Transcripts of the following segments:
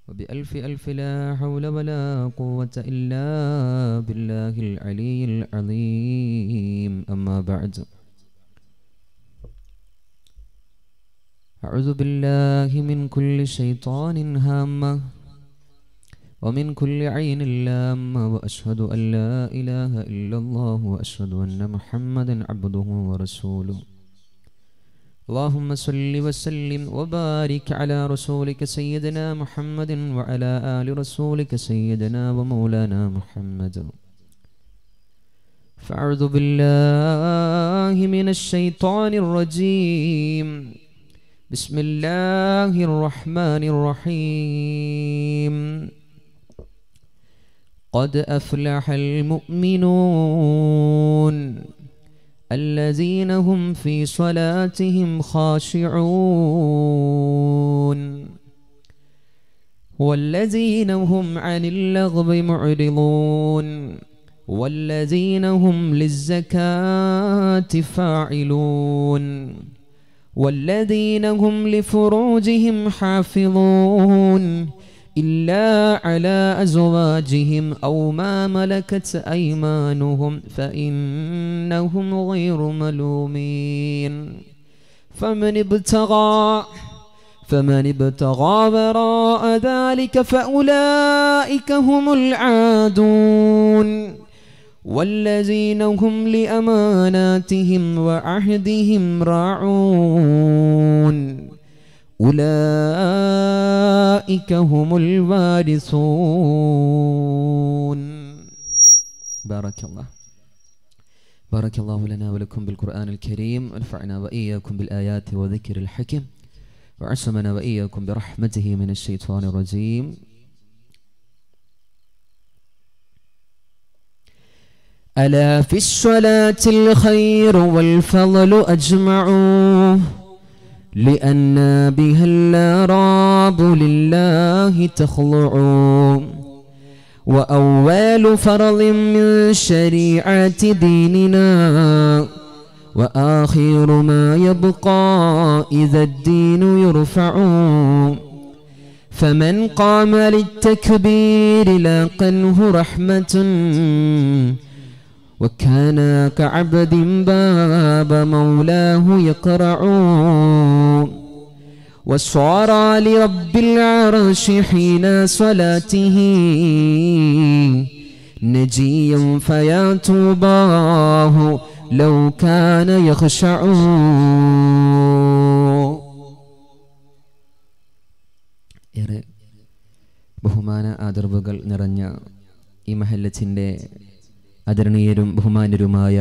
وبألف ألف لا حول ولا قوة إلا بالله العلي العظيم أما بعد أعوذ بالله من كل شيطان هامة ومن كل عين لامة وأشهد أن لا إله إلا الله وأشهد أن محمدا عبده ورسوله اللهم صل وسلم وبارك على رسولك سيدنا محمد وعلى آل رسولك سيدنا ومولانا محمد فأعوذ بالله من الشيطان الرجيم بسم الله الرحمن الرحيم قد أفلح المؤمنون الذين هم في صلاتهم خاشعون والذين هم عن اللغو معرضون والذين هم للزكاة فاعلون والذين هم لفروجهم حافظون إلا على أزواجهم أو ما ملكت أيمانهم فإنهم غير ملومين فمن ابتغى فمن ابتغى وراء ذلك فأولئك هم العادون والذين هم لأماناتهم وعهدهم راعون أولئك هم الوارثون بارك الله بارك الله لنا ولكم بالقرآن الكريم ونفعنا وإياكم بالآيات وذكر الحكم وعصمنا وإياكم برحمته من الشيطان الرجيم ألا في الصلاة الخير والفضل أجمعوه لأن بها الأراب لله تخضع وأول فرض من شريعة ديننا وآخر ما يبقى إذا الدين يرفع فمن قام للتكبير لاقنه رحمة وكان كعبد باب مولاه يقرع وصار لرب العرش حين صلاته نجيا فيا طوباه لو كان يخشع ഏറെ ബഹുമാന ആദർവുകൾ നിറഞ്ഞ ഈ മഹല്ലത്തിൻ്റെ ആദരണീയരും ബഹുമാന്യരുമായ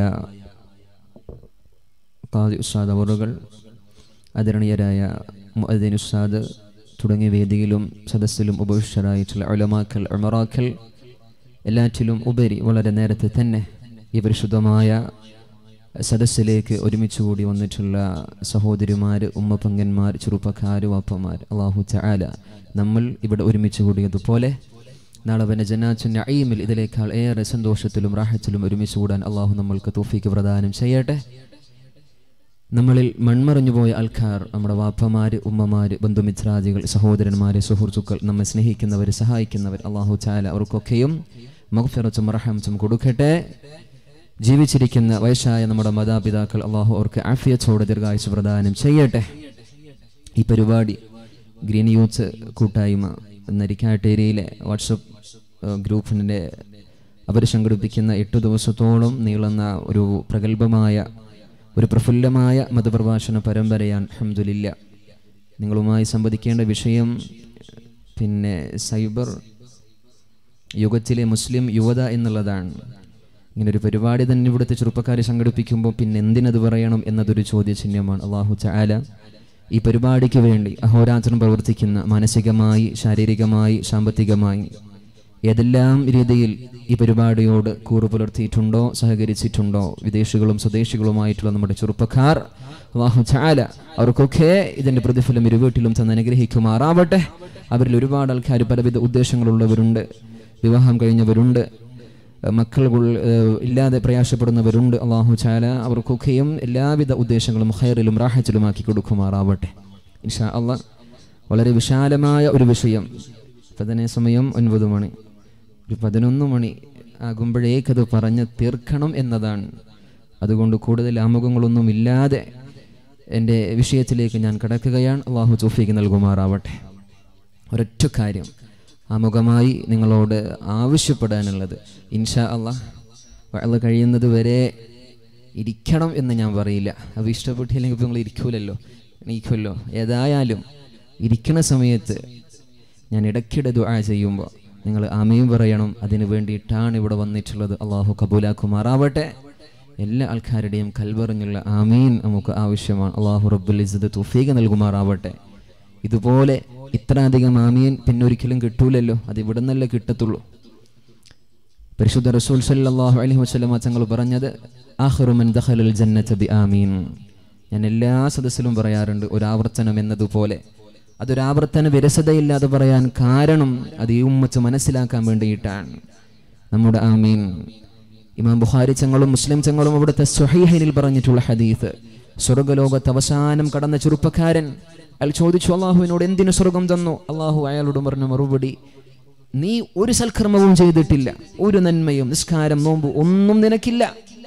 ഖാദി ഉസ്താദ് അവറുകൾ ആദരണീയരായ മുഅദ്ദീൻ ഉസ്താദ് തുടങ്ങിയ വേദിയിലും സദസ്സിലും ഉപവിഷ്ടരായിട്ടുള്ള ഉലമാക്കൽ ഉമറാക്കൽ എല്ലാറ്റിലും ഉപരി വളരെ നേരത്തെ തന്നെ ഈ പരിശുദ്ധമായ സദസ്സിലേക്ക് ഒരുമിച്ച് കൂടി വന്നിട്ടുള്ള സഹോദരിമാർ ഉമ്മപ്പങ്കന്മാർ ചെറുപ്പക്കാർ വാപ്പമാർ അള്ളാഹു ചാല നമ്മൾ ഇവിടെ ഒരുമിച്ച് കൂടിയതുപോലെ നാളെ വന ജനാച്ചുന്ന അയ്യമിൽ ഇതിനേക്കാൾ ഏറെ സന്തോഷത്തിലും റാഹത്തിലും ഒരുമിച്ച് കൂടാൻ അള്ളാഹു നമ്മൾക്ക് തോഫിക്ക് പ്രദാനം ചെയ്യട്ടെ നമ്മളിൽ മൺമറഞ്ഞു പോയ ആൾക്കാർ നമ്മുടെ വാപ്പമാര് ഉമ്മമാര് ബന്ധുമിത്രാദികൾ സഹോദരന്മാര് സുഹൃത്തുക്കൾ നമ്മെ സ്നേഹിക്കുന്നവർ സഹായിക്കുന്നവർ അള്ളാഹു ചാല അവർക്കൊക്കെയും മഹഫിറച്ചും റഹമച്ചും കൊടുക്കട്ടെ ജീവിച്ചിരിക്കുന്ന വയസ്സായ നമ്മുടെ മാതാപിതാക്കൾ അള്ളാഹു അവർക്ക് ആഫിയത്തോടെ ദീർഘായുസ് പ്രദാനം ചെയ്യട്ടെ ഈ പരിപാടി ഗ്രീൻ യൂത്ത് കൂട്ടായ്മ നരിക്കാട്ടേരിയിലെ വാട്സപ്പ് ഗ്രൂപ്പിൻ്റെ അവർ സംഘടിപ്പിക്കുന്ന എട്ട് ദിവസത്തോളം നീളുന്ന ഒരു പ്രഗത്ഭമായ ഒരു പ്രഫുല്ലമായ മതപ്രഭാഷണ പരമ്പരയാണ് അഹമ്മദില്ല നിങ്ങളുമായി സംവദിക്കേണ്ട വിഷയം പിന്നെ സൈബർ യുഗത്തിലെ മുസ്ലിം യുവത എന്നുള്ളതാണ് ഇങ്ങനെ ഒരു പരിപാടി തന്നെ ഇവിടുത്തെ ചെറുപ്പക്കാരെ സംഘടിപ്പിക്കുമ്പോൾ പിന്നെ എന്തിനത് പറയണം എന്നതൊരു ചോദ്യചിഹ്നമാണ് അള്ളാഹു ചാല ഈ പരിപാടിക്ക് വേണ്ടി അഹോരാത്രം പ്രവർത്തിക്കുന്ന മാനസികമായി ശാരീരികമായി സാമ്പത്തികമായി ഏതെല്ലാം രീതിയിൽ ഈ പരിപാടിയോട് കൂറു പുലർത്തിയിട്ടുണ്ടോ സഹകരിച്ചിട്ടുണ്ടോ വിദേശികളും സ്വദേശികളുമായിട്ടുള്ള നമ്മുടെ ചെറുപ്പക്കാർ അള്ളാഹു ചാല അവർക്കൊക്കെ ഇതിന്റെ പ്രതിഫലം ഇരുവീട്ടിലും തന്ന് അനുഗ്രഹിക്കുമാറാവട്ടെ അവരിൽ ഒരുപാട് ആൾക്കാർ പലവിധ ഉദ്ദേശങ്ങളുള്ളവരുണ്ട് വിവാഹം കഴിഞ്ഞവരുണ്ട് മക്കൾ ഉൾ- ഏഹ് ഇല്ലാതെ പ്രയാസപ്പെടുന്നവരുണ്ട് അള്ളാഹു ചാല അവർക്കൊക്കെയും എല്ലാവിധ ഉദ്ദേശങ്ങളും ഹൈറിലും റാഹത്തിലുമാക്കി കൊടുക്കുമാറാവട്ടെ ഇൻഷാ അള്ളാഹ് വളരെ വിശാലമായ ഒരു വിഷയം ഇപ്പം തന്നെ സമയം ഒൻപത് മണി ഒരു പതിനൊന്ന് മണി ആകുമ്പോഴേക്കത് പറഞ്ഞ് തീർക്കണം എന്നതാണ് അതുകൊണ്ട് കൂടുതൽ ആമുഖങ്ങളൊന്നും ഇല്ലാതെ എൻ്റെ വിഷയത്തിലേക്ക് ഞാൻ കിടക്കുകയാണ് അള്ളാഹു തോഫിക്ക് നൽകുമാറാവട്ടെ ഒരൊറ്റ കാര്യം ആമുഖമായി നിങ്ങളോട് ആവശ്യപ്പെടാനുള്ളത് ഇൻഷാ അള്ളാഹ് വഴല് കഴിയുന്നത് വരെ ഇരിക്കണം എന്ന് ഞാൻ പറയില്ല അത് ഇഷ്ടപ്പെട്ടില്ലെങ്കിൽ ഇപ്പോൾ നിങ്ങൾ ഇരിക്കൂലല്ലോ എണീക്കുമല്ലോ ഏതായാലും ഇരിക്കണ സമയത്ത് ഞാൻ ഇടയ്ക്കിടെ ദുആ ചെയ്യുമ്പോൾ നിങ്ങൾ ആമയും പറയണം അതിന് വേണ്ടിയിട്ടാണ് ഇവിടെ വന്നിട്ടുള്ളത് അള്ളാഹു കബൂലാക്കുമാറാവട്ടെ എല്ലാ ആൾക്കാരുടെയും കൽവറിഞ്ഞുള്ള ആമീൻ നമുക്ക് ആവശ്യമാണ് അള്ളാഹു റബ്ബുൽ ഇസ്സത്ത് തുഫീഖ് നൽകുമാറാവട്ടെ ഇതുപോലെ ഇത്ര അധികം ആമീൻ പിന്നെ ഒരിക്കലും കിട്ടൂലല്ലോ അത് ഇവിടെ നിന്നല്ലേ കിട്ടത്തുള്ളൂ പരിശുദ്ധ റസൂൽ സല്ലല്ലാഹു അലൈഹി വസല്ലമ തങ്ങൾ പറഞ്ഞത് ആഖിറു മൻ ദഖലൽ ജന്നത ബി ആമീൻ ഞാൻ എല്ലാ സദസ്സിലും പറയാറുണ്ട് ഒരു ആവർത്തനം എന്നതുപോലെ അതൊരു ആവർത്തന വിരസതയില്ലാതെ പറയാൻ കാരണം അത് ഈ ഉമ്മത്ത് മനസ്സിലാക്കാൻ വേണ്ടിയിട്ടാണ് നമ്മുടെ ആമീൻ ഇമാം ബുഖാരി ചങ്ങളും മുസ്ലിം ചങ്ങളും അവിടുത്തെ സുഹൈഹനിൽ പറഞ്ഞിട്ടുള്ള ഹദീസ് സ്വർഗലോകത്ത് അവസാനം കടന്ന ചെറുപ്പക്കാരൻ അയാൾ ചോദിച്ചു അള്ളാഹുവിനോട് എന്തിനു സ്വർഗം തന്നു അള്ളാഹു അയാളോട് പറഞ്ഞ മറുപടി നീ ഒരു സൽക്കർമ്മവും ചെയ്തിട്ടില്ല ഒരു നന്മയും നിസ്കാരം നോമ്പ് ഒന്നും നിനക്കില്ല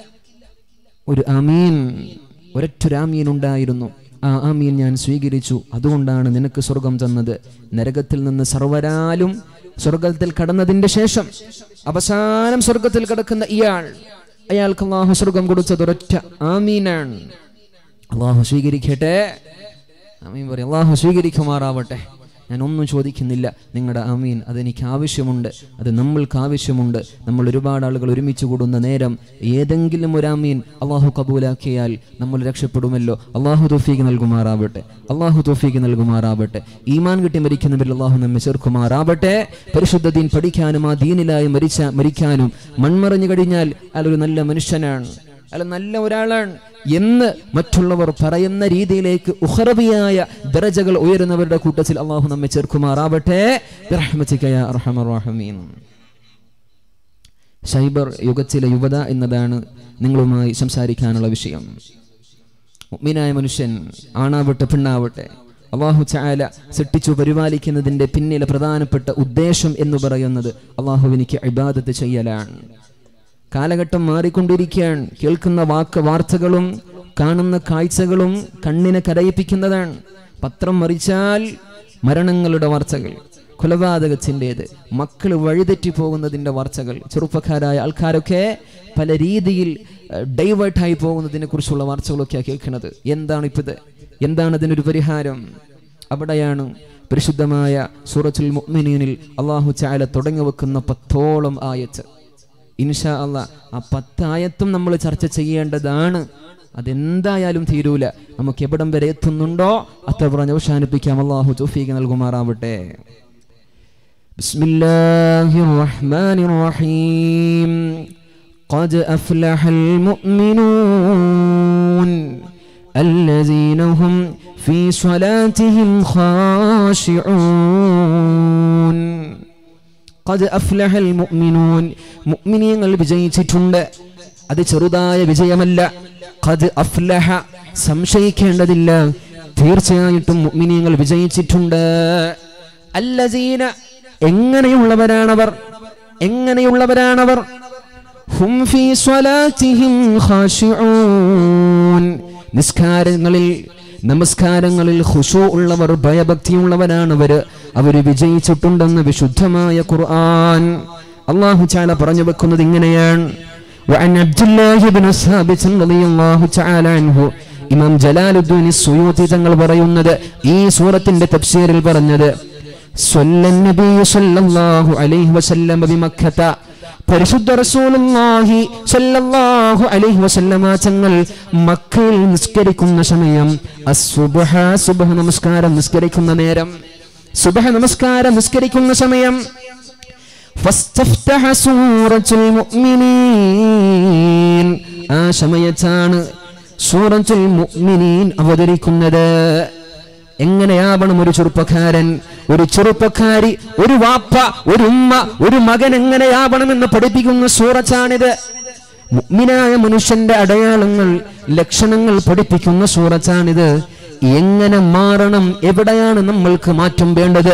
ഒരു അമീൻ ഒരൊറ്റൊരു ആമീൻ ഉണ്ടായിരുന്നു ആ ആമീൻ ഞാൻ സ്വീകരിച്ചു അതുകൊണ്ടാണ് നിനക്ക് സ്വർഗം തന്നത് നരകത്തിൽ നിന്ന് സർവരാലും സ്വർഗത്തിൽ കടന്നതിന്റെ ശേഷം അവസാനം സ്വർഗത്തിൽ കിടക്കുന്ന ഇയാൾ അയാൾക്ക് അള്ളാഹു സ്വർഗം കൊടുത്തത് ഒരൊറ്റ ആമീനാണ് അള്ളാഹു സ്വീകരിക്കട്ടെ ആമീൻ പറയും അള്ളാഹു സ്വീകരിക്കുമാറാവട്ടെ ഞാൻ ഒന്നും ചോദിക്കുന്നില്ല നിങ്ങളുടെ അമീൻ അതെനിക്ക് ആവശ്യമുണ്ട് അത് നമ്മൾക്ക് ആവശ്യമുണ്ട് നമ്മൾ ഒരുപാട് ആളുകൾ ഒരുമിച്ച് കൂടുന്ന നേരം ഏതെങ്കിലും ഒരു അമീൻ അള്ളാഹു കബൂലാക്കിയാൽ നമ്മൾ രക്ഷപ്പെടുമല്ലോ അള്ളാഹു തോഫീക്ക് നൽകുമാറാവട്ടെ അള്ളാഹു തോഫീക്ക് നൽകുമാറാവട്ടെ ഈമാൻ കിട്ടി മരിക്കുന്നവരിൽ അള്ളാഹു നമ്മെ ചേർക്കുമാറാവട്ടെ പരിശുദ്ധ ദീൻ പഠിക്കാനും ആ ദീനിലായി മരിച്ച മരിക്കാനും മൺമറിഞ്ഞു കഴിഞ്ഞാൽ അയാൾ ഒരു നല്ല മനുഷ്യനാണ് അയാൾ നല്ല ഒരാളാണ് എന്ന് മറ്റുള്ളവർ പറയുന്ന രീതിയിലേക്ക് ഉഹറബിയായ ദരജകൾ ഉയരുന്നവരുടെ കൂട്ടത്തിൽ അള്ളാഹു നമ്മെ ചേർക്കുമാറാവട്ടെ ബിറഹ്മതിക യാ അർഹമർ റഹീം. സൈബർ യുഗത്തിലെ യുവത എന്നതാണ് നിങ്ങളുമായി സംസാരിക്കാനുള്ള വിഷയം മുഅ്മിനായ മനുഷ്യൻ ആണാവട്ടെ പെണ്ണാവട്ടെ അള്ളാഹു ചായാല സൃഷ്ടിച്ചു പരിപാലിക്കുന്നതിന്റെ പിന്നിലെ പ്രധാനപ്പെട്ട ഉദ്ദേശം എന്ന് പറയുന്നത് അള്ളാഹുവിനിക്ക് ഇബാദത്ത് ചെയ്യലാണ് കാലഘട്ടം മാറിക്കൊണ്ടിരിക്കുകയാണ് കേൾക്കുന്ന വാക്ക് വാർത്തകളും കാണുന്ന കാഴ്ചകളും കണ്ണിനെ കരയിപ്പിക്കുന്നതാണ് പത്രം മറിച്ചാൽ മരണങ്ങളുടെ വാർത്തകൾ കൊലപാതകത്തിൻ്റെത് മക്കൾ വഴിതെറ്റി പോകുന്നതിൻ്റെ വാർത്തകൾ ചെറുപ്പക്കാരായ ആൾക്കാരൊക്കെ പല രീതിയിൽ ഡൈവേർട്ടായി പോകുന്നതിനെ കുറിച്ചുള്ള വാർത്തകളൊക്കെയാണ് കേൾക്കുന്നത് എന്താണ് ഇപ്പം ഇത് എന്താണ് അതിനൊരു പരിഹാരം അവിടെയാണ് പരിശുദ്ധമായ സൂറത്തുൽ മുഅ്മിനീനിൽ അള്ളാഹു ചായാല തുടങ്ങി വെക്കുന്ന പത്തോളം ആയത്ത് ഇൻഷാ അല്ല ആ പത്തായത്തും നമ്മൾ ചർച്ച ചെയ്യേണ്ടതാണ് അതെന്തായാലും തീരൂല നമുക്ക് എവിടം വരെ എത്തുന്നുണ്ടോ അത്ര പറഞ്ഞ് അവസാനിപ്പിക്കാം അള്ളാഹു തൗഫീഖ് നൽകുമാറാവട്ടെ بسم الله الرحمن الرحيم قد أفلح المؤمنون الذين هم في صلاتهم خاشعون ഖദ് അഫ്ലഹൽ മുഅ്മിനൂൻ മുഅ്മിനീങ്ങൾ വിജയിച്ചിട്ടുണ്ട് അത് ചെറുതായ വിജയമല്ല ഖദ് അഫ്ലഹ സംശയിക്കേണ്ടതില്ല തീർച്ചയായിട്ടും മുഅ്മിനീങ്ങൾ വിജയിച്ചിട്ടുണ്ട് അല്ലസീന എങ്ങനെയുള്ളവരാണവർ എങ്ങനെയുള്ളവരാണവർ ഹും ഫീ സ്വലാത്തിഹിം ഖാശിഊൻ നിസ്കാരങ്ങളിൽ നമസ്കാരങ്ങളിൽ ഖുശൂ ഉള്ളവർ ഭയഭക്തിയുള്ളവരാണവർ അവർ വിജയിച്ചിട്ടുണ്ടെന്ന് വിശുദ്ധമായ ഖുർആൻ അള്ളാഹു ചാല പറഞ്ഞു വെക്കുന്നത് ഇങ്ങനെയാണ് وعن عبد الله بن ثابت رضي الله تعالى عنه ഇമാം ജലാലുദ്ദീൻ സുയൂത്തി തങ്ങൾ പറയുന്നത് ഈ സൂറത്തിന്റെ തഫ്സീറിൽ പറഞ്ഞത് സ്വല്ലൻ നബി സല്ലല്ലാഹു അലൈഹി വസല്ലം ബിമക്കത പരിശുദ്ധ റസൂലുള്ളാഹി സല്ലല്ലാഹു അലൈഹി വസല്ലമ തങ്ങൾ മക്കയിൽ നിസ്കരിക്കുന്ന സമയം അസ്സുബ്ഹ സുബ്ഹ നമസ്കാരം നിസ്കരിക്കുന്ന നേരം സുബ്ഹ നമസ്കാരം നിസ്കരിക്കുന്ന സമയം ഫസ്തഫ്തഹ സൂറത്തുൽ മുഅ്മിനീൻ ആ സമയത്താണ് സൂറത്തുൽ മുഅ്മിനീൻ അവതരിക്കുന്നത് എങ്ങനെയാവണം ഒരു ചെറുപ്പക്കാരൻ ഒരു ചെറുപ്പക്കാരി ഒരു വാപ്പ ഒരു ഉമ്മ ഒരു മകൻ എങ്ങനെയാവണമെന്ന് പഠിപ്പിക്കുന്ന സൂറത്താണിത് മുഗ്മിനായ മനുഷ്യന്റെ അടയാളങ്ങൾ ലക്ഷണങ്ങൾ പഠിപ്പിക്കുന്ന സൂറത്താണിത് എങ്ങനെ മാറണം എവിടെയാണ് നമ്മൾക്ക് മാറ്റം വേണ്ടത്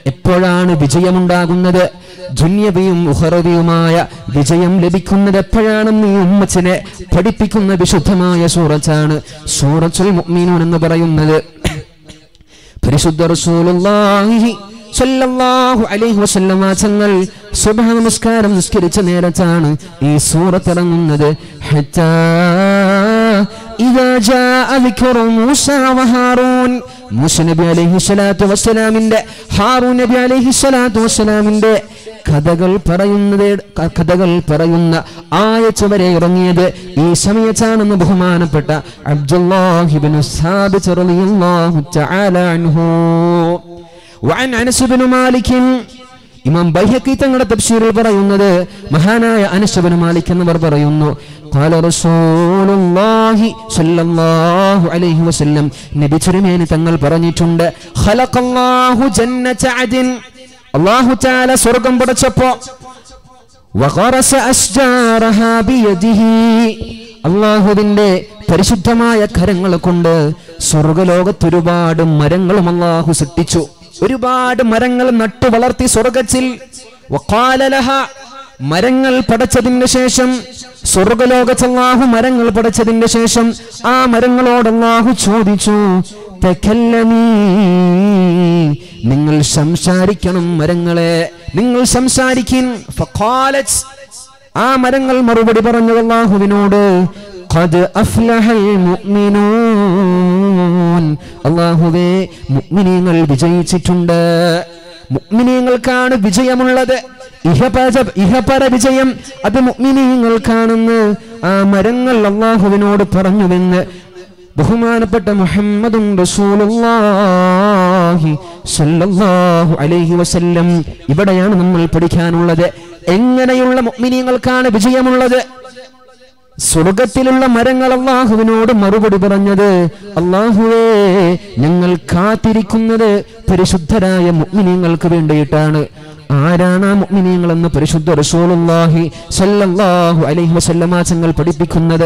എപ്പോഴാണ് വിജയമുണ്ടാകുന്നത് ദുന്യവിയും ഉഹറവിയുമായ വിജയം ലഭിക്കുന്നത് എപ്പോഴാണെന്ന് ഈ ഉമ്മച്ചിനെ പഠിപ്പിക്കുന്ന വിശുദ്ധമായ സൂറത്താണ് സൂറത്തുൽ മുഅ്മിനൂൻ എന്ന് പറയുന്നത് പരിശുദ്ധ റസൂലുള്ളാഹി സല്ലല്ലാഹു അലൈഹി വസല്ലമ തങ്ങൾ സുബ്ഹ നമസ്കാരം നിസ്കരിച്ച നേരത്താണ് ഈ സൂറത്ത് ഇറങ്ങുന്നത് ഹത്താ ഇദാ ജാഅ ദിക്റു മൂസ വഹാറൂൻ മൂസ നബി അലൈഹി സ്വലാത്തു വസ്സലാമിന്റെ ഹാറൂൻ നബി അലൈഹി സ്വലാത്തു വസ്സലാമിന്റെ കഥകൾ പറയുന്നത് കഥകൾ പറയുന്ന ആയത്ത് വരെ ഇറങ്ങിയത് ഈ സമയത്താണെന്ന് ബഹുമാനപ്പെട്ട അബ്ദുല്ലാഹിബ്നു സാബിത്ത് റളിയല്ലാഹു തആല അൻഹു وعن أنس بن مالك ഇമാം ബൈഹക്കി തങ്ങളുടെ തഫ്സീറിൽ പറയുന്നത് മഹാനായ അനസ് ബിൻ മാലിക് എന്നവർ പറയുന്നു قال رسول الله صلى الله عليه وسلم നബി തിരുമേനി തങ്ങൾ പറഞ്ഞിട്ടുണ്ട് خلق الله جنة عدن അല്ലാഹു തആല സ്വർഗ്ഗം പടച്ചപ്പോ وغرس أشجارها بيده അള്ളാഹുവിന്റെ പരിശുദ്ധമായ കരങ്ങൾ കൊണ്ട് സ്വർഗലോകത്ത് ഒരുപാട് മരങ്ങളും അള്ളാഹു സൃഷ്ടിച്ചു ഒരുപാട് മരങ്ങൾ നട്ടു വളർത്തി സ്വർഗത്തിൽ വഖാലലഹ മരങ്ങൾ പടച്ചതിന് ശേഷം സ്വർഗലോകത്ത് അള്ളാഹു മരങ്ങൾ പടച്ചതിന് ശേഷം ആ മരങ്ങളോട് അള്ളാഹു ചോദിച്ചു തകല്ലമീ നിങ്ങൾ സംസാരിക്കണം മരങ്ങളെ നിങ്ങൾ സംസാരിക്കിൻ ഫഖാലത് ആ മരങ്ങൾ മറുപടി പറഞ്ഞു അള്ളാഹുവിനോട് قد أفلح المؤمنون അള്ളാഹുവേ മുഅ്മിനീങ്ങൾ വിജയിച്ചിട്ടുണ്ട് മുഅ്മിനീങ്ങൾക്കാണ് വിജയമുള്ളത് ഇഹപര ഇഹപര വിജയം അത് മുഅ്മിനീങ്ങൾക്കാണെന്ന് ആ മരങ്ങൾ അള്ളാഹുവിനോട് പറഞ്ഞുവെന്ന് ബഹുമാനപ്പെട്ട മുഹമ്മദും റസൂലുള്ളാഹി സല്ലല്ലാഹു അലൈഹി വസല്ലം ഇവിടെയാണ് നമ്മൾ പഠിക്കാനുള്ളത് എങ്ങനെയുള്ള മുഅ്മിനീങ്ങൾക്കാണ് വിജയമുള്ളത് സ്വർഗത്തിലുള്ള മരങ്ങൾ അള്ളാഹുവിനോട് മറുപടി പറഞ്ഞത് അള്ളാഹുവേ ഞങ്ങൾ കാത്തിരിക്കുന്നത് പരിശുദ്ധരായ മുഅ്മിനീങ്ങൾക്ക് വേണ്ടിയിട്ടാണ് ആരാണ് ആ മുഅ്മിനീങ്ങൾ എന്ന് പരിശുദ്ധ റസൂലുള്ളാഹി സല്ലല്ലാഹു അലൈഹി വസല്ലമ തങ്ങൾ പഠിപ്പിക്കുന്നത്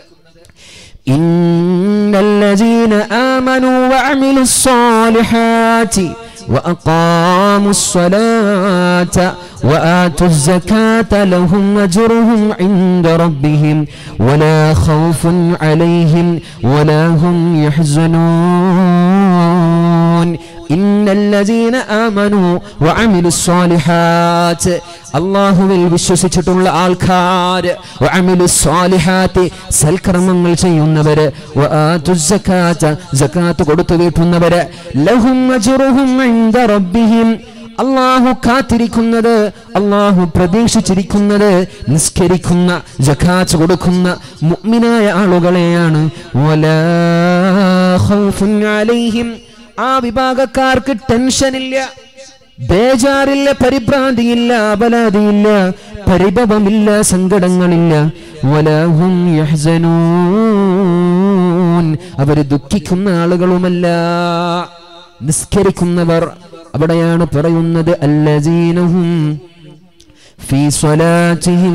إن الذين آمنوا وعملوا الصالحات وأقاموا الصلاة وآتوا الزكاة لهم أجرهم عند ربهم ولا خوف عليهم ولا هم يحزنون إن الذين آمنوا وعملوا الصالحات അള്ളാഹുവിൽ വിശ്വസിച്ചിട്ടുള്ള ആൾക്കാർ വഅമിലു സ്വാലിഹാത്തി സൽക്കർമ്മങ്ങൾ ചെയ്യുന്നവര് വആതു സകാത്ത സകാത്ത് കൊടുത്തു വീട്ടുന്നവര് ലഹും അജ്റുഹും ഇൻദ റബ്ബിഹിം അള്ളാഹു കാത്തിരിക്കുന്നത് അള്ളാഹു പ്രതീക്ഷിച്ചിരിക്കുന്നത് നിസ്കരിക്കുന്ന ജക്കാത്ത് കൊടുക്കുന്ന മുഅ്മിനായ ആളുകളെയാണ് വലാ ഖൗഫുൻ അലൈഹിം ആ വിഭാഗക്കാർക്ക് ടെൻഷനില്ല ബേജാറില്ല പരിഭ്രാന്തിയില്ല അപലാതിയില്ല പരിഭവമില്ല സങ്കടങ്ങളില്ല വലഹും യഹ്സനൂൻ അവര് ദുഃഖിക്കുന്ന ആളുകളുമല്ല നിസ്കരിക്കുന്നവർ അവിടെയാണ് പറയുന്നത് അല്ലജീനഹും ഫീ സ്വലാത്തിഹിം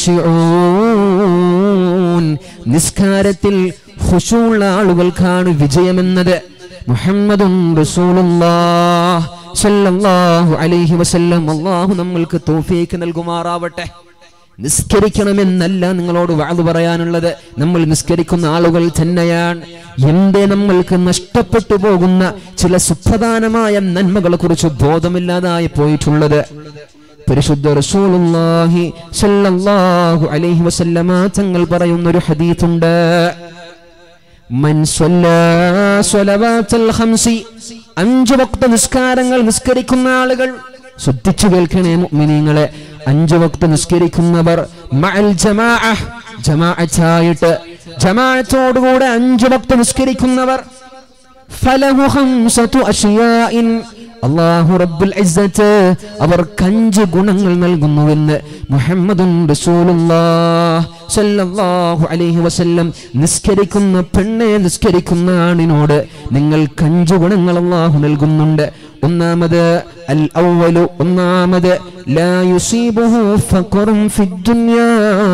ഖാശിഊൻ നിസ്കാരത്തിൽ ഖുശൂള്ള ആളുകൾക്കാണ് വിജയമെന്നത് മുഹമ്മദും റസൂലുള്ളാഹ് സല്ലല്ലാഹു അലൈഹി വസല്ലം അല്ലാഹു നമ്മൾക്ക് തൗഫീക്ക് നൽകുമാറാവട്ടെ നിസ്കരിക്കണമെന്നല്ല നിങ്ങളോട് വാതു പറയാനുള്ളത് നമ്മൾ നിസ്കരിക്കുന്ന ആളുകൾ തന്നെയാണ് എന്തേ നമ്മൾക്ക് നഷ്ടപ്പെട്ടു പോകുന്ന ചില സുപ്രധാനമായ നന്മകളെ കുറിച്ച് ബോധമില്ലാതായി പോയിട്ടുള്ളത് പരിശുദ്ധ റസൂലുള്ളാഹി സല്ലല്ലാഹു അലൈഹി വസല്ലമ തങ്ങൾ പറയുന്ന ഒരു ഹദീത്തുണ്ട് മൻ സ്വല്ലാ സ്വലവാത്തൽ ഖംസി അഞ്ചു വക്ത നിസ്കാരങ്ങൾ നിസ്കരിക്കുന്ന ആളുകൾ ശ്രദ്ധിച്ചു കേൾക്കണേ മുഅ്മിനീങ്ങളെ അഞ്ചു വക്ത നിസ്കരിക്കുന്നവർ മഅൽ ജമാഅ ജമാഅത്തായിട്ട് ജമാഅത്തോടുകൂടെ അഞ്ചു വക്ത നിസ്കരിക്കുന്നവർ ഫലഹു ഖംസതു അഷ്യാഇൻ അള്ളാഹു റബ്ബുൽ ഇസ്സത്ത് അവർക്ക് അഞ്ച് ഗുണങ്ങൾ നൽകുന്നുവെന്ന് മുഹമ്മദുൻ റസൂലുള്ളാഹ് സല്ലല്ലാഹു അലൈഹി വസല്ലം നിസ്കരിക്കുന്ന പെണ്ണെ നിസ്കരിക്കുന്ന ആണിനോട് നിങ്ങൾക്ക് അഞ്ച് ഗുണങ്ങൾ അള്ളാഹു നൽകുന്നുണ്ട് ഒന്നാമത് അൽ ഔവലു ഒന്നാമത് ലാ യുസീബുഹു ഫഖറും ഫിദ്ദുനിയാ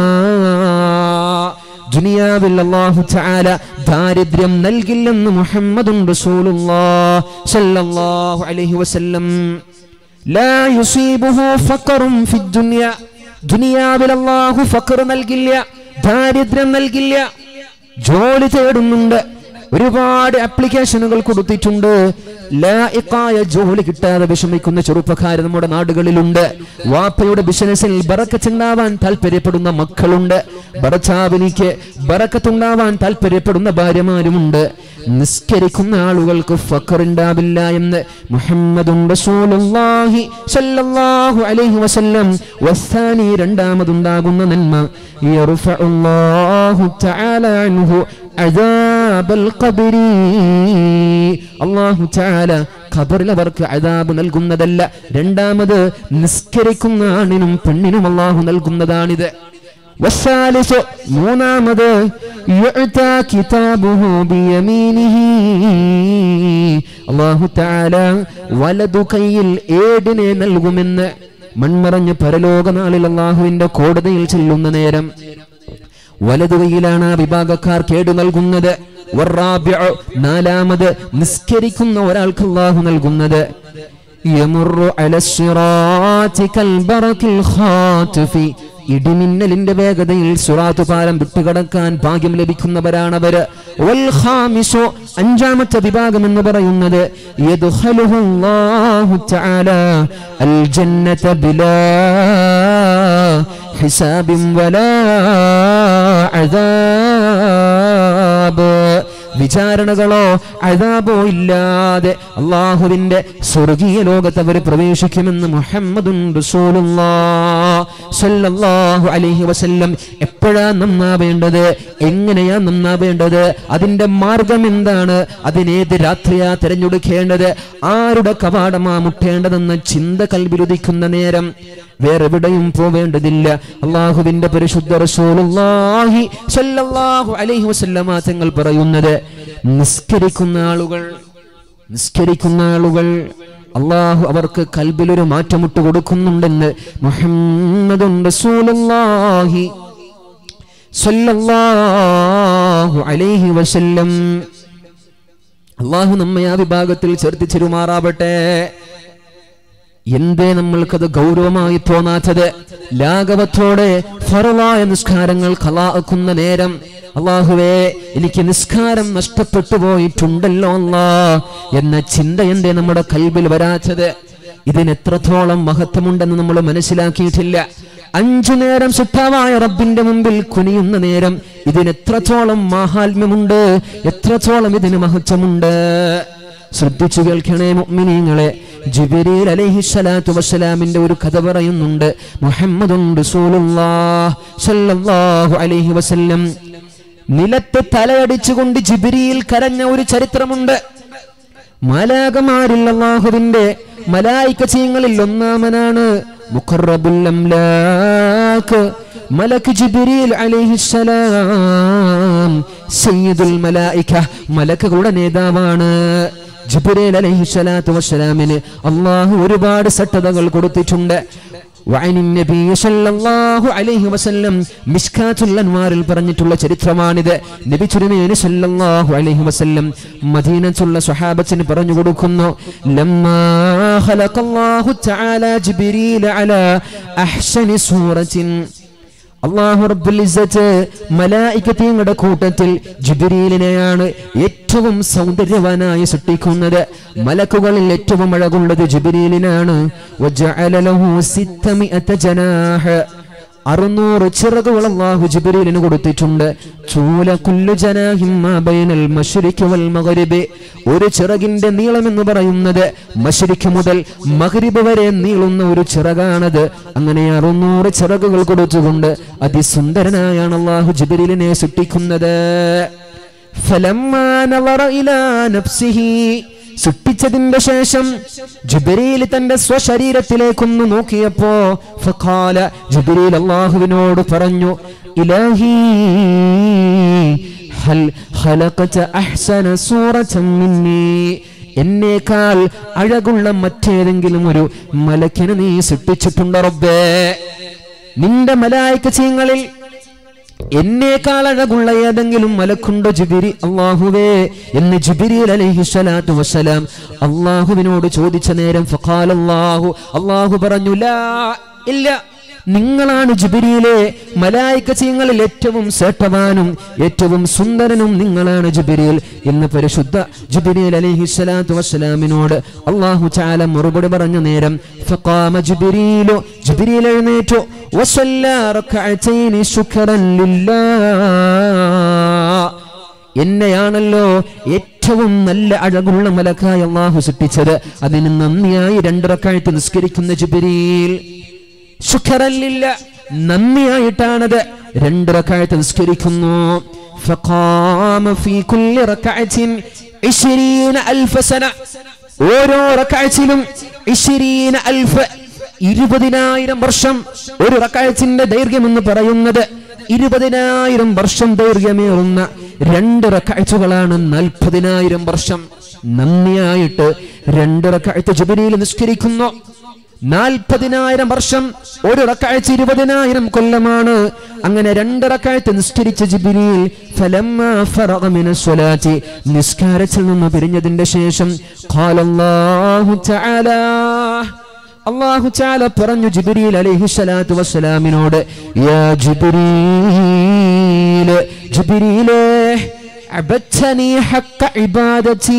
ദുനിയാവിൽ അല്ലാഹു തആല ദാരിദ്ര്യം നൽകില്ലെന്ന് മുഹമ്മദുൻ റസൂലുള്ളാഹ് സല്ലല്ലാഹു അലൈഹി വസല്ലം ലാ യുസീബുഹു ഫഖറും ഫിദ്ദുനിയ ദുനിയാവിൽ അല്ലാഹു ഫഖർ നൽകില്ല ദാരിദ്ര്യം നൽകില്ല ജോലി തേടുന്നുണ്ട് ഒരുപാട് ആപ്ലിക്കേഷനുകൾ കൊടുത്തിട്ടുണ്ട് ലായിക്കായ ജോലി കിട്ടാതെ വിഷമിക്കുന്ന ചെറുപ്പക്കാർ നമ്മുടെ നാടുകളിലുണ്ട് വാപ്പയുടെ ബിസിനസ്സിൽ ബറക്കത്തുണ്ടാവാൻ താല്പര്യപ്പെടുന്ന മക്കളുണ്ട് ഭർത്താവിനിക്ക് ബറക്കത്തുണ്ടാവാൻ താല്പര്യപ്പെടുന്ന ഭാര്യമാരുമുണ്ട് നിസ്കരിക്കുന്ന ആളുകൾക്ക് ഫക്കർ ഉണ്ടാവില്ല എന്ന് മുഹമ്മദും റസൂലുള്ളാഹി സ്വല്ലല്ലാഹു അലൈഹി വസല്ലം വസ്സാനി രണ്ടാമതുണ്ടാകുന്ന നന്മ യർഫഉല്ലാഹു തആല അൻഹു അദാബൽ ഖബരി അല്ലാഹു തആല ഖബറിൽ അവർക്ക് അദാബ് നൽകുന്നതല്ല രണ്ടാമത് നിസ്കരിക്കുന്ന ആണിനും പെണ്ണിനും അല്ലാഹു നൽകുന്നതാണിത് والثالث മൂന്നാമത് يعطى كتابه بيمينه അല്ലാഹു തആല വലതു കൈയിൽ ഏടിനെ നൽകുമെന്ന് മൺമറഞ്ഞ് പരലോക നാളിൽ അള്ളാഹുവിന്റെ കോടതിയിൽ ചെല്ലുന്ന നേരം വലതു കൈയിലാണ് ആ വിഭാഗക്കാർ കേടു നൽകുന്നത് വറാബിഉ, നാലാമത് നിസ്കരിക്കുന്ന ഒരാൾക്ക് അള്ളാഹു നൽകുന്നത് യമറു അലസ്സിറാത്തി കൽബറക്കിൽ ഖാതിഫി. ഇടിമിന്നലിന്റെ വേഗതയിൽ സുറാത്ത് പാലം വിട്ടുകടക്കാൻ ഭാഗ്യം ലഭിക്കുന്നവരാണവര് വൽ ഖാമിസു, അഞ്ചാമത്തെ വിഭാഗം എന്ന് പറയുന്നത് യദ്ഖലുഹു അല്ലാഹു തആല അൽ ജന്നത ബിലാ ഹിസാബിൻ വലാ അദാബ് വിചാരണകളോ അതാബോ ഇല്ലാതെ അള്ളാഹുവിന്റെ സ്വർഗീയ ലോകത്ത് അവർ പ്രവേശിക്കുമെന്ന് മുഹമ്മദുൻ സല്ലല്ലാഹു അലൈഹി വസല്ലം എപ്പോഴാ നന്നാവേണ്ടത് എങ്ങനെയാ നന്നാവേണ്ടത് അതിന്റെ മാർഗം എന്താണ് അതിനേത് രാത്രിയാ തിരഞ്ഞെടുക്കേണ്ടത് ആരുടെ കവാടമാ മുട്ടേണ്ടതെന്ന ചിന്ത കൽവിലുദിക്കുന്ന നേരം വേറെവിടെയും പോവേണ്ടതില്ല അള്ളാഹുവിന്റെ പരിശുദ്ധ റസൂലുള്ളാഹി സ്വല്ലല്ലാഹു അലൈഹി വസല്ലമ തങ്ങൾ പറയുന്നത് നിസ്കരിക്കുന്ന ആളുകൾ നിസ്കരിക്കുന്ന ആളുകൾ അള്ളാഹു അവർക്ക് കൽബിലൊരു മാറ്റമിട്ട് കൊടുക്കുന്നുണ്ടെന്ന് മുഹമ്മദുൻ റസൂലുള്ളാഹി സ്വല്ലല്ലാഹു അലൈഹി വസല്ലം അള്ളാഹു നമ്മെ ആ വിഭാഗത്തിൽ ചേർത്തി ചെരുമാറാവട്ടെ എന്തേ നമ്മൾക്കത് ഗൗരവമായി തോന്നാത്തത് ലാഘവത്തോടെ ഫറലായ നിസ്കാരങ്ങൾ കലാക്കുന്ന നേരം അള്ളാഹുവേ എനിക്ക് നിസ്കാരം നഷ്ടപ്പെട്ടു പോയിട്ടുണ്ടല്ലോ അല്ലാ എന്ന ചിന്ത എന്തേ നമ്മുടെ കൽബിൽ വരാത്തത് ഇതിന് എത്രത്തോളം മഹത്വമുണ്ടെന്ന് നമ്മൾ മനസ്സിലാക്കിയിട്ടില്ല അഞ്ചു നേരം സുഖമായ റബ്ബിന്റെ മുമ്പിൽ കുനിയുന്ന നേരം ഇതിന് എത്രത്തോളം മാഹാത്മ്യമുണ്ട് എത്രത്തോളം ഇതിന് മഹത്വമുണ്ട് ശ്രദ്ധിച്ചു കേൾക്കണേ മുഅ്മിനീങ്ങളെ ജിബ്രീൽ അലൈഹി സ്വലാത്തു വസ്സലാമിന്റെ ഒരു കഥ പറയുന്നുണ്ട് മുഹമ്മദുൻ റസൂലുള്ളാഹ് സ്വല്ലല്ലാഹു അലൈഹി വസല്ലം നിലത്ത് തലയടിച്ചുകൊണ്ട് ജിബ്രീൽ കരഞ്ഞ ഒരു ചരിത്രമുണ്ട് മാലാകമാരിൽ അള്ളാഹുവിന്റെ മലായിക്കച്ചീങ്ങളിൽ ഒന്നാമനാണ് മുഖറബുൽ അംലാക്ക് മലക്ക് ജിബ്രീൽ അലൈഹിസ്സലാം സയ്യിദുൽ മലായിക മലക്കുകളുടെ നേതാവാണ് ജിബ്രീൽ അലൈഹിസ്സലാത്തു വസ്സലാമിന് അള്ളാഹു ഒരുപാട് സട്ടതകൾ കൊടുത്തിട്ടുണ്ട് وعن النبي صلى الله عليه وسلم മിസ്കാത്തുൽ അൻവാറിൽ പറഞ്ഞിട്ടുള്ള ചരിത്രമാണിത് നബി ചുരുമേനി സല്ലല്ലാഹു അലൈഹി വസല്ലം മദീനത്തുള്ള സ്വഹാബത്തിന് പറഞ്ഞു കൊടുക്കുന്നു ലമ്മാ ഖലഖല്ലാഹു തആല ജിബ്രീൽ അലാ അഹ്സനി സൂറത്തിൻ അള്ളാഹു റബ്ബുൽ ഇസ്സത്ത് മലായിക്കത്തിന്റെ കൂട്ടത്തിൽ ജിബ്രീലിനെയാണ് ഏറ്റവും സൗന്ദര്യവാനായി സൃഷ്ടിക്കുന്നത് മലക്കുകളിൽ ഏറ്റവും അഴകുള്ളത് ജിബ്രീലിനാണ് വജഅല ലഹു സിത്തമിഅത ജനാഹ് അറുന്നൂറ് ചിറകുകൾ അള്ളാഹു ജിബ്രീലിന് കൊടുത്തിട്ടുണ്ട് ചൂല കുല്ലു ജനാഹിം മാ ബൈനൽ മശ്രിഖി വൽ മഗ്രിബി ഒരു ചിറകിന്റെ നീളം എന്ന് പറയുന്നത് മശ്രിഖ് മുതൽ മഗ്രിബ് വരെ നീളുന്ന ഒരു ചിറകാണത് അങ്ങനെ അറുന്നൂറ് ചിറകുകൾ കൊടുത്തുകൊണ്ട് അതിസുന്ദരനായാണ് അള്ളാഹു ജിബ്രീലിനെ സൃഷ്ടിക്കുന്നത് ഫലമ്മാ നളറ ഇലാ നഫ്സിഹി സൃഷ്ടിച്ചതിന്റെ ശേഷം ജിബ്രീൽ തന്റെ സ്വശരീരത്തിലേക്കൊന്ന് നോക്കിയപ്പോ ഫഖാല ജിബ്രീൽ അള്ളാഹുവിനോട് പറഞ്ഞു ഇലാഹി ഹൽ ഖലഖത അഹ്സന സൂറതൻ മിന്നി എന്നേക്കാൾ അഴകുള്ള മറ്റേതെങ്കിലും ഒരു മലക്കിനെ നീ സൃഷ്ടിച്ചിട്ടുണ്ടോ റബ്ബേ നിന്റെ മലായിക്കച്ചീങ്ങളിൽ എന്നേക്കാൾ അഴകുള്ള ഏതെങ്കിലും മലക്കുണ്ടോ ജിബിരി അള്ളാഹുവേ എന്ന് ജിബിരിൽ അലൈഹി സ്വലാത്തു വസ്സലാം അള്ളാഹുവിനോട് ചോദിച്ച നേരം ഫഖാൽ അള്ളാഹു അള്ളാഹു പറഞ്ഞു ലാ ഇല്ല നിങ്ങളാണ് ജിബിരിയിലെ മലായിക്കച്ചീങ്ങളിൽ ഏറ്റവും ശ്രേഷ്ഠവാനും ഏറ്റവും സുന്ദരനും നിങ്ങളാണ് ജിബിരിയിൽ എന്ന് പരിശുദ്ധ ജിബിരിൽ അലൈഹി സ്വലാത്തു വസ്സലാമിനോട് അള്ളാഹു ചാല മറുപടി പറഞ്ഞ നേരം ഫഖാമ ജിബിരിയിലു ജിബിരിയിൽ എഴുന്നേറ്റു വസല്ലാ റക്അതൈനി ശുക്രൻ ലില്ലാഹ് എന്നെയാണല്ലോ ഏറ്റവും നല്ല അഴകുള്ള മലക്കായി അള്ളാഹു സൃഷ്ടിച്ചത് അതിന് നന്ദിയായി രണ്ടിറക്കായിട്ട് നിസ്കരിക്കുന്ന ജിബിരിയിൽ ശുഖറല്ലില്ല നന്ദിയായിട്ടാണത് രണ്ടിറക്കായിട്ട് നിസ്കരിക്കുന്നു فقام في كل ركعة عشرين ألف سنة ഓരോ റക്കാഴ്ചയിലും ഇഷിരീന അൽഫ് ഇരുപതിനായിരം വർഷം ഒരു റക്കാഴ്ചന്റെ ദൈർഘ്യം എന്ന് പറയുന്നത് ഇരുപതിനായിരം വർഷം ദൈർഘ്യമേറുന്ന രണ്ട് റക്കാഴ്ചകളാണ് നാൽപ്പതിനായിരം വർഷം നന്ദിയായിട്ട് രണ്ട് റക്കാഴ്ച ജുബിലിയിൽ നിസ്കരിക്കുന്നു നാൽപ്പതിനായിരം വർഷം ഒരു റക്കാഴ്ച ഇരുപതിനായിരം കൊല്ലമാണ് അങ്ങനെ രണ്ട് റക്കാഴ്ച നിസ്കരിച്ച ജിബിരിയിൽ ഫലമ്മ ഫറഗ മിന സ്വലാത്തി നിസ്കാരത്തിൽ നിന്ന് പിരിഞ്ഞതിന്റെ ശേഷം ഖാലല്ലാഹു തആല അള്ളാഹു ചാല പറഞ്ഞു ജിബിരിൽ അലൈഹി സ്വലാത്തു വസ്സലാമിനോട് യാ ജിബിരീൽ ജിബിരീലേ അബത്തനി ഹക്ക ഇബാദതി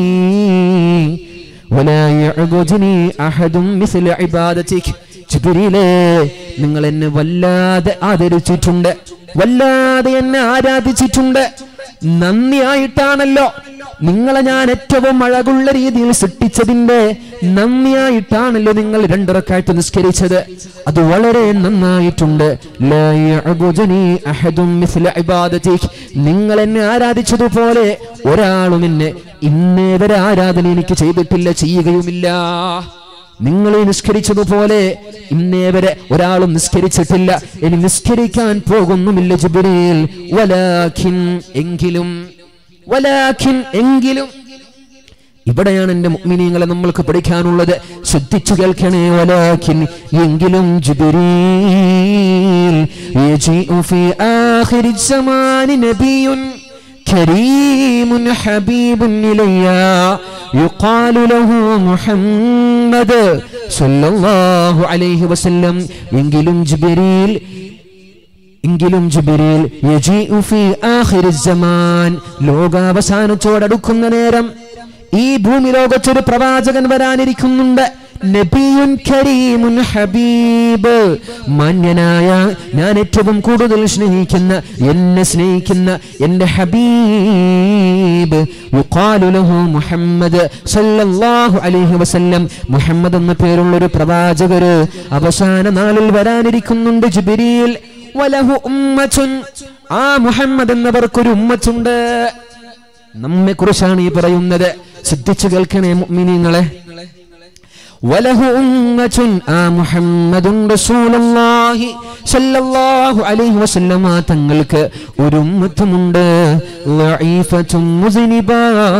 ولا يعبدني أحد مثل عبادتك ജിബ്രീലേ നിങ്ങൾ എന്നെ വല്ലാതെ ആദരിച്ചിട്ടുണ്ട് വല്ലാതെ എന്നെ ആരാധിച്ചിട്ടുണ്ട് നന്ദിയായിട്ടാണല്ലോ നിങ്ങളെ ഞാൻ ഏറ്റവും അഴകുള്ള രീതിയിൽ സൃഷ്ടിച്ചതിന്റെ നന്ദിയായിട്ടാണല്ലോ നിങ്ങൾ രണ്ടിറക്കായിട്ട് നിസ്കരിച്ചത് അത് വളരെ നന്നായിട്ടുണ്ട് ലാ യഅബുദനി അഹദും മിസ്ല ഇബാദതിക്. നിങ്ങൾ എന്നെ ആരാധിച്ചതുപോലെ ഒരാളും എന്നെ ഇന്നേ വരെ ആരാധന എനിക്ക് ചെയ്തിട്ടില്ല ചെയ്യുകയുമില്ല നിങ്ങൾ ഈ നിസ്കരിച്ചതുപോലെ ഇന്നേ വരെ ഒരാളും നിസ്കരിച്ചിട്ടില്ല ഇനി നിസ്കരിക്കാൻ പോകുന്നുമില്ല ജിബ്രീൽ വലാഖിൻ എങ്കിലും വലാഖിൻ എങ്കിലും ഇവിടെയാണ് എന്റെ മുഅ്മിനീങ്ങളെ നമ്മൾക്ക് പഠിക്കാനുള്ളത് ശ്രദ്ധിച്ചു കേൾക്കണേ വലാഖിൻ എങ്കിലും ജിബ്രീൽ യജീഉ ഫീ ആഖിരി الزمان نبي كريم حبيب إلي يقال له محمد صلى الله عليه وسلم എങ്കിലും ജിബ്രീൽ എങ്കിലും ജിബ്രീൽ യജീഉ ഫീ ആഖിരി الزمان ലോകാവസാനത്തോടടുക്കുന്ന നേരം ഈ ഭൂമി ലോകത്തൊരു പ്രവാചകൻ വരാനിരിക്കുന്നുണ്ട് നബിയുൻ കരീമുൻ ഹബീബ് മാന്യനായ ഞാൻ ഏറ്റവും കൂടുതൽ സ്നേഹിക്കുന്ന എന്നെ സ്നേഹിക്കുന്ന എന്റെ ഹബീബ് യുഖാലു ലഹു മുഹമ്മദ് സല്ലല്ലാഹു അലൈഹി വസല്ലം മുഹമ്മദ് എന്ന പേരുള്ള ഒരു പ്രവാചകര് അവസാന നാളിൽ വരാനിരിക്കുന്നുണ്ട് ജിബ്രീൽ വലഹു ഉമ്മത്തുൻ ആ മുഹമ്മദ് എന്നവർക്കൊരു ഉമ്മത്തുണ്ട് നമ്മെ കുറിച്ചാണ് ഈ പറയുന്നത് ശ്രദ്ധിച്ചു കേൾക്കണേ മുഅ്മിനീങ്ങളെ വലഹു ഉമ്മത്തുൻ ആ മുഹമ്മദുൻ റസൂലുള്ളാഹി സല്ലല്ലാഹു അലൈഹി വസല്ലമ തങ്ങൾക്ക് ഒരു ഉമ്മത്തുമുണ്ട് ലഈഫത്തും മുസ്നിബാ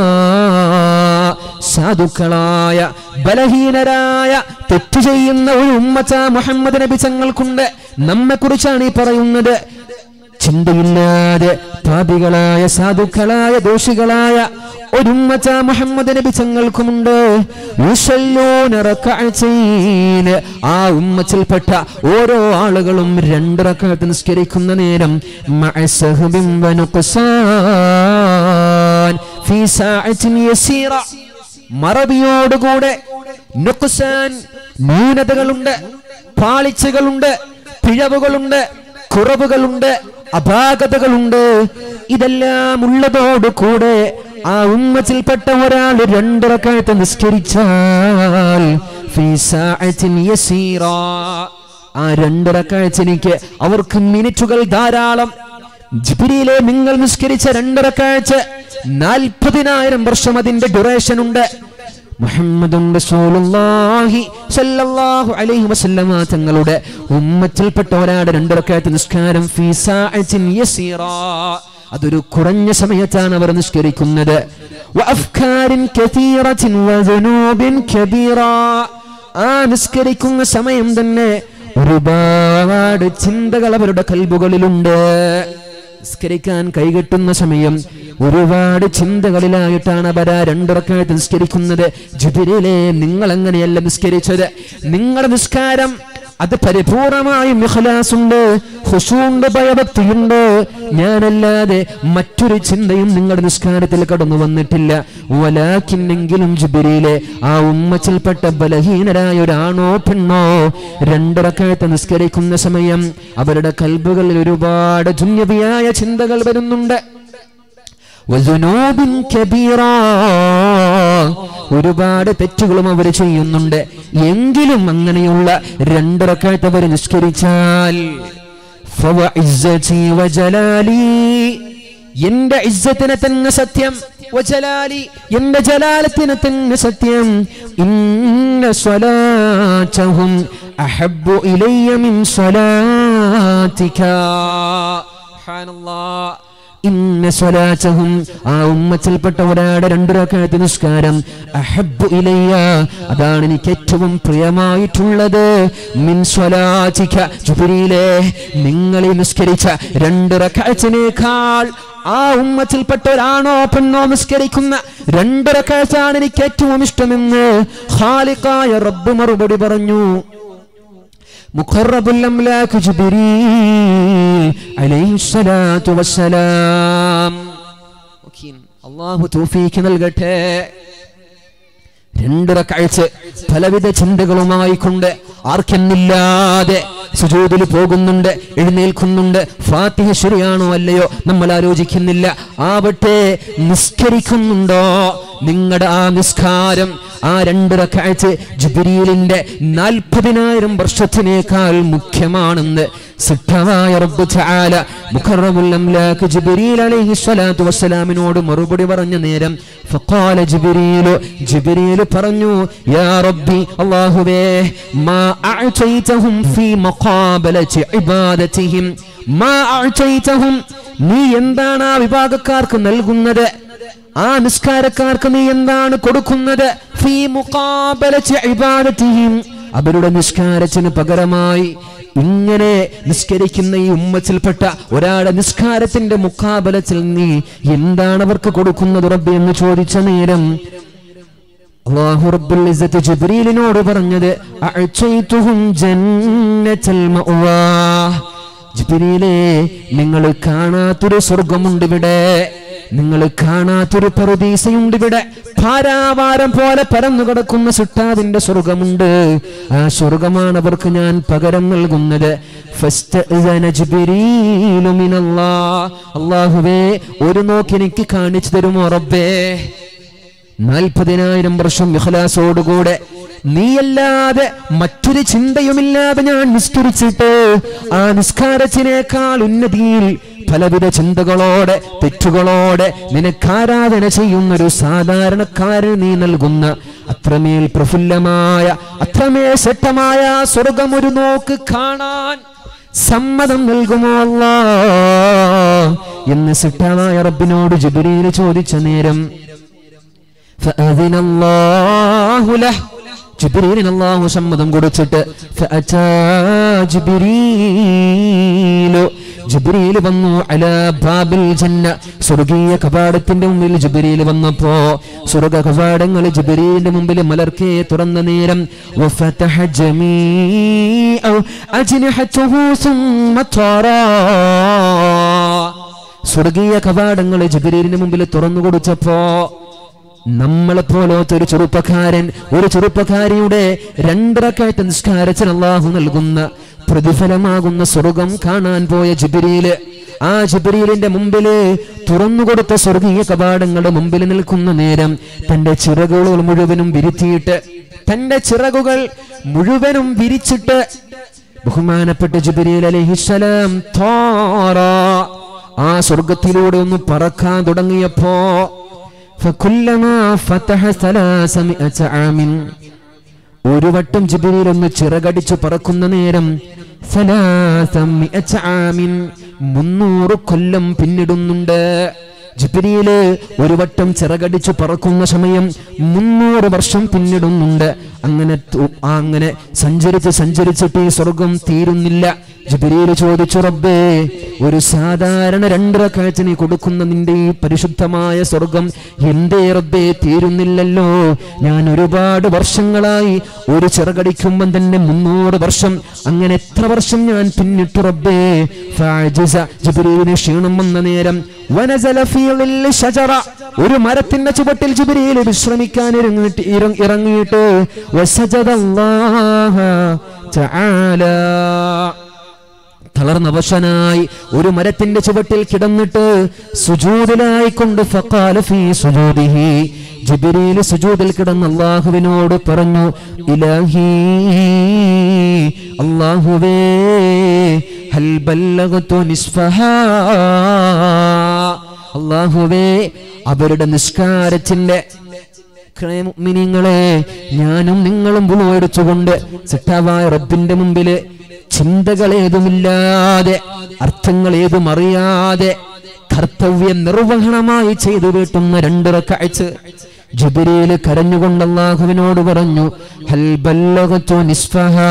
സാധുക്കളായ ബലഹീനരായ തെറ്റ് ചെയ്യുന്ന ഒരു ഉമ്മത്ത മുഹമ്മദ് നബി തങ്ങൾക്കുണ്ട് നമ്മെ കുറിച്ചാണ് ഈ പറയുന്നത് ചിന്തയില്ലാതെ പാപികളായ സാധുക്കളായ ദോഷികളായ ഒരുമ്മച്ച മുഹമ്മദ് നബി തങ്ങൾക്കുമുണ്ട് യുസല്ലൂന റക്അത്തൈൻ. ആ ഉമ്മത്തിൽപ്പെട്ട ഓരോ ആളുകളും രണ്ട് റക്അത്ത് നിസ്കരിക്കുന്ന നേരം മഅ സഹബിൻ വനുഖ്സാൻ ഫീ സാഅത്തിൻ യസീറ മറവിയോടുകൂടെ നുഖ്സാൻ ന്യൂനതകളുണ്ട് പാളിച്ചകളുണ്ട് പിഴവുകളുണ്ട് കുറവുകളുണ്ട് അപാകതകളുണ്ട് ഇതെല്ലാം ഉള്ളതോടുകൂടെ ആ ഉമ്മത്തിൽപ്പെട്ട ഒരാൾ രണ്ടിറക്കാലത്ത് നിസ്കരിച്ചാൽ ഫീ സാഅത്തിൻ യസീറ. ആ രണ്ടിറക്കാഴ്ചനിക്ക് അവർക്ക് മിനിറ്റുകൾ ധാരാളം ജിബിരിയിലെ നിങ്ങൾ നിസ്കരിച്ച രണ്ടിറക്കാഴ്ച നാൽപ്പതിനായിരം വർഷം അതിന്റെ ഡ്യൂറേഷൻ ഉണ്ട് മുഹമ്മദും റസൂലുള്ളാഹി സല്ലല്ലാഹു അലൈഹി വസല്ലമ തങ്ങളുടെ ഉമ്മത്തിൽപ്പെട്ട ഒരാടെ രണ്ടിറക്കായത്ത് നിസ്കാരം ഫീ സാഅത്തിൻ യസീറ അതൊരു കുറഞ്ഞ സമയത്താണ് അവർ നിസ്കരിക്കുന്നത് വഅഫ്കാരിൻ കതീറത്തിൻ വദുനൂബിൻ കബീറ ആ നിസ്കരിക്കുന്ന സമയം തന്നെ ഒരുപാട് ചിന്തകൾ അവരുടെ കൽബുകളിലുണ്ട് നിസ്കരിക്കാൻ കൈകെട്ടുന്ന സമയം ഒരുപാട് ചിന്തകളിലായിട്ടാണ് അവർ ആ രണ്ടുറക്കായിട്ട് നിസ്കരിക്കുന്നത് ജിബിരിലെ നിങ്ങൾ എങ്ങനെയല്ല നിസ്കരിച്ചത് നിങ്ങളുടെ നിസ്കാരം അത് പരിപൂർണമായും ഇഖ്ലാസുണ്ട് ഹുഷുണ്ട് ഭയഭക്തിയുണ്ട് ഞാനല്ലാതെ മറ്റൊരു ചിന്തയും നിങ്ങളുടെ നിസ്കാരത്തിൽ കടന്നു വന്നിട്ടില്ല വലാക്കിന്നെങ്കിലും ജിബിരിയിലെ ആ ഉമ്മച്ചിൽപ്പെട്ട ബലഹീനരായ ഒരാണോ പെണ്ണോ രണ്ടിറക്കായത്ത് നിസ്കരിക്കുന്ന സമയം അവരുടെ കൽബുകളിൽ ഒരുപാട് ജുന്യവിയായ ചിന്തകൾ വരുന്നുണ്ട് വസുനൂബിൻ കബീറ. ഒരുപാട് തെറ്റുകളും അവർ ചെയ്യുന്നുണ്ട് എങ്കിലും അങ്ങനെയുള്ള രണ്ടിറക്കായിട്ട് അവർ നിഷ്കരിച്ചാൽ ഫവഇസ്സതി വജലാലി. എന്റെ ഇസ്സത്തിന് തന്നെ സത്യം വജലാലി എന്റെ ജലാലത്തിന് തന്നെ സത്യം ഇന്ന സ്വലാറ്റഹും അഹബ്ബു ഇലയ്യ മിൻ സ്വലാത്തിക സുബ്ഹാനല്ലാഹ് ഇന്ന സ്വലാറ്റഹും ആ ഉമ്മത്തിൽപ്പെട്ട ഒരാടെ രണ്ടു റക്അത്ത് നിസ്കാരം അഹബ്ബു ഇലയ്യ അതാണ് എനിക്ക് ഏറ്റവും പ്രിയമായിട്ടുള്ളത് മിൻ സ്വലാറ്റിക ജുബിരിയിലെ നിങ്ങൾ ഈ നിസ്കരിച്ച രണ്ട് റക്അത്തിനേക്കാൾ ആ ഉമ്മത്തിൽപ്പെട്ട ഒരാണോ പെണ്ണോ നിസ്കരിക്കുന്ന രണ്ട് റക്അത്താണ് എനിക്ക് ഏറ്റവും ഇഷ്ടമെന്ന് ഖാലിഖായ റബ്ബ് മറുപടി പറഞ്ഞു مقرب الأملاك جبريل عليه الصلاة والسلام അള്ളാഹു തൗഫീക്ക് നൽകട്ടെ രണ്ടിറക്കഴിച്ച് പലവിധ ചിന്തകളുമായി കൊണ്ട് ആർക്കെന്നില്ലാതെ സുജൂതിൽ പോകുന്നുണ്ട് എഴുന്നേൽക്കുന്നുണ്ട് ഫാത്തിഹ ശരിയാണോ അല്ലയോ നമ്മൾ ആലോചിക്കുന്നില്ല ആവട്ടെ നിസ്കരിക്കുന്നുണ്ടോ നിങ്ങളുടെ ആ നിസ്കാരം ആ രണ്ടിറക്കഴിച്ച് ജുബിരിയിലിന്റെ നാൽപ്പതിനായിരം വർഷത്തിനേക്കാൾ മുഖ്യമാണെന്ന് സിദ്ധമായ റബ്ബ് തആല മുഖറമുൽ അംലാക്ക് ജിബ്രീൽ അലൈഹി സ്വലാത്തു വസ്സലാമിനോട് മറുപടി പറഞ്ഞ നേരം ഫഖാല ജിബ്രീൽ ജിബ്രീൽ പറഞ്ഞു യാ റബ്ബി അല്ലാഹുവേ മാ അഅതൈതഹും ഫീ മഖാബലതി ഇബാദതിഹിം മാ അഅതൈതഹും നീ എന്താണ് ആ വിഭാഗക്കാർക്ക് നൽകുന്നത് ആ നിസ്കാരക്കാർക്ക് നീ എന്താണ് കൊടുക്കുന്നത് ഫീ മുഖാബലതി ഇബാദതിഹിം അവരുടെ നിസ്കാരത്തിന് പകരമായി ഇങ്ങനെ നിസ്കരിക്കുന്ന ഈ ഉമ്മത്തിൽപ്പെട്ട ഒരാളുടെ നിസ്കാരത്തിന്റെ മുഖാബലത്തിൽ നീ എന്താണ് അവർക്ക് കൊടുക്കുന്നത് റബ്ബി എന്ന് ചോദിച്ച നേരം അല്ലാഹു റബ്ബുൽ ഇസ്സത്ത് ജിബ്രീലിനോട് പറഞ്ഞത് അഅ്തൈതുഹും ജന്നത്തൽ മഅവാ ജിബ്രീലേ നിങ്ങൾ കാണാത്തൊരു സ്വർഗമുണ്ട് ഇവിടെ നിങ്ങൾ കാണാത്തൊരു പറുദീസയുണ്ട് ഇവിടെ ഭാരാവാരം പോലെ പരന്നു കിടക്കുന്ന സുട്ടാദിന്റെ സ്വർഗമുണ്ട് ആ സ്വർഗമാണ് അവർക്ക് ഞാൻ പകരം നൽകുന്നത് ഫസ്തഅ്സന ജിബ്രീലു മിനല്ലാഹ്. അല്ലാഹുവേ ഒരു നോക്ക് എനിക്ക് കാണിച്ചു തരുമോ റബ്ബേ നാൽപ്പതിനായിരം വർഷം ഇഖ്ലാസോടുകൂടെ നീയല്ലാതെ മറ്റൊരു ചിന്തയുമില്ലാതെ ഞാൻ നിസ്കരിച്ചിട്ട് ആ നിസ്കാരത്തിനേക്കാൾ ഉന്നതിയിൽ പലവിധ ചിന്തകളോടെ തെറ്റുകളോടെ നിനക്കാരാധന ചെയ്യുന്ന ഒരു സാധാരണക്കാരന് നീ നൽകുന്ന അത്രമേൽ പ്രഫുല്ലമായ അത്രമേൽ ശക്തമായ ആ സ്വർഗം ഒരു നോക്ക് കാണാൻ സമ്മതം നൽകുമോ അല്ലാ എന്ന് സിട്ടാവായ റബ്ബിനോട് ജിബ്രീൽ ചോദിച്ച നേരം فأذن الله له ജിബ്രീലിന് അള്ളാഹു സമ്മതം കൊടുത്തിട്ട് فأتى جبريل ജിബ്രീൽ വന്നു അലാ ബാബിൽ ജന്ന സ്വർഗീയ കവാടത്തിന്റെ മുമ്പിൽ ജിബ്രീൽ വന്നപ്പോ സ്വർഗ കവാടങ്ങൾ ജിബ്രീലിന്റെ മുമ്പിൽ മലർക്കെ തുറന്ന നേരം وفتح جميع أجنحته ثم طرا സ്വർഗീയ കവാടങ്ങൾ ജിബ്രീലിന് മുമ്പിൽ തുറന്നു കൊടുത്തപ്പോ നമ്മളെ പോലത്തെ ഒരു ചെറുപ്പക്കാരൻ ഒരു ചെറുപ്പക്കാരിയുടെ രണ്ടരക്കായിട്ട് നിസ്കാരത്തിന് അള്ളാഹു നൽകുന്ന പ്രതിഫലമാകുന്ന സ്വർഗം കാണാൻ പോയ ജിബിരിയില് ആ ജിബിരിയിലിന്റെ മുമ്പില് തുറന്നുകൊടുത്ത സ്വർഗീയ കവാടങ്ങളുടെ മുമ്പിൽ നിൽക്കുന്ന നേരം തന്റെ ചിറകുകൾ മുഴുവനും വിരിത്തിയിട്ട് തന്റെ ചിറകുകൾ മുഴുവനും വിരിച്ചിട്ട് ബഹുമാനപ്പെട്ട ജിബിരിൽ അലഹിസലാം ആ സ്വർഗത്തിലൂടെ ഒന്ന് പറക്കാൻ തുടങ്ങിയപ്പോ فكلما فتح ثلاثمائة عام ഒരു വട്ടം ജിബിരിൽ ഒന്ന് ചിറകടിച്ചു പറക്കുന്ന നേരം സലാസമിഅത ആമിൻ മുന്നൂറ് കൊല്ലം പിന്നിടുന്നുണ്ട് ജിബ്രീല് ഒരു വട്ടം ചിറകടിച്ചു പറക്കുന്ന സമയം മുന്നൂറ് വർഷം പിന്നിടുന്നുണ്ട് അങ്ങനെ തു- ആ അങ്ങനെ സഞ്ചരിച്ച് സഞ്ചരിച്ചിട്ട് ഈ സ്വർഗം തീരുന്നില്ല ജിബ്രീല് ചോദിച്ചു റബ്ബേ ഒരു സാധാരണ രണ്ടരക്കാഴ്ച നീ കൊടുക്കുന്ന നിന്റെ ഈ പരിശുദ്ധമായ സ്വർഗം എന്തേ റബ്ബേ തീരുന്നില്ലല്ലോ ഞാൻ ഒരുപാട് വർഷങ്ങളായി ഒരു ചിറകടിക്കുമ്പം തന്നെ മുന്നൂറ് വർഷം അങ്ങനെ എത്ര വർഷം ഞാൻ പിന്നിട്ടു റബ്ബേ ഫഅജിസ ജിബ്രീലിന് ക്ഷീണം വന്ന നേരം വനസല ഫീ ളില്ലി ഷജറ ഒരു മരത്തിന്റെ ചുവട്ടിൽ ജിബ്രീൽ വിശ്രമിക്കാൻ ഇറങ്ങിയിട്ട് ഇറ- ഇറങ്ങിയിട്ട് വസജദല്ലാഹ തആല തളർന്നവശനായി ഒരു മരത്തിന്റെ ചുവട്ടിൽ കിടന്നിട്ട് സുജൂദിലായി കൊണ്ട് ഫഖാല ഫീ സുജൂദിഹി ജിബ്രീൽ സുജൂദിൽ കിടന്ന് അല്ലാഹുവിനോട് പറഞ്ഞു ഇലാഹി അല്ലാഹുവേ ഹൽ ബല്ലഗതു നിസ്ഫഹാ അല്ലാഹുവേ അവരുടെ നിസ്കാരത്തിന്റെ മുഅ്മിനീങ്ങളെ ഞാനും നിങ്ങളും ബുളു എടുത്തുകൊണ്ട് സിട്ടാവായ റബ്ബിന്റെ മുമ്പില് ചിന്തകളേതുമില്ലാതെ അർത്ഥങ്ങളേതും അറിയാതെ കർത്തവ്യ നിർവഹണമായി ചെയ്തു വീട്ടുന്ന രണ്ട് റക്അത്ത് ജിബ്രീല് കരഞ്ഞുകൊണ്ട് അല്ലാഹുവിനോട് പറഞ്ഞു ഹൽ ബല്ലഗതു നിസ്ഫഹാ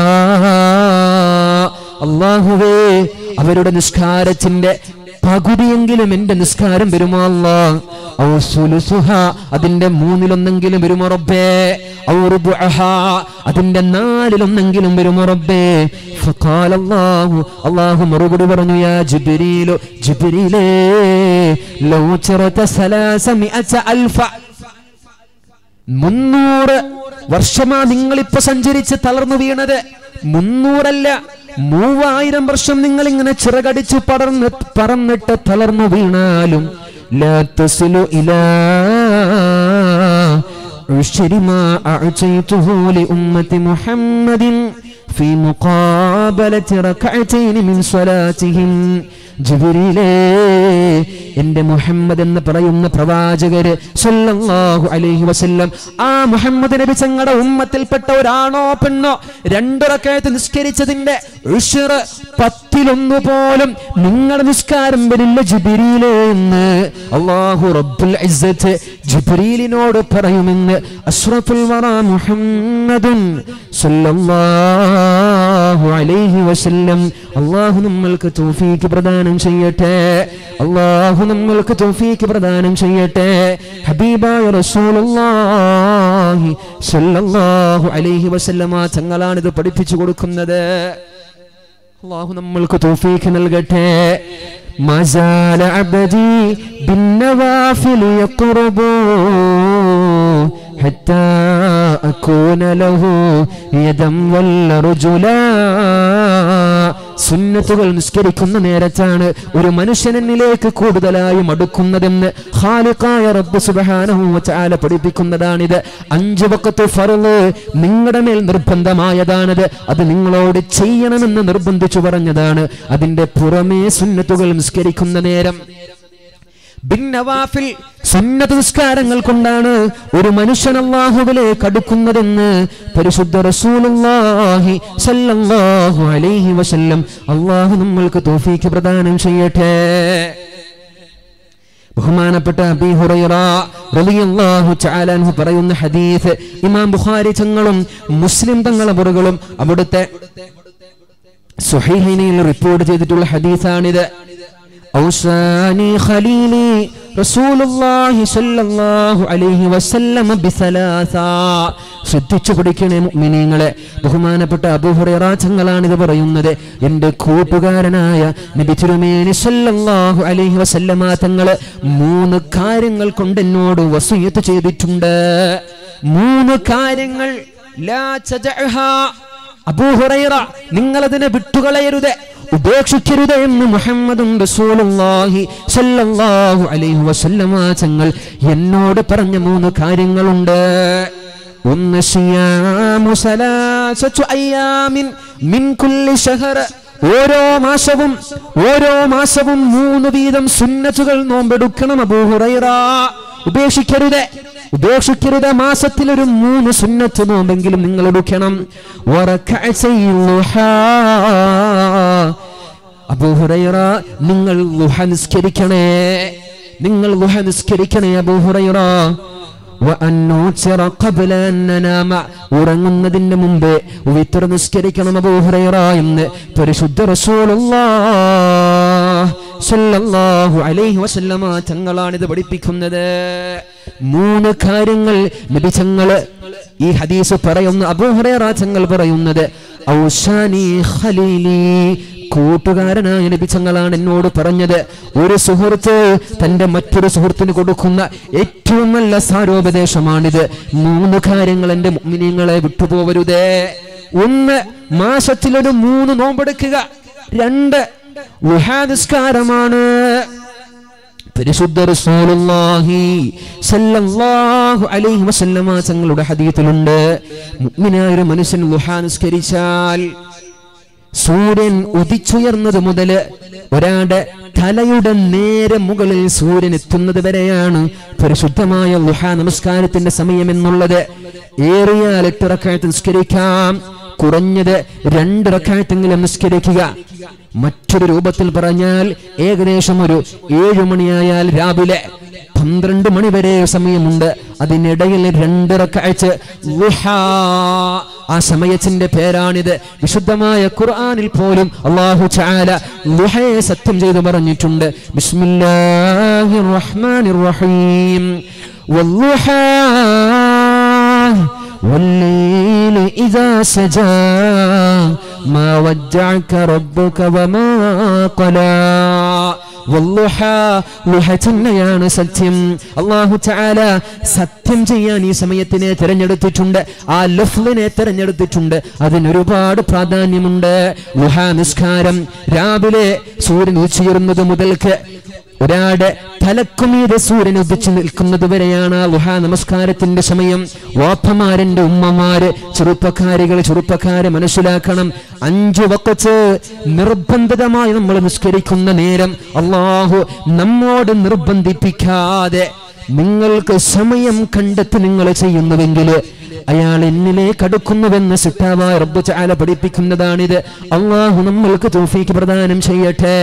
അല്ലാഹുവേ അവരുടെ നിസ്കാരത്തിന്റെ പകുതിയെങ്കിലും എന്റെ നിസ്കാരം വരുമോ അല്ലാ ഔ സുലുസുഹ അതിന്റെ മൂന്നിലൊന്നെങ്കിലും വരുമോ റബ്ബേ ഔ റുബുഅഹ അതിന്റെ നാലിലൊന്നെങ്കിലും വരുമോ റബ്ബേ ഫഖാല അല്ലാഹു അല്ലാഹു മറുപടി പറഞ്ഞു യാ ജിബ്രീലു ജിബ്രീലേ ലൗ ചറത സലാസമിഅത അൽഫ മുന്നൂറ് വർഷമാ നിങ്ങളിപ്പോ സഞ്ചരിച്ച് തളർന്നു വീണത് മുന്നൂറല്ല മൂവായിരം വർഷം നിങ്ങൾ ഇങ്ങനെ ചിറകടിച്ച് പടർന്ന് പറന്നിട്ട് തളർന്നു വീണാലും ലാ തസിലു ഇലാ عشر ما أعطيته لأمة محمد في مقابلة ركعتين من صلاتهم ജിബിരിലേ എന്റെ മുഹമ്മദ് എന്ന് പറയുന്ന പ്രവാചകര് സല്ലല്ലാഹു അലൈഹി വസല്ലം ആ മുഹമ്മദ് നബി ചങ്ങളുടെ ഉമ്മത്തിൽപ്പെട്ട ഒരാണോ പെണ്ണോ രണ്ടുറക്കയത്ത് നിസ്കരിച്ചതിന്റെ ഉഷ്റ് പത്തിലൊന്നു പോലും നിങ്ങളുടെ നിസ്കാരം വരില്ല ജിബിരിയിലെ എന്ന് അള്ളാഹു റബ്ബുൽ ഇസ്സത്ത് ജിബ്രീലിനോട് പറയുമെന്ന് അഷ്റഫുൽ വറ മുഹമ്മദുൻ സല്ലല്ലാഹു അലൈഹി വസല്ലം അള്ളാഹു നമ്മൾക്ക് തൗഫീക്ക് പ്രദാനം ചെയ്യട്ടെ അള്ളാഹു നമ്മൾക്ക് തൗഫീക്ക് പ്രദാനം ചെയ്യട്ടെ ഹബീബായ റസൂലുള്ളാഹി സല്ലല്ലാഹു അലൈഹി വസല്ലമ തങ്ങളാണിത് പഠിപ്പിച്ചു കൊടുക്കുന്നത് അള്ളാഹു നമ്മൾക്ക് തൗഫീക്ക് നൽകട്ടെ ما زال عبدي بالنوافل يقرب حتى أكون له يدا ولا رجلا സുന്നത്തുകൾ നിസ്കരിക്കുന്ന നേരത്താണ് ഒരു മനുഷ്യനിലേക്ക് കൂടുതലായും അടുക്കുന്നതെന്ന് ഖാലിഖായ റബ്ബ് സുബ്ഹാനഹു വ തആല പഠിപ്പിക്കുന്നതാണിത് അഞ്ച് വക്കത്ത് ഫർള് നിങ്ങളുടെ മേൽ നിർബന്ധമായതാണത് അത് നിങ്ങളോട് ചെയ്യണമെന്ന് നിർബന്ധിച്ചു പറഞ്ഞതാണ് അതിന്റെ പുറമേ സുന്നത്തുകൾ നിസ്കരിക്കുന്ന നേരം ഭിന്നവാഫിൽ സുന്നത്ത് നിസ്കാരങ്ങൾ കൊണ്ടാണ് ഒരു മനുഷ്യൻ അള്ളാഹുവിലേക്ക് അടുക്കുന്നതെന്ന് പരിശുദ്ധ റസൂലുള്ളാഹി സല്ലല്ലാഹു അലൈഹി വസല്ലം അള്ളാഹു നമ്മൾക്ക് തൗഫീക്ക് പ്രദാനം ചെയ്യട്ടെ ബഹുമാനപ്പെട്ട അബീ ഹുറൈറ റളിയല്ലാഹു തആല അൻഹു പറയുന്ന ഹദീസ് ഇമാം ബുഖാരി തങ്ങളും മുസ്ലിം തങ്ങളെ പുറകളും അവിടുത്തെ സുഹൈഹൈനയിൽ റിപ്പോർട്ട് ചെയ്തിട്ടുള്ള ഹദീസാണിത് ഔസാനി ഖലീലി റസൂലുള്ളാഹി സ്വല്ലല്ലാഹു അലൈഹി വസല്ലമ ബിസലാസ ശ്രദ്ധിച്ചു പഠിക്കണേ മുഅ്മിനീങ്ങളെ ബഹുമാനപ്പെട്ട അബൂ ഹുറൈറ തങ്ങളാണ് ഇത് പറയുന്നത് എൻ്റെ കൂട്ടുകാരനായ നബി തിരുമേനി സ്വല്ലല്ലാഹു അലൈഹി വസല്ലമ തങ്ങൾ മൂന്ന് കാര്യങ്ങൾ കൊണ്ട് എന്നോട് വസിയത്ത് ചെയ്തിട്ടുണ്ട് മൂന്ന് കാര്യങ്ങൾ ലാ തദഅഹാ അബൂ ഹുറൈറ നിങ്ങൾ അതിനെ വിട്ടുകളയരുത് ഉപേക്ഷിക്കരുത് എന്ന് മുഹമ്മദും റസൂലുള്ളാഹി സല്ലല്ലാഹു അലൈഹി വസല്ലമ തങ്ങൾ എന്നോട് പറഞ്ഞ മൂന്ന് കാര്യങ്ങളുണ്ട് ഒന്ന് സിയാമു സലാസത്തു അയ്യാമിൻ മിൻ കുല്ലി ഷഹർ ഓരോ മാസവും ഓരോ മാസവും മൂന്ന് വീതം സുന്നത്തുകൾ നോമ്പെടുക്കണം അബൂ ഹുറൈറ ഉപേക്ഷിക്കരുത് ഉപേക്ഷിക്കരുത് മാസത്തിൽ ഒരു മൂന്ന് സുന്നത്ത് നോമ്പെങ്കിലും നിങ്ങൾ എടുക്കണം അബൂഹുറൈറ നിങ്ങൾ ലുഹ നിസ്കരിക്കണേ നിങ്ങൾ ലുഹ നിസ്കരിക്കണേ അബൂ ഹുറൈറ وأن نوتر قبل أن ننام ഉറങ്ങുന്നതിന് മുമ്പ് വിത്തർ നിസ്കരിക്കണം അബൂ ഹുറൈറ എന്ന് പരിശുദ്ധ റസൂലുള്ളാഹ് സല്ലല്ലാഹു അലൈഹി വസല്ലമ തങ്ങളാണിത് പഠിപ്പിക്കുന്നത് മൂന്ന് കാര്യങ്ങൾ നബി തങ്ങള് ഈ ഹദീസ് പറയുന്ന അബൂ ഹുറൈറ തങ്ങൾ പറയുന്നത് ഔസാനി ഖലീലി കൂട്ടുകാരനായ നബിച്ചങ്ങളാണ് എന്നോട് പറഞ്ഞത് ഒരു സുഹൃത്ത് തന്റെ മറ്റൊരു സുഹൃത്തിന് കൊടുക്കുന്ന ഏറ്റവും നല്ല സാരോപദേശമാണിത് മൂന്ന് കാര്യങ്ങൾ എന്റെ മുഗ്മിനിങ്ങളെ വിട്ടുപോവരുതേ ഒന്ന് മാസത്തിലൊരു മൂന്ന് നോമ്പെടുക്കുക രണ്ട് നിസ്കാരമാണ് പരിശുദ്ധ റസൂലുള്ളാഹി സല്ലല്ലാഹു അലൈഹി വസല്ലമ തങ്ങളുടെ ഹദീസിലുണ്ട് മുഅ്മിനായ ഒരു മനുഷ്യൻ ലുഹാ നിസ്കരിച്ചാൽ സൂര്യൻ ഉദിച്ചുയർന്നത് മുതല് ഒരാളുടെ തലയുടെ നേരെ മുകളിൽ സൂര്യൻ എത്തുന്നത് വരെയാണ് പരിശുദ്ധമായ ലുഹ നമസ്കാരത്തിന്റെ സമയം എന്നുള്ളത് ഏറിയാൽ എട്ട് റക്കായത്ത് നിസ്കരിക്കാം കുറഞ്ഞത് രണ്ട് റക്കായത്തെങ്കിലും നിസ്കരിക്കുക മറ്റൊരു രൂപത്തിൽ പറഞ്ഞാൽ ഏകദേശം ഒരു ഏഴു മണിയായാൽ രാവിലെ പന്ത്രണ്ട് മണി വരെ സമയമുണ്ട് അതിനിടയിൽ രണ്ടിറക്കാഴ്ച ആ സമയത്തിന്റെ പേരാണിത് വിശുദ്ധമായ ഖുർആനിൽ പോലും അള്ളാഹു ചാല ലുഹയെ സത്യം ചെയ്തു പറഞ്ഞിട്ടുണ്ട് ബിസ്മില്ലാഹിർ റഹ്മാനിർ റഹീം വല്ലുഹാ والليل إذا سجى ما ودعك ربك وما قلى തന്നെയാണ് സത്യം അള്ളാഹു ചാല സത്യം ചെയ്യാൻ ഈ സമയത്തിനെ തിരഞ്ഞെടുത്തിട്ടുണ്ട് ആ ലഫ്ലിനെ തിരഞ്ഞെടുത്തിട്ടുണ്ട് അതിനൊരുപാട് പ്രാധാന്യമുണ്ട് ലുഹാ നിസ്കാരം രാവിലെ സൂര്യൻ ഉച്ചയുറുന്നത് മുതൽക്ക് ഒരാളുടെ തലക്കുമീതെ സൂര്യൻ ഉദിച്ചു നിൽക്കുന്നത് വരെയാണ് ലുഹാ നമസ്കാരത്തിന്റെ സമയം വാപ്പമാരന്റെ ഉമ്മമാര് ചെറുപ്പക്കാരികൾ ചെറുപ്പക്കാരെ മനസ്സിലാക്കണം അഞ്ചു വക്കത്ത് നിർബന്ധിതമായി നമ്മൾ നിസ്കരിക്കുന്ന നേരം അള്ളാഹു നമ്മോട് നിർബന്ധിപ്പിക്കാതെ നിങ്ങൾക്ക് സമയം കണ്ടെത്തി നിങ്ങൾ ചെയ്യുന്നുവെങ്കിൽ അയാൾ എന്നിലേക്ക് അടുക്കുന്നുവെന്ന് സിട്ടാവായ റബ്ബ് ചാല പഠിപ്പിക്കുന്നതാണിത് അള്ളാഹു നമ്മൾക്ക് തോഫീക്ക് പ്രദാനം ചെയ്യട്ടെ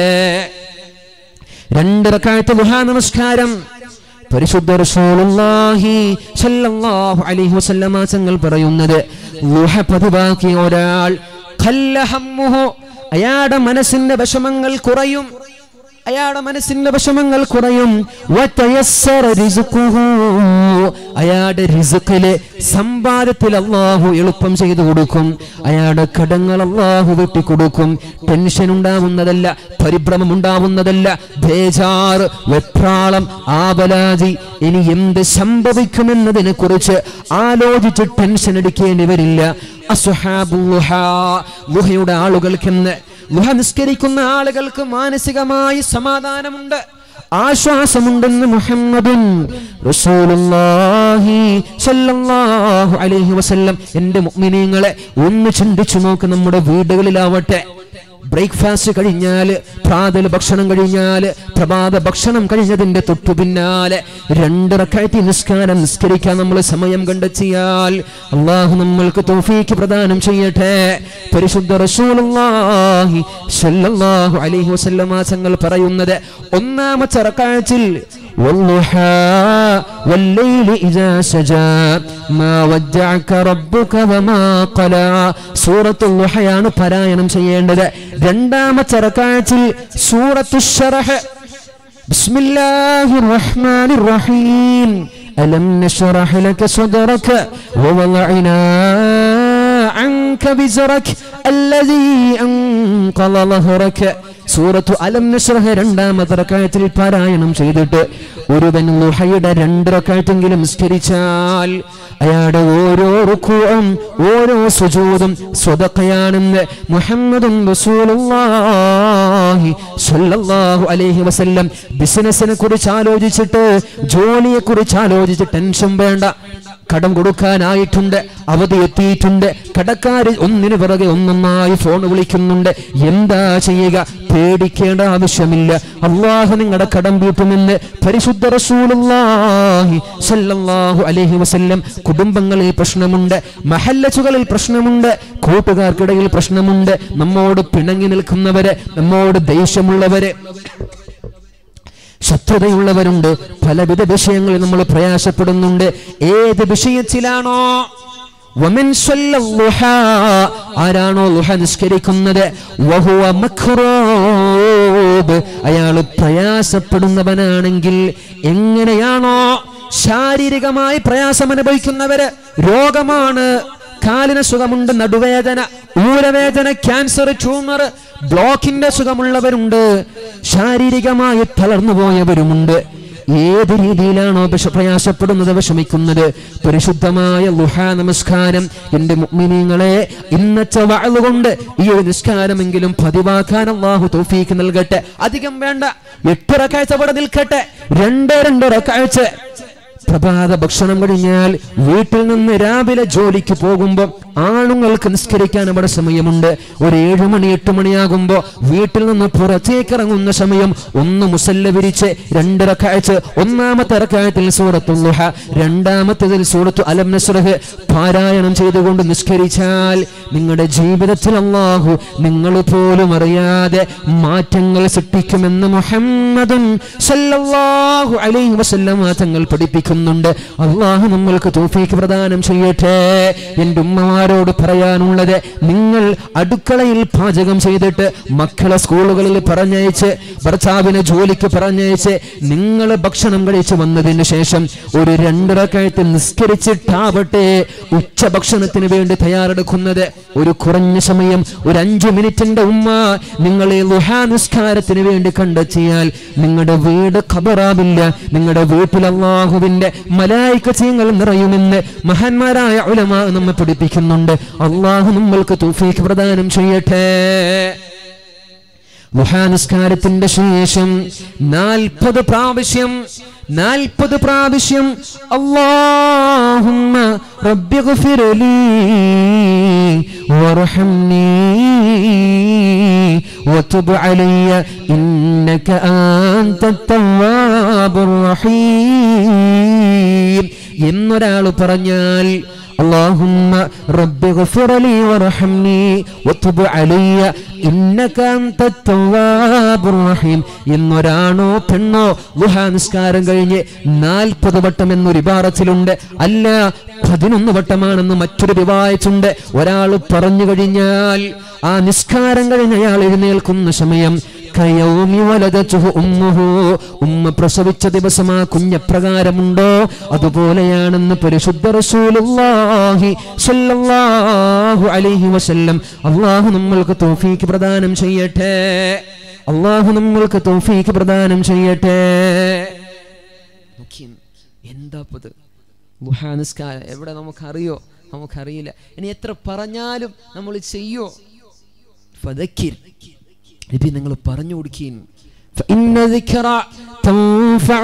രണ്ട് റക്കായത്ത് ദുഹാ നമസ്കാരം പരിശുദ്ധ റസൂലുള്ളാഹി സല്ലല്ലാഹു അലൈഹി വസല്ലമ തങ്ങൾ പറയുന്നത് ദുഹ പതിവാക്കിയ ഒരാൾ ഖല്ലഹമ്മുഹു അയാളുടെ മനസ്സിന്റെ വിഷമങ്ങൾ കുറയും അയാളുടെ മനസ്സിന്റെ വിഷമങ്ങൾ കുറയും വതയസ്സറ റിസ്ഖുഹു അയാളുടെ റിസ്ഖിലെ സമ്പാദത്തിൽ അള്ളാഹു എളുപ്പം ചെയ്തു കൊടുക്കും അയാളുടെ കടങ്ങൾ അള്ളാഹു വെട്ടിക്കൊടുക്കും ടെൻഷൻ ഉണ്ടാവുന്നതല്ല പരിഭ്രമം ഉണ്ടാവുന്നതല്ല ബേജാറ് വെപ്രാളം ആബലാതി ഇനി എന്ത് സംഭവിക്കുമെന്നതിനെ കുറിച്ച് ആലോചിച്ച് ടെൻഷൻ അടിക്കേണ്ടി വരില്ല ഗുഹയുടെ ആളുകൾക്കെന്ന് ഗുഹ നിസ്കരിക്കുന്ന ആളുകൾക്ക് മാനസികമായി സമാധാനമുണ്ട് ആശ്വാസമുണ്ടെന്ന് മുഹമ്മദുൻ റസൂലുള്ളാഹി സല്ലല്ലാഹു അലൈഹി വസല്ലം എൻ്റെ മുഅ്മിനീങ്ങളെ ഒന്ന് ചിന്തിച്ചു നോക്ക് നമ്മുടെ വീടുകളിലാവട്ടെ ബ്രേക്ക്ഫാസ്റ്റ് കഴിഞ്ഞാൽ പ്രാതൽ ഭക്ഷണം കഴിഞ്ഞാൽ പ്രഭാത ഭക്ഷണം കഴിഞ്ഞതിന്റെ തൊട്ടു പിന്നാലെ രണ്ട് റക്കായത്തി നിസ്കാരം നിസ്കരിക്കാൻ നമ്മൾ സമയം കണ്ടെത്തിയാൽ അള്ളാഹു നമ്മൾക്ക് തോഫീക്ക് പ്രദാനം ചെയ്യട്ടെ പരിശുദ്ധ റസൂലുള്ളാഹി സല്ലല്ലാഹു അലൈഹി വസല്ലമ തങ്ങൾ പറയുന്നത് ഒന്നാമത്തെ റക്കായത്തിൽ والضحى والليل إذا سجى ما ودعك ربك وما قلى സൂറത്തു ലുഹയാണ് പാരായണം ചെയ്യേണ്ടത് രണ്ടാമത്തെ റക്കായത്തിൽ സൂറത്തു ഷറഹ് ബിസ്മില്ലാഹിർ റഹ്മാനിർ റഹീം അലം നശ്റഹ് ലക സദറക വവളഅനാ عنك بزرك الذي أنقض ظهرك സൂറത്തു അലം നശ്രഹ രണ്ടാമത്തെ റക്കായത്തിൽ പാരായണം ചെയ്തിട്ട് ഒരുവൻ ലുഹയുടെ രണ്ട് റക്കായത്തെങ്കിലും നിസ്കരിച്ചാൽ അയാളുടെ ഓരോ റുക്കുവും ഓരോ സുജൂതും സ്വതക്കയാണെന്ന് മുഹമ്മദും റസൂലുള്ളാഹി സ്വല്ലല്ലാഹു അലൈഹി വസല്ലം ബിസിനസിനെ കുറിച്ച് ആലോചിച്ചിട്ട് ജോലിയെ കുറിച്ച് ആലോചിച്ച് ടെൻഷൻ വേണ്ട കടം കൊടുക്കാനായിട്ടുണ്ട് അവധി എത്തിയിട്ടുണ്ട് കടക്കാർ ഒന്നിനു പിറകെ ഒന്നൊന്നായി ഫോൺ വിളിക്കുന്നുണ്ട് എന്താ ചെയ്യുക പേടിക്കേണ്ട ആവശ്യമില്ല അള്ളാഹു നിങ്ങളുടെ കടം വീട്ടുമെന്ന് പരിശുദ്ധ റസൂലുള്ളാഹി സല്ലല്ലാഹു അലൈഹി വസല്ലം കുടുംബങ്ങളിൽ പ്രശ്നമുണ്ട് മഹല്ലച്ചുകളിൽ പ്രശ്നമുണ്ട് കൂട്ടുകാർക്കിടയിൽ പ്രശ്നമുണ്ട് നമ്മോട് പിണങ്ങി നിൽക്കുന്നവര് നമ്മോട് ദേഷ്യമുള്ളവര് ശത്രുതയുള്ളവരുണ്ട് പലവിധ വിഷയങ്ങളിൽ നമ്മൾ പ്രയാസപ്പെടുന്നുണ്ട് ഏത് വിഷയത്തിലാണോ വമൻ സ്വല്ല ളുഹാ, ആരാണോ ലുഹ നിസ്കരിക്കുന്നത് വഹുവ മഖ്റൂബ് അയാൾ പ്രയാസപ്പെടുന്നവനാണെങ്കിൽ എങ്ങനെയാണോ ശാരീരികമായി പ്രയാസം അനുഭവിക്കുന്നവര് രോഗമാണ് കാലിന് സുഖമുണ്ട് നടുവേദന ഊരവേദന ക്യാൻസർ ട്യൂമർ ബ്ലോക്കിന്റെ സുഖമുള്ളവരുണ്ട് ശാരീരികമായി തളർന്നു പോയവരുമുണ്ട് ഏത് രീതിയിലാണോ വിഷ പ്രയാസപ്പെടുന്നത് വിഷമിക്കുന്നത് പരിശുദ്ധമായ ലുഹാ നമസ്കാരം എന്റെ മുഗ്മിനീങ്ങളെ ഇന്നത്തെ വാളുകൊണ്ട് ഈ ഒരു നിസ്കാരമെങ്കിലും പതിവാക്കാൻ അള്ളാഹു തൗഫീക്ക് നൽകട്ടെ അധികം വേണ്ട എട്ടര കാഴ്ച അവിടെ നിൽക്കട്ടെ രണ്ട് രണ്ടര കാഴ്ച പ്രഭാത ഭക്ഷണം കഴിഞ്ഞാൽ വീട്ടിൽ നിന്ന് രാവിലെ ജോലിക്ക് പോകുമ്പോൾ ആണുങ്ങൾക്ക് നിസ്കരിക്കാൻ അവിടെ സമയമുണ്ട് ഒരു ഏഴ് മണി എട്ട് മണിയാകുമ്പോൾ വീട്ടിൽ നിന്ന് പുറത്തേക്ക് ഇറങ്ങുന്ന സമയം ഒന്ന് മുസല്ല വിരിച്ച് രണ്ടര കാഴ്ച ഒന്നാമത്തെ റക്കായത്തിൽ സൂറത്തുല്ലുഹ രണ്ടാമത്തേതിൽ സൂറത്തു അലം നസ്രഹ് പാരായണം ചെയ്തുകൊണ്ട് നിസ്കരിച്ചാൽ നിങ്ങളുടെ ജീവിതത്തിൽ അള്ളാഹു നിങ്ങൾ പോലും അറിയാതെ മാറ്റങ്ങൾ സൃഷ്ടിക്കുമെന്ന് മുഹമ്മദും സല്ലല്ലാഹു അലൈഹി വസല്ലമ തങ്ങൾ പഠിപ്പിക്കുന്നുണ്ട് അള്ളാഹു നമ്മൾക്ക് തോഫീക്ക് പ്രദാനം ചെയ്യട്ടെ എൻ്റെ ഉമ്മമാരോട് പറയാനുള്ളത് നിങ്ങൾ അടുക്കളയിൽ പാചകം ചെയ്തിട്ട് മക്കളെ സ്കൂളുകളിൽ പറഞ്ഞയച്ച് ഭർത്താവിനെ ജോലിക്ക് പറഞ്ഞയച്ച് നിങ്ങൾ ഭക്ഷണം കഴിച്ച് വന്നതിന് ശേഷം ഒരു രണ്ടരക്കായത്ത് നിസ്കരിച്ചിട്ടാവട്ടെ ഉച്ചഭക്ഷണത്തിന് വേണ്ടി തയ്യാറെടുക്കുന്നത് ഒരു കുറഞ്ഞ സമയം ഒരു അഞ്ചു മിനിറ്റിന്റെ ഉമ്മ നിങ്ങളെ ലുഹാ നിസ്കാരത്തിന് വേണ്ടി കണ്ടെത്തിയാൽ നിങ്ങളുടെ വീട് ഖബറാവില്ല നിങ്ങളുടെ വീട്ടിൽ അള്ളാഹുവിന്റെ മലായിക്കച്ചയങ്ങൾ നിറയുമെന്ന് മഹാന്മാരായ ഉലമ നമ്മെ പഠിപ്പിക്കുന്നുണ്ട് അള്ളാഹു നമ്മൾക്ക് തൗഫീഖ് പ്രദാനം ചെയ്യട്ടെ മുഹാനിസ്കാരത്തിന്റെ ശേഷം നാൽപ്പത് പ്രാവശ്യം നാൽപ്പത് പ്രാവശ്യം അള്ളാഹുമ്മ റബ്ബി ഗഫിറലി വറഹംനി വതുബ് അലയ്യ ഇന്നക അൻത തവ്വാബുർ റഹീം എന്നൊരാൾ പറഞ്ഞാൽ اللهم رب اغفر لي وارحمني وتب علي إنك أنت التواب الرحيم എന്നൊരാണോ പെണ്ണോ ലുഹാ നിസ്കാരം കഴിഞ്ഞ് നാൽപ്പത് വട്ടം എന്നൊരു വിഭാഗത്തിലുണ്ട് അല്ല പതിനൊന്ന് വട്ടമാണെന്ന് മറ്റൊരു വിവാഹത്തുണ്ട് ഒരാൾ പറഞ്ഞു കഴിഞ്ഞാൽ ആ നിസ്കാരം കഴിഞ്ഞ് അയാൾ എഴുന്നേൽക്കുന്ന സമയം കയൗമി വലദതുഹു ഉമ്മുഹു ഉമ്മ പ്രസവിച്ച ദിവസം ആ കുഞ്ഞപ്രകാരമുണ്ടോ അതുപോലെയാണെന്ന് പരിശുദ്ധ റസൂലുള്ളാഹി സ്വല്ലല്ലാഹു അലൈഹി വസല്ലം അള്ളാഹു നമ്മൾക്ക് തൗഫീക്ക് പ്രദാനം ചെയ്യട്ടെ അള്ളാഹു നമ്മൾക്ക് തൗഫീക്ക് പ്രദാനം ചെയ്യട്ടെ നോക്കി എന്താ ഇത് നിസ്കാരം എവിടെ നമുക്കറിയോ നമുക്കറിയില്ല ഇനി എത്ര പറഞ്ഞാലും നമ്മൾ ചെയ്യോ ഫദക്കിർ നബി നിങ്ങൾ പറഞ്ഞു കൊടുക്കീൻ فإن ذكرى تنفع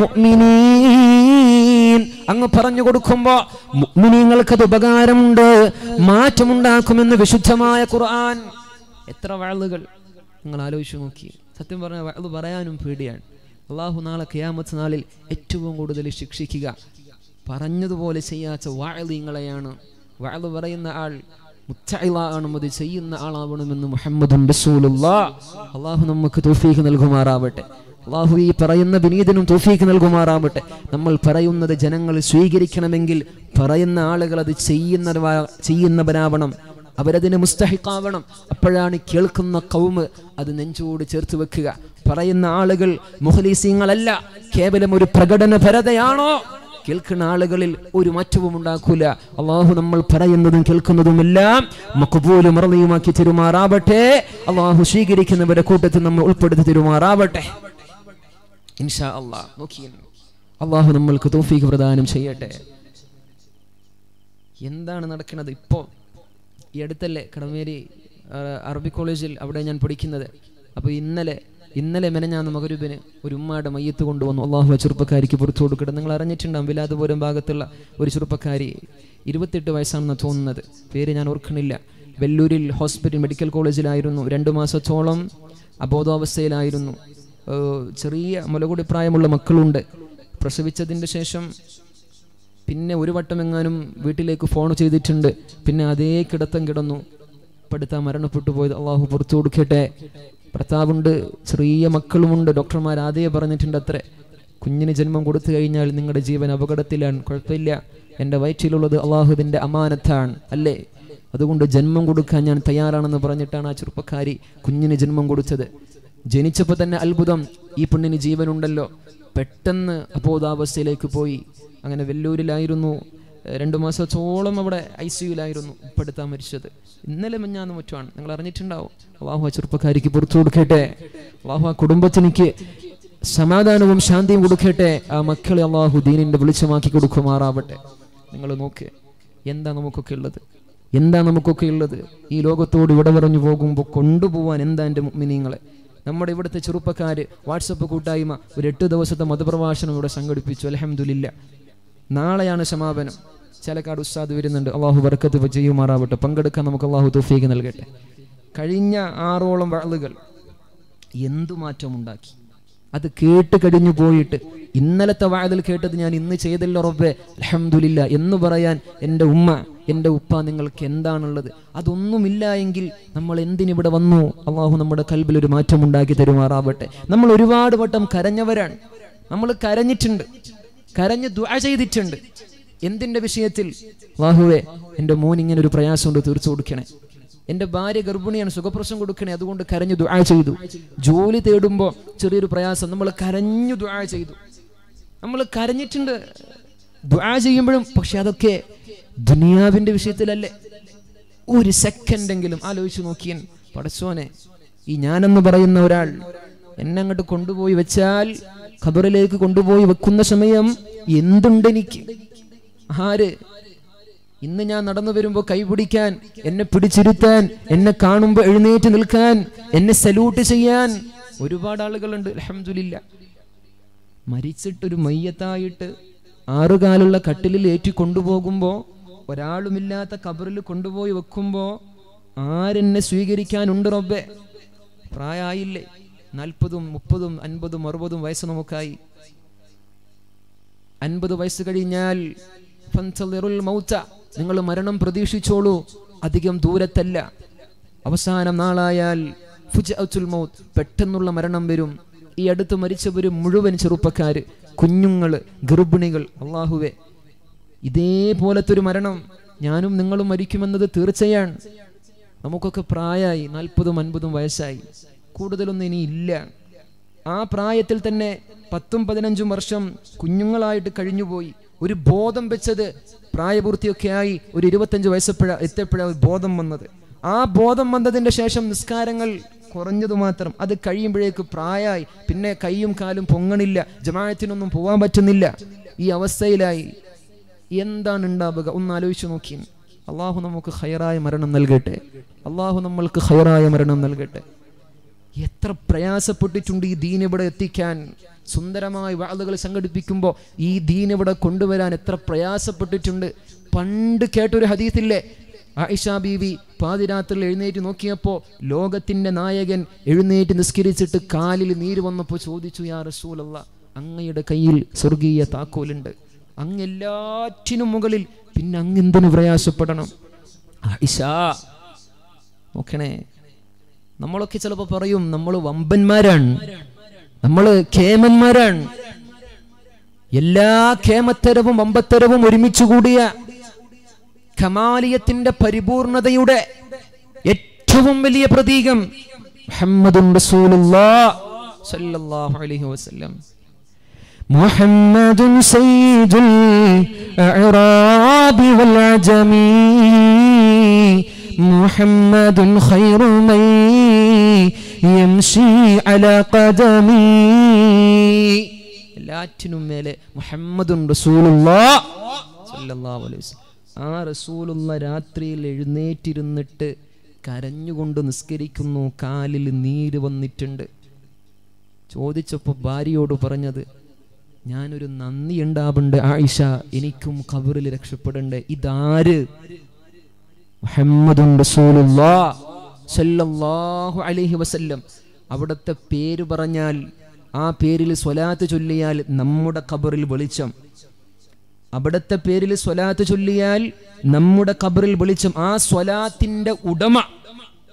المؤمنين അങ്ങ് പറഞ്ഞു കൊടുക്കുമ്പോ മുഅ്മിനീങ്ങൾക്ക് അത് ഉപകാരമുണ്ട് മാറ്റമുണ്ടാക്കുമെന്ന് വിശുദ്ധമായ ഖുർആൻ എത്ര വാളുകൾ നിങ്ങൾ ആലോചിച്ചു നോക്കി സത്യം പറഞ്ഞ വാള് പറയാനും പേടിയാണ് അള്ളാഹു നാളെ ഖിയാമത്ത് നാളിൽ ഏറ്റവും കൂടുതൽ ശിക്ഷിക്കുക പറഞ്ഞതുപോലെ ചെയ്യാത്ത വാഴലീങ്ങളെയാണ് വാള് പറയുന്ന ആൾ മുത്തയിലാകണം അത് ചെയ്യുന്ന ആളാവണമെന്ന് മുഹമ്മദ് അള്ളാഹു നമുക്ക് തോഫീക്ക് നൽകുമാറാവട്ടെ അള്ളാഹു ഈ പറയുന്ന വിനീതനും തോഫീക്ക് നൽകുമാറാവട്ടെ നമ്മൾ പറയുന്നത് ജനങ്ങൾ സ്വീകരിക്കണമെങ്കിൽ പറയുന്ന ആളുകൾ അത് ചെയ്യുന്ന ചെയ്യുന്നവരാവണം അവരതിന് മുസ്തഹിക്കാവണം അപ്പോഴാണ് കേൾക്കുന്ന കൗമ് അത് നെഞ്ചോട് ചേർത്ത് വെക്കുക പറയുന്ന ആളുകൾ മുഹലീസിങ്ങളല്ല കേവലം ഒരു പ്രകടന ഭരതയാണോ കേൾക്കുന്ന ആളുകളിൽ ഒരു മാറ്റവും ഉണ്ടാക്കൂല അള്ളാഹു നമ്മൾ പറയുന്നതും കേൾക്കുന്നതുമെല്ലാം മക്കുപോലും മറളിയുമാക്കി തെരുമാറാവട്ടെ അള്ളാഹു സ്വീകരിക്കുന്നവരുടെ കൂട്ടത്തിൽ നമ്മൾ ഉൾപ്പെടുത്തി തെരുമാറാവട്ടെ ഇൻഷാ അള്ളാഹ് നോക്കിയ അള്ളാഹു നമ്മൾക്ക് തോഫീക്ക് പ്രദാനം ചെയ്യട്ടെ എന്താണ് നടക്കുന്നത് ഇപ്പോൾ ഈ അടുത്തല്ലേ കടമേരി ആ, അറബി കോളേജിൽ അവിടെ ഞാൻ പഠിക്കുന്നത് അപ്പോൾ ഇന്നലെ ഇന്നലെ മെനഞ്ഞാന്ന് മകരൂപിന് ഒരു ഉമ്മയുടെ മയ്യത്ത് കൊണ്ടുവന്നു അള്ളാഹു ആ ചെറുപ്പക്കാരിക്ക് പുറത്തു കൊടുക്കട്ടെ നിങ്ങൾ അറിഞ്ഞിട്ടുണ്ടാവും വിലാദപുരം ഭാഗത്തുള്ള ഒരു ചെറുപ്പക്കാരി ഇരുപത്തെട്ട് വയസ്സാണെന്ന് തോന്നുന്നത് പേര് ഞാൻ ഓർക്കണില്ല വെല്ലൂരിൽ ഹോസ്പിറ്റൽ മെഡിക്കൽ കോളേജിലായിരുന്നു രണ്ടു മാസത്തോളം അബോധാവസ്ഥയിലായിരുന്നു ഏഹ് ചെറിയ മുലകുടി പ്രായമുള്ള മക്കളുണ്ട് പ്രസവിച്ചതിൻ്റെ ശേഷം പിന്നെ ഒരു വട്ടം എങ്ങാനും വീട്ടിലേക്ക് ഫോൺ ചെയ്തിട്ടുണ്ട് പിന്നെ അതേ കിടത്തം കിടന്നു ഇപ്പടുത്ത മരണപ്പെട്ടു പോയത് അള്ളാഹു പുറത്തു കൊടുക്കട്ടെ ഭർത്താവുണ്ട് ചെറിയ മക്കളുമുണ്ട് ഡോക്ടർമാർ ആദ്യമേ പറഞ്ഞിട്ടുണ്ട് അത്രേ കുഞ്ഞിന് ജന്മം കൊടുത്തു കഴിഞ്ഞാൽ നിങ്ങളുടെ ജീവൻ അപകടത്തിലാണ് കുഴപ്പമില്ല എൻ്റെ വയറ്റിലുള്ളത് അള്ളാഹുവിൻ്റെ അമാനത്താണ് അല്ലേ അതുകൊണ്ട് ജന്മം കൊടുക്കാൻ ഞാൻ തയ്യാറാണെന്ന് പറഞ്ഞിട്ടാണ് ആ ചെറുപ്പക്കാരി കുഞ്ഞിന് ജന്മം കൊടുത്തത് ജനിച്ചപ്പോൾ തന്നെ അത്ഭുതം ഈ പെണ്ണിന് ജീവനുണ്ടല്ലോ പെട്ടെന്ന് അബോധാവസ്ഥയിലേക്ക് പോയി അങ്ങനെ വെല്ലൂരിലായിരുന്നു ഏഹ് രണ്ടു മാസത്തോളം അവിടെ ഐ സിയുലായിരുന്നു ഇപ്പടുത്താ മരിച്ചത് ഇന്നലെ മഞ്ഞാന്ന് മറ്റുമാണ് നിങ്ങൾ അറിഞ്ഞിട്ടുണ്ടാവും അള്ളാഹു ആ ചെറുപ്പക്കാരിക്ക് പുറത്തു കൊടുക്കട്ടെ അള്ളാഹു ആ കുടുംബത്തിനിക്ക് സമാധാനവും ശാന്തിയും കൊടുക്കട്ടെ ആ മക്കളെ അള്ളാഹു ദീനിന്റെ വെളിച്ചമാക്കി കൊടുക്കുമാറാവട്ടെ നിങ്ങൾ നോക്ക് എന്താ നമുക്കൊക്കെ ഉള്ളത് എന്താ നമുക്കൊക്കെ ഉള്ളത് ഈ ലോകത്തോട് ഇവിടെ പറഞ്ഞു പോകുമ്പോൾ കൊണ്ടുപോകാൻ എന്താ എൻ്റെ മിനിങ്ങളെ നമ്മുടെ ഇവിടുത്തെ ചെറുപ്പക്കാര് വാട്സപ്പ് കൂട്ടായ്മ ഒരു എട്ട് ദിവസത്തെ മതപ്രഭാഷണം ഇവിടെ സംഘടിപ്പിച്ചു അലഹമില്ല നാളെയാണ് സമാപനം ചാലക്കാട് ഉസ്താദ് വരുന്നുണ്ട് അള്ളാഹു ബർക്കത്ത് ചെയ്യുമാറാവട്ടെ പങ്കെടുക്കാൻ നമുക്ക് അള്ളാഹു തോഫീക്ക് നൽകട്ടെ കഴിഞ്ഞ ആറോളം വാളുകൾ എന്തു മാറ്റമുണ്ടാക്കി അത് കേട്ട് കഴിഞ്ഞു പോയിട്ട് ഇന്നലത്തെ വാതിൽ കേട്ടത് ഞാൻ ഇന്ന് ചെയ്തല്ലോ റബ്ബെ അലഹമുല്ല എന്ന് പറയാൻ എൻ്റെ ഉമ്മ എൻ്റെ ഉപ്പ നിങ്ങൾക്ക് എന്താണുള്ളത് അതൊന്നുമില്ല എങ്കിൽ നമ്മൾ എന്തിനിവിടെ വന്നു അള്ളാഹു നമ്മുടെ കൽബിൽ ഒരു മാറ്റം ഉണ്ടാക്കി തരുമാറാവട്ടെ നമ്മൾ ഒരുപാട് വട്ടം കരഞ്ഞവരാണ് നമ്മൾ കരഞ്ഞിട്ടുണ്ട് കരഞ്ഞ് ദുആ ചെയ്തിട്ടുണ്ട് എന്തിന്റെ വിഷയത്തിൽ അള്ളാഹുവേ എൻ്റെ മോൻ ഇങ്ങനെ ഒരു പ്രയാസമുണ്ട് തീർച്ചു കൊടുക്കണേ എൻ്റെ ഭാര്യ ഗർഭിണിയാണ് സുഖപ്രസവം കൊടുക്കണേ അതുകൊണ്ട് കരഞ്ഞു ദുആ ചെയ്തു ജോലി തേടുമ്പോൾ ചെറിയൊരു പ്രയാസം നമ്മൾ കരഞ്ഞു ദുആ ചെയ്തു നമ്മൾ കരഞ്ഞിട്ടുണ്ട് ദുആ ചെയ്യുമ്പോഴും പക്ഷെ അതൊക്കെ ദുനിയാവിന്റെ വിഷയത്തിലല്ലേ ഒരു സെക്കൻഡെങ്കിലും ആലോചിച്ച് നോക്കിയൻ പടച്ചോനെ ഈ ഞാനെന്ന് പറയുന്ന ഒരാൾ എന്നെ അങ്ങോട്ട് കൊണ്ടുപോയി വെച്ചാൽ ഖബറിലേക്ക് കൊണ്ടുപോയി വെക്കുന്ന സമയം എന്തുണ്ട് എനിക്ക് ആര് ഇന്ന് ഞാൻ നടന്നു വരുമ്പോൾ കൈപിടിക്കാൻ എന്നെ പിടിച്ചിരുത്താൻ എന്നെ കാണുമ്പോൾ എഴുന്നേറ്റ് നിൽക്കാൻ എന്നെ സല്യൂട്ട് ചെയ്യാൻ ഒരുപാട് ആളുകളുണ്ട് അലഹമില്ല മരിച്ചിട്ടൊരു മയ്യത്തായിട്ട് ആറുകാലുള്ള കട്ടിലിൽ ഏറ്റി കൊണ്ടുപോകുമ്പോൾ ഒരാളുമില്ലാത്ത കബറിൽ കൊണ്ടുപോയി വെക്കുമ്പോൾ ആരെന്നെ സ്വീകരിക്കാനുണ്ട് റബ്ബെ പ്രായമായില്ലേ നാൽപ്പതും മുപ്പതും അൻപതും അറുപതും വയസ്സ് നമുക്കായി അൻപത് വയസ്സ് കഴിഞ്ഞാൽ ഫൻതളിറുൽ മൗത നിങ്ങൾ മരണം പ്രതീക്ഷിച്ചോളൂ അധികം ദൂരത്തല്ല അവസാനം നാളായാൽ ഫുജഅത്തുൽ മൗത്ത് പെട്ടെന്നുള്ള മരണം വരും ഈ അടുത്ത് മരിച്ചവര് മുഴുവൻ ചെറുപ്പക്കാര് കുഞ്ഞുങ്ങള് ഗർഭിണികൾ അള്ളാഹുവെ ഇതേപോലത്തെ ഒരു മരണം ഞാനും നിങ്ങളും മരിക്കുമെന്നത് തീർച്ചയാണ് നമുക്കൊക്കെ പ്രായമായി നാൽപ്പതും അൻപതും വയസ്സായി കൂടുതലൊന്നും ഇനി ഇല്ല ആ പ്രായത്തിൽ തന്നെ പത്തും പതിനഞ്ചും വർഷം കുഞ്ഞുങ്ങളായിട്ട് കഴിഞ്ഞുപോയി ഒരു ബോധം വെച്ചത് പ്രായപൂർത്തിയൊക്കെ ആയി ഒരു ഇരുപത്തഞ്ച് വയസ്സപ്പോഴ എത്തിയപ്പോഴാണ് ബോധം വന്നത് ആ ബോധം വന്നതിന്റെ ശേഷം നിസ്കാരങ്ങൾ കുറഞ്ഞത് മാത്രം അത് കഴിയുമ്പോഴേക്ക് പ്രായമായി പിന്നെ കൈയും കാലും പൊങ്ങണില്ല ജമായത്തിനൊന്നും പോകാൻ പറ്റുന്നില്ല ഈ അവസ്ഥയിലായി എന്താണ് ഉണ്ടാവുക ഒന്ന് ആലോചിച്ചു നോക്കി അള്ളാഹു നമുക്ക് ഹയറായ മരണം നൽകട്ടെ അള്ളാഹു നമ്മൾക്ക് ഹയറായ മരണം നൽകട്ടെ എത്ര പ്രയാസപ്പെട്ടിട്ടുണ്ട് ഈ ദീൻ ഇവിടെ എത്തിക്കാൻ സുന്ദരമായ വാളുകൾ സംഘടിപ്പിക്കുമ്പോൾ ഈ ദീൻ ഇവിടെ കൊണ്ടുവരാൻ എത്ര പ്രയാസപ്പെട്ടിട്ടുണ്ട് പണ്ട് കേട്ടൊരു ഹദീത്തില്ലേ ആയിഷ ബീവി പാതിരാത്രിയിൽ എഴുന്നേറ്റ് നോക്കിയപ്പോൾ ലോകത്തിന്റെ നായകൻ എഴുന്നേറ്റ് നിസ്കരിച്ചിട്ട് കാലിൽ നീര് വന്നപ്പോൾ ചോദിച്ചു യാ റസൂലല്ല അങ്ങയുടെ കയ്യിൽ സ്വർഗീയ താക്കോലുണ്ട് അങ്ങ് എല്ലാറ്റിനും മുകളിൽ പിന്നെ അങ്ങ് എന്തിനു പ്രയാസപ്പെടണം ആയിഷ നോക്കണേ നമ്മളൊക്കെ ചിലപ്പോൾ പറയും നമ്മൾ വമ്പന്മാരാണ് നമ്മൾ കേമന്മാരാണ് എല്ലാ കേമത്തരവും വമ്പത്തരവും ഒരുമിച്ച് കൂടിയ കമാലിയത്തിന്റെ പരിപൂർണതയുടെ ഏറ്റവും വലിയ പ്രതീകം മുഹമ്മദുൻ റസൂലുള്ളാഹ് സല്ലല്ലാഹു അലൈഹി വസല്ലം محمد سيد الأعراب والعجم محمد خير من يمشي على قدمي എല്ലാറ്റിനും മേലെ മുഹമ്മദുൻ റസൂലുള്ളാഹ് സല്ലല്ലാഹു അലൈഹി വസല്ലം ആ റസൂലുള്ള രാത്രിയിൽ എഴുന്നേറ്റിരുന്നിട്ട് കരഞ്ഞുകൊണ്ട് നിസ്കരിക്കുന്നു കാലിൽ നീര് വന്നിട്ടുണ്ട് ചോദിച്ചപ്പോൾ ഭാര്യയോട് പറഞ്ഞത് ഞാനൊരു നന്ദി ഉണ്ടാവുണ്ട് ആയിഷ എനിക്കും ഖബറിൽ രക്ഷപ്പെടണ്ടേ ഇതാര് മുഹമ്മദുൻ റസൂലുള്ളാഹ് സല്ലല്ലാഹു അലൈഹി വസല്ലം അവിടുത്തെ പേര് പറഞ്ഞാൽ ആ പേരിൽ സ്വലാത്ത് ചൊല്ലിയാൽ നമ്മുടെ ഖബറിൽ വെളിച്ചം അവിടുത്തെ പേരിൽ സ്വലാത്ത് ചൊല്ലിയാൽ നമ്മുടെ ഖബറിൽ വെളിച്ചം ആ സ്വലാത്തിന്റെ ഉടമ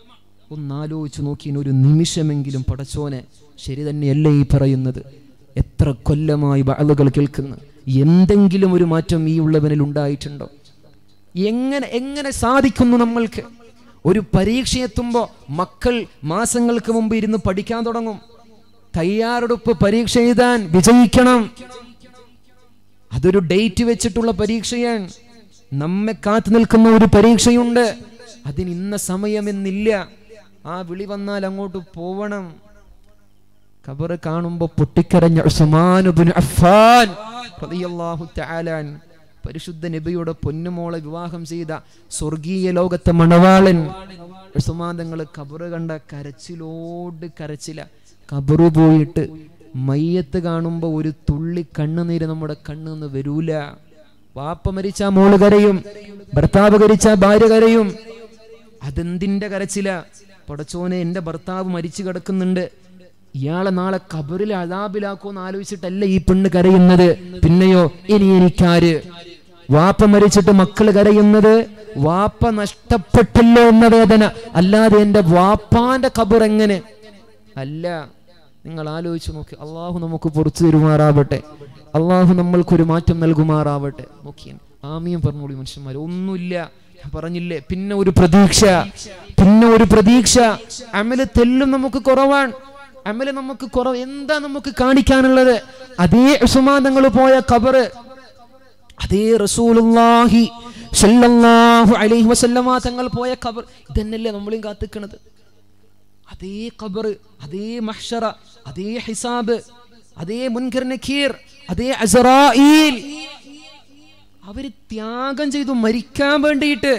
ഒന്നാലോചിച്ച് നോക്കിയ ഒരു നിമിഷമെങ്കിലും പടച്ചോനെ ശരി തന്നെയല്ലേ ഈ പറയുന്നത് എത്ര കൊല്ലമായി ആളുകൾ കേൾക്കുന്നു എന്തെങ്കിലും ഒരു മാറ്റം ഈ ഉള്ളവനിൽ ഉണ്ടായിട്ടുണ്ടോ എങ്ങനെ എങ്ങനെ സാധിക്കുന്നു നമ്മൾക്ക് ഒരു പരീക്ഷ എത്തുമ്പോൾ മക്കൾ മാസങ്ങൾക്ക് മുമ്പ് ഇരുന്ന് പഠിക്കാൻ തുടങ്ങും തയ്യാറെടുപ്പ് പരീക്ഷ എഴുതാൻ വിജയിക്കണം അതൊരു ഡേറ്റ് വെച്ചിട്ടുള്ള പരീക്ഷയാണ് നമ്മെ കാത്തു നിൽക്കുന്ന ഒരു പരീക്ഷയുണ്ട് അതിന് ഇന്ന സമയമെന്നില്ല ആ വിളി വന്നാൽ അങ്ങോട്ട് പോവണം ഖബറ് കാണുമ്പോ പൊട്ടിക്കരഞ്ഞ ഉസ്മാൻ ഇബ്നു അഫ്ഫാൻ റളിയല്ലാഹു തആല അൻഹു. പരിശുദ്ധ നബിയുടെ പൊന്നുമോളെ വിവാഹം ചെയ്ത സ്വർഗീയ ലോകത്തെ മണവാളൻ ഉസ്മാൻ തങ്ങൾ ഖബറ് കണ്ട കരച്ചിലോട് കരച്ചില ഖബറ് പോയിട്ട് മയ്യത്ത് കാണുമ്പോ ഒരു തുള്ളി കണ്ണുനീര് നമ്മുടെ കണ്ണിന്ന് വരൂല വാപ്പ മരിച്ച മോള് കരയും ഭർത്താവ് കരിച്ച ഭാര്യ കരയും അതെന്തിന്റെ കരച്ചില പടച്ചോനെ എന്റെ ഭർത്താവ് മരിച്ചു കിടക്കുന്നുണ്ട് ഇയാളെ നാളെ കബറിൽ അതാബിലാക്കുമെന്ന് ആലോചിച്ചിട്ടല്ല ഈ പെണ്ണ് കരയുന്നത് പിന്നെയോ ഇനി എനിക്കാര് വാപ്പ മരിച്ചിട്ട് മക്കള് കരയുന്നത് വാപ്പ നഷ്ടപ്പെട്ടല്ലോ എന്ന വേദന അല്ലാതെ എന്റെ വാപ്പാന്റെ കബർ എങ്ങനെ അല്ല നിങ്ങൾ ആലോചിച്ച് നോക്കി അള്ളാഹു നമുക്ക് പുറത്തു തരുമാറാവട്ടെ അള്ളാഹു നമ്മൾക്കൊരു മാറ്റം നൽകുമാറാവട്ടെ നോക്കിയാൽ ആമിയും പറഞ്ഞോളി മനുഷ്യന്മാർ ഒന്നുമില്ല ഞാൻ പറഞ്ഞില്ലേ പിന്നെ ഒരു പ്രതീക്ഷ പിന്നെ ഒരു പ്രതീക്ഷ അമല് തെല്ലും നമുക്ക് കുറവാണ് അമല് നമുക്ക് കുറവ് എന്താ നമുക്ക് കാണിക്കാനുള്ളത് അതേ ഉസുമാനങ്ങൾ പോയ കബറ് അതേ റസൂലുള്ളാഹി സല്ലല്ലാഹു അലൈഹി വസല്ലമ തങ്ങൾ പോയ ഖബർ ഇതന്നല്ലേ നമ്മളും കാത്തിക്കണത് അതേ ഖബർ അതേ മഹ്ഷറ അതേ ഹിസാബ് അതേ മുൻകർ നഖീർ അതേ അസറായിൽ അവര് ത്യാഗം ചെയ്തു മരിക്കാൻ വേണ്ടിയിട്ട്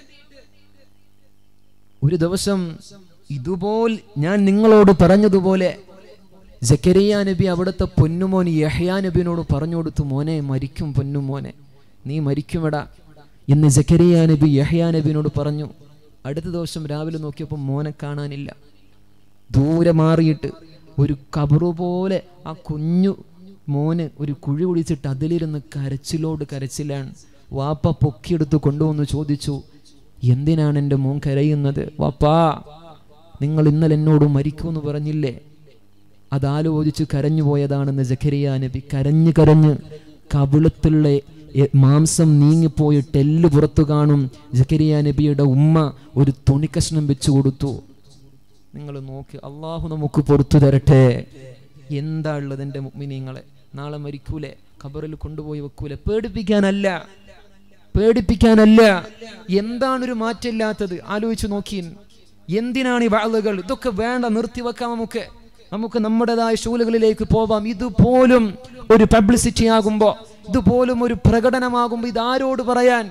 ഒരു ദിവസം ഇതുപോൽ ഞാൻ നിങ്ങളോട് പറഞ്ഞതുപോലെ ജക്കരിയ നബി അവിടുത്തെ പൊന്നുമോൻ യഹ്യാ നബിനോട് പറഞ്ഞു കൊടുത്തു മോനെ മരിക്കും പൊന്നുമോനെ നീ മരിക്കുമെടാ എന്ന് ജക്കരിയ നബി യഹ്യാ നബിനോട് പറഞ്ഞു അടുത്ത ദിവസം രാവിലെ നോക്കിയപ്പോൾ മോനെ കാണാനില്ല ദൂരെ മാറിയിട്ട് ഒരു കബറു പോലെ ആ കുഞ്ഞു മോന് ഒരു കുഴി കുടിച്ചിട്ട് അതിലിരുന്ന് കരച്ചിലോട് കരച്ചിലാണ് വാപ്പ പൊക്കിയെടുത്ത് കൊണ്ടുവന്ന് ചോദിച്ചു എന്തിനാണ് എൻ്റെ മോൻ കരയുന്നത് വാപ്പാ നിങ്ങൾ ഇന്നലെ എന്നോട് മരിക്കുമെന്ന് പറഞ്ഞില്ലേ അതാലോചിച്ച് കരഞ്ഞു പോയതാണെന്ന് ജഖരിയ നബി കരഞ്ഞു കരഞ്ഞ് കവിളത്തുള്ള എ- മാംസം നീങ്ങിപ്പോയിട്ട് എല്ല് പുറത്തു കാണും ജക്കരിയ നബിയുടെ ഉമ്മ ഒരു തുണിക്കഷ്ണം വെച്ചു കൊടുത്തു നിങ്ങൾ നോക്ക് അള്ളാഹു നമുക്ക് പുറത്തു തരട്ടെ എന്താ ഉള്ളത് എൻ്റെ മുഗ്മിനീങ്ങളെ നാളെ മരിക്കൂലേ ഖബറിൽ കൊണ്ടുപോയി വെക്കൂലെ പേടിപ്പിക്കാനല്ല പേടിപ്പിക്കാനല്ല എന്താണൊരു മാറ്റമില്ലാത്തത് ആലോചിച്ച് നോക്കിയൻ എന്തിനാണ് ഈ വാളുകൾ ഇതൊക്കെ വേണ്ട നിർത്തിവെക്കാം നമുക്ക് നമുക്ക് നമ്മുടേതായ ഷൂലുകളിലേക്ക് പോവാം ഇതുപോലും ഒരു പബ്ലിസിറ്റി ആകുമ്പോ ഇതുപോലും ഒരു പ്രകടനമാകുമ്പോ ഇതാരോട് പറയാൻ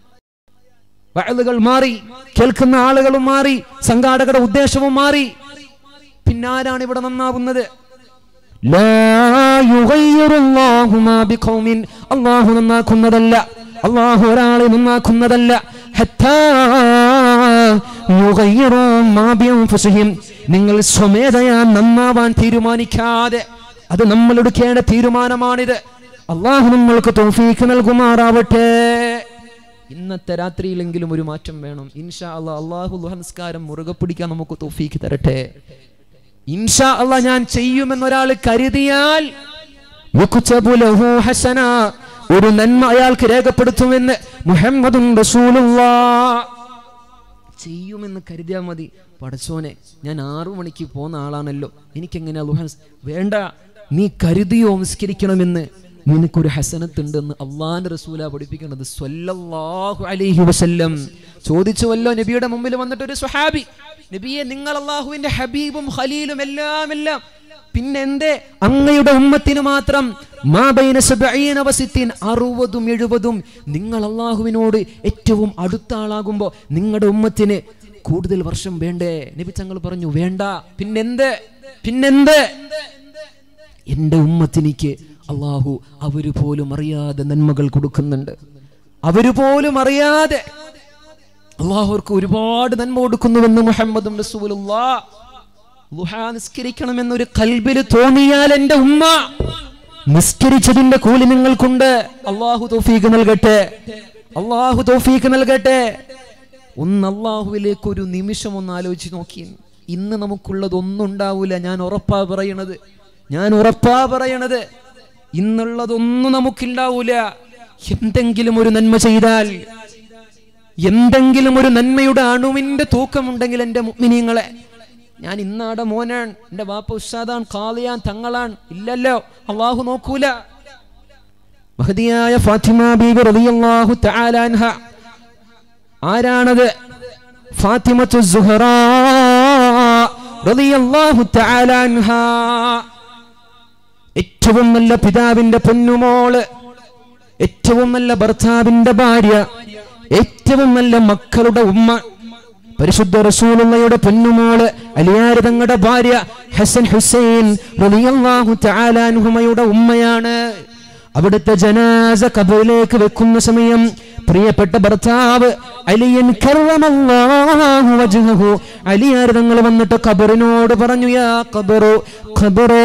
വയലുകൾ മാറി കേൾക്കുന്ന ആളുകളും മാറി സംഘാടകരുടെ ഉദ്ദേശവും മാറി പിന്നാരാണ് ഇവിടെ നന്നാവുന്നത് ലാ യുഗയ്യിറുല്ലാഹു മാ ബിഖൗമിൻ. അള്ളാഹു നന്നാക്കുന്നതല്ല അള്ളാഹു ഒരാളെ നന്നാക്കുന്നതല്ല ഹത്താ യുഗയ്യിറൂ മാ ബിഅൻഫുസിഹിം. നിങ്ങൾ സ്വമേധയാ നന്നാവാൻ തീരുമാനിക്കാതെ അത് നമ്മൾ എടുക്കേണ്ട തീരുമാനമാണിത് അള്ളാഹു നമ്മൾക്ക് തൗഫീക്ക് നൽകുമാറാവട്ടെ ഇന്നത്തെ രാത്രിയിലെങ്കിലും ഒരു മാറ്റം വേണം ഇൻഷാ അള്ളാഹ് അള്ളാഹു ലുഹൻസ്കാരം മുറുകെ പിടിക്കാൻ നമുക്ക് തൗഫീക്ക് തരട്ടെ ഇൻഷാ അള്ളാ ഞാൻ ചെയ്യുമെന്നൊരാൾ കരുതിയാൽ യുക്തബു ലഹു ഹസന ഒരു നന്മ അയാൾക്ക് രേഖപ്പെടുത്തുമെന്ന് മുഹമ്മദും റസൂലുള്ളാഹ് ചെയ്യുമെന്ന് കരുതിയാൽ മതി പടച്ചോനെ ഞാൻ ആറു മണിക്ക് പോകുന്ന ആളാണല്ലോ എനിക്കെങ്ങനെയാ ലുഹൻ വേണ്ട നീ കരുതിയോ നിസ്കരിക്കണമെന്ന് നിനക്കൊരു ഹസനത്തുണ്ടെന്ന് അള്ളാന്റെ റസൂല പഠിപ്പിക്കുന്നത് സ്വല്ലല്ലാഹു അലൈഹി വസല്ലം ചോദിച്ചുവല്ലോ നബിയുടെ മുമ്പിൽ വന്നിട്ട് ഒരു സ്വഹാബി നബിയെ നിങ്ങൾ അള്ളാഹുവിന്റെ ഹബീബും ഖലീലും എല്ലാം എല്ലാം പിന്നെന്തേ അങ്ങയുടെ ഉമ്മത്തിന് മാത്രം മാ ബൈന സബഈന വസിത്തിൻ അറുപതും എഴുപതും നിങ്ങൾ അള്ളാഹുവിനോട് ഏറ്റവും അടുത്ത ആളാകുമ്പോൾ നിങ്ങളുടെ ഉമ്മത്തിന് കൂടുതൽ വർഷം വേണ്ടേ നബി തങ്ങൾ പറഞ്ഞു വേണ്ട പിന്നെന്ത് പിന്നെന്ത് എൻ്റെ ഉമ്മത്തിനിക്ക് അള്ളാഹു അവര് പോലും അറിയാതെ നന്മകൾ കൊടുക്കുന്നുണ്ട് അവര് പോലും അറിയാതെ അള്ളാഹു അവർക്ക് ഒരുപാട് നന്മ കൊടുക്കുന്നുവെന്ന് മുഹമ്മദും റസൂലുള്ളാഹ് ലുഹ നിസ്കരിക്കണമെന്നൊരു കൽബിൽ തോന്നിയാൽ എൻ്റെ ഉമ്മ നിസ്കരിച്ചതിന്റെ കൂലി നിങ്ങൾക്കുണ്ട് അള്ളാഹു തൗഫീക്ക് നൽകട്ടെ അള്ളാഹു തൗഫീക്ക് നൽകട്ടെ ഒന്ന് അള്ളാഹുവിലേക്ക് ഒരു നിമിഷം ഒന്ന് ആലോചിച്ച് നോക്കി ഇന്ന് നമുക്കുള്ളത് ഒന്നും ഉണ്ടാവൂല ഞാൻ ഉറപ്പാ പറയണത് ഞാൻ ഉറപ്പാ പറയണത് ഇന്നുള്ളതൊന്നും നമുക്കുണ്ടാവൂല എന്തെങ്കിലും ഒരു നന്മ ചെയ്താൽ എന്തെങ്കിലും ഒരു നന്മയുടെ അണുവിന്റെ തൂക്കമുണ്ടെങ്കിൽ എൻ്റെ മുഗ്മിനീങ്ങളെ ഞാൻ ഇന്നാടെ മോനാൻ എൻ്റെ വാപ്പ ഉസ്താദാൻ കാളിയാൻ തങ്ങളാൻ ഇല്ലല്ലോ അള്ളാഹു നോക്കൂല മഹതിയായ ഫാത്തിമ ബീബി റളിയല്ലാഹു തആല അൻഹ ആരാണത് ഫാത്തിമത്തു സുഹറ റളിയല്ലാഹു തആല അൻഹ ഏറ്റവും നല്ല പിതാവിന്റെ പൊന്നുമോള് ഏറ്റവും നല്ല ഭർത്താവിന്റെ ഭാര്യ ഏറ്റവും നല്ല മക്കളുടെ ഉമ്മ പരിശുദ്ധ റസൂലുള്ളയുടെ പൊന്നുമോള് അലിയാര് തങ്ങളുടെ ഭാര്യ ഹസൻ ഹുസൈൻ റളിയല്ലാഹു തആല അൻഹുമയുടെ ഉമ്മയാണ് അവിടുത്തെ ജനാസ കബറിലേക്ക് വെക്കുന്ന സമയം പ്രിയപ്പെട്ട ഭർത്താവ് അലിയൻ കർറമല്ലാഹു വജ്ഹഹു അലിയാർ തങ്ങൾ വന്നിട്ട് ഖബറിനോട് പറഞ്ഞു യാ ഖബറു ഖബറേ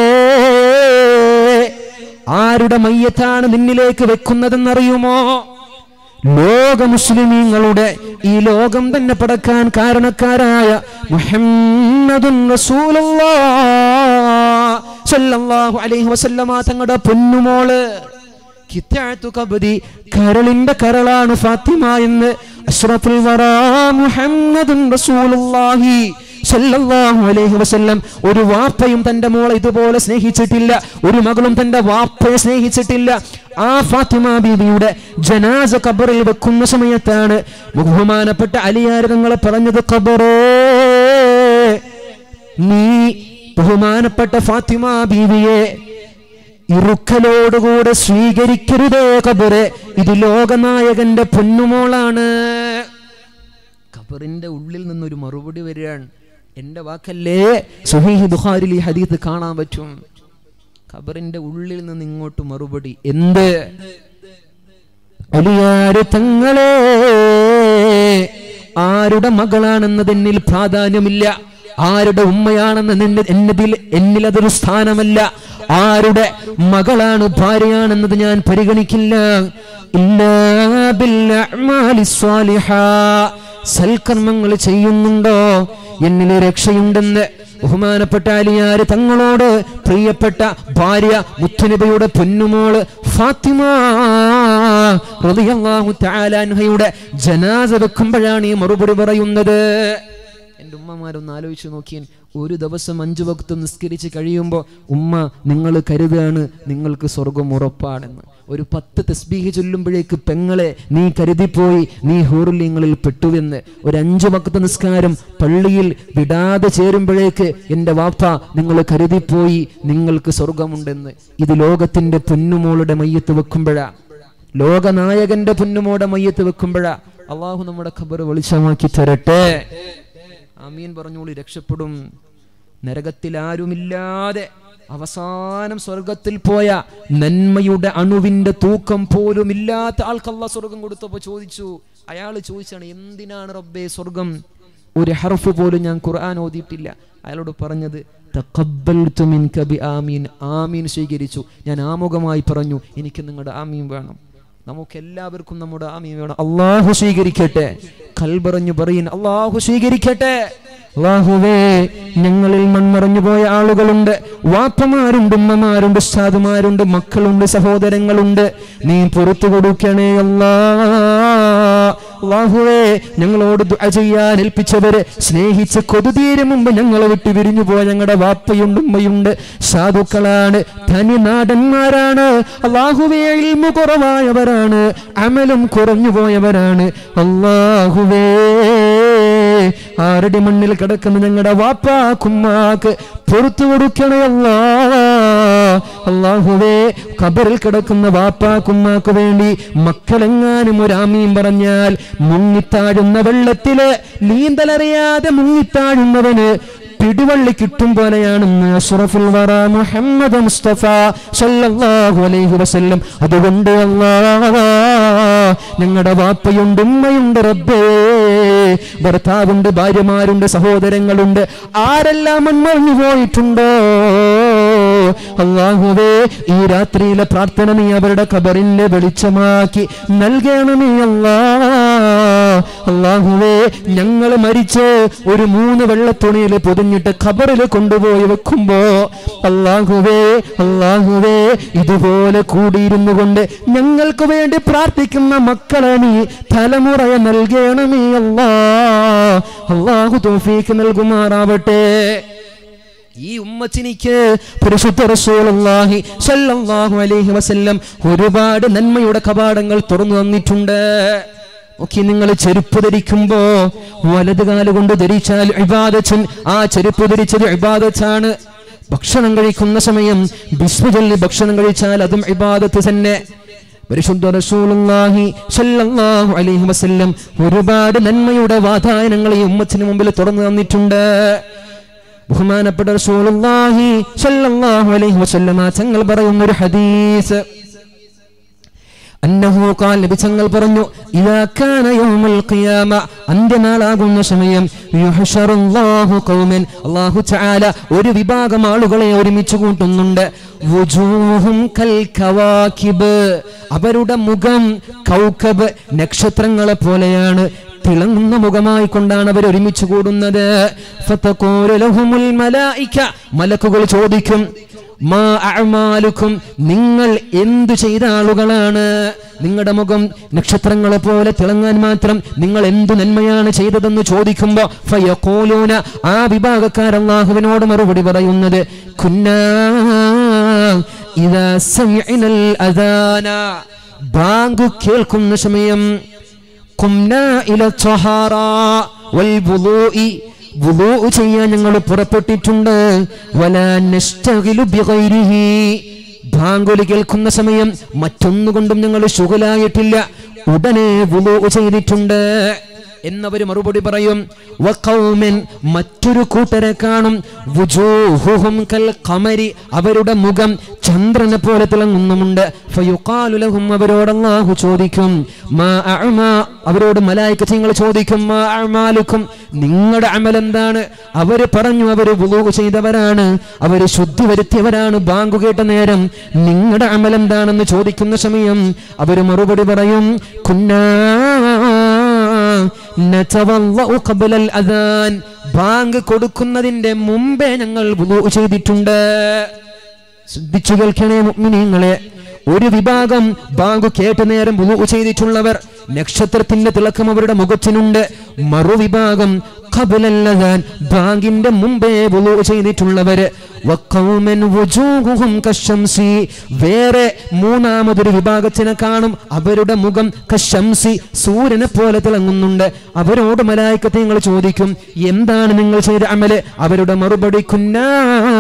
ആരുടെ മയ്യത്താണ് നിന്നിലേക്ക് വെക്കുന്നതെന്നറിയുമോ ലോക മുസ്ലിമീങ്ങളുടെ ഈ ലോകം തന്നെ പടക്കാൻ കാരണക്കാരായ മുഹമ്മദുൻ റസൂലുള്ളാഹ് സല്ലല്ലാഹു അലൈഹി വസല്ലമ തങ്ങളുടെ പൊന്നുമോള് കിത്താത്തു കബദി കരളിന്റെ കരളാണ് ഫാത്തിമ എന്ന് അഷ്റഫുൽ വറാ മുഹമ്മദുൻ റസൂലുള്ളാഹി സല്ലല്ലാഹു അലൈഹി വസല്ലം ഒരു വാപ്പയും തന്റെ മോളെ ഇതുപോലെ സ്നേഹിച്ചിട്ടില്ല ഒരു മകളും തന്റെ വാപ്പയെ സ്നേഹിച്ചിട്ടില്ല ആ ഫാത്തിമ ബീവിയുടെ ജനാസ ഖബറിൽ വെക്കുന്ന സമയത്താണ് ബഹുമാനപ്പെട്ട അലിയാർ തങ്ങളെ പറഞ്ഞത് ഖബറേ നീ ബഹുമാനപ്പെട്ട ഫാത്തിമ ബീവിയെ ഇറുക്കലോടുകൂടെ സ്വീകരിക്കരുതേ ഖബറെ ഇത് ലോകനായകന്റെ പൊന്നുമോളാണ് ഖബറിന്റെ ഉള്ളിൽ നിന്നൊരു മറുപടി വരികയാണ് എന്റെ വാക്കല്ലേ സുഹീഹ് ബുഖാരിൽ ഈ ഹദീത്ത് കാണാൻ പറ്റും ഖബറിന്റെ ഉള്ളിൽ നിന്ന് ഇങ്ങോട്ട് മറുപടി എന്ത് അലിയാര് തങ്ങളെ ആരുടെ മകളാണെന്നതെന്നിൽ പ്രാധാന്യമില്ല ആരുടെ ഉമ്മയാണെന്ന് നിന്നെ എന്നതിൽ എന്നിൽ അതൊരു സ്ഥാനമല്ല ആരുടെ മകളാണ് ഭാര്യയാണെന്നത് ഞാൻ പരിഗണിക്കില്ല ഇല്ലാ ബിൽഅഅ്മാലി സ്വാലിഹാ. സൽക്കർമ്മങ്ങൾ ചെയ്യുന്നുണ്ടോ എന്നിൽ രക്ഷയുണ്ടെന്ന് ബഹുമാനപ്പെട്ട അലിയാര് തങ്ങളോട് പ്രിയപ്പെട്ട ഭാര്യ മുത്തുനബിയുടെ പൊന്നുമോള് ഫാത്തിമ റളിയല്ലാഹു തആല അൻഹയുടെ ജനാസ വെക്കുമ്പോഴാണ് ഈ മറുപടി പറയുന്നത് എൻ്റെ ഉമ്മമാരൊന്ന് ആലോചിച്ച് നോക്കിയാൻ ഒരു ദിവസം അഞ്ചു ഭക്ത് നിസ്കരിച്ച് കഴിയുമ്പോൾ ഉമ്മ നിങ്ങൾ കരുതാണ് നിങ്ങൾക്ക് സ്വർഗം ഉറപ്പാണെന്ന് ഒരു പത്ത് തസ്ബീഹ് ചൊല്ലുമ്പോഴേക്ക് പെങ്ങളെ നീ കരുതിപ്പോയി നീ ഹൂറുല്യങ്ങളിൽ പെട്ടുവെന്ന് ഒരു അഞ്ചു ഭക്ത നിസ്കാരം പള്ളിയിൽ വിടാതെ ചേരുമ്പോഴേക്ക് എൻ്റെ വാപ്പ നിങ്ങൾ കരുതിപ്പോയി നിങ്ങൾക്ക് സ്വർഗമുണ്ടെന്ന് ഇത് ലോകത്തിന്റെ പൊന്നുമോളുടെ മയ്യത്ത് വെക്കുമ്പോഴാ ലോകനായകന്റെ പൊന്നുമോടെ മയ്യത്ത് വെക്കുമ്പോഴാ അള്ളാഹു നമ്മുടെ ഖബർ വെളിച്ചമാക്കി തരട്ടെ ആമീൻ പറഞ്ഞോളി രക്ഷപ്പെടും നരകത്തിൽ ആരുമില്ലാതെ അവസാനം സ്വർഗത്തിൽ പോയ നന്മയുടെ അണുവിന്റെ തൂക്കം പോലും ഇല്ലാത്ത ആൾക്കല്ല സ്വർഗം കൊടുത്തപ്പോ ചോദിച്ചു അയാൾ ചോദിച്ചാണ് എന്തിനാണ് റബ്ബേ സ്വർഗം ഒരു ഹർഫ് പോലും ഞാൻ ഖുർആൻ ഓതിയിട്ടില്ല അയാളോട് പറഞ്ഞത് തഖബ്ബൽതു മിൻക ബി ആമീൻ ആമീൻ സ്വീകരിച്ചു ഞാൻ ആമുഖമായി പറഞ്ഞു എനിക്ക് നിങ്ങളുടെ ആമീൻ വേണം നമുക്ക് എല്ലാവർക്കും നമ്മുടെ ആമീൻ വേണം അള്ളാഹു സ്വീകരിക്കട്ടെ കൽബറഞ്ഞു പറയും അള്ളാഹു സ്വീകരിക്കട്ടെ അള്ളാഹുവേ ഞങ്ങളിൽ മൺമറഞ്ഞു പോയ ആളുകളുണ്ട് വാപ്പമാരുണ്ട് ഉമ്മമാരുണ്ട് ഉസ്താദുമാരുണ്ട് മക്കളുണ്ട് സഹോദരങ്ങളുണ്ട് നീ പുറത്തു കൊടുക്കണേ അല്ലാ അള്ളാഹുവേ ഞങ്ങളോട് ദുആ ചെയ്യാൻ ഏൽപ്പിച്ചവരെ സ്നേഹിച്ച് കൊതുതീരെ മുമ്പ് ഞങ്ങളെ വിട്ട് വിരിഞ്ഞു പോയ ഞങ്ങളുടെ വാപ്പയുണ്ട് ഉമ്മയുണ്ട് സാധുക്കളാണ് തനി നാടന്മാരാണ് അള്ളാഹുവേ ഇൽമു കുറവായവരാണ് അമലും കുറഞ്ഞു പോയവരാണ് അള്ളാഹുവേ ആരുടെ മണ്ണിൽ കിടക്കുന്ന ഞങ്ങളുടെ വാപ്പാക്കുമ്മാക്ക് പുറത്തു കൊടുക്കണേ അല്ലാ അള്ളാഹുവേ ഖബറിൽ കിടക്കുന്ന വാപ്പാക്കുമ്മാക്ക് വേണ്ടി മക്കളെങ്ങാനും ഒരു ആമീൻ പറഞ്ഞാൽ മുങ്ങിത്താഴുന്ന വെള്ളത്തില് നീന്തലറിയാതെ മുങ്ങിത്താഴുന്നവന് പിടിവള്ളി കിട്ടും പോലെയാണെന്ന് അഷ്റഫുൽ വറ മുഹമ്മദ് മുസ്തഫ സല്ലല്ലാഹു അലൈഹി വസല്ലം അതുകൊണ്ട് അല്ലാ ഞങ്ങളുടെ വാപ്പയുണ്ട് ഉമ്മയുണ്ട് റബ്ബേ ഭർത്താവുണ്ട് ഭാര്യമാരുണ്ട് സഹോദരങ്ങളുണ്ട് ആരെല്ലാം മൺമറിഞ്ഞു പോയിട്ടുണ്ടോ അള്ളാഹുവേ ഈ രാത്രിയിലെ പ്രാർത്ഥന നീ അവരുടെ ഖബറിന്റെ വെളിച്ചമാക്കി നൽകണമേ അല്ലാ അള്ളാഹുവേ ഞങ്ങൾ മരിച്ച് ഒരു മൂന്ന് വെള്ളത്തുണിയിൽ പൊതിഞ്ഞിട്ട് ഖബറിൽ കൊണ്ടുപോയി വെക്കുമ്പോ അള്ളാഹുവേ അള്ളാഹുവേ ഇതുപോലെ കൂടിയിരുന്നു കൊണ്ട് ഞങ്ങൾക്ക് വേണ്ടി പ്രാർത്ഥിക്കുന്ന മക്കളെ നീ തലമുറയെ നൽകണമേ അല്ലാ അള്ളാഹു തോഫീക്ക് നൽകുമാറാവട്ടെ ഈ ഉമ്മച്ചിനിക്ക് പരിശുദ്ധ റസൂലുള്ളാഹി സ്വല്ലല്ലാഹു അലൈഹി വസല്ലം ഒരുപാട് നന്മയുടെ കവാടങ്ങൾ തുറന്നു തന്നിട്ടുണ്ട് ഓക്കെ നിങ്ങൾ ചെരുപ്പ് ധരിക്കുമ്പോ വലത് കാല് കൊണ്ട് ധരിച്ചാൽ ഇബാദച്ചൻ ആ ചെരുപ്പ് ധരിച്ചത് ഇബാദത്താണ് ഭക്ഷണം കഴിക്കുന്ന സമയം ബിസ്മി ചൊല്ലി ഭക്ഷണം കഴിച്ചാൽ അതും ഇബാദത്ത് തന്നെ പരിശുദ്ധ റസൂലുള്ളാഹി സ്വല്ലല്ലാഹു അലൈഹി വസല്ലം ഒരുപാട് നന്മയുടെ വാതായനങ്ങൾ ഈ ഉമ്മത്തിന് മുമ്പിൽ തുറന്നു തന്നിട്ടുണ്ട് ബഹുമാനപ്പെട്ട റസൂലുള്ളാഹി സ്വല്ലല്ലാഹു അലൈഹി വസല്ലമ തങ്ങൾ പറയുന്ന ഒരു ഹദീസ് അന്നഹു ഖാൽ നബി തങ്ങൾ പറഞ്ഞു ഇദാ കാന യൗമുൽ ഖിയാമ അന്ത്യനാളാകുന്ന സമയം യുഹ്ശറുല്ലാഹു ഖൗമൻ അല്ലാഹു തആല ഒരു വിഭാഗം ആളുകളെ ഒരുമിച്ച് കൂട്ടുന്നുണ്ട് വുജൂഹും കൽ കവാകിബ് അവരുടെ മുഖം കൗകബ് നക്ഷത്രങ്ങളെ പോലെയാണ് തിളങ്ങുന്ന മുഖമായി കൊണ്ടാണ് അവർ ഒരുമിച്ച് കൂടുന്നത് ഫതഖൂലു ലഹുമുൽ മലായിക മലക്കുകൾ ചോദിക്കും മാ അഅമാലുക്കും നിങ്ങൾ എന്തു ചെയ്ത ആളുകളാണ് നിങ്ങളുടെ മുഖം നക്ഷത്രങ്ങളെ പോലെ തിളങ്ങാൻ മാത്രം നിങ്ങൾ എന്തു നന്മയാണ് ചെയ്തതെന്ന് ചോദിക്കുമ്പോ ഫയഖൂലൂന ആ വിഭാഗക്കാർ അള്ളാഹുവിനോട് മറുപടി പറയുന്നത് കുന്നാ ഇദാ സമിഅനൽ അദാന ബാങ്ക് കേൾക്കുന്ന സമയം കുംനാ ഇല ത്വഹാറ വൽ വുളൂഇ വുളൂ ചെയ്യാൻ ഞങ്ങൾ പുറപ്പെട്ടിട്ടുണ്ട് വലാ നസ്തഗിലു ബിഗൈരിഹി ബാങ്കുലി കേൾക്കുന്ന സമയം മറ്റൊന്നുകൊണ്ടും ഞങ്ങൾ ശുഗലായിട്ടില്ല ഉടനെ വുളൂ ചെയ്തിട്ടുണ്ട് എന്നവര് മറുപടി പറയും വഖൗമൻ മറ്റൊരു കൂട്ടരെ കാണും വുജൂഹുഹും കൽ ഖമരി അവരുടെ മുഖം ചന്ദ്രനെ പോലെ തിളങ്ങുന്നുമുണ്ട് ഫയുഖാലു ലഹും അവരോട് അല്ലാഹു ചോദിക്കും മാ അഅമാ അവരോട് മലായികത്യങ്ങൾ ചോദിക്കും മാ അഅമാലുക്കും നിങ്ങളുടെ അമൽ എന്താണ് അവര് പറഞ്ഞു അവര് വുളൂ ചെയ്തവരാണ് അവര് ശുദ്ധി വരുത്തിയവരാണ് ബാങ്ക് കേട്ട നേരം നിങ്ങളുടെ അമൽ എന്താണെന്ന് ചോദിക്കുന്ന സമയം അവര് മറുപടി പറയും കുന്നാ നതവല്ലഉ ഖബ്ലൽ അദാൻ ബാങ്ക് കൊടുക്കുന്നതിന്റെ മുമ്പേ ഞങ്ങൾ വുളൂ ചെയ്തിട്ടുണ്ട് ശ്രദ്ധിച്ചു കേൾക്കണേ മുഅ്മിനീങ്ങളെ ഒരു വിഭാഗം ബാങ്ക് കേട്ട നേരം വുളൂ ചെയ്തിട്ടുള്ളവർ നക്ഷത്രത്തിന്റെ തിളക്കം അവരുടെ മുഖത്തിനുണ്ട് മറുവിഭാഗം ഖബ്ലല്ലദാൻ ബാങ്കിന്റെ മുമ്പേ വുളൂ ചെയ്തിട്ടുള്ളവര് വഖൗമൻ വുജൂഹുഹും കശംസി വേറെ മൂന്നാമതൊരു വിഭാഗത്തിനെ കാണും അവരുടെ മുഖം കശംസി സൂര്യനെ പോലെ തിളങ്ങുന്നുണ്ട് അവരോട് മലായിക്കത്തെ നിങ്ങൾ ചോദിക്കും എന്താണ് നിങ്ങൾ ചെയ്ത അമല് അവരുടെ മറുപടി കുന്നാ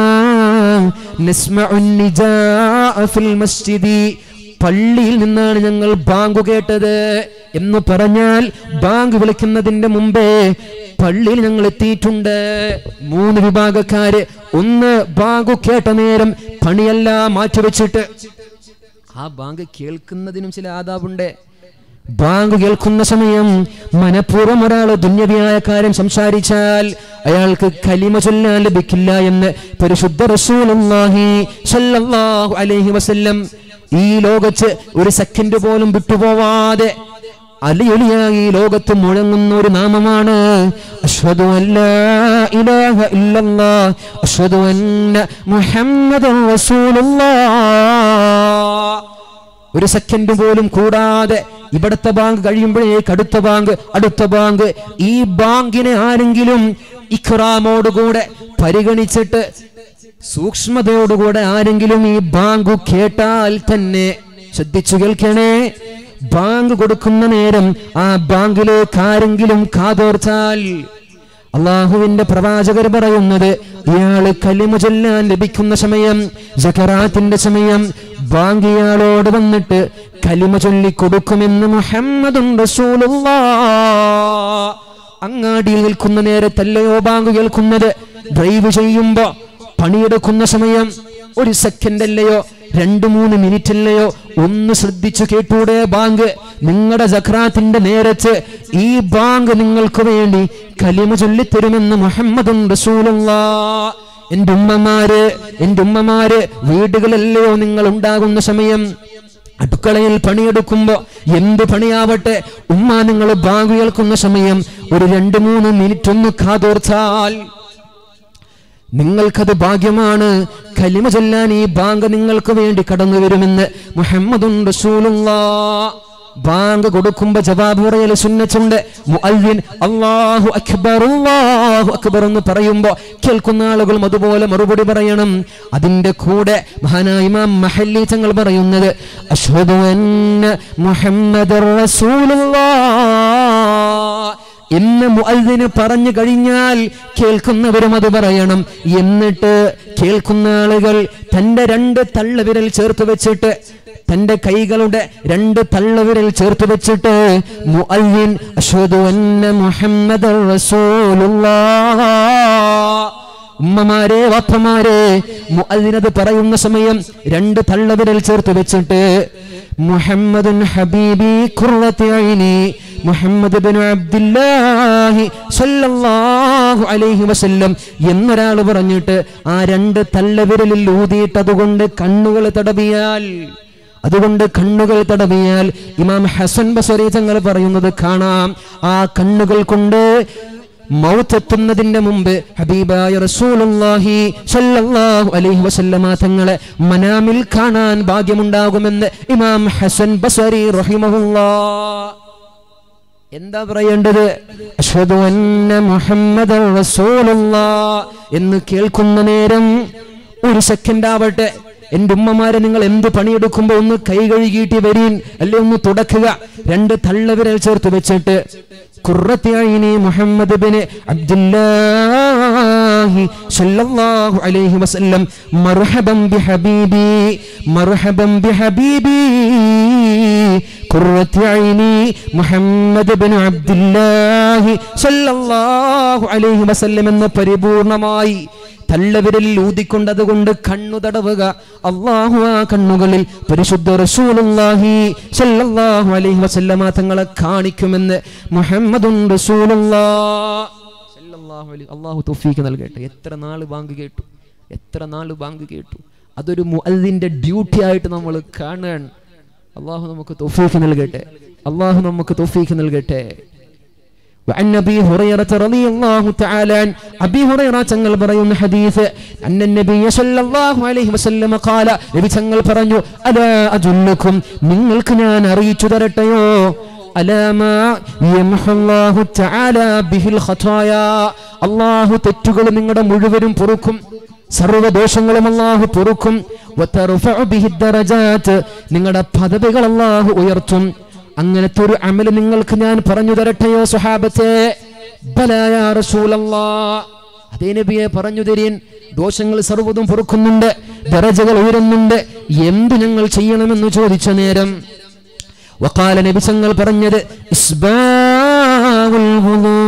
നസ്മഉൻ നിജാഅ ഫിൽ മസ്ജിദി പള്ളിയിൽ നിന്നാണ് ഞങ്ങൾ ബാങ്ക് കേട്ടത് എന്ന് പറഞ്ഞാൽ ബാങ്ക് വിളിക്കുന്നതിന്റെ മുമ്പേ പള്ളിയിൽ ഞങ്ങൾ എത്തിയിട്ടുണ്ട് മൂന്ന് വിഭാഗക്കാര് ഒന്ന് ബാങ്ക് കേട്ട നേരം പണിയെല്ലാം മാറ്റിവെച്ചിട്ട് ആ ബാങ്ക് കേൾക്കുന്നതിനും ചില ആദാബുണ്ട് ബാങ്ക് കേൾക്കുന്ന സമയം മനഃപൂർവ്വം ഒരാൾ ദുന്യവിയായ കാര്യം സംസാരിച്ചാൽ അയാൾക്ക് കലിമ ചൊല്ലാൻ ലഭിക്കില്ല എന്ന് പരിശുദ്ധ റസൂലുള്ളാഹി സ്വല്ലല്ലാഹു അലൈഹി വസല്ലം ഈ ലോകത്ത് ഒരു സെക്കൻഡ് പോലും വിട്ടുപോവാതെ അലിയൊലിയായി ഈ ലോകത്ത് മുഴങ്ങുന്ന ഒരു നാമമാണ് അഷ്ഹദു അല്ലാ ഇലാഹ ഇല്ലല്ലാഹ് അഷ്ഹദു അന്ന മുഹമ്മദൻ റസൂലുള്ളാഹ് ഒരു സെക്കൻഡ് പോലും കൂടാതെ ഇവിടത്തെ ബാങ്ക് കഴിയുമ്പോഴേക്ക് അടുത്ത ബാങ്ക് അടുത്ത ബാങ്ക് ഈ ബാങ്കിനെ ആരെങ്കിലും ഇഖ്റാമോടുകൂടെ പരിഗണിച്ചിട്ട് സൂക്ഷ്മതയോടുകൂടെ ആരെങ്കിലും ഈ ബാങ്ക് കേട്ടാൽ തന്നെ ശ്രദ്ധിച്ചു കേൾക്കണേ ബാങ്ക് കൊടുക്കുന്ന നേരം ആ ബാങ്കിലേക്ക് ആരെങ്കിലും കാതോർത്താൽ അള്ളാഹുവിന്റെ പ്രവാചകർ പറയുന്നത് ഇയാള് കലിമ ചൊല്ലാൻ ലഭിക്കുന്ന സമയം ജക്കറാത്തിന്റെ സമയം ബാങ്ക് ഇയാളോട് വന്നിട്ട് കലിമ ചൊല്ലി കൊടുക്കുമെന്ന് മുഹമ്മദും അങ്ങാടിയിൽ നിൽക്കുന്ന നേരത്തല്ലയോ ബാങ്ക് കേൾക്കുന്നത് ഡ്രൈവ് ചെയ്യുമ്പോ പണിയെടുക്കുന്ന സമയം ഒരു സെക്കൻഡ് അല്ലയോ രണ്ടു മൂന്ന് മിനിറ്റ് അല്ലയോ ഒന്ന് ശ്രദ്ധിച്ചു കേട്ടൂടെ ബാങ്ക് നിങ്ങളുടെ ജഖ്രാത്തിന്റെ നേരത്ത് ഈ ബാങ്ക് നിങ്ങൾക്ക് വേണ്ടി കലിമ ചൊല്ലിത്തരുമെന്ന് മുഹമ്മദും റസൂലുള്ള എന്റെ ഉമ്മമാര് എന്റെ ഉമ്മമാര് വീടുകളിലല്ലയോ നിങ്ങൾ ഉണ്ടാകുന്ന സമയം അടുക്കളയിൽ പണിയെടുക്കുമ്പോ എന്ത് പണിയാവട്ടെ ഉമ്മ നിങ്ങൾ ബാങ്ക് കേൾക്കുന്ന സമയം ഒരു രണ്ട് മൂന്ന് മിനിറ്റ് ഒന്ന് കാതോർത്താൽ നിങ്ങൾക്കത് ഭാഗ്യമാണ് കലിമ ചൊല്ലാൻ ഈ ബാങ്ക് നിങ്ങൾക്ക് വേണ്ടി കടന്നു വരുമെന്ന് മുഹമ്മദുൻ റസൂലുള്ളാ ബാങ്ക് കൊടുക്കുമ്പോ ജവാബ് പറയൽ സുന്നച്ചുണ്ട് മുഅല്ലിൻ അല്ലാഹു അക്ബർ അല്ലാഹു അക്ബർ എന്ന് പറയുമ്പോ കേൾക്കുന്ന ആളുകളും അതുപോലെ മറുപടി പറയണം അതിന്റെ കൂടെ മഹാനായ ഇമാം മഹല്ലി തങ്ങൾ പറയുന്നത് അഷ്ഹദു അന്ന മുഹമ്മദർ റസൂലുള്ളാഹ് എന്ന് മുഅദ്ദിന് പറഞ്ഞു കഴിഞ്ഞാൽ കേൾക്കുന്നവരും അത് പറയണം എന്നിട്ട് കേൾക്കുന്ന ആളുകൾ തന്റെ രണ്ട് തള്ളവിരൽ ചേർത്ത് വെച്ചിട്ട് തന്റെ കൈകളുടെ രണ്ട് തള്ളവിരൽ ചേർത്ത് വെച്ചിട്ട് മുഅദ്ദിൻ അഷ്ഹദു അന്ന മുഹമ്മദർ റസൂലുള്ളാഹ് ഉമ്മമാരെ വാപ്പമാരെ മുഅദ്ദിനത് പറയുന്ന സമയം രണ്ട് തള്ളവിരൽ ചേർത്ത് വെച്ചിട്ട് മുഹമ്മദുൻ ഹബീബി ഖുർറത്തി ഐനി മുഹമ്മദ് ബിൻ അബ്ദുല്ലാഹി സല്ലല്ലാഹു അലൈഹി വസല്ലം എന്നൊരാൾ പറഞ്ഞിട്ട് ആ രണ്ട് തള്ളവിരലിൽ ഊതിയിട്ട് അതുകൊണ്ട് കണ്ണുകൾ തടവിയാൽ അതുകൊണ്ട് കണ്ണുകൾ തടവിയാൽ ഇമാം ഹസൻ ബസരി തങ്ങൾ പറയുന്നത് കാണാം ആ കണ്ണുകൾ കൊണ്ട് മൗത്തെത്തുന്നതിന്റെ മുമ്പ് ഹബീബായ റസൂലുള്ളാഹി സല്ലല്ലാഹു അലൈഹി വസല്ലമ തങ്ങളെ മനാമിൽ കാണാൻ ഭാഗ്യമുണ്ടാകുമെന്ന് ഇമാം ഹസൻ ബസരി റഹിമഹുല്ലാ എന്താ പറയേണ്ടത് അഷ്ഹദു അന്ന മുഹമ്മദൻ റസൂലുള്ളാ എന്ന് കേൾക്കുന്ന നേരം ഒരു സെക്കൻഡ് ആവട്ടെ എന്റെ ഉമ്മമാരെ നിങ്ങൾ എന്ത് പണിയെടുക്കുമ്പോ ഒന്ന് കൈ കഴുകിയിട്ട് വരീൻ അല്ലെ ഒന്ന് തുടക്കുക രണ്ട് തള്ളവിരൽ ചേർത്ത് വെച്ചിട്ട് ഖുർറത്തിഅയിനി മുഹമ്മദ് ബിൻ അബ്ദുല്ലാഹി സല്ലല്ലാഹു അലൈഹി വസല്ലം മർഹബൻ ബിഹബീബി മർഹബൻ ബിഹബീബി ഖുർറത്തിഅയിനി മുഹമ്മദ് ബിൻ അബ്ദുല്ലാഹി സല്ലല്ലാഹു അലൈഹി വസല്ലം എന്ന് പരിപൂർണമായി തള്ളവിരലിൽ ഊതിക്കൊണ്ട് അതുകൊണ്ട് കണ്ണു തടവുക അള്ളാഹു ആ കണ്ണുകളിൽ പരിശുദ്ധ റസൂലുള്ളാഹി സല്ലല്ലാഹു അലൈഹി വസല്ലമ തങ്ങളെ കാണിക്കുമെന്ന് മുഹമ്മദുൻ റസൂലുള്ളാ സല്ലല്ലാഹു അലൈഹി അള്ളാഹു തൗഫീക്ക് നൽകട്ടെ എത്ര നാൾ ബാങ്ക് കേട്ടു എത്ര നാൾ ബാങ്ക് കേട്ടു അതൊരു മുഅദ്ദിന്റെ ഡ്യൂട്ടി ആയിട്ട് നമ്മൾ കാണാൻ അള്ളാഹു നമുക്ക് തൗഫീക്ക് നൽകട്ടെ അള്ളാഹു നമുക്ക് തൗഫീക്ക് നൽകട്ടെ وعن ابي هريره رضي الله تعالى عن ابي هريره തങ്ങൾ പറയുന്ന ഹദീസ് അന്ന النبي صلى الله عليه وسلم قال നബി തങ്ങൾ പറഞ്ഞു അലാ അജുല്ലുക്കും നിങ്ങൾക്ക് ഞാൻ അറിയിച്ചു തരട്ടെയോ അലാമാ യംഹുല്ലാഹു തആല ബിഹിൽ ഖതായ അല്ലാഹു തെറ്റുകൾ നിങ്ങളുടെ മുഴുവനും പൊറുക്കും സർവ്വദോഷങ്ങളും അല്ലാഹു പൊറുക്കും വതർഫഉ ബിഹി ദറജാത്ത് നിങ്ങളുടെ പദവികൾ അല്ലാഹു ഉയർത്തും അങ്ങനത്തെ ഒരു അമല് നിങ്ങൾക്ക് ഞാൻ പറഞ്ഞു തരട്ടെയോ സുഹാബത്തെ ബലായ റസൂലല്ലാ അതേ നബിയെ പറഞ്ഞു തരീൻ ദോഷങ്ങൾ സർവ്വതും പൊറുക്കുന്നുണ്ട് ദറജകൾ ഉയരുന്നുണ്ട് എന്ത് ഞങ്ങൾ ചെയ്യണമെന്ന് ചോദിച്ച നേരം വക്കാല നബിസങ്ങൾ പറഞ്ഞത് ഇസ്ബാഉൽ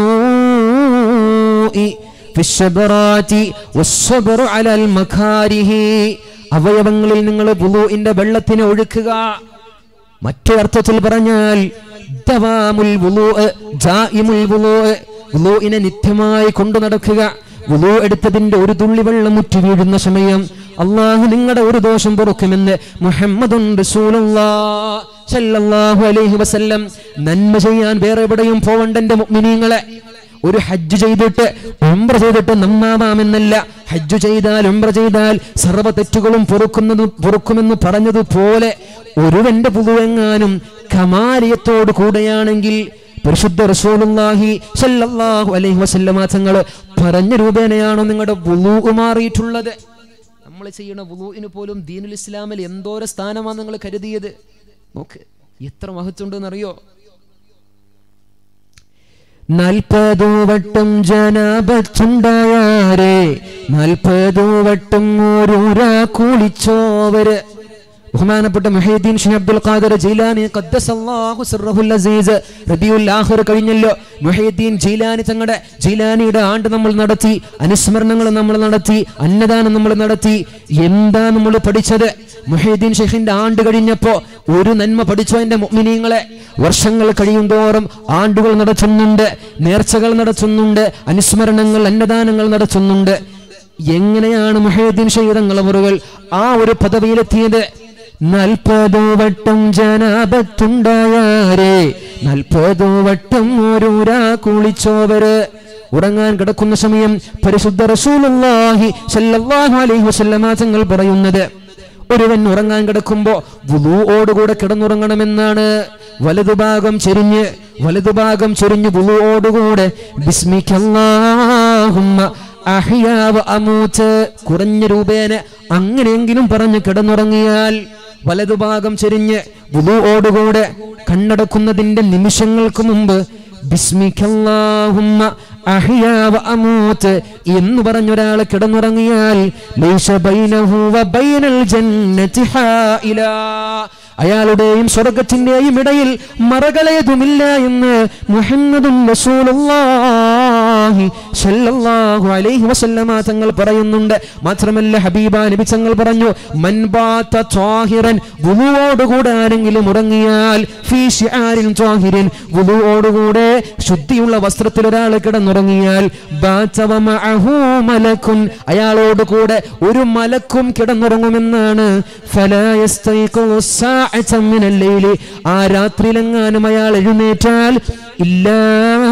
വുളൂഇ ഫിശ്ശബറാത്തി വസ്സബ്റു അലൽ മഖാരിഹി അവയവങ്ങളിൽ നിങ്ങൾ വുളൂഇന്റെ വെള്ളത്തിനെ ഒഴുക്കുക മറ്റു അർത്ഥത്തിൽ പറഞ്ഞാൽ ദവാമുൽ വുളൂഅ്, ജായിമുൽ വുളൂഅ്, വുളൂഇനെ നിത്യമായി കൊണ്ടു നടക്കുക വുളൂ എടുത്തതിന്റെ ഒരു തുള്ളി വെള്ളം മുറ്റി വീഴുന്ന സമയം അള്ളാഹു നിങ്ങളുടെ ഒരു ദോഷം പൊറുക്കുമെന്ന് മുഹമ്മദുൻ റസൂലുള്ളാഹ് സല്ലല്ലാഹു അലൈഹി വസല്ലം നന്മ ചെയ്യാൻ വേറെ എവിടെയും പോവണ്ട എന്റെ മുഅ്മിനീങ്ങളെ ഒരു ഹജ്ജ് ചെയ്തിട്ട് ഉംറ ചെയ്തിട്ട് നന്നാവാമെന്നല്ല ഹജ്ജ് ചെയ്താൽ ഉംറ ചെയ്താൽ സർവ്വ തെറ്റുകളും പൊറുക്കുന്നത് പൊറുക്കുമെന്ന് പറഞ്ഞതുപോലെ ഒരുവന്റെ പുതുവെങ്ങാനും കമാലിയത്തോട് കൂടെയാണെങ്കിൽ പരിശുദ്ധ റസൂലുള്ളാഹി സല്ലല്ലാഹു അലൈഹി വസല്ലമ തങ്ങൾ പറഞ്ഞ രൂപേണയാണോ നിങ്ങളുടെ വുളൂ മാറിയിട്ടുള്ളത് നമ്മൾ ചെയ്യുന്ന വുളൂഇന് പോലും ദീനുൽ ഇസ്ലാമിൽ എന്തോര സ്ഥാനമാണ് നിങ്ങൾ കരുതിയത് നോക്ക് എത്ര മഹത്വമുണ്ടെന്നറിയോ നാൽപ്പതു വട്ടം ജനാപത്തുണ്ടായാരെ നാൽപ്പതു വട്ടം ഓരോരാ കുളിച്ചോവര് ബഹുമാനപ്പെട്ട മുഹീദ്ദീൻ ഷെയ്ഖ് അബ്ദുൽ ഖാദർ ജീലാനി ഖദ്ദസല്ലാഹു സിർറഹുൽ അസീസ് റബിയുൽ ആഖിർ കഴിഞ്ഞല്ലോ മുഹീദ്ദീൻ ജീലാനി തങ്ങളുടെ ജീലാനിയുടെ ആണ്ട് നമ്മൾ നടത്തി അനുസ്മരണങ്ങൾ നമ്മൾ നടത്തി അന്നദാനം നമ്മൾ നടത്തി എന്താ നമ്മൾ പഠിച്ചത് മുഹീദ്ദീൻ ഷെയ്ഖിന്റെ ആണ്ട് കഴിഞ്ഞപ്പോ ഒരു നന്മ പഠിച്ചോ എന്റെ മുഅ്മിനീങ്ങളെ വർഷങ്ങൾ കഴിയും തോറും ആണ്ടുകൾ നടത്തുന്നുണ്ട് നേർച്ചകൾ നടത്തുന്നുണ്ട് അനുസ്മരണങ്ങൾ അന്നദാനങ്ങൾ നടത്തുന്നുണ്ട് എങ്ങനെയാണ് മുഹീദ്ദീൻ ഷെയ്ഖ് തങ്ങൾ അവറുകൾ ആ ഒരു പദവിയിലെത്തിയത് നാൽപ്പതോ വട്ടം ജനാപത്തുണ്ടായാരേ നാൽപ്പതോ വട്ടം ഓരോരാ കുളിച്ചോവര് ഉറങ്ങാൻ കിടക്കുന്ന സമയം പരിശുദ്ധ റസൂലുള്ളാഹി സല്ലല്ലാഹു അലൈഹി വസല്ലമ തങ്ങൾ പറയുന്നത് ഒരുവൻ ഉറങ്ങാൻ കിടക്കുമ്പോ വുളുവോടുകൂടെ കിടന്നുറങ്ങണമെന്നാണ് വലതുഭാഗം ചെരിഞ്ഞ് വലതുഭാഗം ചെരിഞ്ഞ് വുളുവോടുകൂടെ ബിസ്മിക്കല്ലാഹുമ്മ അഹ്യാവ അമൂത്ത് കുറഞ്ഞ രൂപേന അങ്ങനെയെങ്കിലും പറഞ്ഞ് കിടന്നുറങ്ങിയാൽ വലതുഭാഗം ചെരിഞ്ഞ് വുളുവോടുകൂടെ കണ്ണടക്കുന്നതിന്റെ നിമിഷങ്ങൾക്ക് മുമ്പ് ബിസ്മിക്കല്ലാഹുമ്മ അഹ്യാവ അമൂത്ത് എന്ന് പറഞ്ഞൊരാൾ കിടന്നുറങ്ങിയാൽ ലൈസ ബൈനഹു വ ബൈനൽ ജന്നതി ഹായിലാ അയാളുടെയും സ്വർഗത്തിന്റെയും ഇടയിൽ മറകളേതുമില്ല എന്ന് മുഹമ്മദും റസൂലുള്ളാഹി സല്ലല്ലാഹു അലൈഹി വസല്ലമ തങ്ങൾ പറയുന്നുണ്ട് മാത്രമല്ല ഹബീബ നബി തങ്ങൾ പറഞ്ഞു മൻ ബാത ത്വാഹിറൻ വുളുവോടുകൂടെ ആരെങ്കിലും ഉറങ്ങിയാൽ ഫീ ശിആരിൻ ത്വാഹിരിൻ വുളുവോടുകൂടെ ശുദ്ധിയുള്ള വസ്ത്രത്തിൽ ഒരാൾ കിടന്നുറങ്ങിയാൽ ബാത വ മഅഹു മലക്കുൻ അയാളോട് കൂടെ ഒരു മലക്കും കിടന്നുറങ്ങുമെന്നാണ് ഫലാ യസ്തൈഖു സാഅതൻ മിനൽ ലൈലി ആ രാത്രിയിലെങ്ങാനും അയാൾ എഴുന്നേറ്റാൽ ഇല്ലാ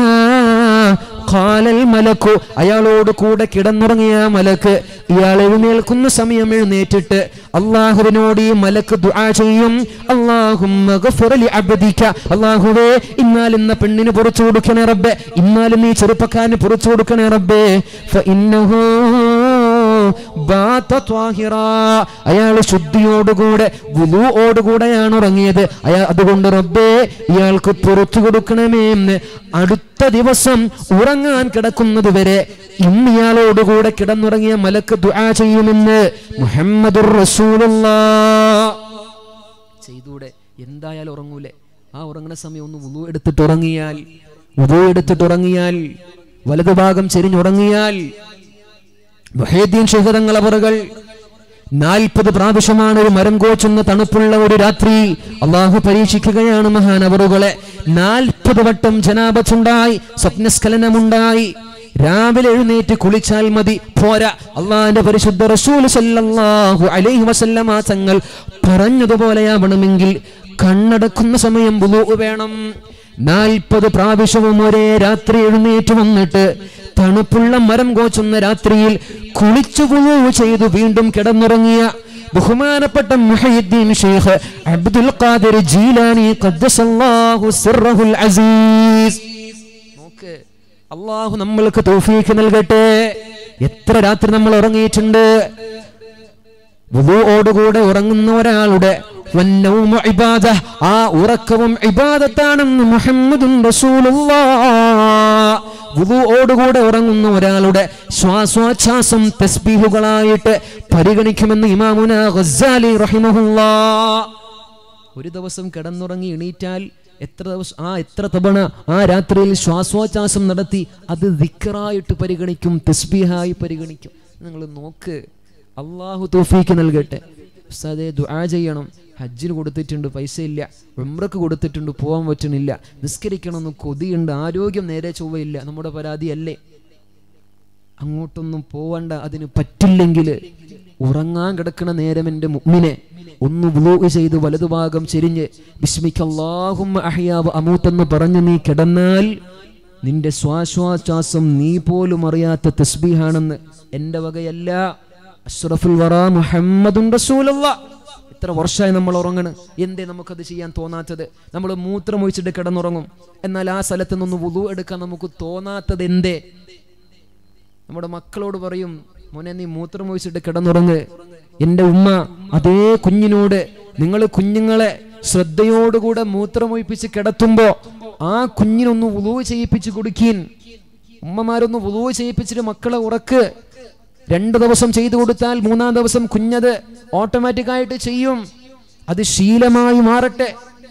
ഖാലൽ മലക്കു അയാളോട് കൂടെ കിടന്നുറങ്ങിയ ആ മലക്ക് ഇയാൾ എഴുന്നേൽക്കുന്ന സമയം എഴുന്നേറ്റിട്ട് അള്ളാഹുവിനോട് ഈ മലക്ക് ദുആ ചെയ്യും അള്ളാഹുമ്മ ഗഫിർ ലി അബ്ദിക അള്ളാഹുവേ ഇന്നാൽ ഇന്ന പെണ്ണിന് പുറത്തു കൊടുക്കണേ റബ്ബേ ഇന്നാലും നീ ചെറുപ്പക്കാരന് പുറത്തു കൊടുക്കണേ റബ്ബേ ഫഇന്നഹു ബാത്ത ത്വാഹിറാ. അയാൾ ശുദ്ധിയോടുകൂടെ വുളുവോടുകൂടെയാണ് ഉറങ്ങിയത് അയാൾ അതുകൊണ്ട് റബ്ബേ ഇയാൾക്ക് പുറത്തു കൊടുക്കണമേ എന്ന് അടുത്ത ദിവസം ഉറങ്ങാൻ കിടക്കുന്നത് വരെ ഇന്ന് ഇയാളോടുകൂടെ കിടന്നുറങ്ങിയ മലക്ക് ദുആ ചെയ്യുമെന്ന് മുഹമ്മദുർ റസൂലുള്ളാഹ് ചെയ്തൂടെ എന്തായാലും ഉറങ്ങൂലേ ആ ഉറങ്ങുന്ന സമയം ഒന്ന് വുളു എടുത്തിട്ട് ഉറങ്ങിയാൽ വുളു എടുത്തിട്ട് ഉറങ്ങിയാൽ വലതുഭാഗം ചെരിഞ്ഞുറങ്ങിയാൽ മുഹീദ്ദീൻ ശിഹതങ്ങൾ അവറുകൾ നാൽപ്പത് പ്രാവശ്യമാണ് ഒരു മരം കോച്ചുന്ന തണുപ്പുള്ള ഒരു രാത്രി അള്ളാഹു പരീക്ഷിക്കുകയാണ് മഹാനവറുകളെ നാൽപ്പത് വട്ടം ജനാപത്തുണ്ടായി സ്വപ്നസ്ഖലനമുണ്ടായി രാവിലെ എഴുന്നേറ്റ് കുളിച്ചാൽ മതി പോരാ അള്ളാഹിന്റെ പരിശുദ്ധ റസൂൽ സല്ലല്ലാഹു അലൈഹി വസല്ലമ തങ്ങൾ പറഞ്ഞതുപോലെയാവണമെങ്കിൽ കണ്ണടക്കുന്ന സമയം വുളൂ വേണം നാൽപ്പത് പ്രാവശ്യവും ഒരേ രാത്രി എഴുന്നേറ്റ് വന്നിട്ട് തണുപ്പുള്ള മരം കോച്ചുന്ന രാത്രിയിൽ കുളിച്ചു വുളൂ ചെയ്തു വീണ്ടും കിടന്നുറങ്ങിയ ബഹുമാനപ്പെട്ട മുഹയ്യദ്ദീൻ ഷെയ്ഖ് അബ്ദുൽ ഖാദിർ ജീലാനി ഖദ്ദസല്ലാഹു സിർറഹുൽ അസീസ് നോക്ക് അള്ളാഹു നമ്മൾക്ക് തൗഫീഖ് നൽകട്ടെ എത്ര രാത്രി നമ്മൾ ഉറങ്ങിയിട്ടുണ്ട് വുളുവോടുകൂടെ ഉറങ്ങുന്ന ഒരാളുടെ വന്നൗമു ഇബാദ ആ ഉറക്കവും ഇബാദത്താണെന്ന് മുഹമ്മദും റസൂലുള്ളാഹ് വുളുവോടുകൂടെ ഉറങ്ങുന്ന ഒരാളുടെ ശ്വാസോച്ഛ്വാസം തസ്ബീഹുകളായിട്ട് പരിഗണിക്കുമെന്ന് ഇമാമുന ഗസ്സാലി റഹിമഹുല്ലാഹ് ഒരു ദിവസം കിടന്നുറങ്ങി എണീറ്റാൽ എത്ര ദിവസം ആ എത്ര തവണ ആ രാത്രിയിൽ ശ്വാസോച്ഛ്വാസം നടത്തി അത് ദിക്കറായിട്ട് പരിഗണിക്കും തസ്ബീഹായി പരിഗണിക്കും നിങ്ങൾ നോക്ക് അള്ളാഹു തോഫീക്ക് നൽകട്ടെ ഉസ്താദെ ദുആ ചെയ്യണം ഹജ്ജിന് കൊടുത്തിട്ടുണ്ട് പൈസ ഇല്ല ഉംറക്ക് കൊടുത്തിട്ടുണ്ട് പോകാൻ പറ്റണില്ല നിസ്കരിക്കണമെന്ന് കൊതിയുണ്ട് ആരോഗ്യം നേരെ ചൊവ്വയില്ല നമ്മുടെ പരാതിയല്ലേ അങ്ങോട്ടൊന്നും പോവണ്ട അതിന് പറ്റില്ലെങ്കിൽ ഉറങ്ങാൻ കിടക്കണ നേരം എൻ്റെ മുമ്മിനെ ഒന്ന് വുളൂ ചെയ്ത് വലതുഭാഗം ചെരിഞ്ഞ് ബിസ്മിക്കല്ലാഹുമ്മ അഹ്യാവ് അമൂത്തെന്ന് പറഞ്ഞു നീ കിടന്നാൽ നിന്റെ ശ്വാസോച്ഛ്വാസം നീ പോലും അറിയാത്ത തസ്ബീഹാണെന്ന് എൻ്റെ വകയല്ല അഷ്റഫുൽ വറ മുഹമ്മദുൻ റസൂലുള്ളാഹ് എത്ര വർഷമായി നമ്മൾ ഉറങ്ങണ് എന്തേ നമുക്കത് ചെയ്യാൻ തോന്നാത്തത് നമ്മൾ മൂത്രമൊഴിച്ചിട്ട് കിടന്നുറങ്ങും എന്നാൽ ആ സ്ഥലത്ത് നിന്ന് വുളു എടുക്കാൻ നമുക്ക് തോന്നാത്തത് എന്തേ നമ്മുടെ മക്കളോട് പറയും മോനെ നീ മൂത്രമൊഴിച്ചിട്ട് കിടന്നുറങ്ങ് എൻ്റെ ഉമ്മ അതേ കുഞ്ഞിനോട് നിങ്ങൾ കുഞ്ഞുങ്ങളെ ശ്രദ്ധയോടുകൂടെ മൂത്രമൊഴിപ്പിച്ച് കിടത്തുമ്പോ ആ കുഞ്ഞിനൊന്ന് ഉളുവ് ചെയ്യിപ്പിച്ച് കൊടുക്കീൻ ഉമ്മമാരൊന്ന് ഉളുവ് ചെയ്യിപ്പിച്ചിട്ട് മക്കളെ ഉറക്ക് രണ്ട് ദിവസം ചെയ്തു കൊടുത്താൽ മൂന്നാം ദിവസം കുഞ്ഞത് ഓട്ടോമാറ്റിക് ആയിട്ട് ചെയ്യും അത് ശീലമായി മാറട്ടെ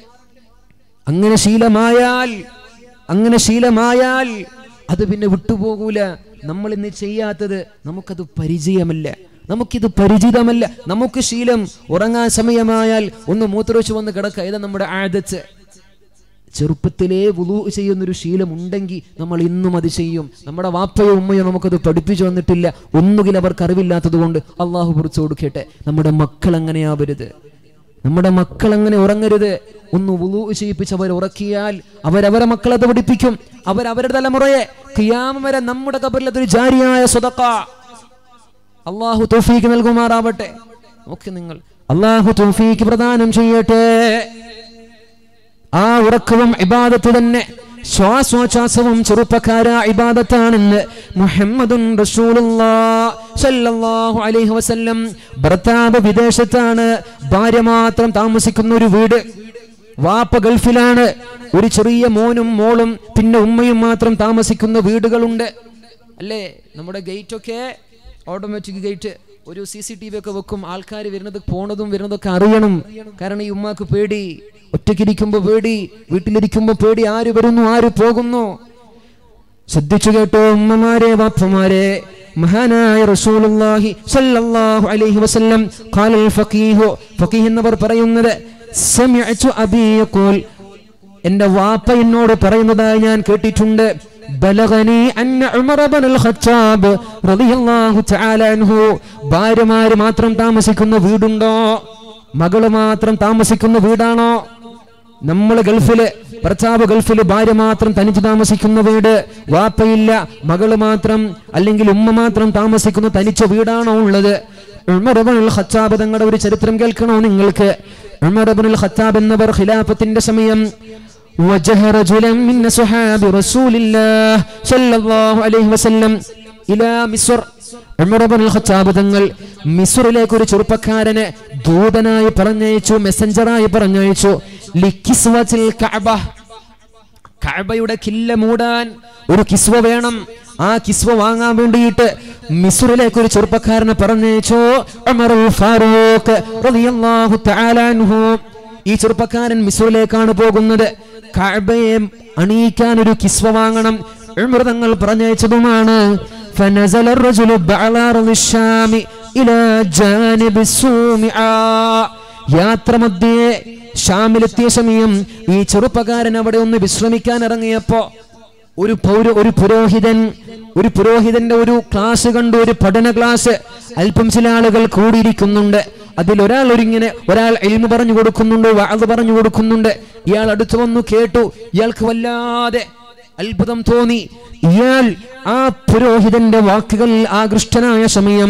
അങ്ങനെ ശീലമായാൽ അങ്ങനെ ശീലമായാൽ അത് പിന്നെ വിട്ടുപോകൂല നമ്മൾ ഇന്ന് ചെയ്യാത്തത് നമുക്കത് പരിചയമല്ല നമുക്കിത് പരിചിതമല്ല നമുക്ക് ശീലം ഉറങ്ങാൻ സമയമായാൽ ഒന്ന് മൂത്രവെച്ച് വന്ന് കിടക്കുക ഇത് നമ്മുടെ ആദത്ത് ചെറുപ്പത്തിലേ വുളു ചെയ്യുന്നൊരു ശീലം ഉണ്ടെങ്കിൽ നമ്മൾ ഇന്നും അത് ചെയ്യും നമ്മുടെ വാപ്പയോ ഉമ്മയോ നമുക്കത് പഠിപ്പിച്ചു വന്നിട്ടില്ല ഒന്നുകിൽ അവർക്ക് അറിവില്ലാത്തത് കൊണ്ട് അള്ളാഹു കുറിച്ച് കൊടുക്കട്ടെ നമ്മുടെ മക്കൾ അങ്ങനെയാവരുത് നമ്മുടെ മക്കൾ അങ്ങനെ ഉറങ്ങരുത് ഒന്ന് വുളു ചെയ്യിപ്പിച്ച് അവർ ഉറക്കിയാൽ അവരവരെ മക്കളെ അത് പഠിപ്പിക്കും അവരവരുടെ തലമുറയെ കിയാമം വരെ നമ്മുടെ കബറിൽ അതൊരു ജാരിയായ സ്വതക്ക അള്ളാഹു തൗഫീക്ക് നൽകുമാറാവട്ടെ നോക്കി നിങ്ങൾ അള്ളാഹു തൗഫീക്ക് പ്രദാനം ചെയ്യട്ടെ ആ ഉറക്കവും ഇബാദത്ത് തന്നെ ശ്വാസോച്ഛ്വാസവും ചെറുപ്പക്കാര ഇബാദത്താണെന്ന് മുഹമ്മദുൻ സല്ലല്ലാഹു അലൈഹി വസല്ലം ഭർത്താവ് വിദേശത്താണ് ഭാര്യ മാത്രം താമസിക്കുന്ന ഒരു വീട് വാപ്പ ഗൾഫിലാണ് ഒരു ചെറിയ മോനും മോളും പിന്നെ ഉമ്മയും മാത്രം താമസിക്കുന്ന വീടുകളുണ്ട് അല്ലേ നമ്മുടെ ഗേറ്റ് ഒക്കെ ഓട്ടോമാറ്റിക് ഗേറ്റ് ഒരു സി സി ടി വി ഒക്കെ വെക്കും ആൾക്കാർ വരുന്നത് പോണതും വരുന്നതൊക്കെ അറിയണം കാരണം ഈ ഉമ്മാക്ക് പേടി ഒറ്റയ്ക്കിരിക്കുമ്പോ പേടി വീട്ടിലിരിക്കുമ്പോ പേടി ആര് വരുന്നു ആര് പോകുന്നു ശ്രദ്ധിച്ചു കേട്ടോ ഉമ്മമാരെ വാപ്പമാരെ മഹാനായ റസൂലുള്ളാഹി സല്ലല്ലാഹു അലൈഹി വസല്ലം ഖാലൽ ഫഖീഹു ഫഖീഹ് എന്നവർ പറയുന്നത് സമിഅതു അബീ യഖൂൽ എന്റെ വാപ്പ എന്നോട് പറയുന്നതായി ഞാൻ കേട്ടിട്ടുണ്ട് ബലഗനി അന്ന ഉമർ ഇബ്നുൽ ഖത്താബ് റളിയല്ലാഹു തആല അൻഹു ഭാര്യമാര് മാത്രം താമസിക്കുന്ന വീടുണ്ടോ മകള് മാത്രം താമസിക്കുന്ന വീടാണോ നമ്മൾ ഗൾഫില് ഭർത്താവ് ഗൾഫില് ഭാര്യ മാത്രം തനിച്ച് താമസിക്കുന്ന വീട് വാപ്പയില്ല മകള് മാത്രം അല്ലെങ്കിൽ ഉമ്മ മാത്രം താമസിക്കുന്ന തനിച്ച വീടാണോ ഉള്ളത് ഉമർ ഇബ്നുൽ ഖത്താബ് തങ്ങളുടെ ഒരു ചരിത്രം കേൾക്കണോ നിങ്ങൾക്ക് ഉമർ ഇബ്നുൽ ഖത്താബ് എന്നവർ ഖിലാഫത്തിന്റെ സമയം وجه رجلا من صحاب رسول الله صلى الله عليه وسلم إلى مصر ഉമർ ഇബ്നുൽ ഖത്താബ് തങ്ങൾ മിസ്റിലേക്ക് ഒരു ചെറുപ്പക്കാരനെ ദൂതനായി പറഞ്ഞയച്ചു മെസ്സഞ്ചറായി പറഞ്ഞയച്ചു ലിക്കിസ്വത്തിൽ കഅബ കഅബയുടെ കില്ല മൂടാൻ ഒരു കിസ്വ വേണം ആ കിസ്വ വാങ്ങാൻ വേണ്ടിയിട്ട് മിസ്റിലേക്ക് ഒരു ചെറുപ്പക്കാരനെ പറഞ്ഞയച്ചു ഉമറുൽ ഫാറൂഖ് റളിയല്ലാഹു തആല അൻഹു ഈ ചെറുപ്പക്കാരൻ മിസ്റിലേക്കാണ് പോകുന്നത് കഅബയെ അണിയിക്കാൻ ഒരു കിസ്വ വാങ്ങണം ഉമർ തങ്ങൾ പറഞ്ഞയച്ചതുമാണ് فنزل الرجل بعلى أرض الشام إلى جانب السومعاء യാത്രമധ്യേ ഷാമിലെത്തിയ സമയം ഈ ചെറുപ്പക്കാരൻ അവിടെ ഒന്ന് വിശ്രമിക്കാൻ ഇറങ്ങിയപ്പോ ഒരു പൗര ഒരു പുരോഹിതൻ ഒരു പുരോഹിതന്റെ ഒരു ക്ലാസ് കണ്ടു ഒരു പഠന ക്ലാസ് അല്പം ചില ആളുകൾ കൂടിയിരിക്കുന്നുണ്ട് അതിൽ ഒരാൾ ഒരിങ്ങനെ ഒരാൾ എൽമ പറഞ്ഞു കൊടുക്കുന്നുണ്ട് അത് പറഞ്ഞു കൊടുക്കുന്നുണ്ട് ഇയാൾ അടുത്തു വന്നു കേട്ടു ഇയാൾക്ക് വല്ലാതെ അത്ഭുതം തോന്നി ഇയാൾ ആ പുരോഹിതന്റെ വാക്കുകൾ ആകൃഷ്ടനായ സമയം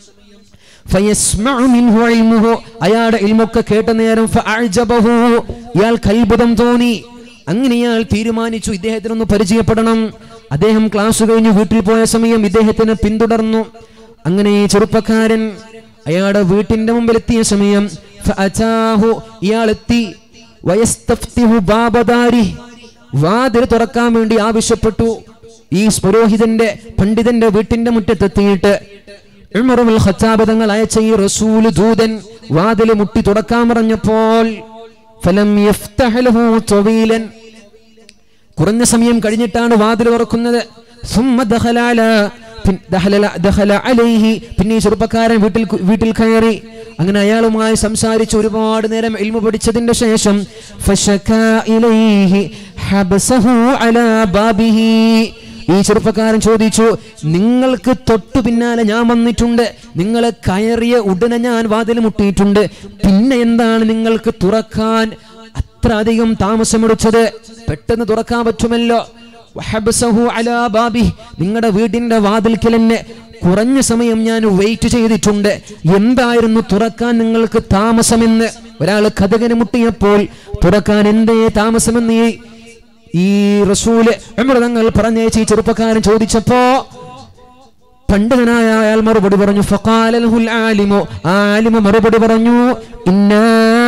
ഫയസ്മഉ മിൻഹു ഇൽമുഹു അയാളുടെ ഇൽമൊക്കെ കേട്ട നേരം ഫഅഅജബഹു ഇയാൾക്ക് അത്ഭുതം തോന്നി അങ്ങനെ ഇയാൾ തീരുമാനിച്ചു ഇദ്ദേഹത്തിനൊന്ന് പരിചയപ്പെടണം അദ്ദേഹം ക്ലാസ് കഴിഞ്ഞ് വീട്ടിൽ പോയ സമയം ഇദ്ദേഹത്തിനെ പിന്തുടർന്നു അങ്ങനെ ഈ ചെറുപ്പക്കാരൻ അയാളുടെ വീട്ടിന്റെ മുമ്പിൽ എത്തിയ സമയം ഫഅതാഹു ഇയാൾ എത്തി വയസ്തഫ്തിഹു ബാബദാരി വാതിൽ തുറക്കാൻ വേണ്ടി ആവശ്യപ്പെട്ടു ഈ പുരോഹിതന്റെ പണ്ഡിതന്റെ വീട്ടിന്റെ മുറ്റത്തെത്തിയിട്ട് ഉമറുൽ ഖത്താബ് തങ്ങൾ അയച്ച ഈ റസൂൽ ദൂതൻ വാതിൽ മുട്ടി തുറക്കാൻ പറഞ്ഞപ്പോൾ ഫലം യഫ്തഹ് ലഹു തവീലൻ കുറഞ്ഞ സമയം കഴിഞ്ഞിട്ടാണ് വാതിൽ തുറക്കുന്നത് സുമ്മ ദഖല അല- പിൻ- ദഖല- ദഖല അലൈഹി പിന്നെ ഈ ചെറുപ്പക്കാരൻ വീട്ടിൽ കു- വീട്ടിൽ കയറി അങ്ങനെ അയാളുമായി സംസാരിച്ച് ഒരുപാട് നേരം ഇൽമ പഠിച്ചതിന്റെ ശേഷം ഫശകാ ഇലൈഹി ഹബ്സഹു അലാ ബാബിഹി ഈ ചെറുപ്പക്കാരൻ ചോദിച്ചു നിങ്ങൾക്ക് തൊട്ടു പിന്നാലെ ഞാൻ വന്നിട്ടുണ്ട് നിങ്ങൾ കയറിയ ഉടനെ ഞാൻ വാതിൽ മുട്ടിയിട്ടുണ്ട് പിന്നെ എന്താണ് നിങ്ങൾക്ക് തുറക്കാൻ അത്ര അധികം താമസമെടുത്തത് പെട്ടെന്ന് തുറക്കാൻ പറ്റുമല്ലോ വഹബ്സഹു അലാ ബാബി നിങ്ങളുടെ വീടിന്റെ വാതിൽക്കൽ എന്നെ കുറഞ്ഞ സമയം ഞാൻ വെയിറ്റ് ചെയ്തിട്ടുണ്ട് എന്തായിരുന്നു തുറക്കാൻ നിങ്ങൾക്ക് താമസമെന്ന് ഒരാൾ കഥകന് മുട്ടിയപ്പോൾ തുറക്കാൻ എന്തേ താമസമെന്ന് ഈ ഈ റസൂല് അമൃതങ്ങൾ പറഞ്ഞയച്ച് ഈ ചെറുപ്പക്കാരൻ ചോദിച്ചപ്പോ പണ്ഡിതനായ അയാൾ മറുപടി പറഞ്ഞു ഫഖാലൽഹുൽ ആലിമു ആ ആലിമു മറുപടി പറഞ്ഞു ഇന്നാ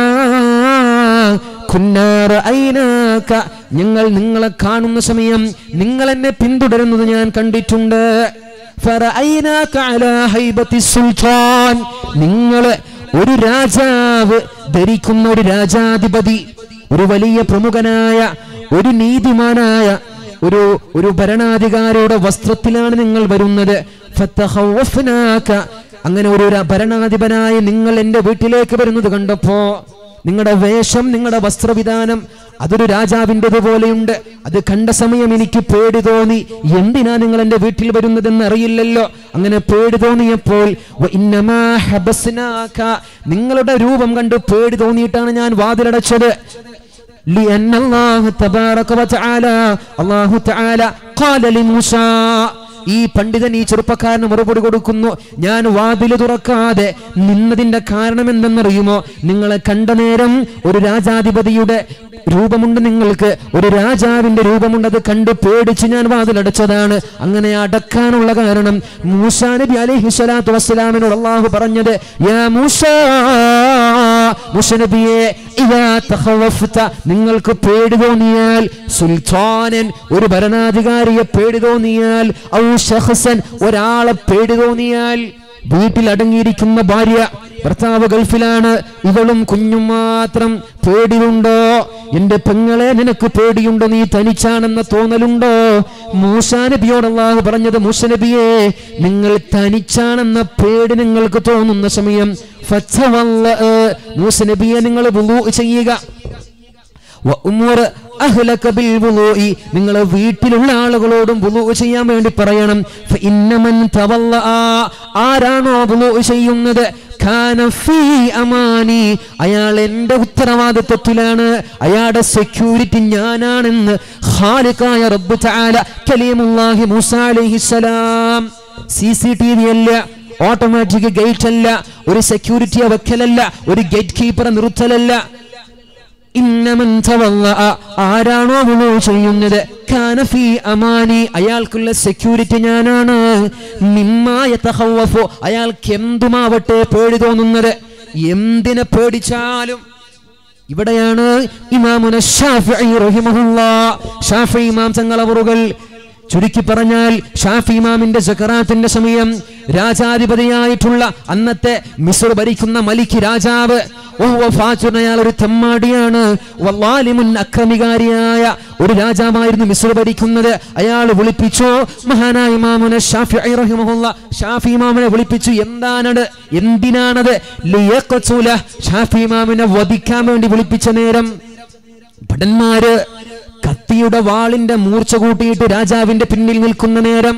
കുന്നാ റഅയ്നാക ഞങ്ങൾ നിങ്ങളെ കാണുന്ന സമയം നിങ്ങൾ എന്നെ പിന്തുടരുന്നത് ഞാൻ കണ്ടിട്ടുണ്ട് ഫറഅയ്നാക അലാ ഹൈബത്തി സുൽത്താൻ നിങ്ങൾ ഒരു രാജാവ് ധരിക്കുന്ന ഒരു രാജാധിപതി ഒരു വലിയ പ്രമുഖനായ ഒരു നീതിമാനായ ഒരു ഒരു ഭരണാധികാരിയുടെ വസ്ത്രത്തിലാണ് നിങ്ങൾ വരുന്നത് ഫത്തഖവ്വഫ്നാക. അങ്ങനെ ഒരു ര- ഭരണാധിപനായി നിങ്ങൾ എന്റെ വീട്ടിലേക്ക് വരുന്നത് കണ്ടപ്പോ നിങ്ങളുടെ വേഷം നിങ്ങളുടെ വസ്ത്രവിധാനം അതൊരു രാജാവിൻ്റെത് പോലെയുണ്ട് അത് കണ്ട സമയം എനിക്ക് പേടി തോന്നി എന്തിനാ നിങ്ങൾ എൻ്റെ വീട്ടിൽ വരുന്നതെന്ന് അറിയില്ലല്ലോ അങ്ങനെ പേടി തോന്നിയപ്പോൾ "വ ഇന്നമാ ഹബസ്നാക", നിങ്ങളുടെ രൂപം കണ്ട് പേടി തോന്നിയിട്ടാണ് ഞാൻ വാതിലടച്ചത് لأن الله تبارك وتعالى الله تعالى قال لموسى ഈ പണ്ഡിതൻ ഈ ചെറുപ്പക്കാരന് മറുപടി കൊടുക്കുന്നു ഞാൻ വാതില് തുറക്കാതെ നിന്നതിന്റെ കാരണം എന്തെന്നറിയുമോ നിങ്ങളെ കണ്ട നേരം ഒരു രാജാധിപതിയുടെ രൂപമുണ്ട് നിങ്ങൾക്ക് ഒരു രാജാവിന്റെ രൂപമുണ്ട് അത് കണ്ട് പേടിച്ച് ഞാൻ വാതിലടച്ചതാണ് അങ്ങനെ അടക്കാനുള്ള കാരണം മൂസാ നബി അലൈഹി സ്വലാത്തു വസ്സലാമിനോട് അള്ളാഹു പറഞ്ഞത് യാ മൂസാ മൂസ നബിയെ ഇദാ തഖവഫ്ത നിങ്ങൾക്ക് പേടി തോന്നിയാൽ സുൽത്താനൻ ഒരു ഭരണാധികാരിയെ പേടി തോന്നിയാൽ ഔ ശഖ്സൻ ഒരാളെ പേടി തോന്നിയാൽ വീട്ടിൽ അടങ്ങിയിരിക്കുന്ന ഭാര്യ ഭർത്താവ് ഗൾഫിലാണ് ഇവളും കുഞ്ഞും മാത്രം പേടിയുണ്ടോ എന്റെ പെങ്ങളെ നിനക്ക് പേടിയുണ്ടോ നീ തനിച്ചാണെന്ന തോന്നലുണ്ടോ മൂസാ നബിയോട് അള്ളാഹു പറഞ്ഞത് മൂസ നബിയെ നിങ്ങൾ തനിച്ചാണെന്ന പേടി നിങ്ങൾക്ക് തോന്നുന്ന സമയം ഫത്തവല്ല മൂസ നബിയെ നിങ്ങൾ വുളൂ ചെയ്യുക വഅ്മുർ അഹ്ലക ബിൽ വുളൂഇ നിങ്ങൾ വീട്ടിലുള്ള ആളുകളോടും വുളൂ ചെയ്യാൻ വേണ്ടി പറയണം ഫഇന്ന മൻ തവല്ല ആരാണോ വുളൂ ചെയ്യുന്നത് കാന ഫീ അമാനി അയാൾ എൻ്റെ ഉത്തരവാദിത്വത്തിലാണ് അയാളുടെ സെക്യൂരിറ്റി ഞാനാണെന്ന് ഖാലിഖായ റബ്ബ് തആല കലീമുല്ലാഹി മൂസ അലൈഹിസ്സലാം സി സി ടി വി അല്ല ഓട്ടോമാറ്റിക് ഗേറ്റ് അല്ല ഒരു സെക്യൂരിറ്റിയെ വെക്കലല്ല ഒരു ഗേറ്റ് കീപ്പറെ നിർത്തലല്ല ഇന്നമൻ തവല്ലഅ, ആരാണോ വുളൂ ചെയ്യുന്നത് കാന ഫീ അമാനി അയാൾക്കുള്ള സെക്യൂരിറ്റി ഞാനാണ് മിമ്മായ തഹവഫു അയാൾക്ക് എന്തുമാവട്ടെ പേടി തോന്നുന്നത് എന്തിനെ പേടിച്ചാലും ഇവിടെയാണ് ഇമാമുന ഷാഫിഈ റഹിമഹുല്ലാ ഷാഫി ഇമാം തങ്ങളവറുകൾ ചുരുക്കി പറഞ്ഞാൽ ഷാഫി ഇമാമിന്റെ സക്കറാത്തിന്റെ സമയം രാജാധിപതിയായിട്ടുള്ള അന്നത്തെ മിസ്ർ ഭരിക്കുന്ന മലിക് രാജാവ് ഓഹോ ഫാച്ചുൻ അയാൾ ഒരു തെമ്മാടിയാണ് വല്ലാലിമുൻ അക്രമികാരിയായ ഒരു രാജാവായിരുന്നു മിസ്ർ ഭരിക്കുന്നത് അയാൾ വിളിപ്പിച്ചു മഹാനായ ഇമാമുനെ ഷാഫി റഹിമഹുല്ല ഷാഫി ഇമാമിനെ വിളിപ്പിച്ചു എന്താണത് എന്തിനാണത് ലിയഖ്തുല ഷാഫി ഇമാമിനെ വധിക്കാൻ വേണ്ടി വിളിപ്പിച്ച നേരം ഭടന്മാര് കത്തിയുടെ വാളിന്റെ മൂർച്ച കൂട്ടിയിട്ട് രാജാവിന്റെ പിന്നിൽ നിൽക്കുന്ന നേരം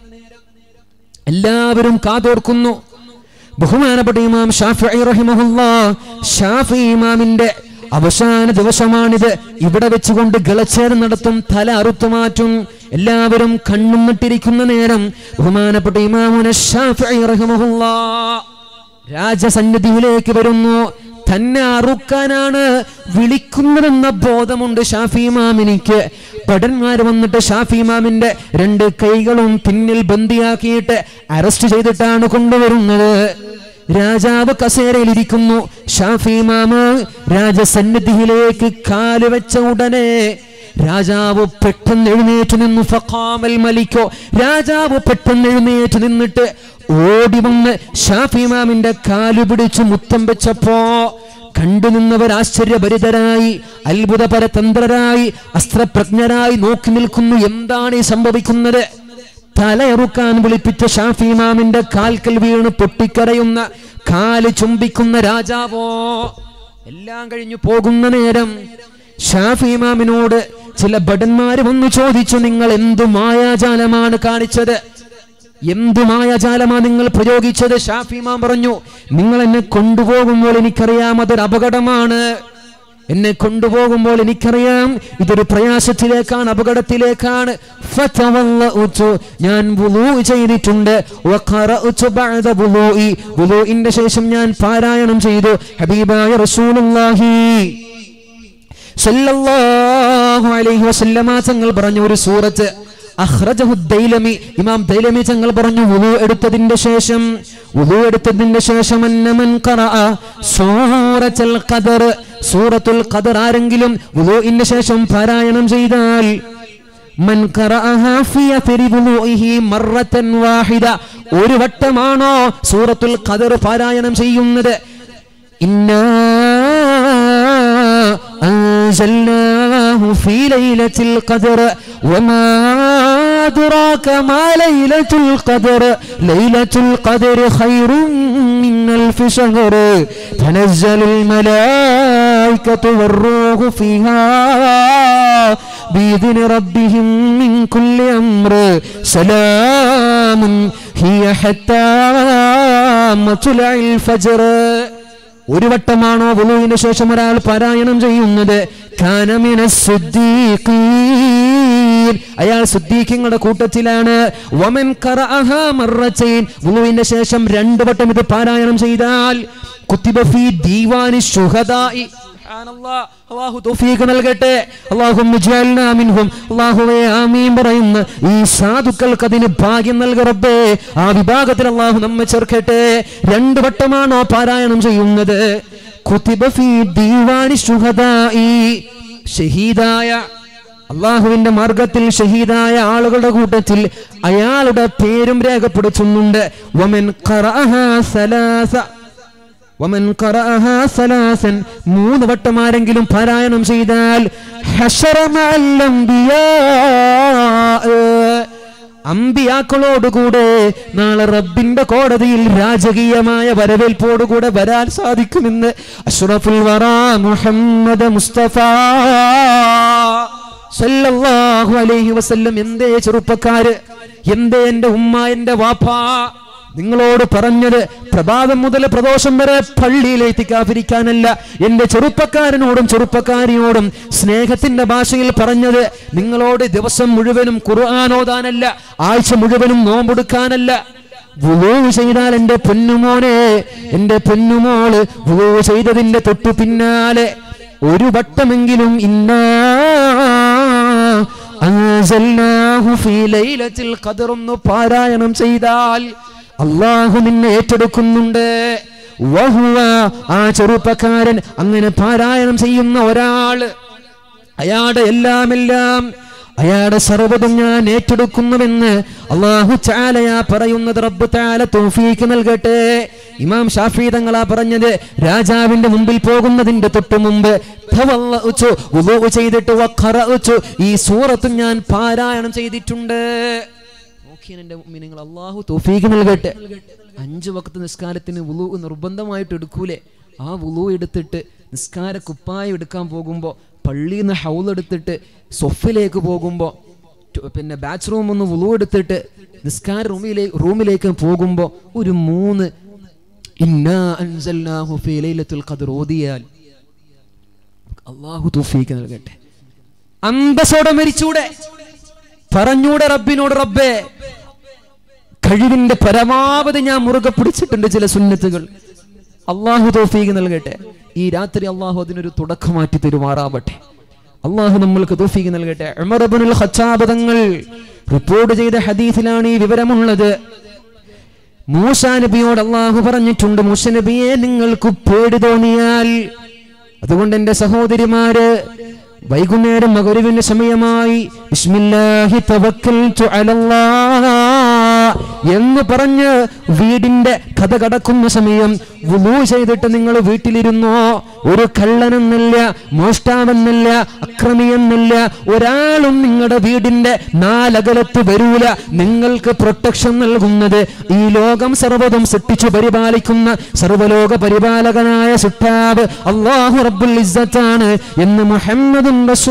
എല്ലാവരും കാതോർക്കുന്നു ബഹുമാനപ്പെട്ട ഇമാം ഷാഫി റഹിമഹുല്ലാ ഷാഫി ഇമാമിന്റെ അവസാന ദിവസമാണിത് ഇവിടെ വെച്ചുകൊണ്ട് ഗളച്ചേർ നടത്തും തല അറുത്തു മാറ്റും എല്ലാവരും കണ്ണും നട്ടിരിക്കുന്ന നേരം ബഹുമാനപ്പെട്ട ഇമാമുന ഷാഫി റഹിമഹുല്ലാ രാജസന്നിധിയിലേക്ക് വരുന്നു തന്നെ അറുക്കാനാണ് വിളിക്കുന്നതെന്ന ബോധമുണ്ട് ഷാഫി ഇമാമിനിക്ക് ഭടന്മാർ വന്നിട്ട് ഷാഫി ഇമാമിന്റെ രണ്ട് കൈകളും പിന്നിൽ ബന്ദിയാക്കിയിട്ട് അറസ്റ്റ് ചെയ്തിട്ടാണ് കൊണ്ടുവരുന്നത് രാജാവ് കസേരയിലിരിക്കുന്നു ഷാഫി ഇമാമ് രാജസന്നിധിയിലേക്ക് കാല് വെച്ച ഉടനെ രാജാവ് പെട്ടെന്ന് എഴുന്നേറ്റ് നിന്നു ഫഖാമൽ മലിക്കോ രാജാവ് പെട്ടെന്ന് എഴുന്നേറ്റ് നിന്നിട്ട് ഓടി വന്ന് ഷാഫി ഇമാമിന്റെ കാല് പിടിച്ച് മുത്തം വെച്ചപ്പോ കണ്ടു നിന്നവർ ആശ്ചര്യഭരിതരായി അത്ഭുതപരതന്ത്രരായി അസ്ത്രപ്രജ്ഞരായി നോക്കി നിൽക്കുന്നു എന്താണ് ഈ സംഭവിക്കുന്നത് തലയറുക്കാൻ വിളിപ്പിച്ച ഷാഫി ഇമാമിന്റെ കാൽക്കൽ വീണ് പൊട്ടിക്കരയുന്ന കാല് ചുംബിക്കുന്ന രാജാവോ എല്ലാം കഴിഞ്ഞു പോകുന്ന നേരം ഷാഫി ഇമാമിനോട് ചില ഭടന്മാര് വന്നു ചോദിച്ചു നിങ്ങൾ എന്തു മായാജാലമാണ് കാണിച്ചത് എന്തു മായാജാലമാ നിങ്ങൾ പ്രയോഗിച്ചത് ഷാഫി ഇമാം പറഞ്ഞു നിങ്ങൾ എന്നെ കൊണ്ടുപോകുമ്പോൾ എനിക്കറിയാം അതൊരു അപകടമാണ് എന്നെ കൊണ്ടുപോകുമ്പോൾ എനിക്കറിയാം ഇതൊരു പ്രയാസത്തിലേക്കാണ് അപകടത്തിലേക്കാണ് ഫതവല്ലഉതു. ഞാൻ വുളൂ ചെയ്തിട്ടുണ്ട് വഖറഅതു ബഅദ വുളൂഇ. വുളൂഇന്റെ ശേഷം ഞാൻ പാരായണം ചെയ്തു ഹബീബായ റസൂലുള്ളാഹി സല്ലല്ലാഹു അലൈഹി വസല്ലമ തങ്ങൾ പറഞ്ഞ ഒരു സൂറത്ത് അഖ്റജഹു ദൈലമി ഇമാം ദൈലമി തങ്ങൾ പറഞ്ഞു വുളു എടുത്തതിന്റെ ശേഷം വുളു എടുത്തതിന്റെ ശേഷം അന്നമൻ ഖറഅ സൂറത്തുൽ ഖദർ സൂറത്തുൽ ഖദർ ആരെങ്കിലും വുളുഇന്റെ ശേഷം പാരായണം ചെയ്താൽ മൻ ഖറഅഹാ ഫി അഥരി വുളുഇഹി മറത്തൻ വാഹിദ ഒരു വട്ടമാണോ സൂറത്തുൽ ഖദർ പാരായണം ചെയ്യുന്നത് ഇന്നാ أنزلناه في ليلة القدر وما أدراك ما ليلة القدر ليلة القدر خير من ألف شهر تنزل الملائكة الملائكة والروح فيها بإذن ربهم من كل أمر سلام هي حتى مطلع الفجر ഒരു വട്ടമാണോ വുളുവിന് ശേഷം ഒരാൾ പാരായണം ചെയ്യുന്നത് കാനമിന സുദ്ദീഖീൻ അയാൾ സുദ്ദീഖിങ്ങളുടെ കൂട്ടത്തിലാണ് വമൻ ഖറഅഹാ മർറതൈൻ വുളുവിന്റെ ശേഷം രണ്ട് വട്ടം ഇത് പാരായണം ചെയ്താൽ കുത്തിബ ഫീ ദീവാനി ശുഹദാഇ സുബ്ഹാനല്ലാഹ്. അല്ലാഹു തൗഫീഖ് നൽകട്ടെ അല്ലാഹുമ്മ ജഅൽനാ മിൻഹും അല്ലാഹുവേ ആമീൻ പറയുന്ന ഈ സാധുക്കൾക്ക് അതിന് ഭാഗ്യം നൽക റബ്ബേ ആ വിഭാഗത്തിൽ അല്ലാഹു നമ്മെ ചേർക്കട്ടെ രണ്ട് വട്ടമാണോ പാരായണം ചെയ്യുന്നത് കുത്തിബ ഫീ ദീവാനി ശുഹദാഇ ഷഹീദായ അള്ളാഹുവിന്റെ മാർഗത്തിൽ ഷഹീദായ ആളുകളുടെ കൂട്ടത്തിൽ അയാളുടെ പേരും രേഖപ്പെടുത്തുന്നുണ്ട് വമൻ ഖറഅഹാ സലാസ വമൻ ഖറഅഹാ സലാസൻ മൂന്ന് വട്ടം ആരെങ്കിലും പാരായണം ചെയ്താൽ ഹശറ മഅൽ അംബിയാ അമ്പിയാക്കളോടുകൂടെ നാളെ റബ്ബിന്റെ കോടതിയിൽ രാജകീയമായ വരവേൽപ്പോടുകൂടെ വരാൻ സാധിക്കുമെന്ന് അഷ്റഫുൽ വറ മുഹമ്മദ് മുസ്തഫ സല്ലല്ലാഹു അലൈഹി വസല്ലം എന്തേ ചെറുപ്പക്കാര് എന്തേ എന്റെ ഉമ്മ എന്റെ വാപ്പാ നിങ്ങളോട് പറഞ്ഞത് പ്രഭാതം മുതൽ പ്രദോഷം വരെ പള്ളിയിലേക്ക് കാഫിരിക്കാനല്ല എന്റെ ചെറുപ്പക്കാരനോടും ചെറുപ്പക്കാരിയോടും സ്നേഹത്തിന്റെ ഭാഷയിൽ പറഞ്ഞത് നിങ്ങളോട് ദിവസം മുഴുവനും ഖുർആാനോദാനല്ല ആഴ്ച മുഴുവനും നോമ്പെടുക്കാനല്ല വുളൂ ചെയ്താൽ എന്റെ പൊന്നുമോനെ എന്റെ പൊന്നുമോള് വുളൂ ചെയ്തതിന്റെ തൊട്ടു പിന്നാലെ ഒരു വട്ടമെങ്കിലും ഇന്നാ അൻസൽനാഹു ഫീ ലൈലത്തിൽ ഖദർ ഒന്ന് പാരായണം ചെയ്താൽ അള്ളാഹു നിന്നെ ഏറ്റെടുക്കുന്നുണ്ട് വഹുവ ആ ചെറുപ്പക്കാരൻ അങ്ങനെ പാരായണം ചെയ്യുന്ന ഒരാള് അയാളുടെ എല്ലാം എല്ലാം അയാളുടെ സർവ്വതും ഞാൻ ഏറ്റെടുക്കുന്നുവെന്ന് അള്ളാഹു ചാലയാ പറയുന്നത് റബ്ബ് താല തോഫീക്ക് നൽകട്ടെ ഇമാം ഷാഫി തങ്ങളാ പറഞ്ഞത് രാജാവിന്റെ മുമ്പിൽ പോകുന്നതിന്റെ തൊട്ടു മുമ്പ് തവല്ലഉച്ചു, വുളൂഉ ചെയ്തിട്ട് വഖറഉച്ചു, ഈ സൂറത്തും ഞാൻ പാരായണം ചെയ്തിട്ടുണ്ട് നോക്കിയാൽ എൻ്റെ നിങ്ങൾ അള്ളാഹു തോഫീക്ക് നൽകട്ടെ അഞ്ചു വക്കത്ത് നിസ്കാരത്തിന് വുളു നിർബന്ധമായിട്ട് എടുക്കൂലേ ആ വുളു എടുത്തിട്ട് നിസ്കാര കുപ്പായം എടുക്കാൻ പോകുമ്പോൾ പള്ളിയിൽ നിന്ന് ഹൗൽ എടുത്തിട്ട് സൊഫിലേക്ക് പോകുമ്പോൾ പിന്നെ ബാച്ച് റൂം ഒന്ന് വുളു എടുത്തിട്ട് നിസ്കാര റൂമിലേക്ക് റൂമിലേക്ക് പോകുമ്പോൾ ഒരു മൂന്ന് ഇന്നാ അൻസൽനാഹു ഫീ ലൈലത്തുൽ ഖദ്ർ ഓതിയാൽ അള്ളാഹു തൗഫീക്ക് നൽകട്ടെ അന്തസ്സോടെ മരിച്ചൂടെ പറഞ്ഞൂടെ റബ്ബിനോട് റബ്ബേ കഴിവിന്റെ പരമാവധി ഞാൻ മുറുകെ പിടിച്ചിട്ടുണ്ട് ചില സുന്നത്തുകൾ അള്ളാഹു തോഫീക്ക് നൽകട്ടെ ഈ രാത്രി അള്ളാഹു അതിനൊരു തുടക്കമാറ്റി തരുമാറാവട്ടെ അള്ളാഹു നമ്മൾക്ക് തോഫീക്ക് നൽകട്ടെ ഉമർബുൽ ഖച്ചാബ് തങ്ങൾ റിപ്പോർട്ട് ചെയ്ത ഹദീസിലാണ് ഈ വിവരമുള്ളത് മൂസ നബിയോട് അള്ളാഹു പറഞ്ഞിട്ടുണ്ട് മൂസ നബിയെ നിങ്ങൾക്ക് പേടി തോന്നിയാൽ അതുകൊണ്ട് എൻ്റെ സഹോദരിമാര് വൈകുന്നേരം മകരുവിന്റെ സമയമായി ബിസ്മില്ലാഹി തവക്കൽതു അലല്ലാഹ് എന്ന് പറഞ്ഞ് വീടിന്റെ കഥ കടക്കുന്ന സമയം വുളൂ ചെയ്തിട്ട് നിങ്ങൾ വീട്ടിലിരുന്നോ ഒരു കള്ളനെന്നല്ല മോഷ്ടാവെന്നല്ല അക്രമിയെന്നല്ല ഒരാളും നിങ്ങളുടെ വീടിന്റെ നാലകലത്ത് വരൂല നിങ്ങൾക്ക് പ്രൊട്ടക്ഷൻ നൽകുന്നത് ഈ ലോകം സർവ്വതും സൃഷ്ടിച്ചു പരിപാലിക്കുന്ന സർവ്വലോക പരിപാലകനായ സുട്ടാവ് അള്ളാഹു റബ്ബുൽ ഇസ്സത്താണ് എന്ന് മുഹമ്മദും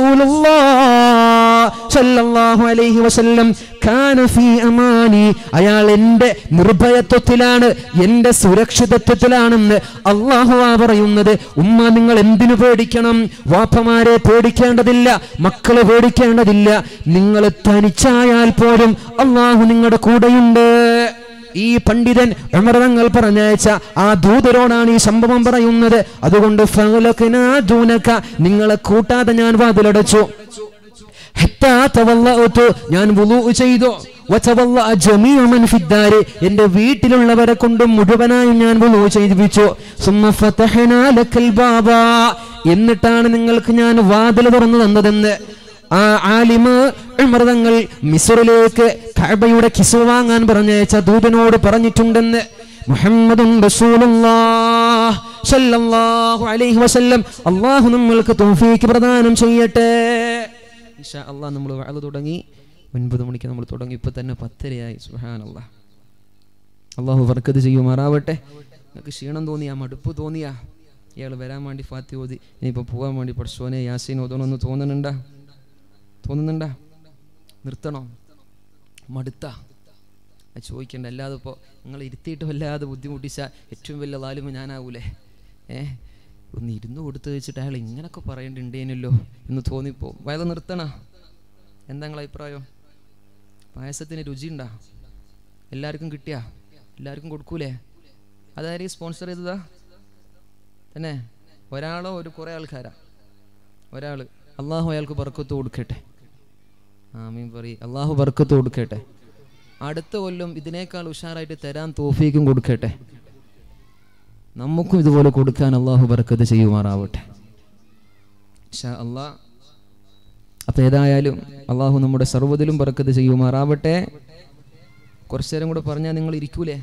സല്ലല്ലാഹു അലൈഹി വസല്ലം കാന ഫീ അമാനി അയാൾ എൻ്റെ നിർഭയത്വത്തിലാണ് എൻ്റെ സുരക്ഷിതത്വത്തിലാണെന്ന് അള്ളാഹു ആ പറയുന്നത് ഉമ്മ നിങ്ങൾ എന്തിനു പേടിക്കണം വാപ്പമാരെ പേടിക്കേണ്ടതില്ല മക്കളെ പേടിക്കേണ്ടതില്ല നിങ്ങൾ തനിച്ചായാൽ പോലും അള്ളാഹു നിങ്ങളുടെ കൂടെയുണ്ട് ഈ പണ്ഡിതൻ അമൃതങ്ങൾ പറഞ്ഞയച്ച ആ ദൂതരോടാണ് ഈ സംഭവം പറയുന്നത് അതുകൊണ്ട് ഫലകനാ ദൂനക നിങ്ങളെ കൂട്ടാതെ ഞാൻ വാതിലടച്ചു ഹത്താ തവല്ലഅതു, ഞാൻ വുളൂ ചെയ്തു വതവല്ലഅ ജമീഉ മൻ ഫിദ്ദാരി എന്റെ വീട്ടിലുള്ളവരെ കൊണ്ട് മുഴുവനായും ഞാൻ വുളൂ ചെയ്യിപ്പിച്ചു സുമ്മ ഫതഹനാ ലക്കൽ ബാബാ എന്നിട്ടാണ് നിങ്ങൾക്ക് ഞാൻ വാതിൽ തുറന്നു തന്നതെന്ന് ആ ആലിമ് മൃതങ്ങൾ മിസ്റിലേക്ക് കഅബയുടെ കിസ് വാങ്ങാൻ പറഞ്ഞയച്ച ദൂതനോട് പറഞ്ഞിട്ടുണ്ടെന്ന് മുഹമ്മദും റസൂലുള്ളാഹ് സല്ലല്ലാഹു അലൈഹി വസല്ലം അള്ളാഹു നമ്മൾക്ക് തൗഫീക്ക് പ്രദാനം ചെയ്യട്ടെ ഇൻഷാ അള്ളാഹ് നമ്മൾ വഅദ് തുടങ്ങി ഒൻപത് മണിക്ക് നമ്മൾ തുടങ്ങി ഇപ്പൊ തന്നെ പത്തരയായി സുബ്ഹാനല്ലാഹ് അള്ളാഹു വർക്കത്ത് ചെയ്യുമാറാവട്ടെ നിങ്ങൾക്ക് ക്ഷീണം തോന്നിയാ മടുപ്പ് തോന്നിയാ ഇയാൾ വരാൻ വേണ്ടി ഫാത്തി ഓതി ഇനിയിപ്പോൾ പോകാൻ വേണ്ടി പഠിച്ചോനെ യാസീൻ ഓതണമെന്ന് തോന്നുന്നുണ്ടാ തോന്നുന്നുണ്ടാ നിർത്തണോ മടുത്ത അത് ചോദിക്കണ്ട അല്ലാതെ ഇപ്പോൾ നിങ്ങൾ ഇരുത്തിയിട്ട് വല്ലാതെ ബുദ്ധിമുട്ടിച്ച ഏറ്റവും വലിയ ലാലിമ ഞാനാവൂലേ ഏ ഒന്ന് ഇരുന്ന് കൊടുത്ത് വെച്ചിട്ട് അയാൾ ഇങ്ങനൊക്കെ പറയേണ്ടിണ്ടേനല്ലോ എന്ന് തോന്നിപ്പോ വയത് നിർത്തണ എന്താ നിങ്ങളെ അഭിപ്രായം പായസത്തിന് രുചിയുണ്ടാ എല്ലാവർക്കും കിട്ടിയാ എല്ലാവർക്കും കൊടുക്കൂലേ അതായിരിക്കും സ്പോൺസർ ചെയ്തതാ തന്നെ ഒരാളോ ഒരു കുറേ ആൾക്കാരാ ഒരാൾ അള്ളാഹു അയാൾക്ക് ബർക്കത്ത് കൊടുക്കട്ടെ ആമീൻ പറയും അള്ളാഹു ബർക്കത്ത് കൊടുക്കട്ടെ അടുത്ത കൊല്ലം ഇതിനേക്കാൾ ഉഷാറായിട്ട് തരാൻ തോഫീക്കും കൊടുക്കട്ടെ നമുക്കും ഇതുപോലെ കൊടുക്കാൻ അള്ളാഹു ബർക്കത്ത് ചെയ്യുമാറാവട്ടെ അള്ളാ അപ്പൊ ഏതായാലും അള്ളാഹു നമ്മുടെ സർവ്വതിലും ബർക്കത്ത് ചെയ്യുമാറാവട്ടെ കുറച്ചു നേരം കൂടെ പറഞ്ഞാൽ നിങ്ങൾ ഇരിക്കൂലേ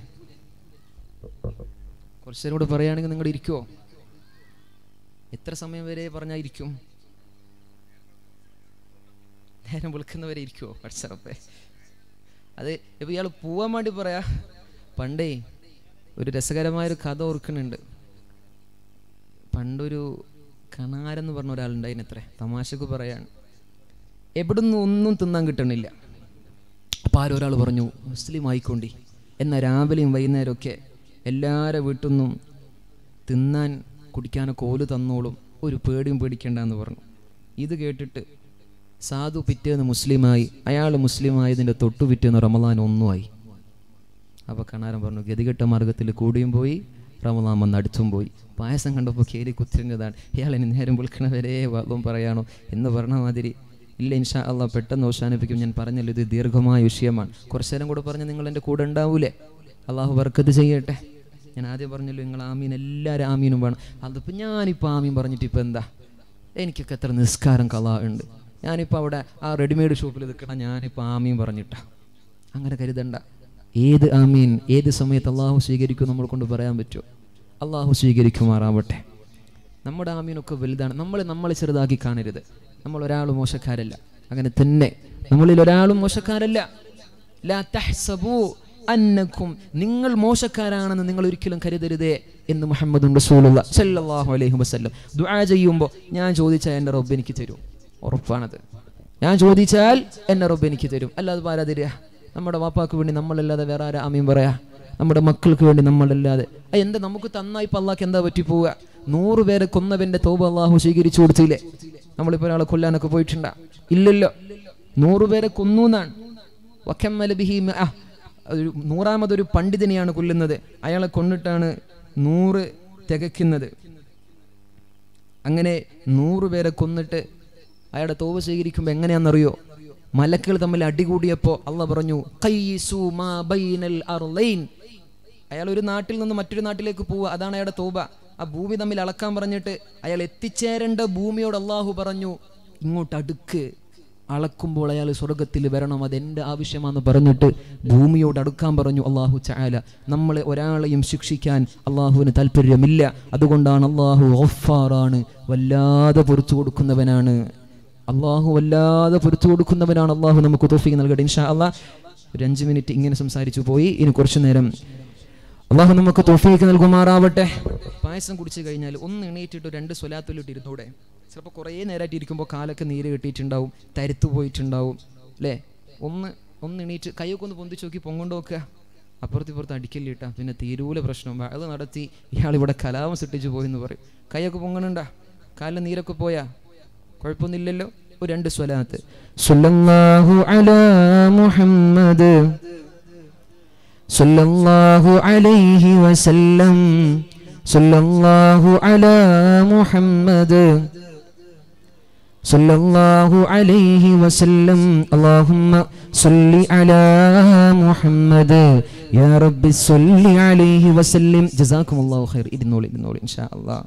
കുറച്ചു നേരം കൂടെ പറയുകയാണെങ്കിൽ നിങ്ങൾ ഇരിക്കുമോ എത്ര സമയം വരെ പറഞ്ഞാൽ ഇരിക്കും നേരം വിളിക്കുന്നവരെ ഇരിക്കുമോ പഠിച്ചറപ്പേ അത് ഇപ്പൊ ഇയാൾ പോവാൻ വേണ്ടി പറയാ പണ്ടേ ഒരു രസകരമായൊരു കഥ ഓർക്കുന്നുണ്ട് പണ്ടൊരു കണാരെന്ന് പറഞ്ഞ ഒരാളുണ്ടായിന് അത്രേ തമാശക്ക് പറയാണ് എവിടുന്ന് ഒന്നും തിന്നാൻ കിട്ടണില്ല അപ്പോൾ ആരോ ഒരാൾ പറഞ്ഞു മുസ്ലിം ആയിക്കൊണ്ടി എന്നാൽ രാവിലെയും വൈകുന്നേരമൊക്കെ എല്ലാവരുടെ വീട്ടിൽ നിന്നും തിന്നാൻ കുടിക്കാനൊക്കെ ഓല് തന്നോളും ഒരു പേടിയും പേടിക്കേണ്ടെന്ന് പറഞ്ഞു ഇത് കേട്ടിട്ട് സാധു പിറ്റേന്ന് മുസ്ലിമായി അയാൾ മുസ്ലിമായതിൻ്റെ തൊട്ടു പിറ്റേന്ന് റമദാൻ ഒന്നുമായി അപ്പോൾ കണാരൻ പറഞ്ഞു ഗതികെട്ട മാർഗത്തിൽ കൂടിയും പോയി റമദാൻ വന്ന് അടുത്തും പോയി പായസം കണ്ടപ്പോൾ കേരി കുത്തിരിഞ്ഞതാണ് ഇയാൾ ഇനി നേരം വിളിക്കണ വരെ വാദം പറയാണോ എന്ന് പറഞ്ഞ മാതിരി ഇല്ല ഇൻഷാ അള്ളാ പെട്ടെന്ന് അവസാനിപ്പിക്കും ഞാൻ പറഞ്ഞല്ലോ ഇത് ദീർഘമായ വിഷയമാണ് കുറച്ചു നേരം കൂടെ പറഞ്ഞ് നിങ്ങൾ എൻ്റെ കൂടെ ഉണ്ടാവൂലേ അള്ളാഹു ബർക്കത്ത് ചെയ്യട്ടെ ഞാൻ ആദ്യം പറഞ്ഞല്ലോ നിങ്ങൾ ആമീൻ എല്ലാവരും ആമീനും വേണം അതിപ്പോൾ ഞാനിപ്പോൾ ആമീൻ പറഞ്ഞിട്ട് ഇപ്പോൾ എന്താ എനിക്കൊക്കെ എത്ര നിസ്കാരം കല ഉണ്ട് ഞാനിപ്പോൾ അവിടെ ആ റെഡിമെയ്ഡ് ഷോപ്പിൽ നിൽക്കണം ഞാനിപ്പോൾ ആമീൻ പറഞ്ഞിട്ടാ അങ്ങനെ കരുതണ്ട ഏത് ആമീൻ ഏത് സമയത്ത് അള്ളാഹു സ്വീകരിക്കും നമ്മൾ കൊണ്ട് പറയാൻ പറ്റുമോ അള്ളാഹു സ്വീകരിക്കുമാറാവട്ടെ നമ്മുടെ ആമീനൊക്കെ വലുതാണ് നമ്മൾ നമ്മളെ ചെറുതാക്കി കാണരുത് നമ്മൾ ഒരാളും മോശക്കാരല്ല അങ്ങനെ തന്നെ നമ്മളിൽ ഒരാളും മോശക്കാരല്ല ലാ തഹ്സബൂ അന്നക്കും നിങ്ങൾ മോശക്കാരാണെന്ന് നിങ്ങൾ ഒരിക്കലും കരുതരുതേ എന്ന് മുഹമ്മദ് റസൂലുള്ള സല്ലല്ലാഹു അലൈഹി വസല്ലം ദുആ ചെയ്യുമ്പോൾ ഞാൻ ചോദിച്ചാൽ എൻ്റെ റബ്ബ് എനിക്ക് തരും ഉറപ്പാണത് ഞാൻ ചോദിച്ചാൽ എന്നെ റബ്ബ് എനിക്ക് തരും അല്ലാതെ പാരാ തരിക നമ്മുടെ വാപ്പാക്ക് വേണ്ടി നമ്മളല്ലാതെ വേറെ ആരാ ആമീൻ പറയാ നമ്മുടെ മക്കൾക്ക് വേണ്ടി നമ്മളല്ലാതെ ആ എന്താ നമുക്ക് തന്നാ ഇപ്പൊ അള്ളാഹ്ക്ക് എന്താ പറ്റി പോവുക നൂറ് പേരെ കൊന്നവന്റെ തോപ അള്ളാഹു സ്വീകരിച്ചു കൊടുത്തില്ലേ നമ്മളിപ്പോ ഒരാളെ കൊല്ലാനൊക്കെ പോയിട്ടുണ്ടാ ഇല്ലല്ലോ നൂറ് പേരെ കൊന്നു എന്നാണ് വക്കമ്മല ബിഹി മഅ. ഒരു നൂറാമതൊരു പണ്ഡിതനെയാണ് കൊല്ലുന്നത് അയാളെ കൊന്നിട്ടാണ് നൂറ് തികയ്ക്കുന്നത് അങ്ങനെ നൂറ് പേരെ കൊന്നിട്ട് അയാളുടെ തോവ് സ്വീകരിക്കുമ്പോൾ എങ്ങനെയാണെന്നറിയോ മലക്കുകൾ തമ്മിൽ അടികൂടിയപ്പോൾ അള്ള പറഞ്ഞു "ഖയ്യിസു മാ ബൈനൽ അർളൈൻ." അയാൾ ഒരു നാട്ടിൽ നിന്ന് മറ്റൊരു നാട്ടിലേക്ക് പോവുക അതാണ് അയാളുടെ തോബ ആ ഭൂമി തമ്മിൽ അളക്കാൻ പറഞ്ഞിട്ട് അയാൾ എത്തിച്ചേരേണ്ട ഭൂമിയോട് അള്ളാഹു പറഞ്ഞു ഇങ്ങോട്ട് അടുക്ക് അളക്കുമ്പോൾ അയാൾ സ്വർഗത്തിൽ വരണം അതെൻ്റെ ആവശ്യമാണെന്ന് പറഞ്ഞിട്ട് ഭൂമിയോട് അടുക്കാൻ പറഞ്ഞു അള്ളാഹു ചായാല നമ്മളെ ഒരാളെയും ശിക്ഷിക്കാൻ അള്ളാഹുവിന് താല്പര്യമില്ല അതുകൊണ്ടാണ് അള്ളാഹു ഓഫാറാണ് വല്ലാതെ പൊറിച്ചു കൊടുക്കുന്നവനാണ് അള്ളാഹു വല്ലാതെ പൊരുത്തു കൊടുക്കുന്നവനാണ് അള്ളാഹു നമുക്ക് തോഫിക്ക് നൽകട്ടെ ഇൻഷാ അള്ളാഹ് ഒരു അഞ്ച് മിനിറ്റ് ഇങ്ങനെ സംസാരിച്ചു പോയി ഇനി കുറച്ചു നേരം അള്ളാഹു നമുക്ക് തോഫിക്ക് നൽകുമാറാവട്ടെ പായസം കുടിച്ചു കഴിഞ്ഞാൽ ഒന്ന് എണീറ്റിട്ട് രണ്ട് സ്വലാത്തിലിട്ട് ഇരുന്നൂടെ ചിലപ്പോൾ കുറേ നേരമായിട്ട് ഇരിക്കുമ്പോൾ കാലൊക്കെ നീര് കെട്ടിയിട്ടുണ്ടാവും തരുത്തു പോയിട്ടുണ്ടാവും അല്ലേ ഒന്ന് ഒന്ന് എണീറ്റ് കൈയൊക്കെ ഒന്ന് പൊന്തിച്ച് നോക്കി പൊങ്ങോണ്ട് നോക്കുക അപ്പുറത്ത് ഇപ്പുറത്ത് അടിക്കല്ലിട്ട പിന്നെ തീരൂല പ്രശ്നം അത് നടത്തി ഇയാൾ ഇവിടെ കലാപം സൃഷ്ടിച്ചു പോയെന്ന് പറയും കൈയൊക്കെ പൊങ്ങണുണ്ടാ കാലിൽ നീരൊക്കെ പോയാ കുഴപ്പമൊന്നുമില്ലല്ലോ ഒരു രണ്ട് സ്വലാത്ത് സല്ലല്ലാഹു അലാ മുഹമ്മദ് സല്ലല്ലാഹു അലൈഹി വസല്ലം സല്ലല്ലാഹു അലാ മുഹമ്മദ് സല്ലല്ലാഹു അലൈഹി വസല്ലം അല്ലാഹുമ്മ സല്ലി അലാ മുഹമ്മദ് യാ റബ്ബി സല്ലി അലൈഹി വസല്ലം ജസാക്കുമുല്ലാഹു ഖൈർ ഇരുന്നോളി ഇരുന്നോളി ഇൻഷാ അല്ലാഹ്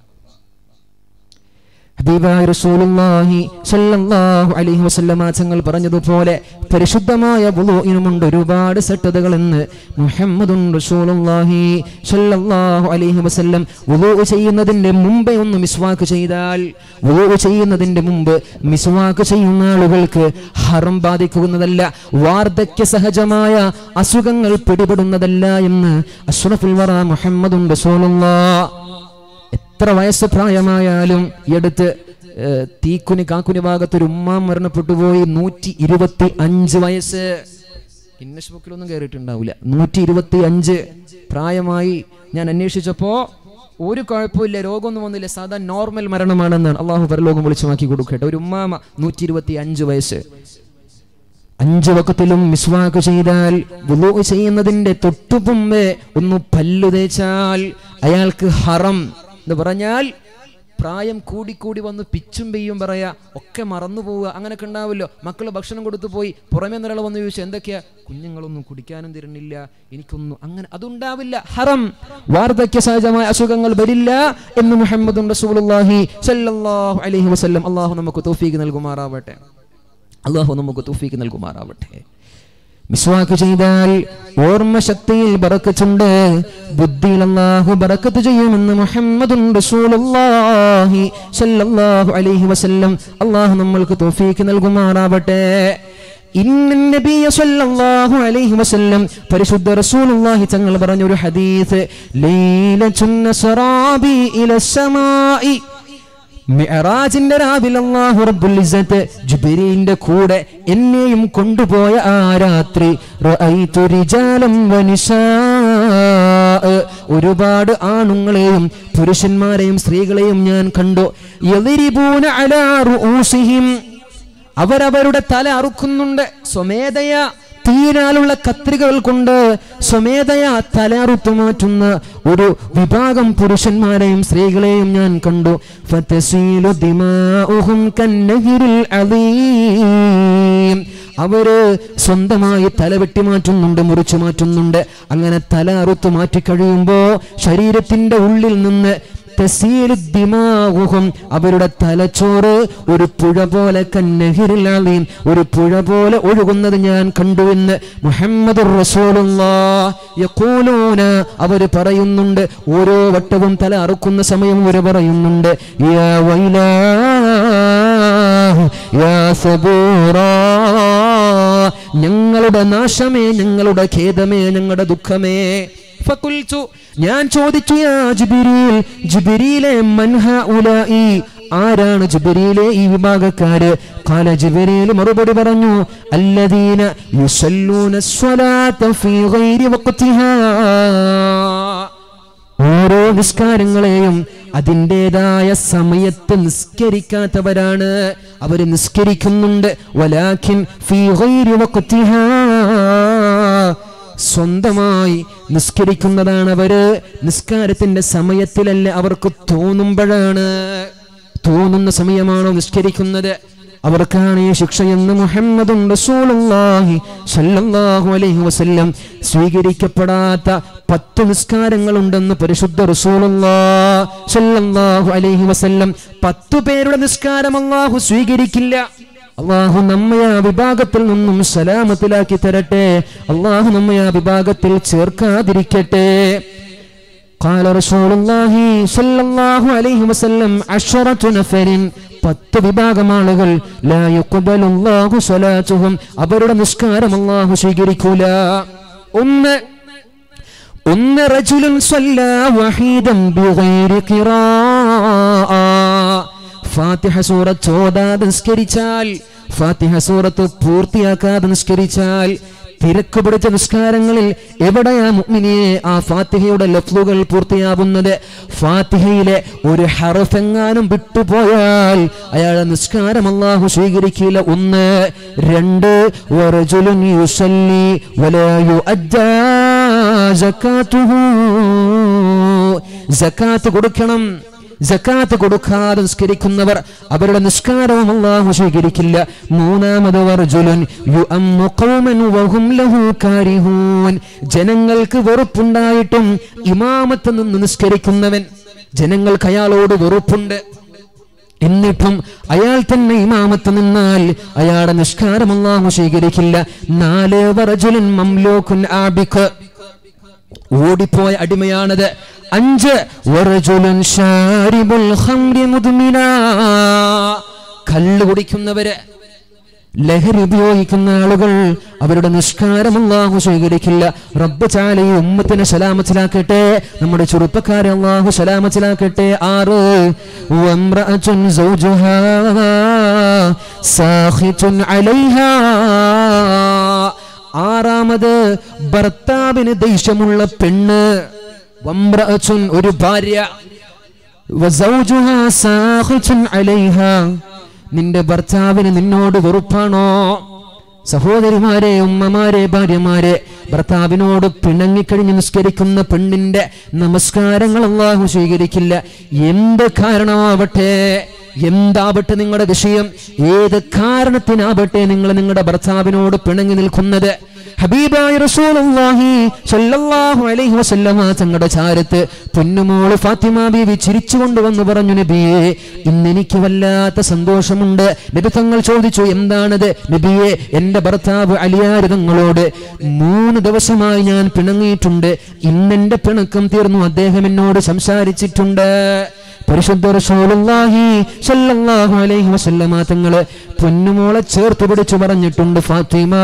ഹബീബായ റസൂലുള്ളാഹി സ്വല്ലല്ലാഹു അലൈഹി വസല്ലമ തങ്ങൾ പറഞ്ഞതുപോലെ പരിശുദ്ധമായ വുളൂഇനുമുണ്ട് ഒരുപാട് സട്ടതകൾ എന്ന് മുഹമ്മദുൻ റസൂലുള്ളാഹി സ്വല്ലല്ലാഹു അലൈഹി വസല്ലം വുളൂ ചെയ്യുന്നതിന്റെ മുമ്പേ ഒന്ന് മിസ്വാക്ക് ചെയ്താൽ വുളൂ ചെയ്യുന്നതിന്റെ മുമ്പ് മിസ്വാക്ക് ചെയ്യുന്ന ആളുകൾക്ക് ഹറം ബാധിക്കുന്നതല്ല വാർദ്ധക്യ സഹജമായ അസുഖങ്ങൾ പിടിപെടുന്നതല്ല എന്ന് അഷ്റഫുൽ വറ മുഹമ്മദുൻ റസൂലുള്ളാഹ് എത്ര വയസ്സ് പ്രായമായാലും ഈ അടുത്ത് ഏഹ്, തീക്കുനി കാക്കുനി ഭാഗത്തൊരു ഉമ്മ മരണപ്പെട്ടു പോയി നൂറ്റി ഇരുപത്തി അഞ്ച് വയസ്സ് ഗിന്നസ് ബുക്കിലൊന്നും കയറിയിട്ടുണ്ടാവില്ല നൂറ്റി ഇരുപത്തി അഞ്ച് പ്രായമായി ഞാൻ അന്വേഷിച്ചപ്പോ ഒരു കുഴപ്പമില്ല രോഗമൊന്നും വന്നില്ല സാധാ നോർമൽ മരണമാണെന്നാണ് അള്ളാഹു പരലോകം വിളിച്ചുമാക്കി കൊടുക്കട്ടെ ഒരു ഉമ്മാമ നൂറ്റി ഇരുപത്തി അഞ്ച് വയസ്സ് അഞ്ചു വക്കത്തിലും മിസ്വാക്ക് ചെയ്താൽ വുളൂ ചെയ്യുന്നതിന്റെ തൊട്ടുപുമ്പേ ഒന്ന് പല്ലു തേച്ചാൽ അയാൾക്ക് ഹറം എന്ന് പറഞ്ഞാൽ പ്രായം കൂടിക്കൂടി വന്ന് പിച്ചും പെയ്യും പറയാ ഒക്കെ മറന്നു പോവുക അങ്ങനെയൊക്കെ ഉണ്ടാവുമല്ലോ മക്കള് ഭക്ഷണം കൊടുത്തു പോയി പുറമേ നിന്നൊരാൾ വന്ന് ചോദിച്ചു എന്തൊക്കെയാ കുഞ്ഞുങ്ങളൊന്നും കുടിക്കാനും തരുന്നില്ല എനിക്കൊന്നും അങ്ങനെ അതുണ്ടാവില്ല ഹറം വാർദ്ധക്യ സഹജമായ അസുഖങ്ങൾ വരില്ല എന്ന് മുഹമ്മദ് റസൂലുള്ളാഹി സല്ലല്ലാഹു അലൈഹി വസല്ലം അള്ളാഹു നമുക്ക് തൗഫീഖ് നൽകുമാറാവട്ടെ അള്ളാഹു നമുക്ക് തൗഫീക്ക് നൽകുമാറാവട്ടെ മിസ്വാക്ക് ചെയ്താൽ ഓർമ്മ ശക്തിയിൽ ബറക്കത്തുണ്ട് ബുദ്ധിയിൽ അല്ലാഹു ബറക്കത്ത് ചെയ്യുമെന്ന് മുഹമ്മദുൻ റസൂലുള്ളാഹി സല്ലല്ലാഹു അലൈഹി വസല്ലം അള്ളാഹു നമ്മൾക്ക് തൗഫീക്ക് നൽകുമാറാവട്ടെ ഇന്ന നബിയ സല്ലല്ലാഹു അലൈഹി വസല്ലം പരിശുദ്ധ റസൂലുള്ളാഹി തങ്ങൾ പറഞ്ഞ ഒരു ഹദീസ് ലൈലത്തുൻ നസറാബി ഇല സമായി മിഅറാജിന്റെ രാവിലെ അല്ലാഹു റബ്ബുൽ ഇസ്സത്ത് ജിബ്രീലിന്റെ കൂടെ എന്നെയും കൊണ്ടുപോയ ആ രാത്രി റഅയ്തു റിജാലം വനിസാ ഒരുപാട് ആണുങ്ങളെയും പുരുഷന്മാരെയും സ്ത്രീകളെയും ഞാൻ കണ്ടു യളിരിബൂന അലാ റുഊസിഹിം അവരവരുടെ തല അറുക്കുന്നുണ്ട് സ്വമേധയ തീരാലുള്ള കത്രികകൾ കൊണ്ട് സ്വമേധയ തല അറുത്തു മാറ്റുന്ന ഒരു വിഭാഗം പുരുഷന്മാരെയും സ്ത്രീകളെയും ഞാൻ കണ്ടു ഫതസീലു ദിമാഉഹും കന്നഹിരിൽ അളീം അവര് സ്വന്തമായി തല വെട്ടി മാറ്റുന്നുണ്ട് മുറിച്ചു മാറ്റുന്നുണ്ട് അങ്ങനെ തല അറുത്തു മാറ്റി കഴിയുമ്പോ ശരീരത്തിന്റെ ഉള്ളിൽ നിന്ന് തസീലു ദിമാഉഹും അവരുടെ തലച്ചോറ് ഒരു പുഴ പോലെ കന്നഹിറിലാളീം ഒരു പുഴ പോലെ ഒഴുകുന്നത് ഞാൻ കണ്ടുവെന്ന് മുഹമ്മദ് യഖൂലൂന അവര് പറയുന്നുണ്ട് ഓരോ വട്ടവും തല അറുക്കുന്ന സമയം അവര് പറയുന്നുണ്ട് യാ വൈലാ യാ സബൂറാ ഞങ്ങളുടെ നാശമേ ഞങ്ങളുടെ ഖേദമേ ഞങ്ങളുടെ ദുഃഖമേ ഫഖുൽതു ഞാൻ ചോദിച്ചു യാ ജിബ്രീൽ ജിബ്രീലെ മൻഹ ഉലായി ആരാണ് ജിബ്രീലെ ഈ വിഭാഗക്കാര് കാല ജിബ്രീൽ മറുപടി പറഞ്ഞു അല്ലദീന യുസല്ലൂന സ്വലാത്ത ഫീ ഗൈരി വഖ്തിഹാ ഓരോ നിസ്കാരങ്ങളെയും അതിൻ്റെതായ സമയത്ത് നിസ്കരിക്കാത്തവരാണ് അവര് നിസ്കരിക്കുന്നുണ്ട് വലാഖിൻ ഫീ ഗൈരി വഖ്തിഹാ സ്വന്തമായി നിസ്കരിക്കുന്നതാണ് അവര് നിസ്കാരത്തിന്റെ സമയത്തിലല്ല അവർക്ക് തോന്നുമ്പോഴാണ് തോന്നുന്ന സമയമാണോ നിസ്കരിക്കുന്നത് അവർക്കാണ് ഈ ശിക്ഷയെന്ന് മുഹമ്മദും റസൂലുള്ളാഹി സല്ലല്ലാഹു അലൈഹി വസല്ലം സ്വീകരിക്കപ്പെടാത്ത പത്ത് നിസ്കാരങ്ങളുണ്ടെന്ന് പരിശുദ്ധ റസൂലുള്ളാഹി സല്ലല്ലാഹു അലൈഹി വസല്ലം പത്തു പേരുടെ നിസ്കാരം അല്ലാഹു സ്വീകരിക്കില്ല അള്ളാഹു നമ്മെ ആ വിഭാഗത്തിൽ നിന്നും സലാമത്തിലാക്കി തരട്ടെ അള്ളാഹു നമ്മെ ആ വിഭാഗത്തിൽ ചേർക്കാതിരിക്കട്ടെ قال رسول الله صلى الله عليه وسلم عشرة نفر പത്ത് വിഭാഗം ആളുകൾ ലാ യുഖ്ബലു അല്ലാഹു സ്വലാത്തുഹും അവരുടെ നിസ്കാരം അല്ലാഹു സ്വീകരിക്കൂല ഒന്ന് ഒന്ന് റജുലുൻ സ്വല്ലാ വഹീദൻ ബിഗൈരി ഖിറാഅ ഫാത്തിഹ സൂറത്ത് ഓതാതെ നിസ്കരിച്ചാൽ ഫാത്തിഹ സൂറത്ത് പൂർത്തിയാക്കാതെ നിസ്കരിച്ചാൽ തിരക്ക് പിടിച്ച നിസ്കാരങ്ങളിൽ എവിടെയാ മുഅ്മിനിയെ ആ ഫാത്തിഹയുടെ ലഫ്ലുകൾ പൂർത്തിയാവുന്നത് ഫാത്തിഹയിലെ ഒരു ഹറഫെങ്ങാനും വിട്ടുപോയാൽ അയാളെ നിസ്കാരം അല്ലാഹു സ്വീകരിക്കില്ല ഒന്ന് രണ്ട് വറജുലുൻ യുസല്ലി വലാ യുഅദ്ദാ സകാത്തുഹു സകാത്ത് കൊടുക്കണം ജക്കാത്ത് കൊടുക്കാതെ നിസ്കരിക്കുന്നവർ അവരുടെ നിസ്കാരവും അല്ലാഹു സ്വീകരിക്കില്ല മൂന്നാമത് വർജുലൻ യുഅമ്മു ഖൗമൻ വഹും ലഹു കാരിഹൂൻ ജനങ്ങൾക്ക് വെറുപ്പുണ്ടായിട്ടും ഇമാമത്ത് നിന്ന് നിസ്കരിക്കുന്നവൻ ജനങ്ങൾക്ക് അയാളോട് വെറുപ്പുണ്ട് എന്നിട്ടും അയാൾ തന്നെ ഇമാമത്ത് നിന്നാൽ അയാളുടെ നിസ്കാരം അല്ലാഹു സ്വീകരിക്കില്ല നാല് വറജുലൻ മംലൂക്കുൻ ആബിക്ക് ഓടിപ്പോയ അടിമയാണത് അഞ്ച് വറജുലൻ ഷാരിബുൽ ഖംരി മുദ്മിന കള്ള് കുടിക്കുന്നവര് ലഹരി ഉപയോഗിക്കുന്ന ആളുകൾ അവരുടെ നിഷ്കാരം അള്ളാഹു സ്വീകരിക്കില്ല റബ്ബ് ചാല ഈ ഉമ്മത്തിനെ സലാമത്തിലാക്കട്ടെ നമ്മുടെ ചെറുപ്പക്കാരെ അള്ളാഹു സലാമത്തിലാക്കട്ടെ ആറ് വംറഅത്തുൻ സൗജുഹാ സാഖിതുൻ അലൈഹാ ആറാമത് ഭർത്താവിന് ദേഷ്യമുള്ള പെണ്ണ് വംറഅത്തുൻ ഒരു ഭാര്യ വസൗജുഹാ സാഖിതുൻ അലൈഹാ നിന്റെ ഭർത്താവിന് നിന്നോട് വെറുപ്പാണോ സഹോദരിമാരെ ഉമ്മമാരെ ഭാര്യമാരെ ഭർത്താവിനോട് പിണങ്ങിക്കഴിഞ്ഞ് നിസ്കരിക്കുന്ന പെണ്ണിന്റെ നമസ്കാരങ്ങൾ അള്ളാഹു സ്വീകരിക്കില്ല എന്ത് കാരണമാവട്ടെ എന്താവട്ടെ നിങ്ങളുടെ വിഷയം ഏത് കാരണത്തിനാവട്ടെ നിങ്ങൾ നിങ്ങളുടെ ഭർത്താവിനോട് പിണങ്ങി നിൽക്കുന്നത് ഹബീബായ റസൂലുള്ളാഹി സ്വല്ലല്ലാഹു അലൈഹി വസല്ലമ തങ്ങളുടെ ചാരത്ത് പൊന്നുമോള് ഫാത്തിമ ബീവി ചിരിച്ചുകൊണ്ട് വന്ന് പറഞ്ഞു നബിയെ ഇന്ന് എനിക്ക് വല്ലാത്ത സന്തോഷമുണ്ട് നബി തങ്ങൾ ചോദിച്ചു എന്താണത് നബിയെ എന്റെ ഭർത്താവ് അലിയാര് തങ്ങളോട് മൂന്ന് ദിവസമായി ഞാൻ പിണങ്ങിയിട്ടുണ്ട് ഇന്നെന്റെ പിണക്കം തീർന്നു അദ്ദേഹം എന്നോട് സംസാരിച്ചിട്ടുണ്ട് പരിശുദ്ധ റസൂലുള്ളാഹി സ്വല്ലല്ലാഹു അലൈഹി വസല്ലമ തങ്ങള് പൊന്നുമോളെ ചേർത്ത് പിടിച്ചു പറഞ്ഞിട്ടുണ്ട് ഫാത്തിമ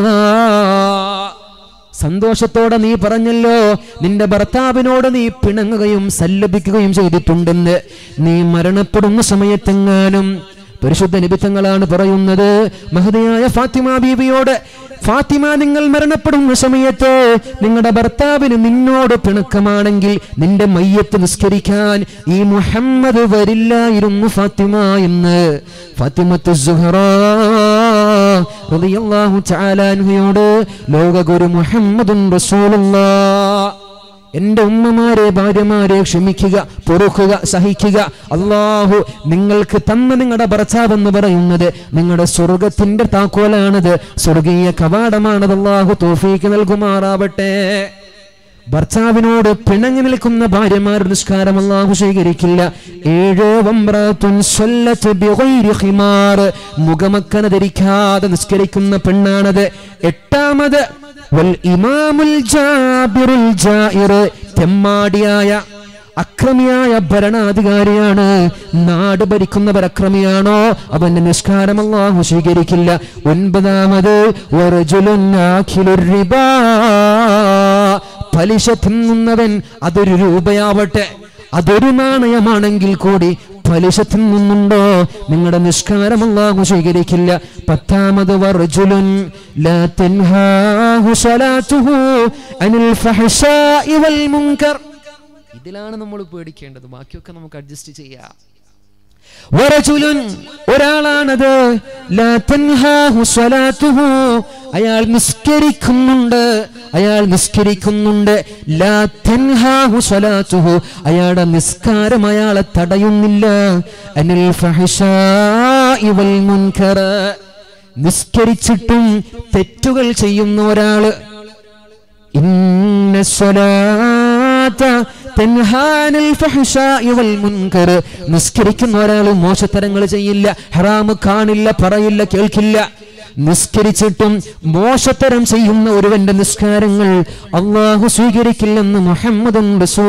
സന്തോഷത്തോടെ നീ പറഞ്ഞല്ലോ നിന്റെ ഭർത്താവിനോട് നീ പിണങ്ങുകയും സല്ലപിക്കുകയും ചെയ്തിട്ടുണ്ടെന്ന് നീ മരണപ്പെടുന്ന സമയത്തെങ്ങാനും പരിശുദ്ധ നിബിത്തങ്ങളാണ് പറയുന്നത് മഹതിയായ ഫാത്തിമ ബീവിയോട് ഫാത്തിമ നിങ്ങൾ മരണപ്പെടുന്ന സമയത്ത് നിങ്ങളുടെ ഭർത്താവിന് നിന്നോട് പിണക്കമാണെങ്കിൽ നിന്റെ മയ്യത്ത് നിസ്കരിക്കാൻ ഈ മുഹമ്മദ് വരില്ലായിരുന്നു ഫാത്തിമ എന്ന് ഫാത്തിമത്ത് സുഹറ റളിയല്ലാഹു തആല അൻഹയോട് ലോകഗുരു മുഹമ്മദുൻ റസൂലുള്ളാഹ് എന്റെ ഉമ്മമാരെ ഭാര്യമാരെ ക്ഷമിക്കുക പൊറുക്കുക സഹിക്കുക അള്ളാഹു നിങ്ങൾക്ക് തന്ന നിങ്ങളുടെ ഭർത്താവ് എന്ന് പറയുന്നത് നിങ്ങളുടെ സ്വർഗത്തിന്റെ താക്കോലാണത് സ്വർഗീയ കവാടമാണത് അള്ളാഹു തോഫീക്ക് നൽകുമാറാവട്ടെ ഭർത്താവിനോട് പിണങ്ങി നിൽക്കുന്ന ഭാര്യമാർ നിസ്കാരം അള്ളാഹു സ്വീകരിക്കില്ല ഏഴ് വമ്രത്തുൻ സ്വല്ലത്ത് ബിഗൈരി ഖിമാർ മുഖമക്കന ധരിക്കാതെ നിസ്കരിക്കുന്ന പെണ്ണാണത് എട്ടാമത് വൽ ഇമാമുൽ ജാബിറുൽ ജായിർ തെമ്മാടിയായ അക്രമിയായ ഭരണാധികാരിയാണ് നാട് ഭരിക്കുന്നവർ അക്രമിയാണോ അവന്റെ നിസ്കാരം അല്ലാഹു സ്വീകരിക്കില്ല ഒൻപതാമത് വറജുലുൻ ആഖിലുർ റിബാ പലിശ തിന്നുന്നവൻ അതൊരു രൂപയാവട്ടെ അതൊരു നാണയമാണെങ്കിൽ കൂടി പലിശ തിന്നുന്നുണ്ടോ നിങ്ങളുടെ നിഷ്കാരം അല്ലാഹു സ്വീകരിക്കില്ല പത്താമത് വർജുലുൻ ലാ തൻഹാഹു സ്വലാത്തുഹു അനിൽ ഫഹ്ശാഇ വൽ മുൻകർ ഇതിലാണ് നമ്മൾ പേടിക്കേണ്ടത് ബാക്കിയൊക്കെ നമുക്ക് അഡ്ജസ്റ്റ് ചെയ്യാം വറജുലുൻ ഒരാളാണത് ലാ തൻഹാഹു സ്വലാത്തുഹു അയാൾ നിസ്കരിക്കുന്നുണ്ട് അയാൾ നിസ്കരിക്കുന്നുണ്ട് ലാ തൻഹാഹു സ്വലാത്തുഹു അയാളുടെ നിസ്കാരം അയാളെ തടയുന്നില്ല അനിൽ ഫഹ്ശാഇ വൽ മുൻകർ നിസ്കരിച്ചിട്ടും തെറ്റുകൾ ചെയ്യുന്ന ഒരാള് ഇന്ന സ്വലാത്ത തൻഹാനിൽ ഫഹ്ശാഇ വൽ മുൻകർ നിസ്കരിക്കുന്ന ഒരാൾ മോശത്തരങ്ങൾ ചെയ്യില്ല ഹറാമ് കാണില്ല പറയില്ല കേൾക്കില്ല നിസ്കരിച്ചിട്ടും മോശത്തരം ചെയ്യുന്ന ഒരുവന്റെ നിസ്കാരങ്ങൾ അള്ളാഹു സ്വീകരിക്കില്ലെന്ന് മുഹമ്മദ്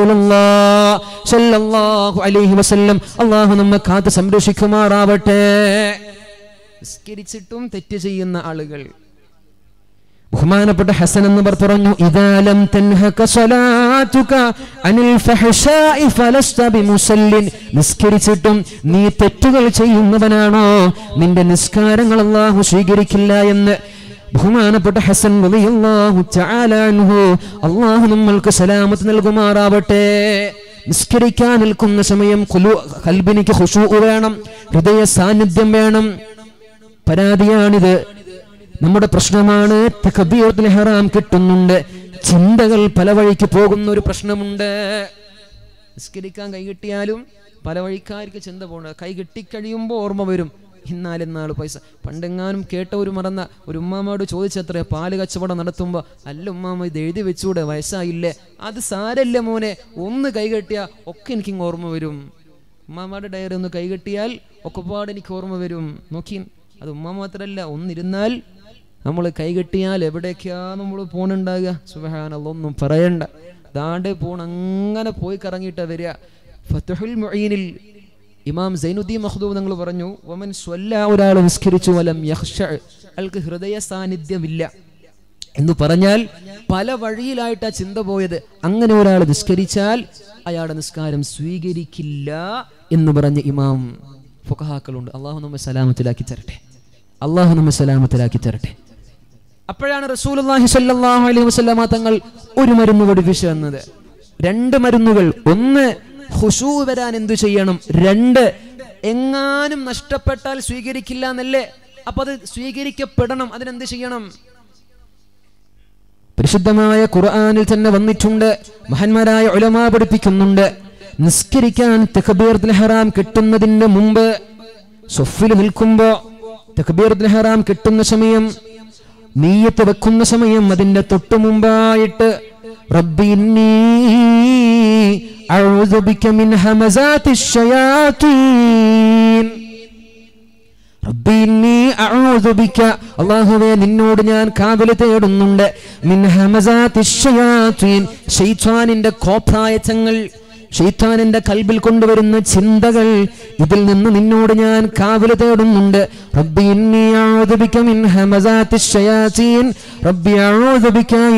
അലൈഹി വസല്ലം അള്ളാഹു നമ്മെ കാത്ത് സംരക്ഷിക്കുമാറാവട്ടെ നിസ്കരിച്ചിട്ടും തെറ്റ് ചെയ്യുന്ന ആളുകൾ ബഹുമാനപ്പെട്ട ഹസൻ എന്നവർ പറഞ്ഞു ഇദാലം തൻഹക സ്വലാതുക അനിൽ ഫഹ്ശാഇ ഫലസ്ത ബിമുസല്ലിൻ നിസ്കരിച്ചിട്ടും നീ തെറ്റുകൾ ചെയ്യുന്നവനാണോ നിന്റെ നിസ്കാരങ്ങൾ അല്ലാഹു സ്വീകരിക്കില്ല എന്ന് ബഹുമാനപ്പെട്ട ഹസൻ റളിയല്ലാഹു തആല അൻഹു അല്ലാഹു നമ്മൾക്ക് സലാമത്ത് നൽകുമാറാവട്ടെ നിസ്കരിക്കാൻ നിൽക്കുന്ന സമയം ഖുലു കൽബിനിക്ക് ഖുശൂ വേണം ഹൃദയ സാന്നിധ്യം വേണം പരാതിയാണിത് നമ്മുടെ പ്രശ്നമാണ് തകബീറത്തുൽ ഹറാം കിട്ടുന്നുണ്ട് ചിന്തകൾ പല വഴിക്ക് പോകുന്ന ഒരു പ്രശ്നമുണ്ട് നിസ്കരിക്കാൻ കൈകിട്ടിയാലും പല വഴിക്കാർക്ക് ചിന്ത പോകണം കൈ കിട്ടിക്കഴിയുമ്പോൾ ഓർമ്മ വരും ഇന്നാലെന്നാൾ പൈസ പണ്ടെങ്ങാനും കേട്ട ഒരു മറന്ന ഒരു ഉമ്മാമയോട് ചോദിച്ചത്രേ പാല് കച്ചവടം നടത്തുമ്പോൾ അല്ല ഉമ്മാമ ഇത് എഴുതി വെച്ചൂടെ വയസ്സായില്ലേ അത് സാരല്ല മോനെ ഒന്ന് കൈകെട്ടിയാൽ ഒക്കെ എനിക്കിങ്ങ് ഓർമ്മ വരും ഉമ്മാമാരുടെ ഡയറി ഒന്ന് കൈകെട്ടിയാൽ ഒക്കെപ്പാട് എനിക്ക് ഓർമ്മ വരും നോക്കി അത് ഉമ്മ മാത്രമല്ല ഒന്നിരുന്നാൽ നമ്മൾ കൈകെട്ടിയാൽ എവിടേക്കാ നമ്മൾ പോണുണ്ടാകുക സുബഹാനൊന്നും പറയണ്ട ദാണ്ട് പോൺ അങ്ങനെ പോയി കറങ്ങിയിട്ടാ വരിക ഫത്തുഹുൽ മൊയ്നിൽ ഇമാം സൈനുദ്ദീൻ മഹ്ദൂബ് നിങ്ങൾ പറഞ്ഞു വമൻ സ്വല്ല ഒരാൾ നിസ്കരിച്ചു വലം യഹ്ഷ അയാൾക്ക് ഹൃദയ സാന്നിധ്യമില്ല എന്ന് പറഞ്ഞാൽ പല വഴിയിലായിട്ട് ആ ചിന്ത പോയത് അങ്ങനെ ഒരാൾ നിസ്കരിച്ചാൽ അയാളുടെ നിസ്കാരം സ്വീകരിക്കില്ല എന്ന് പറഞ്ഞ ഇമാം ഫുഖഹാക്കളുണ്ട് അള്ളാഹു നമ്മെ സലാമത്തിലാക്കി തരട്ടെ അള്ളാഹു നമ്മെ സലാമത്തിലാക്കി തരട്ടെ അപ്പോഴാണ് റസൂലുള്ളാഹി സ്വല്ലല്ലാഹു അലൈഹി വസല്ലമ തങ്ങൾ ഒരു മരുന്ന് പഠിപ്പിച്ചു തന്നത് രണ്ട് മരുന്നുകൾ ഒന്ന് ഖുശൂ വരാൻ എന്തു ചെയ്യണം രണ്ട് എങ്ങാനും നഷ്ടപ്പെട്ടാൽ സ്വീകരിക്കില്ല എന്നല്ലേ അപ്പൊ അത് സ്വീകരിക്കപ്പെടണം അതിനെന്ത് ചെയ്യണം പരിശുദ്ധമായ ഖുർആനിൽ തന്നെ വന്നിട്ടുണ്ട് മഹാന്മാരായ ഉലമാ പഠിപ്പിക്കുന്നുണ്ട് നിസ്കരിക്കാൻ തക്ബീറത്തുൽ ഹറാം കിട്ടുന്നതിന് മുമ്പ് സൊഫിൽ നിൽക്കുമ്പോ തക്ബീറത്തുൽ ഹറാം കിട്ടുന്ന സമയം നീയത്ത് വെക്കുന്ന സമയം അതിന്റെ തൊട്ടു മുമ്പായിട്ട് റബ്ബി ഇന്നി അഊദു ബിക മിൻ ഹമസാത്തിശ് ശയാത്തീൻ റബ്ബി ഇന്നി അഊദു ബിക അല്ലാഹുവേ നിന്നോട് ഞാൻ കാവൽ തേടുന്നുണ്ട് മിൻ ഹമസാത്തിശ് ശയാത്തീൻ ശൈത്വാനിന്റെ കോപ്രായത്തങ്ങൾ ഷെയ്ത്താനിന്റെ കൽബിൽ കൊണ്ടുവരുന്ന ചിന്തകൾ ഇതിൽ നിന്ന് നിന്നോട് ഞാൻ കാവൽ തേടുന്നുണ്ട് റബ്ബി ഇന്നി അഊദു ബിക മിൻ ഹമസാത്തിശ് ശയാത്തീൻ റബ്ബി അഊദു ബിക അൻ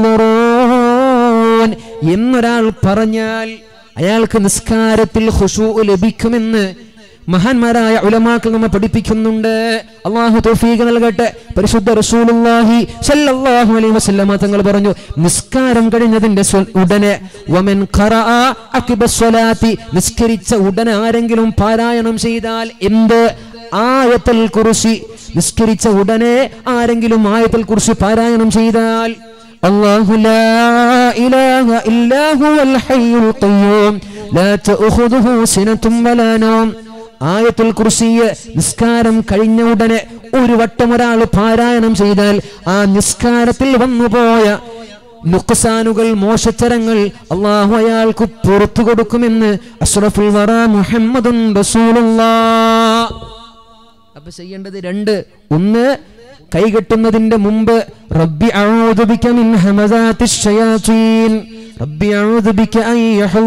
യഹ്ളുറൂൻ എന്നൊരാൾ പറഞ്ഞാൽ അയാൾക്ക് നിസ്കാരത്തിൽ ഖുശൂ ലഭിക്കുമെന്ന് മഹാന്മാരായ ഉലമാക്കൾ നമ്മെ പഠിപ്പിക്കുന്നുണ്ട് അള്ളാഹു തൗഫീഖ് നൽകട്ടെ പരിശുദ്ധ റസൂലുള്ളാഹി സല്ലല്ലാഹു അലൈഹി വസല്ലമ തങ്ങൾ പറഞ്ഞു നിസ്കാരം കഴിഞ്ഞതിന്റെ സ്വ- ഉടനെ വമൻ ഖറഅ അഖിബ സ്വലാത്തി നിസ്കരിച്ച ഉടനെ ആരെങ്കിലും പാരായണം ചെയ്താൽ എന്ത് ആയത്തുൽ കുർസി നിസ്കരിച്ച ഉടനെ ആരെങ്കിലും ആയത്തുൽ കുർസി പാരായണം ചെയ്താൽ الله لا إله إلا هو الحي القيوم لا تأخذه سنة ولا نوم ആയത്തുൽ കുർസിയെ നിസ്കാരം കഴിഞ്ഞ ഉടനെ ഒരു വട്ടം ഒരാൾ പാരായണം ചെയ്താൽ ആ നിസ്കാരത്തിൽ വന്നുപോയ നുക്സാനുകൾ മോശച്ചരങ്ങൾ അള്ളാഹു അയാൾക്ക് പുറത്തു കൊടുക്കുമെന്ന് അഷ്റഫുൽ വറ മുഹമ്മദുൻ റസൂലുള്ളാഹ് അപ്പൊ ചെയ്യേണ്ടത് രണ്ട് ഒന്ന് കൈകെട്ടുന്നതിന്റെ മുമ്പ് റബ്ബി അഊദു ബിക മിൻ ഹമസാത്തിശ് ശയാത്തീൻ റബ്ബി അഊദു ബിക അൻ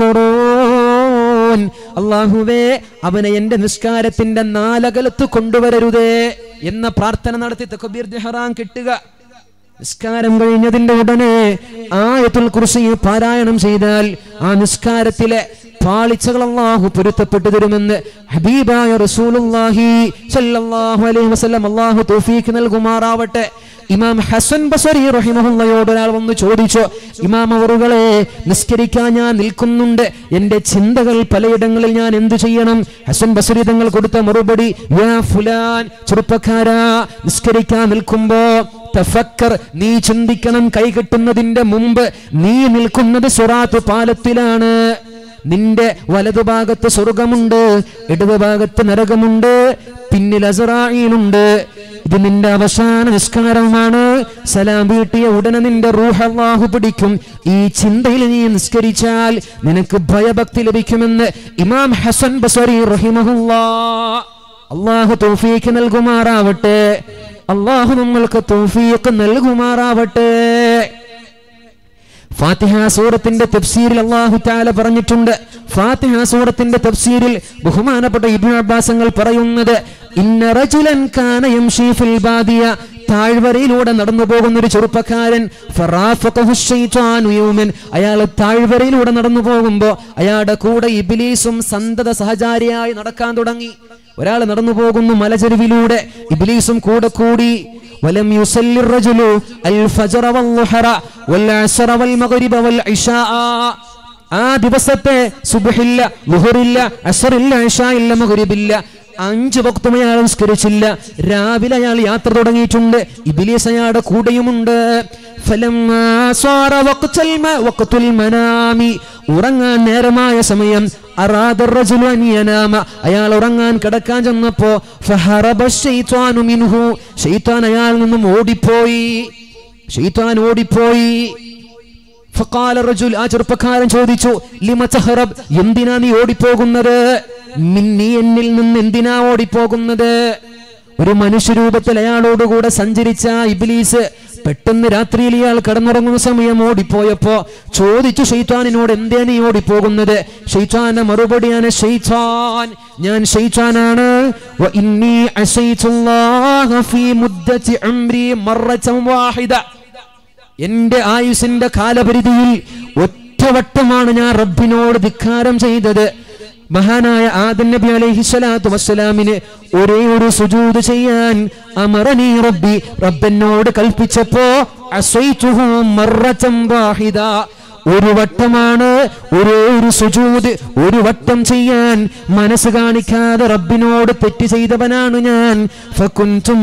യഹ്ളുറൂൻ അല്ലാഹുവേ അവനെ എന്റെ നിസ്കാരത്തിന്റെ നാലകലത്ത് കൊണ്ടുവരരുതേ എന്ന പ്രാർത്ഥന നടത്തി തക്ബീർ ജഹറാൻ കിട്ടുക നിസ്കാരം കഴിഞ്ഞതിന്റെ ഉടനെ ആയത്തുൽ കുർസി പാരായണം ചെയ്താൽ ആ നിസ്കാരത്തിലെ പാളിച്ചകൾ അള്ളാഹു പൊരുത്തപ്പെട്ടു തരുമെന്ന് ഹബീബായ റസൂലുള്ളാഹി സല്ലല്ലാഹു അലൈഹി വസല്ലം അള്ളാഹു തൗഫീഖ് നൽകുമാറാവട്ടെ ഇമാം ഹസൻ ബസരി റഹിമഹുള്ളയോട് ഒരാൾ വന്ന് ചോദിച്ചു ഇമാം അവറുകളെ നിസ്കരിക്കാൻ ഞാൻ നിൽക്കുന്നുണ്ട് എന്റെ ചിന്തകൾ പലയിടങ്ങളിൽ ഞാൻ എന്തു ചെയ്യണം ഹസൻ ബസരി തങ്ങൾ കൊടുത്ത മറുപടി യാ ഫുലാൻ ചെറുപ്പക്കാരാ നിസ്കരിക്കാൻ നിൽക്കുമ്പോ തഫക്കർ നീ ചിന്തിക്കണം കൈകെട്ടുന്നതിന്റെ മുമ്പ് നീ നിൽക്കുന്നത് സുറാത്ത് പാലത്തിലാണ് നിന്റെ വലതുഭാഗത്ത് സ്വർഗമുണ്ട് ഇടതുഭാഗത്ത് നരകമുണ്ട് പിന്നിൽ അസറായിലുണ്ട് ഇത് നിന്റെ അവസാന നിസ്കാരമാണ് സലാം വീട്ടിയ ഉടനെ നിന്റെ റൂഹ് അള്ളാഹു പിടിക്കും ഈ ചിന്തയിൽ നീ നിസ്കരിച്ചാൽ നിനക്ക് ഭയഭക്തി ലഭിക്കുമെന്ന് ഇമാം ഹസൻ ബസരി റഹിമഹുല്ലാ അള്ളാഹു തൗഫീഖ് നൽകുമാറാവട്ടെ അള്ളാഹു നമ്മൾക്ക് തൗഫീഖ് നൽകുമാറാവട്ടെ ഫാത്തിഹ സൂറത്തിന്റെ തഫ്സീരിൽ അള്ളാഹു താല പറഞ്ഞിട്ടുണ്ട് ഫാത്തിഹ സൂറത്തിന്റെ തഫ്സീരിൽ ബഹുമാനപ്പെട്ട ഇബ്നു അബ്ബാസങ്ങൾ പറയുന്നത് ഇന്ന റജുലൻ കാന യംശി ഫിൽ ബാദിയ താഴ്വരയിലൂടെ നടന്നു പോകുന്ന ഒരു ചെറുപ്പക്കാരൻ ഫറാഫഖഹു ശൈത്വാനു യൗമൻ അയാൾ താഴ്വരയിലൂടെ നടന്നു പോകുമ്പോൾ അയാളുടെ കൂടെ ഇബ്ലീസും സന്തത സഹചാരിയായി നടക്കാൻ തുടങ്ങി ഒരാൾ നടന്നു പോകുന്നു മലചെരുവിലൂടെ ഇബ്ലീസും കൂടെ കൂടി ولم يصلي الرجل الفجر والظهر والعصر والمغرب والعشاء ആ ദിവസത്തെ സുബഹില്ല ലുഹറില്ല അസറില്ല ഇഷ ഇല്ല മഗ്രിബില്ല അഞ്ച് വക്തും അയാൾ നിസ്കരിച്ചില്ല രാവിലെ അയാൾ യാത്ര തുടങ്ങിയിട്ടുണ്ട് ഇബിലീസ് അയാളുടെ കൂടെയുമുണ്ട് ഫലമ്മാ സാറ വഖ്തുൽ മ- വഖ്തുൽ മനാമി ഉറങ്ങാൻ നേരമായ സമയം അറാദ الرجل أن ينام. അയാൾ ഉറങ്ങാൻ കിടക്കാൻ ചെന്നപ്പോ ഫഹറബ الشيطان منه. ശൈത്താൻ അയാളിൽ നിന്നും ഓടിപ്പോയി ശൈത്താൻ ഓടിപ്പോയി ഫഖാല റജുൽ ആ ചെറുപ്പക്കാരൻ ചോദിച്ചു ലിമ തഹറബ് എന്തിനാ നീ ഓടിപ്പോകുന്നത് മിന്നി എന്നിൽ നിന്ന് എന്തിനാ ഓടിപ്പോകുന്നത് ഒരു മനുഷ്യരൂപത്തിൽ അയാളോടുകൂടെ സഞ്ചരിച്ച ഇബ്ലീസ് പെട്ടെന്ന് രാത്രിയിൽ ഇയാൾ കിടന്നുറങ്ങുന്ന സമയം ഓടിപ്പോയപ്പോ ചോദിച്ചു ഷെയ്ത്താനിനോട് എന്തേ നീ ഓടിപ്പോകുന്നത് ഷെയ്ത്താന്റെ മറുപടിയാണ് ഷെയ്ത്താൻ ഞാൻ ഷെയ്ത്താനാണ് വ ഇന്നി അസൈതുല്ലാഹ ഫീ മുദ്ദത്തി ഉംരി മറച്ചൻ വാഹിദ എന്റെ ആയുസിന്റെ കാലപരിധിയിൽ ഒറ്റവട്ടമാണ് ഞാൻ റബ്ബിനോട് ധിക്കാരം ചെയ്തത് മഹാനായ ആദൻ നബി അലൈഹി സ്വലാത്തു വസ്സലാമിന് ഒരേ ഒരു സുജൂദ് ചെയ്യാൻ അമറനി റബ്ബി റബ്ബെന്നോട് കൽപ്പിച്ചപ്പോ അസൈതുഹു മറച്ചൻ വാഹിദ ഒരു വട്ടമാണ് ഒരേ ഒരു സുജൂദ് ഒരു വട്ടം ചെയ്യാൻ മനസ്സ് കാണിക്കാതെ റബ്ബിനോട് തെറ്റ് ചെയ്തവനാണ് ഞാൻ ഫകുൻതും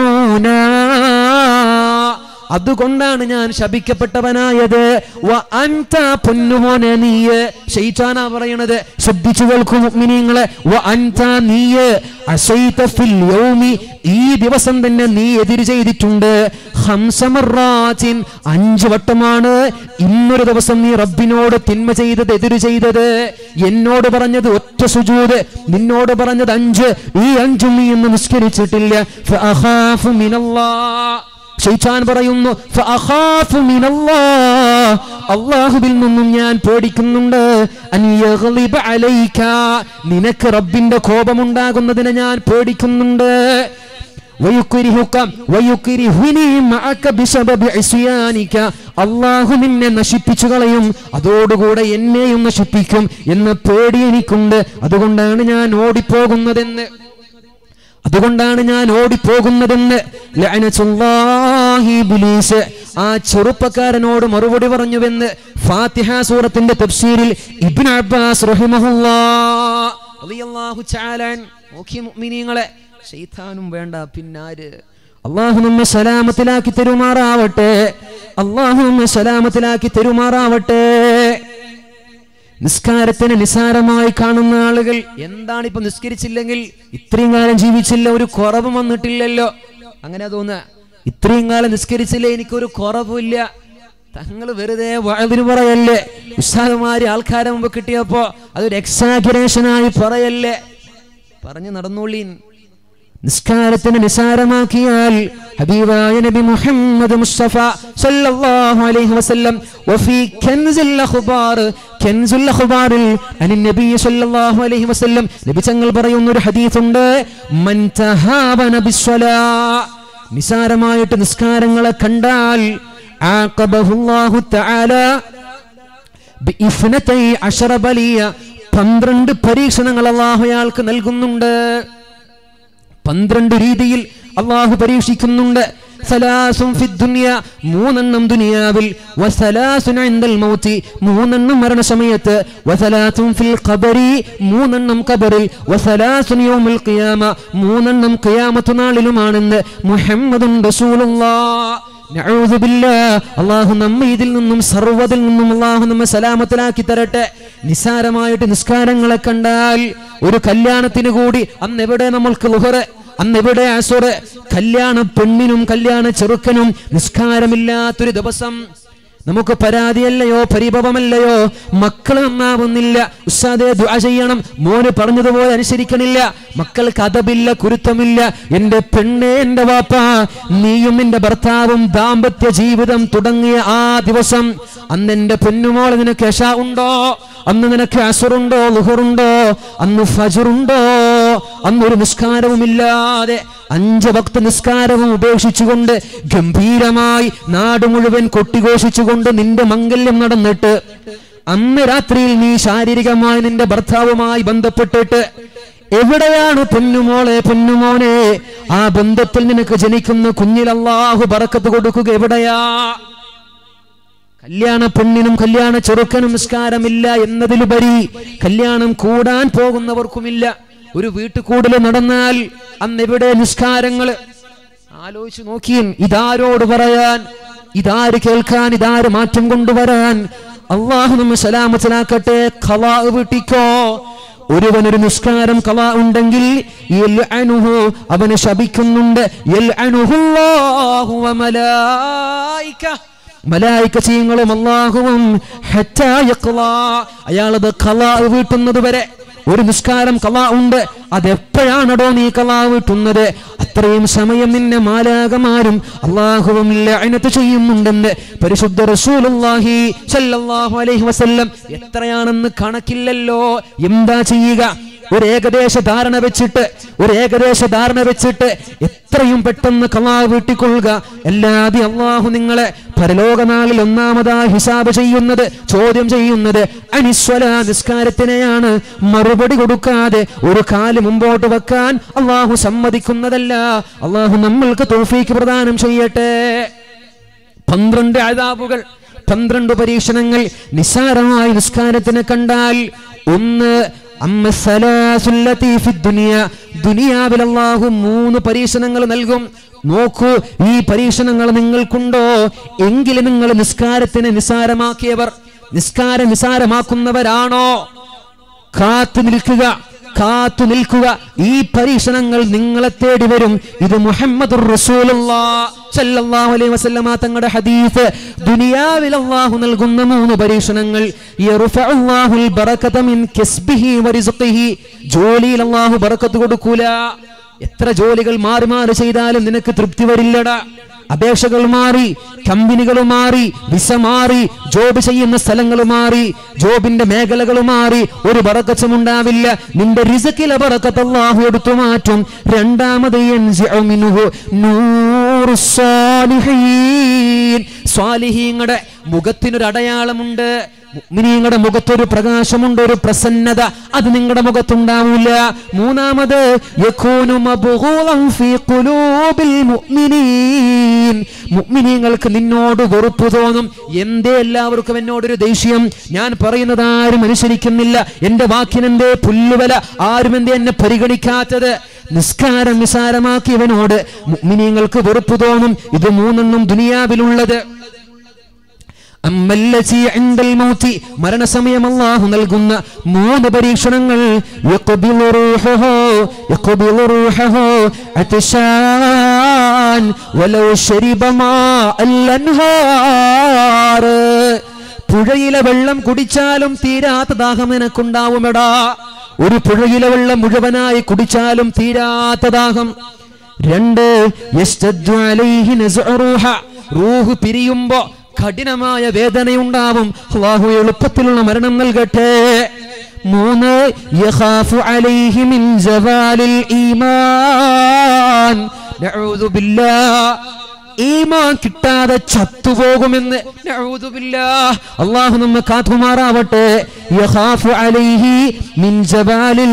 മൽഊനാ അതുകൊണ്ടാണ് ഞാൻ ശപിക്കപ്പെട്ടവനായത് വ അൻത പൊന്നുമോനെ നീയ് ഷെയ്ത്താനാ പറയണത് ശ്രദ്ധിച്ചു കേൾക്കൂ മുഅ്മിനീങ്ങളെ വ അൻത നീയ് അസൈത ഫിൽ യൗമി ഈ ദിവസം തന്നെ നീ എതിര് ചെയ്തിട്ടുണ്ട് ഹംസമറാത്തിൻ അഞ്ച് വട്ടമാണ് ഇന്നൊരു ദിവസം നീ റബ്ബിനോട് തിന്മ ചെയ്തത് എതിര് ചെയ്തത് എന്നോട് പറഞ്ഞത് ഒറ്റ സുജൂത് നിന്നോട് പറഞ്ഞത് അഞ്ച് ഈ അഞ്ചും നീ ഇന്ന് നിസ്കരിച്ചിട്ടില്ല ഫഅഖാഫു മിനല്ലാഹ് ഷെയ്ത്താൻ പറയുന്നു ഫഅഖാഫു മിനല്ലാഹ്. അള്ളാഹുവിൽ നിന്നും ഞാൻ പേടിക്കുന്നുണ്ട് അൻ യഗ്ലിബ അലൈക നിനക്ക് റബ്ബിന്റെ കോപമുണ്ടാകുന്നതിനെ ഞാൻ പേടിക്കുന്നുണ്ട് വയുക്രിഹുക വയുക്രിഹുനി മഅക ബിസബബി ഇസ്യാനിക അള്ളാഹു നിന്നെ നശിപ്പിച്ചു കളയും അതോടുകൂടെ എന്നെയും നശിപ്പിക്കും എന്ന പേടി എനിക്കുണ്ട് അതുകൊണ്ടാണ് ഞാൻ ഓടിപ്പോകുന്നതെന്ന് അതുകൊണ്ടാണ് ഞാൻ ഓടിപ്പോകുന്നതെന്ന് ലഅനത്തുല്ലാഹി ഇബ്ലീസ് ആ ചെറുപ്പക്കാരനോട് മറുപടി പറഞ്ഞുവെന്ന് ഫാത്തിഹ സൂറത്തിന്റെ തഫ്സീരിൽ ഇബ്നു അബ്ബാസ് റഹിമഹുല്ലാ റളിയല്ലാഹു തആല നോക്കിയ മുഅ്മിനീങ്ങളെ ശൈത്താനും വേണ്ട പിന്നാര് അള്ളാഹു നമ്മെ സലാമത്തിലാക്കി തെരുമാറാവട്ടെ അള്ളാഹു നമ്മെ സലാമത്തിലാക്കി തെരുമാറാവട്ടെ നിസ്കാരത്തിന് നിസാരമായി കാണുന്ന ആളുകൾ എന്താണ് ഇപ്പൊ നിസ്കരിച്ചില്ലെങ്കിൽ ഇത്രയും കാലം ജീവിച്ചില്ല ഒരു കുറവ് വന്നിട്ടില്ലല്ലോ അങ്ങനെ തോന്നുക ഇത്രയും കാലം നിസ്കരിച്ചില്ല എനിക്കൊരു കുറവില്ല തങ്ങൾ വെറുതെ വഴുതിന് പറയല്ലേ ഉസ്താദുമാര് ആൾക്കാരെ മുമ്പ് കിട്ടിയപ്പോ അതൊരു എക്സാഗറേഷനായി പറയല്ലേ പറഞ്ഞു നടന്നോളീൻ നിസ്കാരത്തിന് നിസാരമാക്കിയാൽ ഹബീബായ നബി മുഹമ്മദ് മുസ്തഫ സല്ലല്ലാഹു അലൈഹി വസല്ലം വഫി കൻസുൽ അഖ്ബാർ കൻസുൽ അഖ്ബാറിൽ അനി നബി സല്ലല്ലാഹു അലൈഹി വസല്ലം നബി തങ്ങൾ പറയുന്ന ഒരു ഹദീസ് ഉണ്ട് മൻ തഹാബന ബിസ്സലാ നിസാരമായിട്ട് നിസ്കാരങ്ങളെ കണ്ടാൽ ആഖബഹുല്ലാഹു തആല ബിഇഫ്നതൈ അശറ ബലിയ പന്ത്രണ്ട് പരീക്ഷണങ്ങൾ അള്ളാഹു അയാൾക്ക് നൽകുന്നുണ്ട് പന്ത്രണ്ട് രീതിയിൽ അള്ളാഹു പരീക്ഷിക്കുന്നുണ്ട് സലാസും ഫി ദുനിയ മൂന്നെണ്ണം ദുനിയാവിൽ വസലാസുൻ ഇൻദൽ മൗതി മൂന്നെണ്ണം മരണസമയത്ത് വസലാസും ഫിൽ ഖബരി മൂന്നെണ്ണം ഖബറിൽ വസലാസുൻ യൗമുൽ ഖിയാമ മൂന്നെണ്ണം ഖിയാമത്ത് നാളിലുമാണെന്ന് മുഹമ്മദുൻ റസൂലുള്ളാഹ് നഊദു ബില്ലാഹ്. അള്ളാഹു നമ്മെ ഇതിൽ നിന്നും സർവ്വതിൽ നിന്നും അള്ളാഹു നമ്മെ സലാമത്തിലാക്കി തരട്ടെ നിസാരമായിട്ട് നിസ്കാരങ്ങളെ കണ്ടാൽ ഒരു കല്യാണത്തിന് കൂടി അന്ന് എവിടെ നമ്മൾക്ക് ലുഹറ് അന്ന് എവിടെ അസുറ് കല്യാണ പെണ്ണിനും കല്യാണ ചെറുക്കനും നിസ്കാരമില്ലാത്തൊരു ദിവസം നമുക്ക് പരാതിയല്ലയോ പരിഭവമല്ലയോ മക്കൾ നന്നാവുന്നില്ല ഉസ്താദെ ദുആ ചെയ്യണം മോന് പറഞ്ഞതുപോലെ അനുസരിക്കണില്ല മക്കൾക്ക് അതബില്ല കുരുത്തമില്ല എന്റെ പെണ്ണേ എന്റെ വാപ്പ നീയും നിന്റെ ഭർത്താവും ദാമ്പത്യ ജീവിതം തുടങ്ങിയ ആ ദിവസം അന്ന് എന്റെ പൊന്നുമോൾ നിനക്ക് യശ ഉണ്ടോ അന്ന് നിനക്ക് അസുറുണ്ടോ ലുഹറുണ്ടോ അന്ന് ഫജറുണ്ടോ അന്നൊരു നിസ്കാരവുമില്ലാതെ അഞ്ച് ഭക്ത നിസ്കാരവും ഉപേക്ഷിച്ചുകൊണ്ട് ഗംഭീരമായി നാട് മുഴുവൻ കൊട്ടിഘോഷിച്ചുകൊണ്ട് നിന്റെ മംഗല്യം നടന്നിട്ട് അന്ന് രാത്രിയിൽ നീ ശാരീരികമായി നിന്റെ ഭർത്താവുമായി ബന്ധപ്പെട്ടിട്ട് എവിടെയാണ് പൊന്നുമോളെ പൊന്നുമോനെ ആ ബന്ധത്തിൽ നിനക്ക് ജനിക്കുന്ന കുഞ്ഞിൽ അല്ലാഹു ബറക്കത്ത് കൊടുക്കുക എവിടെയാ കല്യാണ പെണ്ണിനും കല്യാണ ചെറുക്കനും നിസ്കാരമില്ല എന്നതിലുപരി കല്യാണം കൂടാൻ പോകുന്നവർക്കുമില്ല ഒരു വീട്ടുകൂടൽ നടന്നാൽ അന്ന് എവിടെ നിസ്കാരങ്ങള് ആലോചിച്ചു നോക്കിയും ഇതാരോട് പറയാൻ ഇതാര് കേൾക്കാൻ ഇതാര് മാറ്റം കൊണ്ടുവരാൻ അള്ളാഹു നമ്മെ സലാമത്തിലാക്കട്ടെ ഖലാ വീട്ടിക്കോ ഒരുവനൊരു നിസ്കാരം കലാ ഉണ്ടെങ്കിൽ യൽഅനുഹു അവനെ ശപിക്കുന്നുണ്ട് യൽഅനുഹുല്ലാഹു വമലായിക മലായിക്കച്ചീങ്ങളും അള്ളാഹുവും ഹറ്റാ യഖ്ലാ. അയാളത് കലാ വീട്ടുന്നത് വരെ ഒരു നിസ്കാരം കലാ ഉണ്ട് അതെപ്പോഴാണടോ നീ കലാ വീട്ടുന്നത് അത്രയും സമയം നിന്നെ മാലാകമാരും അള്ളാഹുവും ലഅനത്ത് ചെയ്യുന്നുണ്ടെന്ന് പരിശുദ്ധ റസൂലുള്ളാഹി സല്ലല്ലാഹു അലൈഹി വസല്ലം എത്രയാണെന്ന് കണക്കില്ലല്ലോ എന്താ ചെയ്യുക ഒരു ഏകദേശ ധാരണ വെച്ചിട്ട് ഒരു ഏകദേശ ധാരണ വെച്ചിട്ട് എത്രയും പെട്ടെന്ന് കലാ വീട്ടിക്കൊള്ളുക അല്ലാതെ അള്ളാഹു നിങ്ങളെ പരലോകനാളിൽ ഒന്നാമതായി ഹിസാബ് ചെയ്യുന്നത് ചോദ്യം ചെയ്യുന്നത് അനിസ്വല നിസ്കാരത്തിനെയാണ് മറുപടി കൊടുക്കാതെ ഒരു കാല് മുമ്പോട്ട് വെക്കാൻ അള്ളാഹു സമ്മതിക്കുന്നതല്ല അള്ളാഹു നമ്മൾക്ക് തോഫീക്ക് പ്രദാനം ചെയ്യട്ടെ പന്ത്രണ്ട് അതാബുകൾ പന്ത്രണ്ട് പരീക്ഷണങ്ങൾ നിസ്സാരമായ നിസ്കാരത്തിന് കണ്ടാൽ ഒന്ന് അമ്മ സലാസുല്ലത്തി ഫി ദുനിയ ദുനിയാവിൽ അല്ലാഹു മൂന്ന് പരീക്ഷണങ്ങൾ നൽകും നോക്കൂ ഈ പരീക്ഷണങ്ങൾ നിങ്ങൾക്കുണ്ടോ എങ്കിലും നിങ്ങൾ നിസ്കാരത്തിനെ നിസാരമാക്കിയവർ നിസ്കാരം നിസാരമാക്കുന്നവരാണോ കാത്തു നിൽക്കുക കാത്തു നിൽക്കുക ഈ പരീക്ഷണങ്ങൾ നിങ്ങളെ തേടി വരും ഇത് മുഹമ്മദ് അലൈഹി വസല്ലമ തങ്ങളുടെ ഹദീസ് ദുനിയാവിൽ അല്ലാഹു നൽകുന്ന മൂന്ന് പരീക്ഷണങ്ങൾ യർഫഉല്ലാഹുൽ ബറകത മിൻ കസ്ബിഹി വറിസ്ഖിഹി ജോലിയിൽ അല്ലാഹു ബറക്കത്ത് കൊടുക്കൂല എത്ര ജോലികൾ മാറി മാറി ചെയ്താലും നിനക്ക് തൃപ്തി വരില്ലടാ അപേക്ഷകൾ മാറി കമ്പനികൾ മാറി വിസ മാറി ജോബ് ചെയ്യുന്ന സ്ഥലങ്ങൾ മാറി ജോബിന്റെ മേഖലകൾ മാറി ഒരു ബറക്കച്ചും ഉണ്ടാവില്ല നിന്റെ റിസക്കിലെ ബറക്കത്ത് അല്ലാഹു എടുത്തു മാറ്റും രണ്ടാമത് യൻസിഉ മിൻഹു നൂറു സ്വാലിഹീൻ സ്വാലിഹീങ്ങളുടെ മുഖത്തിനൊരു അടയാളമുണ്ട് മുഅ്മിനീങ്ങളുടെ മുഖത്തൊരു പ്രകാശമുണ്ട് ഒരു പ്രസന്നത അത് നിങ്ങളുടെ മുഖത്തുണ്ടാവില്ല മൂന്നാമത് യകൂനു മബ്ഗൂളൻ ഫീ ഖുലൂബിൽ മുഅ്മിനീൻ മുഅ്മിനീങ്ങൾക്ക് നിന്നോട് വെറുപ്പ് തോന്നും എന്തേ എല്ലാവർക്കും എന്നോടൊരു ദേഷ്യം ഞാൻ പറയുന്നത് ആരും അനുസരിക്കുന്നില്ല എന്റെ വാക്കിനെന്തേ പുല്ലുവല ആരും എന്തേ എന്നെ പരിഗണിക്കാത്തത് നിസ്കാരം നിസാരമാക്കിയവനോട് മുഅ്മിനീങ്ങൾക്ക് വെറുപ്പ് തോന്നും ഇത് മൂന്നെണ്ണം ദുനിയാവിലുള്ളത് അമ്മല്ലചി ഇൻദൽ മൗതി മരണസമയം അല്ലാഹു നൽകുന്ന മൂന്ന് പരീക്ഷണങ്ങൾ യഖ്ബിലു റൂഹഹു യഖ്ബിലു റൂഹഹു അത്ശാൻ വലൗ ശരിബ മാ അൽഅൻഹാർ പുഴയിലെ വെള്ളം കുടിച്ചാലും തീരാത്ത ദാഹം നിനക്കുണ്ടാവുമെടാ ഒരു പുഴയിലെ വെള്ളം മുഴുവനായി കുടിച്ചാലും തീരാത്ത ദാഹം രണ്ട് യസ്തദ്ദു അലൈഹി നസ്ഉ റൂഹ റൂഹ് പിരിയുമ്പോ കഠിനമായ വേദനയുണ്ടാവും അള്ളാഹു എളുപ്പത്തിലുള്ള മരണം നൽകട്ടെ മൂന്ന് യഖാഫു അലൈഹി മിൻ ജവാലിൽ ഈമാൻ നഊദു ബില്ലാഹ് ഈമാൻ കിട്ടാതെ ചത്തുപോകുമെന്ന് നഊദു ബില്ലാഹ് അള്ളാഹു നമ്മെ കാത്തുമാറാവട്ടെ യഖാഫു അലൈഹി മിൻ ജവാലിൽ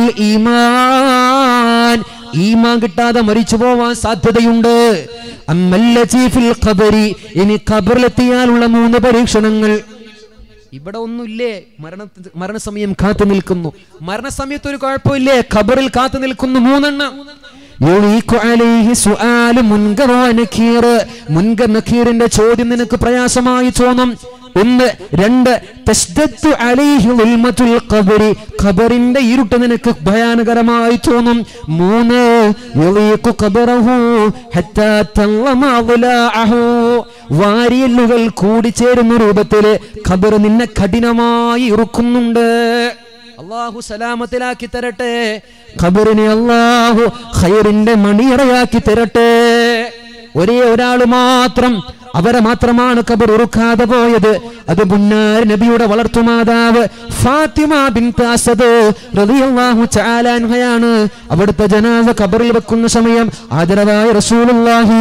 ഈമാൻ ഈമാൻ കിട്ടാതെ മരിച്ചു പോവാൻ സാധ്യതയുണ്ട് അമ്മല്ലചി ഫിൽ ഖബരി ഇനി ഖബറിലെത്തിയാലുള്ള മൂന്ന് പരീക്ഷണങ്ങൾ ഇവിടെ ഒന്നുമില്ലേ മരണ മരണസമയം കാത്തു നിൽക്കുന്നു മരണസമയത്ത് ഒരു കുഴപ്പമില്ലേ ഖബറിൽ കാത്തു നിൽക്കുന്നു മൂന്നെണ്ണം യുളീഖു അലൈഹി സുആലു മുൻകർ വ നക്കീർ. മുൻകർ നക്കീറിന്റെ ചോദ്യം നിനക്ക് പ്രയാസമായി തോന്നും ഒന്ന് രണ്ട് തസ്ദദ്ദു അലൈഹി ഉൽമത്തുൽ ഖബരി ഖബറിന്റെ ഇരുട്ട് നിനക്ക് ഭയാനകരമായി തോന്നും മൂന്ന് യുളീഖു ഖബറഹു ഹത്താ തല്ലമ അദ്ലാഅഹു വാരിയല്ലുകൾ കൂടിച്ചേരുന്ന രൂപത്തില് ഖബർ നിന്നെ കഠിനമായി ഇറുക്കുന്നുണ്ട് അള്ളാഹു സലാമത്തിലാക്കി തരട്ടെ ഖബറിനെ അള്ളാഹു ഖൈറിന്റെ മണിയറയാക്കി തരട്ടെ ഒരേ ഒരാൾ മാത്രം അവരെ മാത്രമാണ് ഖബർ ഉറുക്കാതെ പോയത് അത് മുന്നാർ നബിയുടെ വളർത്തുമാതാവ് ഫാത്തിമ ബിൻ അസദ് റളിയല്ലാഹു തആല അൻഹയാണ് അവിടുത്തെ ജനാസ ഖബറിൽ വെക്കുന്ന സമയം ആദരവായ റസൂലുള്ളാഹി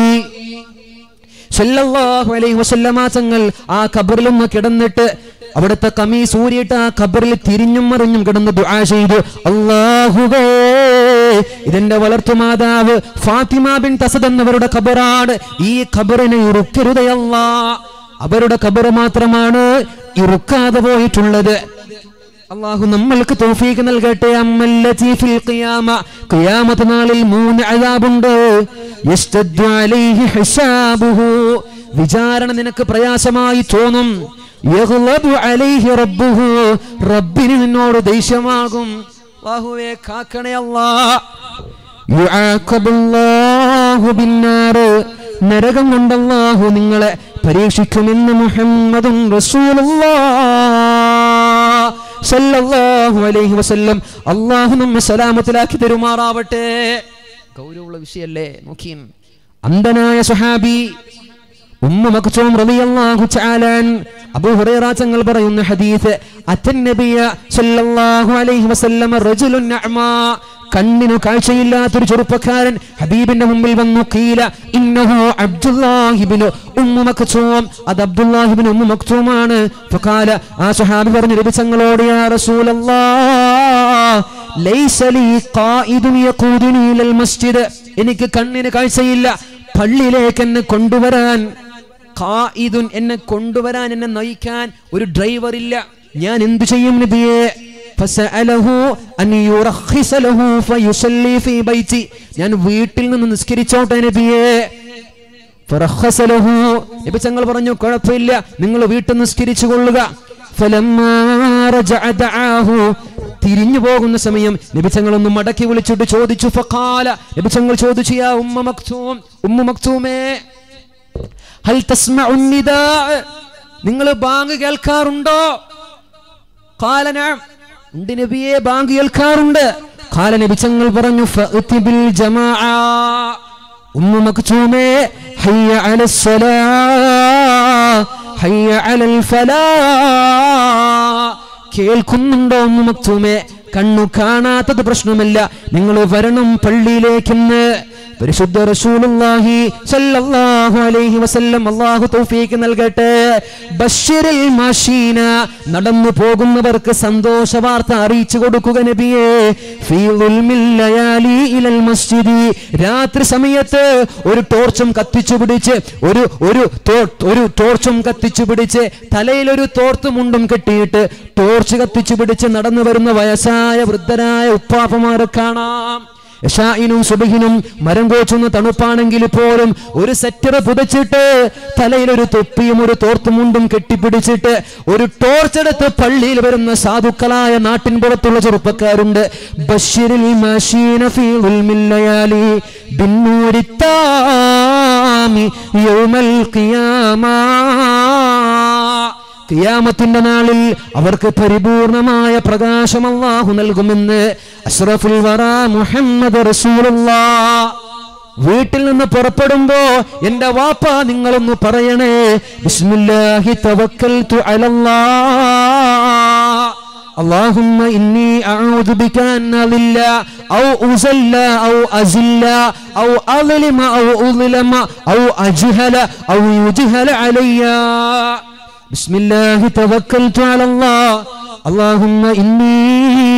സല്ലല്ലാഹു അലൈഹി വസല്ലമ തങ്ങൾ ആ ഖബറിലൊന്ന് കിടന്നിട്ട് അവിടുത്തെ കമീസ് ഊരിയിട്ട് ആ ഖബറിൽ തിരിഞ്ഞും മറിഞ്ഞും കിടന്ന് ദുആ ചെയ്തു അല്ലാഹുവേ ഇതെന്റെ വളർത്തുമാതാവ് ഫാത്തിമ ബിൻ തസദ് എന്നവരുടെ ഖബറാണ് ഈ ഖബറിനെ ഇറുക്കരുതയല്ലാ അവരുടെ ഖബർ മാത്രമാണ് ഇറുക്കാതെ പോയിട്ടുള്ളത് അള്ളാഹു നമ്മൾക്ക് തോഫീക്ക് നൽകട്ടെ അമ്മല്ലതി ഫിൽ ഖിയാമ ഖിയാമത്ത് നാളിൽ മൂന്ന് അദാബുണ്ട് യസ്തദ്ദു അലൈഹി ഹിസാബുഹു വിചാരണ നിനക്ക് പ്രയാസമായി തോന്നും യഗ്ലബു അലൈഹി റബ്ബുഹു റബ്ബിന് നിന്നോട് ദേഷ്യമാകും അല്ലാഹുവേ കാക്കണേ അല്ലാ യുആഖബുല്ലാഹു ബിന്നാർ നരകം കൊണ്ട് അല്ലാഹു നിങ്ങളെ പരീക്ഷിക്കുമെന്ന് മുഹമ്മദും റസൂലുള്ളാഹ് സല്ലല്ലാഹു അലൈഹി വസല്ലം അള്ളാഹു നമ്മെ സലാമത്തിലാക്കി തരുമാറാവട്ടെ ഗൗരവമുള്ള വിഷയല്ലേ നോക്കിയും അന്ധനായ സുഹാബി ഉമ്മ മക്തൂം റളിയല്ലാഹു തആലാൻ അബൂ ഹുറൈറ തങ്ങൾ പറയുന്ന ഹദീസ് അത്തൻ നബിയ സല്ലല്ലാഹു അലൈഹി വസല്ലം റജുലുൻ അഅ്മാ കണ്ണിനു കാഴ്ചയില്ലാത്തൊരു ചെറുപ്പക്കാരൻ ഹബീബിന്റെ മുമ്പിൽ വന്നു കീല ഇന്നഹു അബ്ദുല്ലാഹിബ്നു ഉമ്മു മക്തൂം അത് അബ്ദുല്ലാഹിബ്നു ഉമ്മു മക്തൂമാണ് ഫഖാല ആ സ്വഹാബി പറഞ്ഞു നബി തങ്ങളോട് യാ റസൂലല്ലാഹ് ലൈസ ലീ ഖായിദുൻ യഖൂദുനി ഇലൽ മസ്ജിദ് എനിക്ക് കണ്ണിന് കാഴ്ചയില്ല പള്ളിയിലേക്ക് എന്നെ കൊണ്ടുവരാൻ ഖായിദുൻ എന്നെ കൊണ്ടുവരാൻ എന്നെ നയിക്കാൻ ഒരു ഡ്രൈവർ ഇല്ല ഞാൻ എന്തു ചെയ്യും നബിയെ ഫസഅലഹു അൻ യുറഖിസ ലഹു ഫയുസല്ലി ഫീ ബൈതി ഞാൻ വീട്ടിൽ നിന്ന് നിസ്കരിച്ചോട്ടെ നബിയെ ഫറഖസ ലഹു നബി തങ്ങൾ പറഞ്ഞു കുഴപ്പമില്ല നിങ്ങൾ വീട്ടിൽ നിസ്കരിച്ചു കൊള്ളുക ഫലമ്മാ റജഅ ദഅാഹു തിരിഞ്ഞു പോകുന്ന സമയം നബി തങ്ങൾ ഒന്ന് മടക്കി വിളിച്ചിട്ട് ചോദിച്ചു ഫഖാല നബി തങ്ങൾ ചോദിച്ചു യാ ഉമ്മ മക്തൂം ഉമ്മ മക്തൂമേ ഹൽ തസ്മഉ നിദാ നിങ്ങൾ ബാങ്ക് കേൾക്കാറുണ്ടോ ഖാല നഅം ഉണ്ട് നബിയെ ബാങ്ക് കേൾക്കാറുണ്ട് ഖാല നബി തങ്ങൾ പറഞ്ഞു ഫഅതി ബിൽ ജമാഅ ഉമ്മ മക്തൂമേ ഹയ്യ അലസ്സലാ ഹയ്യ അലൽ ഫലാ കേൾക്കുന്നുണ്ടോ ഉമ്മ മക്തൂമേ കണ്ണു കാണാത്തത് പ്രശ്നമല്ല നിങ്ങൾ വരണം പള്ളിയിലേക്കെന്ന് പരിശുദ്ധ റസൂലുള്ളാഹി സല്ലല്ലാഹു അലൈഹി വസല്ലം അല്ലാഹു തൗഫീക്ക് നൽകട്ടെ ബശ്ശിരിൽ മാഷീന നടന്നു പോകുന്നവർക്ക് സന്തോഷ വാർത്ത അറിയിച്ചു കൊടുക്കുക നബിയേ ഫീ ദുൽമിൽ ലയാലി ഇലൽ മസ്ജിദി രാത്രി സമയത്ത് ഒരു ടോർച്ചും കത്തിച്ചു പിടിച്ച് ഒരു ഒരു തോ- ഒരു ടോർച്ചും കത്തിച്ചു പിടിച്ച് തലയിൽ ഒരു തോർത്തുമുണ്ടും കെട്ടിയിട്ട് ടോർച്ച് കത്തിച്ചു പിടിച്ച് നടന്നു വരുന്ന വയസ്സായ വൃദ്ധരായ ഉപ്പാപ്പമാരെ കാണാം യശായിനും സുബഹിനും മരം കോച്ചുന്ന തണുപ്പാണെങ്കിൽ പോലും ഒരു സെറ്റർ പുതച്ചിട്ട് തലയിൽ ഒരു തൊപ്പിയും ഒരു തോർത്തുമുണ്ടും കെട്ടിപ്പിടിച്ചിട്ട് ഒരു ടോർച്ചെടുത്ത് പള്ളിയിൽ വരുന്ന സാധുക്കളായ നാട്ടിൻ പുറത്തുള്ള ചെറുപ്പക്കാരുണ്ട് ബഷീറിൽ മഷീന ഫീ ഉൽമിൽ ലയാലി ബിന്നൂരിത്താമി യൗമൽ ഖിയാമ ഖിയാമത്തിന്റെ നാളിൽ അവർക്ക് പരിപൂർണമായ പ്രകാശം അല്ലാഹു നൽകുമെന്ന് അഷ്റഫുൽ വറ മുഹമ്മദ് റസൂലുള്ളാ വീട്ടിൽ നിന്ന് പുറപ്പെടുമ്പോ എന്റെ വാപ്പ നിങ്ങളൊന്ന് പറയണേ ബിസ്മില്ലാഹി തവക്കൽതു അലല്ലാ اللهم إني أعوذ بك أن أضل أو أزل أو أزل أو أظلم أو أظلم أو أجهل أو يجهل عليّ بسم الله توكلت على الله اللهم إني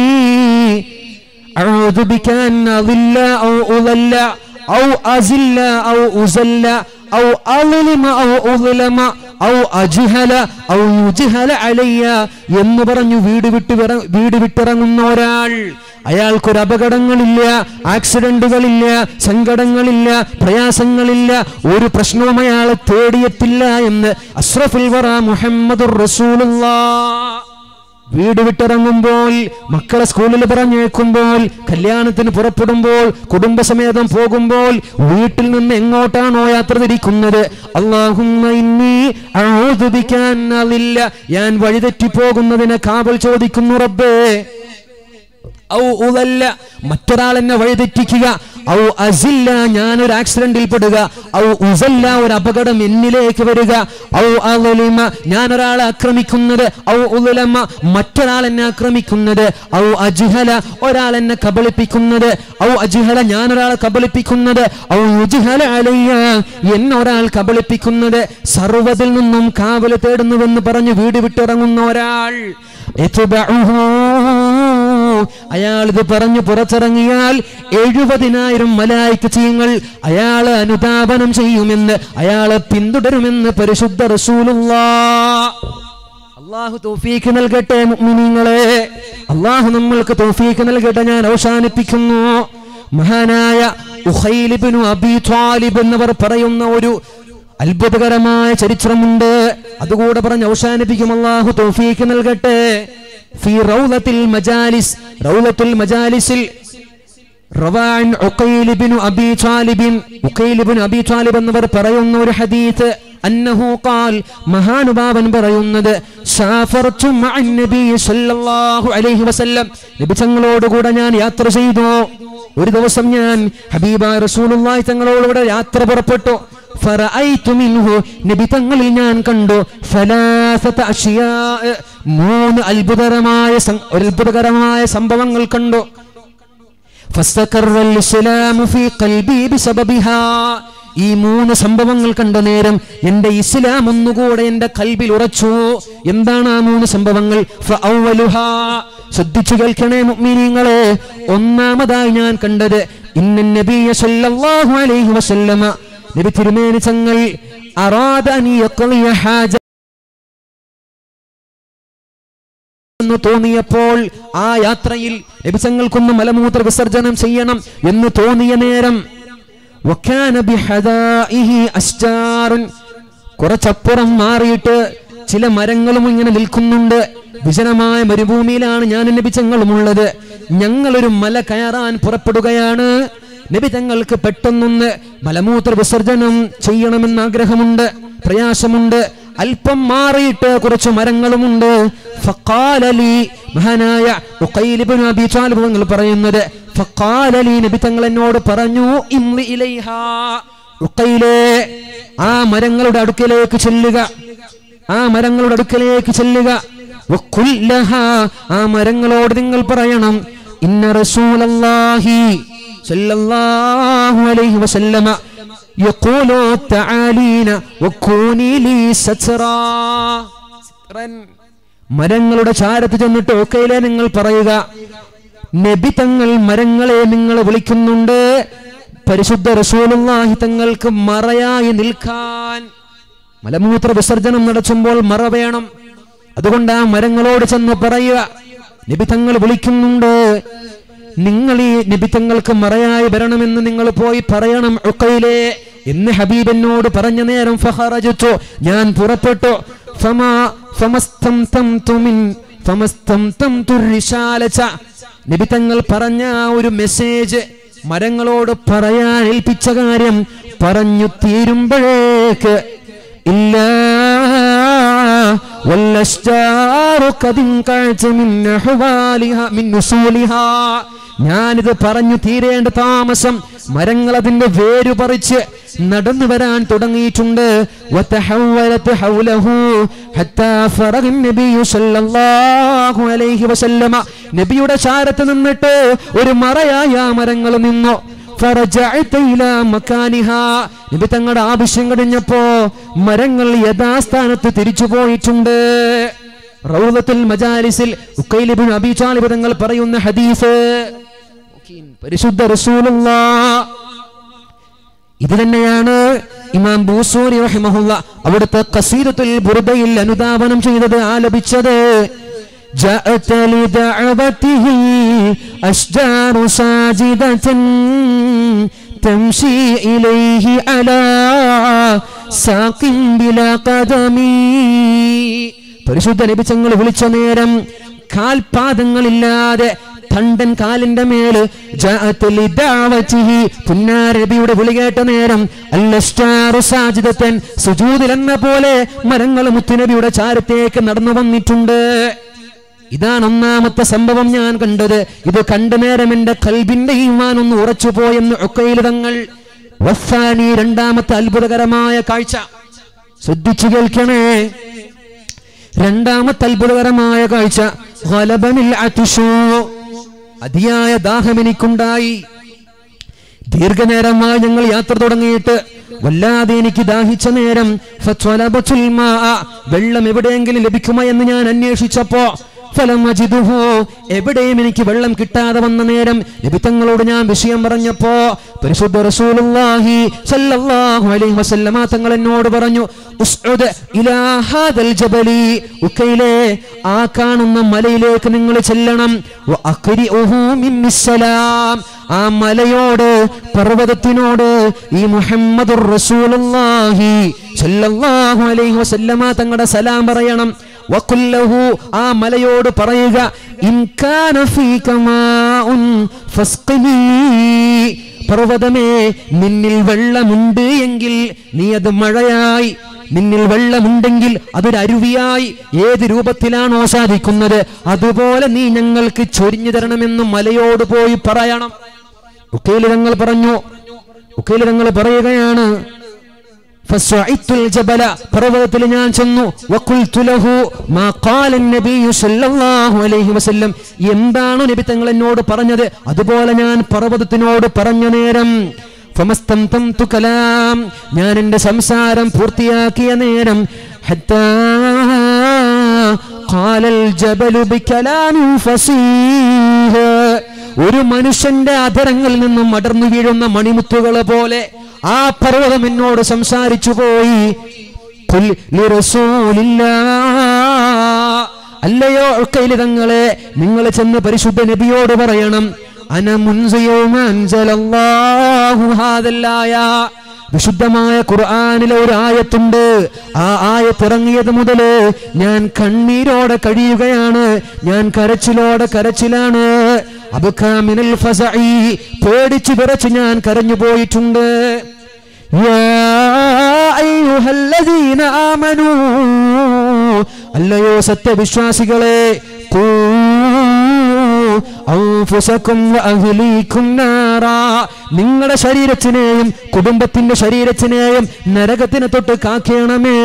أعوذ بك أن أضل أو أضل أو أزل أو أزل أو أظلم أو أظلم ഔ അജിഹല ഔ യുജിഹല അലയ്യ എന്ന് പറഞ്ഞു വീട് വിട്ട് വിറ- വീട് വിട്ടിറങ്ങുന്ന ഒരാൾ അയാൾക്കൊരു അപകടങ്ങളില്ല ആക്സിഡന്റുകളില്ല സങ്കടങ്ങളില്ല പ്രയാസങ്ങളില്ല ഒരു പ്രശ്നവും അയാളെ തേടിയെത്തില്ല എന്ന് അഷ്റഫുൽ വറ മുഹമ്മദുർ റസൂലുള്ളാ വീട് വിട്ടിറങ്ങുമ്പോൾ മക്കളെ സ്കൂളിൽ പറഞ്ഞേക്കുമ്പോൾ കല്യാണത്തിന് പുറപ്പെടുമ്പോൾ കുടുംബസമേതം പോകുമ്പോൾ വീട്ടിൽ നിന്ന് എങ്ങോട്ടാണോ യാത്ര തിരിക്കുന്നത് അള്ളാഹുമ്മ ഇന്നി അഊദു ബിക അൻ അളില്ല. ഞാൻ വഴിതെറ്റി പോകുന്നതിനെ കാവൽ ചോദിക്കുന്നു റബ്ബേ ഔ ഉളല്ല മറ്റൊരാൾ എന്നെ വഴിതെറ്റിക്കുക ഔ അസില്ല ഞാനൊരു ആക്സിഡന്റിൽ പെടുക ഔ ഉസല്ല ഒരു അപകടം എന്നിലേക്ക് വരിക ഔ അളിമ ഞാൻ ഒരാളെ ആക്രമിക്കുന്നത് ഔ ഉലമ മറ്റൊരാൾ എന്നെ ആക്രമിക്കുന്നത് ഔ അജ്ഹല ഒരാൾ എന്നെ കബളിപ്പിക്കുന്നത് ഔ അജ്ഹല ഞാൻ ഒരാളെ കബളിപ്പിക്കുന്നത് ഔ ഉജ്ഹല അലയ്യ എന്നെ ഒരാൾ കബളിപ്പിക്കുന്നത് സർവ്വതിൽ നിന്നും കാവല് തേടുന്നുവെന്ന് പറഞ്ഞ് വീട് വിട്ടിറങ്ങുന്ന ഒരാൾ യത്ബഉഹു. അയാൾ ഇത് പറഞ്ഞു പുറത്തിറങ്ങിയാൽ എഴുപതിനായിരം മലായിക്ക് ചീങ്ങൾ അയാളെ അനുതാപനം ചെയ്യുമെന്ന് അയാളെ പിന്തുടരുമെന്ന് പരിശുദ്ധ റസൂലുള്ളാ അള്ളാഹു തൗഫീക്ക് നൽകട്ടെ മുഅ്മിനീങ്ങളെ അള്ളാഹു നമ്മൾക്ക് തൗഫീക്ക് നൽകട്ടെ ഞാൻ അവസാനിപ്പിക്കുന്നു മഹാനായ ഉഖൈൽ ഇബ്നു അബീ ത്വാലിബ് എന്നവർ പറയുന്ന ഒരു അത്ഭുതകരമായ ചരിത്രമുണ്ട് അതുകൂടെ പറഞ്ഞ് അവസാനിപ്പിക്കും അള്ളാഹു തൗഫീക്ക് നൽകട്ടെ ഫി റൗലത്തിൽ മജാലിസ് റൗലത്തുൽ മജാലിസിൽ റവാൻ ഉഖൈൽ ഇബ്നു അബീ ത്വാലിബിൻ ഉഖൈൽ ഇബ്നു അബീ ത്വാലിബ് എന്നവർ പറയുന്ന ഒരു ഹദീസ് അന്നഹു ഖാൽ മഹാനുഭാവൻ പറയുന്നത് സാഫർതു മഅൻ നബി സല്ലല്ലാഹു അലൈഹി വസല്ലം നബി തങ്ങളോടുകൂടെ ഞാൻ യാത്ര ചെയ്തു ഒരു ദിവസം ഞാൻ ഹബീബായ റസൂലുള്ളാഹി തങ്ങളോടുകൂടെ യാത്ര പുറപ്പെട്ടു ഫറഅയ്തു മിൻഹു നബി തങ്ങളിൽ ഞാൻ കണ്ടു ഫലാസത അഷ്യാ മൂന്ന് അത്ഭുതകരമായ സം- ഒരു അത്ഭുതകരമായ സംഭവങ്ങൾ കണ്ടു فاستقر الإسلام في قلبي بسببها ഈ മൂന്ന് സംഭവങ്ങൾ കണ്ട നേരം എന്റെ ഇസ്ലാം ഒന്നുകൂടെ എന്റെ കൽബിൽ ഉറച്ചു എന്താണ് ആ മൂന്ന് സംഭവങ്ങൾ ഫഅവ്വലുഹാ. ശ്രദ്ധിച്ചു കേൾക്കണേ മുഅ്മിനീങ്ങളെ ഒന്നാമതായി ഞാൻ കണ്ടത് ഇന്ന നബിയ സല്ലല്ലാഹു അലൈഹി വസല്ലമ നബി തിരുമേനി തങ്ങൾ അറാദ അൻ യഖ്ളിയ ഹാജ എന്ന് തോന്നിയപ്പോൾ ആ യാത്രയിൽ ലഭിച്ചങ്ങൾക്കൊന്ന് മലമൂത്ര വിസർജനം ചെയ്യണം എന്ന് തോന്നിയ നേരം വക്കാന ബിഹദാഇഹി അശ്ജാറുൻ. കുറച്ചപ്പുറം മാറിയിട്ട് ചില മരങ്ങളും ഇങ്ങനെ നിൽക്കുന്നുണ്ട് വിജനമായ മരുഭൂമിയിലാണ് ഞാൻ നബിച്ചങ്ങളും ഉള്ളത് ഞങ്ങളൊരു മല കയറാൻ പുറപ്പെടുകയാണ് നബി തങ്ങൾക്ക് പെട്ടെന്നൊന്ന് മലമൂത്ര വിസർജനം ചെയ്യണമെന്ന് ആഗ്രഹമുണ്ട് പ്രയാസമുണ്ട് അല്പം മാറിയിട്ട് കുറച്ച് മരങ്ങളുമുണ്ട് ഫഖാലലി മഹാനായ ഉഖൈൽ ഇബ്നു അബീ ത്വാലിബ് തങ്ങൾ പറയുന്നത് ഫഖാലലി നബി തങ്ങൾ എന്നോട് പറഞ്ഞു ഇംലി ഇലൈഹാ ഉഖൈലേ ആ മരങ്ങളുടെ അടുക്കലേക്ക് ചെല്ലുക ആ മരങ്ങളുടെ അടുക്കലേക്ക് ചെല്ലുക വഖുല്ലഹാ ആ മരങ്ങളോട് നിങ്ങൾ പറയണം ഇന്ന റസൂലല്ലാഹി സല്ലല്ലാഹു അലൈഹി വസല്ലമ യഖൂലു തആലീന വകൂനി ലീ സത്റാ സത്റൻ. മരങ്ങളുടെ ചാരത്ത് ചെന്നിട്ട് ഒക്കയിലെ നിങ്ങൾ പറയുക നബി തങ്ങൾ മരങ്ങളെ നിങ്ങൾ വിളിക്കുന്നുണ്ട് പരിശുദ്ധ റസൂലുള്ളാഹി തങ്ങൾക്ക് മറയായി നിൽക്കാൻ മലമൂത്ര വിസർജനം നടത്തുമ്പോൾ മറ വേണം അതുകൊണ്ട് ആ മരങ്ങളോട് ചെന്ന് പറയുക നബി തങ്ങൾ വിളിക്കുന്നുണ്ട് നിങ്ങൾ ഈ നബി തങ്ങൾക്ക് മറയായി വരണമെന്ന് നിങ്ങൾ പോയി പറയണം ഉക്കയിലെ എന്ന് ഹബീബിനോട് പറഞ്ഞ നേരം ഫഹറജത്തു ഞാൻ പുറപ്പെട്ടു ഫമാ ഫമസ്തംതംതു മിൻ ഫമസ്തംതംതു റിസാലത നബി തങ്ങൾ പറഞ്ഞ ആ ഒരു മെസ്സേജ് മരങ്ങളോട് പറയാൻ ഏൽപ്പിച്ച കാര്യം പറഞ്ഞു തീരുമ്പോഴേക്ക് ഇല്ല والأشجار قد انقعت من أحوالها من نسولها ഞാനിത് പറഞ്ഞു തീരേണ്ട താമസം മരങ്ങൾ അതിന്റെ വേരു പറിച്ച് നടന്നു വരാൻ തുടങ്ങിയിട്ടുണ്ട് وتحولت حوله حتى فرغ النبي صلى الله عليه وسلم നബിയുടെ ചാരത്ത് നിന്നിട്ട് ഒരു മറയായ ആ മരങ്ങൾ നിന്നു ഫറജഅത ഇലാ മക്കാനിഹാ. നബി തങ്ങളുടെ ആവശ്യം കഴിഞ്ഞപ്പോ മരങ്ങൾ യഥാസ്ഥാനത്ത് തിരിച്ചു പോയിട്ടുണ്ട് റൗളത്തുൽ മജാലിസിൽ ഉക്കൈൽ ഇബ്നു അബീ ത്വാലിബ് തങ്ങൾ പറയുന്ന ഹദീസ് പരിശുദ്ധ റസൂലുള്ളാ ഇത് തന്നെയാണ് ഇമാം ബൂസൂരി റഹിമഹുല്ല അവിടുത്തെ ഖസീദത്തുൽ ബുർദയിൽ അനുധാവനം ചെയ്തത് ആലപിച്ചത് جاءت لدعوته أشجار ساجدة تمشي إليه على ساق بلا قدم പരിശുദ്ധ നബി തങ്ങൾ വിളിച്ച നേരം കാൽപാദങ്ങളില്ലാതെ തണ്ടൻ കാലിന്റെ മേല് ജാഅത്ത് ലിദാവതിഹി പുന്നാരബിയുടെ വിളി കേട്ട നേരം അല്ലസ്റ്റാറു സാജിദത്തൻ സുജൂദിൽ എന്ന പോലെ മരങ്ങൾ മുത്തുനബിയുടെ ചാരത്തേക്ക് നടന്നു വന്നിട്ടുണ്ട് ഇതാണ് ഒന്നാമത്തെ സംഭവം ഞാൻ കണ്ടത് ഇത് കണ്ട നേരം എന്റെ കൽബിന്റെ ഈമാൻ ഒന്ന് ഉറച്ചു പോയെന്ന് ഒക്കയിൽ തങ്ങൾ വസ്സാനി രണ്ടാമത്തെ അത്ഭുതകരമായ കാഴ്ച ശ്രദ്ധിച്ചു കേൾക്കണേ രണ്ടാമത്തെ അത്ഭുതകരമായ കാഴ്ച ഗലബനിൽ അത്തിഷു അതിയായ ദാഹം എനിക്കുണ്ടായി ദീർഘനേരമായി ഞങ്ങൾ യാത്ര തുടങ്ങിയിട്ട് വല്ലാതെ എനിക്ക് ദാഹിച്ച നേരം ഫത്വലബത്തുൽ മാഅ, വെള്ളം എവിടെയെങ്കിലും ലഭിക്കുമോ എന്ന് ഞാൻ അന്വേഷിച്ചപ്പോ ഫലം അജിദുഹു എവിടെയും എനിക്ക് വെള്ളം കിട്ടാതെ വന്ന നേരം നബിത്തങ്ങളോട് ഞാൻ വിഷയം പറഞ്ഞപ്പോ പരിശുദ്ധ റസൂലുള്ളാഹി സല്ലല്ലാഹു അലൈഹി വസല്ലമ തങ്ങൾ എന്നോട് പറഞ്ഞു ഉസ്ഉദ് ഇലാ ഹാദൽ ജബലി ഉക്കയിലെ ആ കാണുന്ന മലയിലേക്ക് നിങ്ങൾ ചെല്ലണം വ അഖ്രിഉഹു മിന്നിസ്സലാം ആ മലയോട് പർവ്വതത്തിനോട് ഈ മുഹമ്മദുർ റസൂലുള്ളാഹി സല്ലല്ലാഹു അലൈഹി വസല്ലമ തങ്ങളുടെ സലാം പറയണം വഖുല്ലഹു ആ മലയോട് പറയുക ഇൻ കാന ഫീക മാഉൻ ഫസ്ഖിനി പർവ്വതമേ നിന്നിൽ വെള്ളമുണ്ട് എങ്കിൽ നീ അത് മഴയായി നിന്നിൽ വെള്ളമുണ്ടെങ്കിൽ അതൊരു അരുവിയായി ഏത് രൂപത്തിലാണോ സാധിക്കുന്നത് അതുപോലെ നീ ഞങ്ങൾക്ക് ചൊരിഞ്ഞു തരണമെന്ന് മലയോട് പോയി പറയണം ഉക്കയില് തങ്ങൾ പറഞ്ഞു ഉക്കയില് തങ്ങൾ പറയുകയാണ് فصعدت الجبل പർവ്വതത്തിൽ ഞാൻ ചെന്നു وقلت له ما قال النبي صلى الله عليه وسلم എന്താണ് നബി തങ്ങൾ എന്നോട് പറഞ്ഞത് അതുപോലെ ഞാൻ പർവ്വതത്തിനോട് പറഞ്ഞ നേരം فمستمتمت كلام ഞാൻ എൻ്റെ സംസാരം പൂർത്തിയാക്കിയ നേരം حتى قال الجبل بكلام فصيح ഒരു മനുഷ്യന്റെ അധരങ്ങളിൽ നിന്നും അടർന്നു വീഴുന്ന മണിമുത്തുകളെ പോലെ ആ പർവ്വതം എന്നോട് സംസാരിച്ചു പോയി "ഖുൽ ലിറസൂലില്ലാ." അല്ലയോ കൈലിതങ്ങളെ നിങ്ങൾ ചെന്ന് പരിശുദ്ധ നബിയോട് പറയണം അന മുൻസിയോമാൻസലല്ലാഹുഹാദല്ലായ വിശുദ്ധമായ ഖുർആനിലെ ഒരു ആയത്തുണ്ട് ആ ആയത്ത് ഇറങ്ങിയത് മുതല് ഞാൻ കണ്ണീരോടെ കഴിയുകയാണ് ഞാൻ കരച്ചിലോടെ കരച്ചിലാണ് അബുഖാമിനൽ ഫസഈ പേടിച്ചു വിറച്ച് ഞാൻ കരഞ്ഞു പോയിട്ടുണ്ട് യാ അയ്യുഹല്ലദീന ആമനൂ അല്ലയോ സത്യവിശ്വാസികളെ ഖൂ അൻഫുസകും വഅഹ്ലീകും നാറാ നിങ്ങളുടെ ശരീരത്തിനെയും കുടുംബത്തിന്റെ ശരീരത്തിനെയും നരകത്തിനെ തൊട്ട് കാക്കണമേ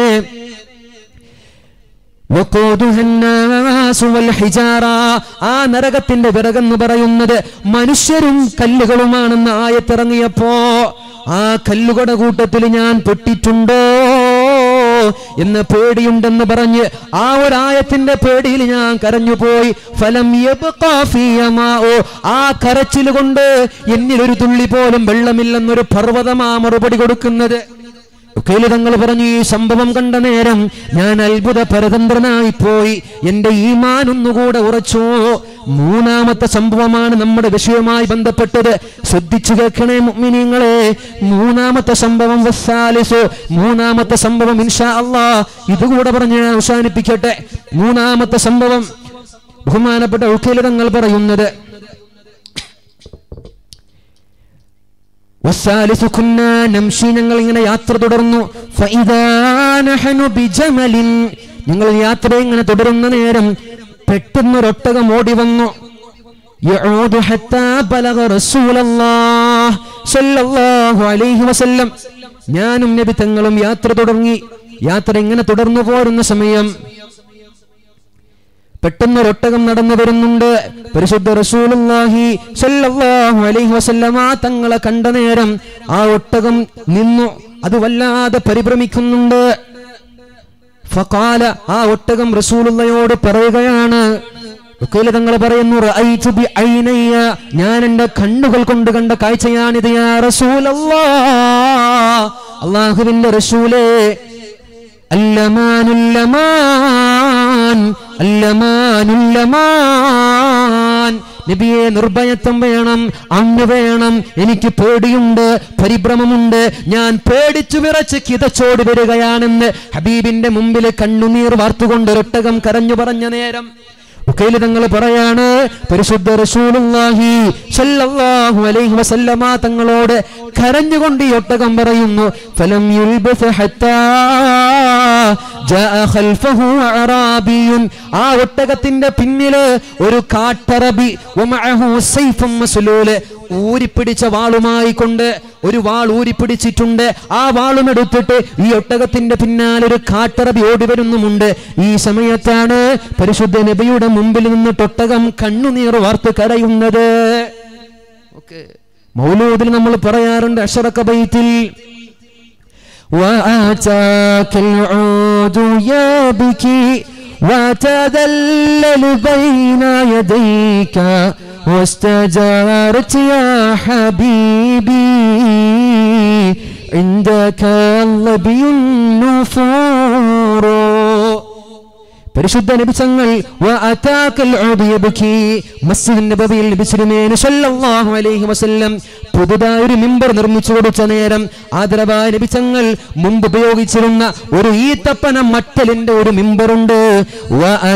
വഖൂദുഹ അന്നാസു വൽ ഹിജാറ. ആ നരകത്തിന്റെ വിറകെന്ന് പറയുന്നത് മനുഷ്യരും കല്ലുകളുമാണെന്ന് ആയത്തിറങ്ങിയപ്പോ ആ കല്ലുകളുടെ കൂട്ടത്തിൽ ഞാൻ പെട്ടിട്ടുണ്ടോ എന്ന് പേടിയുണ്ടെന്ന് പറഞ്ഞ് ആ ഒരായത്തിന്റെ പേടിയിൽ ഞാൻ കരഞ്ഞുപോയി ഫലം യബ്ഖാ ഫിയ മാഉ. ആ കരച്ചിൽ കൊണ്ട് എന്നിൽ ഒരു തുള്ളി പോലും വെള്ളമില്ലെന്നൊരു പർവ്വതമാ മറുപടി കൊടുക്കുന്നത് ഉക്കയില് തങ്ങൾ പറഞ്ഞു ഈ സംഭവം കണ്ട നേരം ഞാൻ അത്ഭുത പരതന്ത്രനായി പോയി എന്റെ ഈമാൻ ഒന്നുകൂടെ ഉറച്ചു മൂന്നാമത്തെ സംഭവമാണ് നമ്മുടെ വിഷയവുമായി ബന്ധപ്പെട്ടത് ശ്രദ്ധിച്ചു കേൾക്കണേ മുഅ്മിനീങ്ങളെ മൂന്നാമത്തെ സംഭവം വസ്സാലിസു മൂന്നാമത്തെ സംഭവം ഇൻഷാ അള്ളാ ഇതുകൂടെ പറഞ്ഞ് ഞാൻ അവസാനിപ്പിക്കട്ടെ മൂന്നാമത്തെ സംഭവം ബഹുമാനപ്പെട്ട ഉക്കയില് തങ്ങൾ പറയുന്നത് വസ്സാലിസു കുന്നാ നംശി ഞങ്ങൾ ഇങ്ങനെ യാത്ര തുടർന്നു ഫഇദാ നഹ്നു ബിജമലിൻ ഞങ്ങൾ യാത്ര ഇങ്ങനെ തുടരുന്ന നേരം പെട്ടെന്നൊരൊട്ടകം ഓടി വന്നു യഊദു ഹത്താ ബലഗ റസൂലല്ലാഹ് സ്വല്ലല്ലാഹു അലൈഹി വസല്ലം ഞാനും നബി തങ്ങളും യാത്ര തുടങ്ങി യാത്ര ഇങ്ങനെ തുടർന്നു പോരുന്ന സമയം പെട്ടെന്ന് ഒട്ടകം നടന്നു വരുന്നുണ്ട് പരിശുദ്ധ റസൂലുള്ളാഹി സ്വല്ലല്ലാഹു അലൈഹി വസല്ലമ തങ്ങളെ കണ്ട നേരം ആ ഒട്ടകം നിന്നു അത് വല്ലാതെ പരിഭ്രമിക്കുന്നുണ്ട് ഫഖാല ആ ഒട്ടകം റസൂലുള്ളയോട് പറയുകയാണ് ഉക്കയില് തങ്ങൾ പറയുന്നു റഅയ്തു ബി ഐനയ്യ ഞാൻ എൻ്റെ കണ്ണുകൾ കൊണ്ട് കണ്ട കാഴ്ചയാണിത് യാ റസൂലല്ലാ അള്ളാഹുവിന്റെ റസൂലേ അല്ലമാനുല്ലമാൻ അല്ലമാനുല്ലമാൻ നബിയെ നിർഭയത്വം വേണം അങ്ങ് വേണം എനിക്ക് പേടിയുണ്ട് പരിഭ്രമമുണ്ട് ഞാൻ പേടിച്ചു വിറച്ച് കിതച്ചോടി വരികയാണെന്ന് ഹബീബിന്റെ മുമ്പിൽ കണ്ണുനീർ വാർത്തുകൊണ്ട് ഒരൊട്ടകം കരഞ്ഞു പറഞ്ഞ നേരം ഉക്കയില് തങ്ങൾ പറയാണ് പരിശുദ്ധ റസൂലുള്ളാഹി സല്ലല്ലാഹു അലൈഹി വസല്ലമ തങ്ങളോട് കരഞ്ഞുകൊണ്ട് ഈ ഒട്ടകം പറയുന്നു ഫലം യുൽബസ് ഹത്താ ജാഅ ഖൽഫഹു അറാബിയുൻ ആ ഒട്ടകത്തിന്റെ പിന്നില് ഒരു കാട്ടറബി വമഅഹു സൈഫും മസ്ലൂല് ഊരിപ്പിടിച്ച വാളുമായി കൊണ്ട് ഒരു വാൾ ഊരിപ്പിടിച്ചിട്ടുണ്ട് ആ വാളും എടുത്തിട്ട് ഈ ഒട്ടകത്തിന്റെ പിന്നാലെ ഒരു കാട്ടറബി ഓടി വരുന്നുമുണ്ട് ഈ സമയത്താണ് പരിശുദ്ധ നബിയുടെ മുമ്പിൽ നിന്ന് ഒട്ടകം കണ്ണുനീർ വാർത്ത് കരയുന്നത് മൗലൂദിൽ നമ്മൾ പറയാറുണ്ട് അഷറക്ക ബൈത്തിൽ وآتاك العود يبكي وتذلل بين يديك واستجارت يا حبيبي عندك اللبي النفور പരിശുദ്ധ നബിച്ചങ്ങൾ മസ്ജിദിൽ നബിച്ചിരുമേന് സല്ലല്ലാഹു അലൈഹി വസല്ലം പുതുതായി ഒരു മിമ്പർ നിർമ്മിച്ചു കൊടുത്ത നേരം ആദരവായ നബിച്ചങ്ങൾ മുമ്പ് ഉപയോഗിച്ചിരുന്ന ഒരു ഈത്തപ്പന മട്ടലിന്റെ ഒരു മിമ്പറുണ്ട്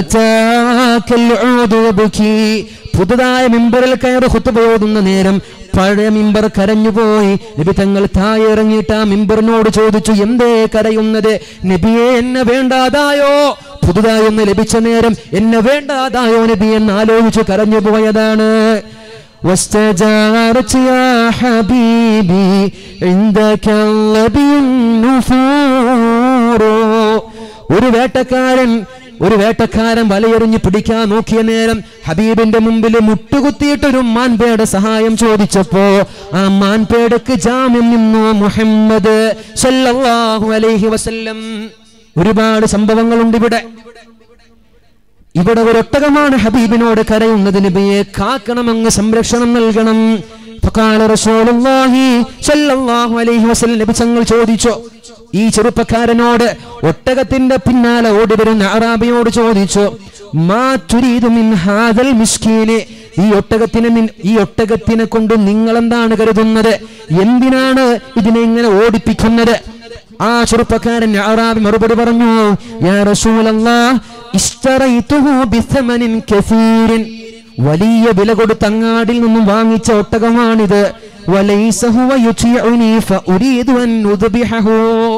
പുതുതായ മിമ്പറിൽ കയറി ഹുത്തുപോകുന്ന നേരം പഴയ മിമ്പർ കരഞ്ഞുപോയി നബി തങ്ങൾ താഴെ ഇറങ്ങിയിട്ട് ആ മിമ്പറിനോട് ചോദിച്ചു എന്തേ കരയുന്നത് നബിയെ എന്നെ വേണ്ടാതായോ പുതുതായി ഒന്ന് ലഭിച്ച നേരം എന്നെ വേണ്ടാതായോ നബി എന്ന് ആലോചിച്ചു കരഞ്ഞു പോയതാണ് واستجارت يا حبيبي عندك الذي النفور ഒരു വേട്ടക്കാരൻ ഒരു വേട്ടക്കാരൻ വലയെറിഞ്ഞ് പിടിക്കാൻ നോക്കിയ നേരം ഹബീബിന്റെ മുമ്പിൽ മുട്ടുകുത്തിയിട്ടൊരു മാൻപേടെ സഹായം ചോദിച്ചപ്പോ ആ മാൻപേടക്ക് ജാമ്യം നിന്നു മുഹമ്മദ് സല്ലല്ലാഹു അലൈഹി വസല്ലം ഒരുപാട് സംഭവങ്ങളുണ്ട് ഇവിടെ ഇവിടെ ഒരൊട്ടകമാണ് ഹബീബിനോട് കരയുന്നത് നബിയെ കാക്കണമെന്ന് സംരക്ഷണം നൽകണം ഫഖാല റസൂലുള്ളാഹി സ്വല്ലല്ലാഹു അലൈഹി വസല്ലം നബി തങ്ങൾ ചോദിച്ചു ഈ ചെറുപ്പക്കാരനോട് ഒട്ടകത്തിന്റെ പിന്നാലെ ഓടി വരുന്ന അറാബിയോട് ചോദിച്ചു മാ തുരീദു മിൻ ഹാദൽ മിസ്കീന് ഈ ഒട്ടകത്തിനെ നിൻ- ഈ ഒട്ടകത്തിനെ കൊണ്ട് നിങ്ങൾ എന്താണ് കരുതുന്നത് എന്തിനാണ് ഇതിനെ ഇങ്ങനെ ഓടിപ്പിക്കുന്നത് ആ ചെറുപ്പക്കാരൻ അറാബി മറുപടി പറഞ്ഞു യാ റസൂലല്ലാഹ് ഇഷ്തറൈതുഹു ബിഥമനിൻ കസീരിൻ വലിയ വില കൊടുത്ത് അങ്ങാടിൽ നിന്നും വാങ്ങിച്ച ഒട്ടകമാണിത് വലൈസ ഹുവ യുതിഉനി ഫഉരീദു അൻ ഉദ്ബിഹഹു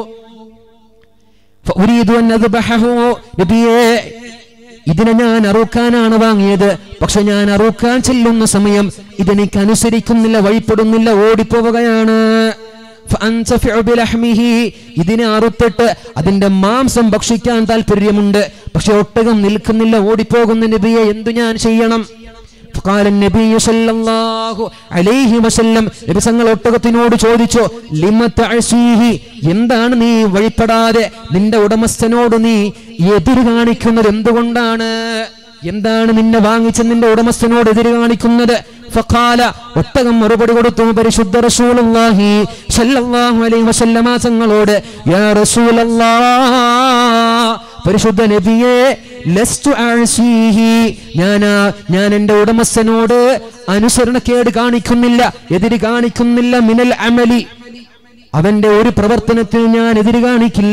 ഫഉരീദു അൻ അദ്ബഹഹു നബിയേ ഇതിനെ ഞാൻ അറുക്കാനാണ് വാങ്ങിയത് പക്ഷെ ഞാൻ അറുക്കാൻ ചെല്ലുന്ന സമയം ഇതെനിക്ക് അനുസരിക്കുന്നില്ല വഴിപ്പെടുന്നില്ല ഓടിപ്പോവുകയാണ് ഫഅൻതഫിഉ ബിലഹ്മിഹി. ഇതിനെ അറുത്തിട്ട് അതിന്റെ മാംസം ഭക്ഷിക്കാൻ താല്പര്യമുണ്ട് പക്ഷെ ഒട്ടകം നിൽക്കുന്നില്ല ഓടിപ്പോകുന്ന നബിയെ എന്തു ഞാൻ ചെയ്യണം فقال النبي صلى الله عليه وسلم നബി തങ്ങൾ ഒട്ടകത്തിനോട് ചോദിച്ചു ലിമ തഅസീഹി എന്താണ് നീ വഴിപ്പെടാതെ നിന്റെ ഉടമസ്ഥനോട് നീ എതിര് കാണിക്കുന്നത് എന്തുകൊണ്ടാണ് എന്താണ് നിന്നെ വാങ്ങിച്ച നിന്റെ ഉടമസ്ഥനോട് എതിര് കാണിക്കുന്നത് ഫഖാല ഒട്ടകം മറുപടി കൊടുത്തു പരിശുദ്ധ റസൂലുള്ളാഹി സല്ലല്ലാഹു അലൈഹി വസല്ലമ തങ്ങളോട് യാ റസൂലല്ലാഹ് പരിശുദ്ധ നബിയെ ലസ്തു അഴ്സീഹി ഞാൻ ഞാൻ എൻ്റെ ഉടമസ്ഥനോട് അനുസരണക്കേട് കാണിക്കുന്നില്ല എതിര് കാണിക്കുന്നില്ല മിനൽ അമലി അവന്റെ ഒരു പ്രവർത്തനത്തിൽ ഞാൻ എതിര് കാണിക്കില്ല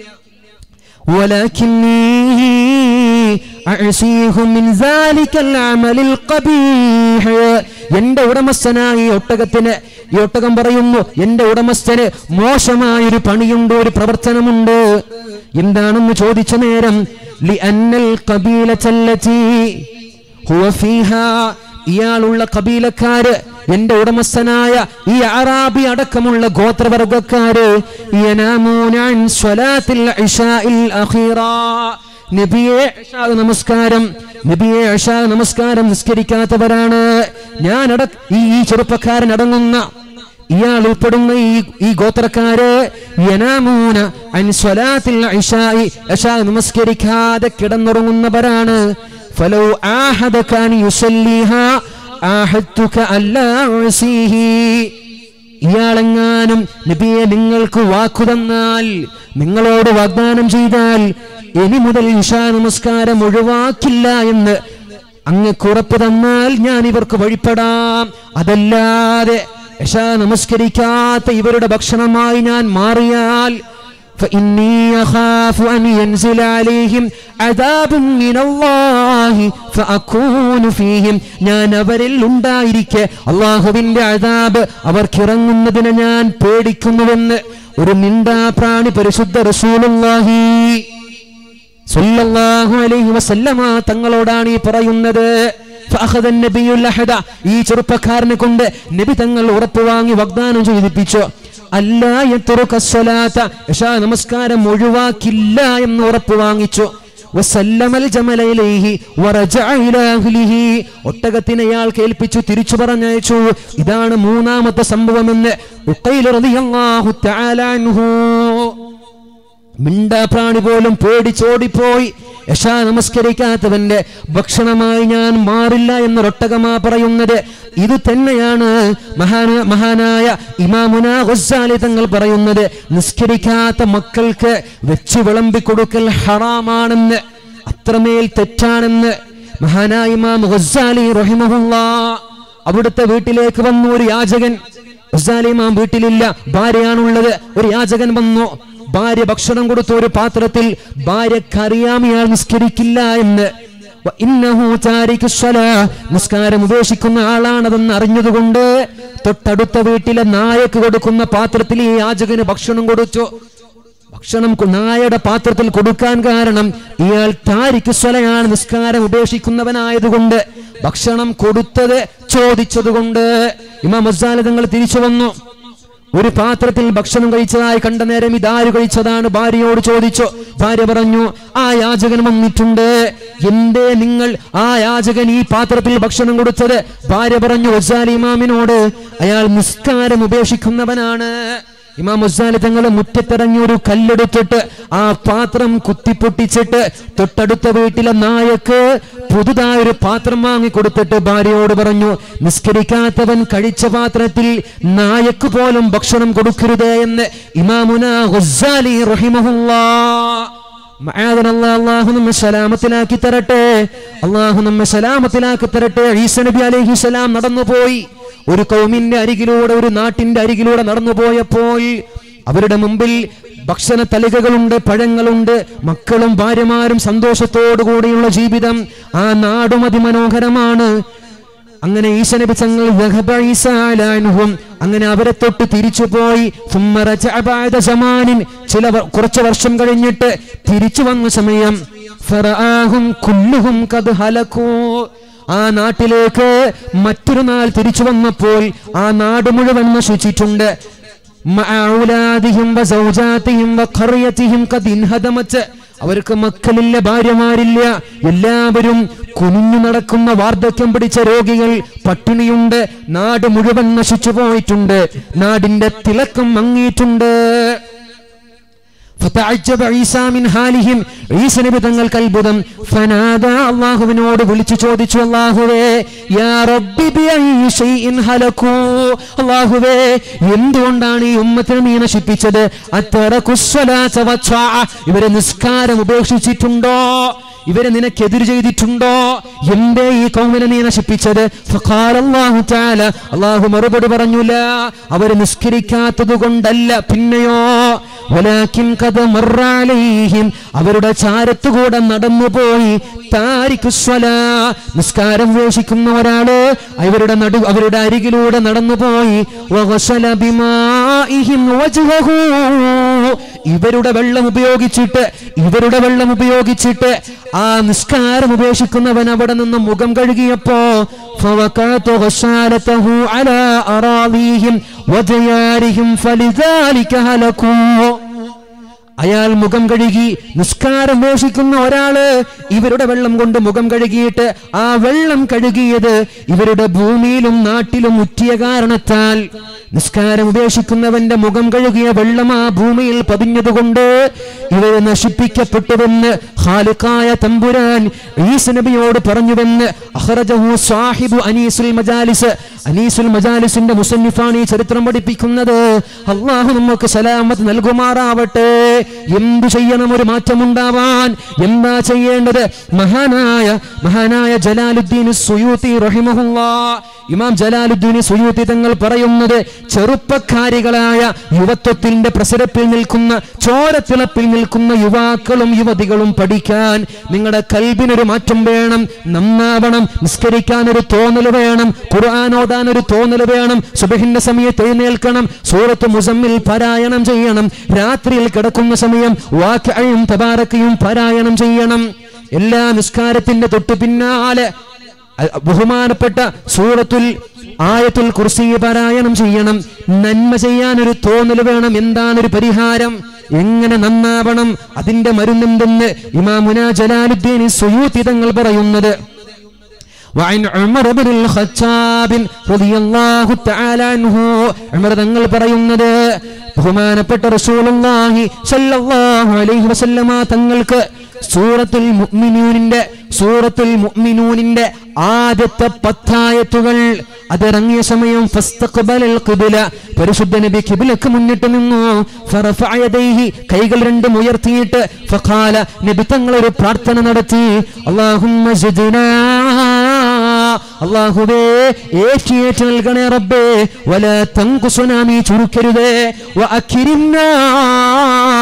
ولكني أعصيه من ذلك العمل القبيح എന്റെ ഉടമസ്ഥനായ ഈ ഒട്ടകത്തിന് ഈ ഒട്ടകം പറയുന്നു എന്റെ ഉടമസ്ഥന് മോശമായൊരു പണിയുണ്ട് ഒരു പ്രവർത്തനമുണ്ട് എന്താണെന്ന് ചോദിച്ച നേരം ലിഅന്നൽ ഖബീലത്തല്ലതി ഹുവ ഫീഹാ ഇയാളുള്ള കബീലക്കാര് എന്റെ ഉടമസ്ഥനായ ഈ അറാബി അടക്കമുള്ള ഗോത്രവർഗക്കാര് യനാമൂന അൻ സ്വലാത്തിൽ ഇശാഇൽ അഖീറ നബിയെ ഇശാ നമസ്കാരം നബിയെ ഇശാ നമസ്കാരം നിസ്കരിക്കാത്തവരാണ് ഞാൻ അട ഈ ഈ ചെറുപ്പക്കാരൻ അടങ്ങുന്ന ഇയാൾ ഉൾപ്പെടുന്ന ഈ ഈ ഗോത്രക്കാര് യനാമൂന അൻ സ്വലാത്തിൽ ഇശാഇ ഇശാ നമസ്കരിക്കാതെ കിടന്നുറങ്ങുന്നവരാണ് ഫലോ ആഹദക അൻ യുസല്ലിഹ ആഹദ്തുക അല്ലാ ഉസീഹി ഇയാളെങ്ങാനും നബിയെ നിങ്ങൾക്ക് വാക്കു തന്നാൽ നിങ്ങളോട് വാഗ്ദാനം ചെയ്താൽ ഇനി മുതൽ ഇഷാ നമസ്കാരം ഒഴിവാക്കില്ല എന്ന് അങ്ങ് ഉറപ്പ് തന്നാൽ ഞാൻ ഇവർക്ക് വഴിപ്പെടാം അതല്ലാതെ ഇഷാ നമസ്കരിക്കാത്ത ഇവരുടെ ഭക്ഷണമായി ഞാൻ മാറിയാൽ فإني أخاف أن ينزل عليهم عذاب من الله فأكون فيهم ഞാൻ അവരിൽ ഉണ്ടായിരിക്കെ അള്ളാഹുവിന്റെ അതാബ് അവർക്കിറങ്ങുന്നതിന് ഞാൻ പേടിക്കുന്നുവെന്ന് ഒരു നിന്ദാ പ്രാണി പരിശുദ്ധ റസൂലുള്ളാഹി സല്ലല്ലാഹു അലൈഹി വസല്ലമ തങ്ങളോടാണ് ഈ പറയുന്നത് ഫഅഖദ അൻ-നബിയുൽ അഹദ ഈ ചെറുപ്പക്കാരനെ കൊണ്ട് നബി തങ്ങൾ ഉറപ്പ് വാങ്ങി വാഗ്ദാനം ചെയ്തിപ്പിച്ചു അല്ലാ യത്റുക സ്വലാത്ത ഇശാ നമസ്കാരം ഒഴിവാക്കില്ല എന്ന് ഉറപ്പ് വാങ്ങിച്ചു വസല്ലമൽ ജമല ഇലൈഹി വറജഅ ഇലാ അഹ്ലിഹി ഒട്ടകത്തിനെ അയാൾ കേൾപ്പിച്ചു തിരിച്ചു പറഞ്ഞയച്ചു ഇതാണ് മൂന്നാമത്തെ സംഭവമെന്ന് ഉഖൈൽ റളിയല്ലാഹു തആല അൻഹു മിണ്ടാപ്രാണി പോലും പേടിച്ചോടിപ്പോയി യശാ നമസ്കരിക്കാത്തവന്റെ ഭക്ഷണമായി ഞാൻ മാറില്ല എന്നൊരൊട്ടകമാ പറയുന്നത് ഇത് തന്നെയാണ് മഹാന മഹാനായ ഇമാമുന ഗുസ്സാലി തങ്ങൾ പറയുന്നത് നിസ്കരിക്കാത്ത മക്കൾക്ക് വെച്ച് വിളമ്പി കൊടുക്കൽ ഹറാമാണെന്ന് അത്രമേൽ തെറ്റാണെന്ന് മഹാനായ ഇമാം ഗുസ്സാലി റഹിമഹുല്ല അവിടുത്തെ വീട്ടിലേക്ക് വന്നു ഒരു യാചകൻ ഗുസ്സാലി ഇമാം വീട്ടിലില്ല ഭാര്യയാണുള്ളത് ഒരു യാചകൻ വന്നു ഭാര്യ ഭക്ഷണം കൊടുത്ത ഒരു പാത്രത്തിൽ ഭാര്യക്കറിയാം ഇയാൾ നിസ്കരിക്കില്ല എന്ന് വ ഇന്നഹു താരിഖു സ്വലാ. നിസ്കാരം ഉപേക്ഷിക്കുന്ന ആളാണതെന്ന് അറിഞ്ഞതുകൊണ്ട് തൊട്ടടുത്ത വീട്ടിലെ നായക്ക് കൊടുക്കുന്ന പാത്രത്തിൽ ഈ യാചകന് ഭക്ഷണം കൊടുത്തു ഭക്ഷണം കൊ- നായയുടെ പാത്രത്തിൽ കൊടുക്കാൻ കാരണം ഇയാൾ താരിക്ക് സ്വലയാണ് നിസ്കാരം ഉപേക്ഷിക്കുന്നവനായതുകൊണ്ട് ഭക്ഷണം കൊടുത്തത് ചോദിച്ചതുകൊണ്ട് ഇമാം മസാല തങ്ങൾ തിരിച്ചു വന്നു ഒരു പാത്രത്തിൽ ഭക്ഷണം കഴിച്ചതായി കണ്ട നേരം ഇതാര് കഴിച്ചതാണ് ഭാര്യയോട് ചോദിച്ചു ഭാര്യ പറഞ്ഞു ആ യാചകൻ വന്നിട്ടുണ്ട് എന്തേ നിങ്ങൾ ആ യാചകൻ ഈ പാത്രത്തിൽ ഭക്ഷണം കൊടുത്തത് ഭാര്യ പറഞ്ഞു വസാലി ഇമാമിനോട് അയാൾ നിസ്കാരം ഉപേക്ഷിക്കുന്നവനാണ് ഇമാം മുസാലി തങ്ങൾ മുറ്റത്തിറങ്ങി ഒരു കല്ലെടുത്തിട്ട് ആ പാത്രം കുത്തിപ്പൊട്ടിച്ചിട്ട് തൊട്ടടുത്ത വീട്ടിലെ നായക്ക് പുതുതായ ഒരു പാത്രം വാങ്ങി കൊടുത്തിട്ട് ഭാര്യയോട് പറഞ്ഞു നിസ്കരിക്കാത്തവൻ കഴിച്ച പാത്രത്തിൽ നായക്ക് പോലും ഭക്ഷണം കൊടുക്കരുത് എന്ന് ഇമാമുന ഗസാലി റഹിമഹുല്ലാ മആദനല്ലാ, അള്ളാഹു നമ്മെ സലാമത്തിലാക്കി തരട്ടെ അള്ളാഹു നമ്മെ സലാമത്തിലാക്കി തരട്ടെ ഈസ നബി അലൈഹി സലാം നടന്നുപോയി ഒരു കൗമിന്റെ അരികിലൂടെ ഒരു നാട്ടിന്റെ അരികിലൂടെ നടന്നുപോയപ്പോൾ അവരുടെ മുമ്പിൽ ഭക്ഷണ തലികകളുണ്ട് പഴങ്ങളുണ്ട് മക്കളും ഭാര്യമാരും സന്തോഷത്തോടു കൂടിയുള്ള ജീവിതം ആ നാടും അതിമനോഹരമാണ് അങ്ങനെ ഈശ നബി തങ്ങൾ ذهب عيسى على عنهم. അങ്ങനെ അവരെ തൊട്ട് തിരിച്ചുപോയി ثم رجع بعد زمان. ചില വ- കുറച്ച് വർഷം കഴിഞ്ഞിട്ട് തിരിച്ചു വന്ന സമയം ഫറആഹും കുല്ലുഹും ഖദ് ഹലകൂ. ആ നാട്ടിലേക്ക് മറ്റൊരു നാൾ തിരിച്ചു വന്നപ്പോൾ ആ നാട് മുഴുവൻ നശിച്ചിട്ടുണ്ട് മഅ ഔലാദിഹിം വസൗജാതിഹിം വഖറിയതിഹിം ഖദ് ഇൻഹദമത്. അവർക്ക് മക്കളില്ല ഭാര്യമാരില്ല എല്ലാവരും കുനിഞ്ഞു നടക്കുന്ന വാർദ്ധക്യം പിടിച്ച രോഗികൾ പട്ടിണിയുണ്ട് നാട് മുഴുവൻ നശിച്ചു പോയിട്ടുണ്ട് നാടിന്റെ തിളക്കം മങ്ങിയിട്ടുണ്ട് فتعجب عيسى من حالهم ഈസ നബി തങ്ങൾക്ക് അത്ഭുതം ഫനാദ അള്ളാഹുവിനോട് വിളിച്ചു ചോദിച്ചു അള്ളാഹുവേ യാ റബ്ബി ബിഅയ്യി ശൈഇൻ ഹലകൂ അള്ളാഹുവേ എന്തുകൊണ്ടാണ് ഈ ഉമ്മത്തിനെ നീ നശിപ്പിച്ചത് അത്തറകുസ്സലാത്ത വസ്സാഅ. ഇവരെ നിസ്കാരം ഉപേക്ഷിച്ചിട്ടുണ്ടോ ഇവരെ നിനക്കെതിര് ചെയ്തിട്ടുണ്ടോ എന്തേ ഈ കൗമിനെ നീ നശിപ്പിച്ചത് ഫഖാല അല്ലാഹു തആല അള്ളാഹു മറുപടി പറഞ്ഞില്ല അവര് നിസ്കരിക്കാത്തത് കൊണ്ടല്ല പിന്നെയോ വലാകിൻ ഖദ മർറ അലൈഹിം അവരുടെ ചാരത്തുകൂടെ നടന്നുപോയി താരിഖുസ്വലാ നിസ്കാരം വേഷിക്കുന്ന ഒരാള് അവരുടെ നടു അവരുടെ അരികിലൂടെ നടന്നുപോയി വഗസല ബിമാഇഹിം വജ്ഹഹു ഇവരുടെ വെള്ളം ഉപയോഗിച്ചിട്ട് ഇവരുടെ വെള്ളം ഉപയോഗിച്ചിട്ട് ആ നിസ്കാരം ഉപേക്ഷിക്കുന്നവൻ അവിടെ നിന്ന് മുഖം കഴുകിയപ്പോ فوقعت غسالته على أراضيهم وديارهم فلذلك هلكوا അയാൾ മുഖം കഴുകി നിസ്കാരം വേഷിക്കുന്ന ഒരാള് ഇവരുടെ വെള്ളം കൊണ്ട് മുഖം കഴുകിയിട്ട് ആ വെള്ളം കഴുകിയത് ഇവരുടെ ഭൂമിയിലും നാട്ടിലും മുറ്റിയ കാരണത്താൽ നിസ്കാരം ഉപേക്ഷിക്കുന്നവന്റെ മുഖം കഴുകിയ വെള്ളം ആ ഭൂമിയിൽ പതിഞ്ഞതുകൊണ്ട് ഇവരെ നശിപ്പിക്കപ്പെട്ടുവെന്ന് ഖാലിഖായ തമ്പുരാൻ ഈസ നബിയോട് പറഞ്ഞുവെന്ന് അഹ്റജഹു സാഹിബു അനീസുൽ മജാലിസ് അനീസുൽ മജാലിസിന്റെ മുസന്നിഫാണ് ഈ ചരിത്രം പഠിപ്പിക്കുന്നത് അള്ളാഹു നമുക്ക് സലാമത്ത് നൽകുമാറാവട്ടെ എന്തു ചെയ്യണം ഒരു മാറ്റമുണ്ടാവാൻ എന്താ ചെയ്യേണ്ടത് മഹാനായ മഹാനായ ജലാലുദ്ദീൻ സുയൂത്തി റഹിമഹുല്ലാ ഇമാം ജലാലുദ്ദീൻ സുയൂത്തി തങ്ങൾ പറയുന്നത് ചെറുപ്പക്കാരികളായ യുവത്വത്തിന്റെ പ്രസരപ്പിൽ നിൽക്കുന്ന ചോരത്തിളപ്പിൽ നിൽക്കുന്ന യുവാക്കളും യുവതികളും പഠിക്കാൻ നിങ്ങളുടെ കൽബിനൊരു മാറ്റം വേണം നന്നാവണം നിസ്കരിക്കാൻ ഒരു തോന്നൽ വേണം ഖുർആൻ ഓതാൻ ഒരു തോന്നൽ വേണം സുബഹിന്റെ സമയത്ത് എഴുന്നേൽക്കണം സൂറത്ത് മുസമ്മിൽ പാരായണം ചെയ്യണം രാത്രിയിൽ കിടക്കുന്ന സമയം വാക്കയും തബാറക്കയും പാരായണം ചെയ്യണം എല്ലാ നിസ്കാരത്തിന്റെ തൊട്ടു പിന്നാലെ അ- ബഹുമാനപ്പെട്ട സൂറത്തുൽ ആയത്തുൽ കുർസി പാരായണം ചെയ്യണം നന്മ ചെയ്യാൻ ഒരു തോന്നൽ വേണം എന്താണ് ഒരു പരിഹാരം എങ്ങനെ നന്നാവണം അതിന്റെ മരുന്നെന്തെന്ന് ഇമാമുന ജലാലുദ്ദീൻ സുയൂത്തി തങ്ങൾ പറയുന്നത് وعن عمر بن الخطاب رضي الله تعالى عنه عمر തങ്ങൾ പറയുന്നത് ബഹുമാനപ്പെട്ട റസൂലുള്ളാഹി സ്വല്ലല്ലാഹു അലൈഹി വസല്ലമ തങ്ങൾക്ക് സൂറത്തുൽ മുഅ്മിനൂനിന്റെ സൂറത്തുൽ മുഅ്മിനൂനിന്റെ ആദ്യത്തെ പത്തായത്തുകൾ അതിറങ്ങിയ സമയം ഫസ്തഖ്ബലൽ ഖിബ്ല പരിശുദ്ധ നബി ഖിബ്ലക്ക് മുന്നിട്ട് നിന്നു ഫറഫഅ യദൈഹി കൈകൾ രണ്ടും ഉയർത്തിയിട്ട് ഫഖാല നബി തങ്ങൾ ഒരു പ്രാർത്ഥന നടത്തി അല്ലാഹുമ്മ സിദ്നാ അള്ളാഹുവേ ഏറ്റിയേറ്റ് നൽകണേ റബ്ബേ വല തങ്കുസുന നീ ചുരുക്കരുതേ വ അക്കിരിന്നാ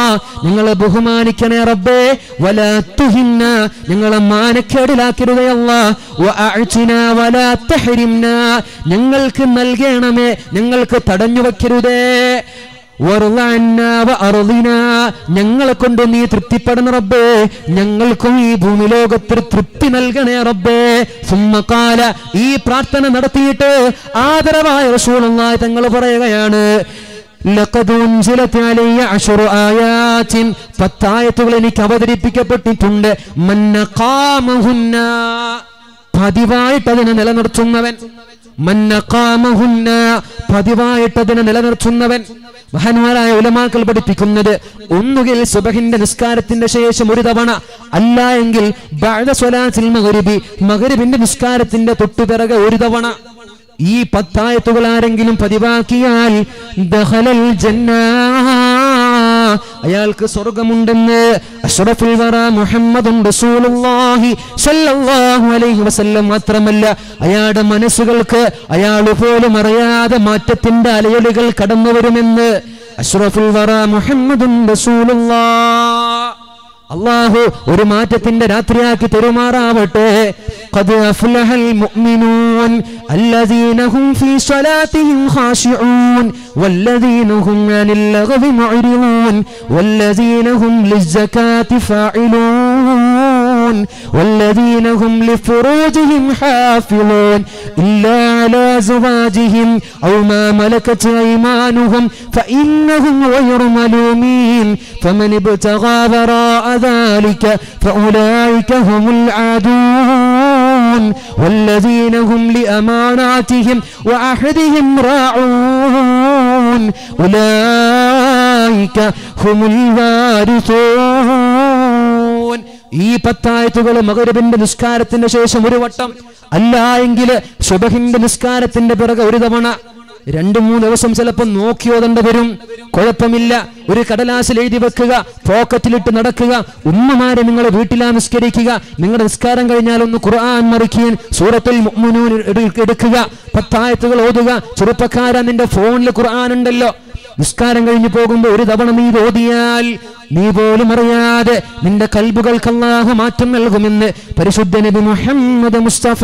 ഞങ്ങളെ ബഹുമാനിക്കണേ റബ്ബേ വലാ തുഹിന്ന ഞങ്ങളെ മാനക്കേടിലാക്കരുതേ അല്ലാ വഅഅ്തിന വലാ തഹരിംന ഞങ്ങൾക്ക് നൽകണമേ ഞങ്ങൾക്ക് തടഞ്ഞു വെക്കരുതേ വറുളഅന്ന വഅർളിന ഞങ്ങളെ കൊണ്ട് നീ തൃപ്തിപ്പെടണം റബ്ബേ ഞങ്ങൾക്കും ഈ ഭൂമി ലോകത്തിൽ തൃപ്തി നൽകണേ റബ്ബേ സുമ്മക്കാല ഈ പ്രാർത്ഥന നടത്തിയിട്ട് ആദരവായ റസൂലുള്ളാഹി തങ്ങൾ പറയുകയാണ് ലഖദ് ഉൻസിലത് അലയ്യ അശ്റു ആയാത്തിൻ പത്തായത്തുകൾ എനിക്ക് അവതരിപ്പിക്കപ്പെട്ടിട്ടുണ്ട് മന്നഖാമഹുന്ന പതിവായിട്ട് അതിനെ നിലനിർത്തുന്നവൻ മന്നഖാമഹുന്ന പതിവായിട്ട് അതിനെ നിലനിർത്തുന്നവൻ മഹാന്മാരായ ഉലമാക്കൾ പഠിപ്പിക്കുന്നത് ഒന്നുകിൽ സുബഹിന്റെ നിസ്കാരത്തിന്റെ ശേഷം ഒരു തവണ അല്ല എങ്കിൽ ബഅദ സ്വലാത്തിൽ മഗ്രിബി മഗ്രിബിന്റെ നിസ്കാരത്തിന്റെ തൊട്ടുപിറകെ ഒരു തവണ ഈ പത്തായത്തുകൾ ആരെങ്കിലും പതിവാക്കിയാൽ ദഖലൽ ജന്നാ അയാൾക്ക് സ്വർഗമുണ്ടെന്ന് അഷ്റഫുൽ വറ മുഹമ്മദും റസൂലുള്ളാഹി സ്വല്ലല്ലാഹു അലൈഹി വസല്ലം മാത്രമല്ല അയാളുടെ മനസ്സുകൾക്ക് അയാൾ പോലും അറിയാതെ മാറ്റത്തിന്റെ അലയലുകൾ കടന്നു വരുമെന്ന് അഷ്റഫുൽ വറ മുഹമ്മദും റസൂലുള്ളാഹ് അള്ളാഹു ഒരു മാറ്റത്തിന്റെ രാത്രിയാക്കി തെരുമാറാവട്ടെ قد أفلح المؤمنون الذين هم في صلاتهم خاشعون والذين هم عن اللغو معرضون والذين هم للزكاة فاعلون والذين هم لفروجهم حافظون إلا على زواجهم أو ما ملكت أيمانهم فإنهم غير ملومين فمن ابتغى وراء ذلك فأولئك هم العادون والذين هم لأماناتهم وعهدهم راعون أولئك هم الوارثون ഈ പത്തായത്തുകൾ മകരബിന്റെ നിസ്കാരത്തിന്റെ ശേഷം ഒരു വട്ടം അല്ല എങ്കിൽ സുബഹിന്റെ നിസ്കാരത്തിന്റെ പിറകെ ഒരു തവണ രണ്ടു മൂന്ന് ദിവസം ചിലപ്പോൾ നോക്കിയോതേണ്ടി വരും കുഴപ്പമില്ല ഒരു കടലാസിൽ എഴുതി വെക്കുക പോക്കറ്റിലിട്ട് നടക്കുക ഉമ്മമാരെ നിങ്ങൾ വീട്ടിലാ നിസ്കരിക്കുക നിങ്ങളുടെ നിസ്കാരം കഴിഞ്ഞാൽ ഒന്ന് ഖുർആൻ മറിക്കുകയും സൂറത്തിൽ മുഅ്മിനൂൻ എടു- എടുക്കുക പത്തായത്തുകൾ ഓതുക ചെറുപ്പക്കാര നിന്റെ ഫോണിൽ ഖുർആൻ ഉണ്ടല്ലോ നിസ്കാരം കഴിഞ്ഞു പോകുമ്പോൾ ഒരു തവണ നീ ഇത് ഓതിയാൽ നീ പോലും അറിയാതെ നിന്റെ കൽബുകൾക്ക് അല്ലാഹു മാറ്റം നൽകുമെന്ന് പരിശുദ്ധ നബി മുഹമ്മദ് മുസ്തഫ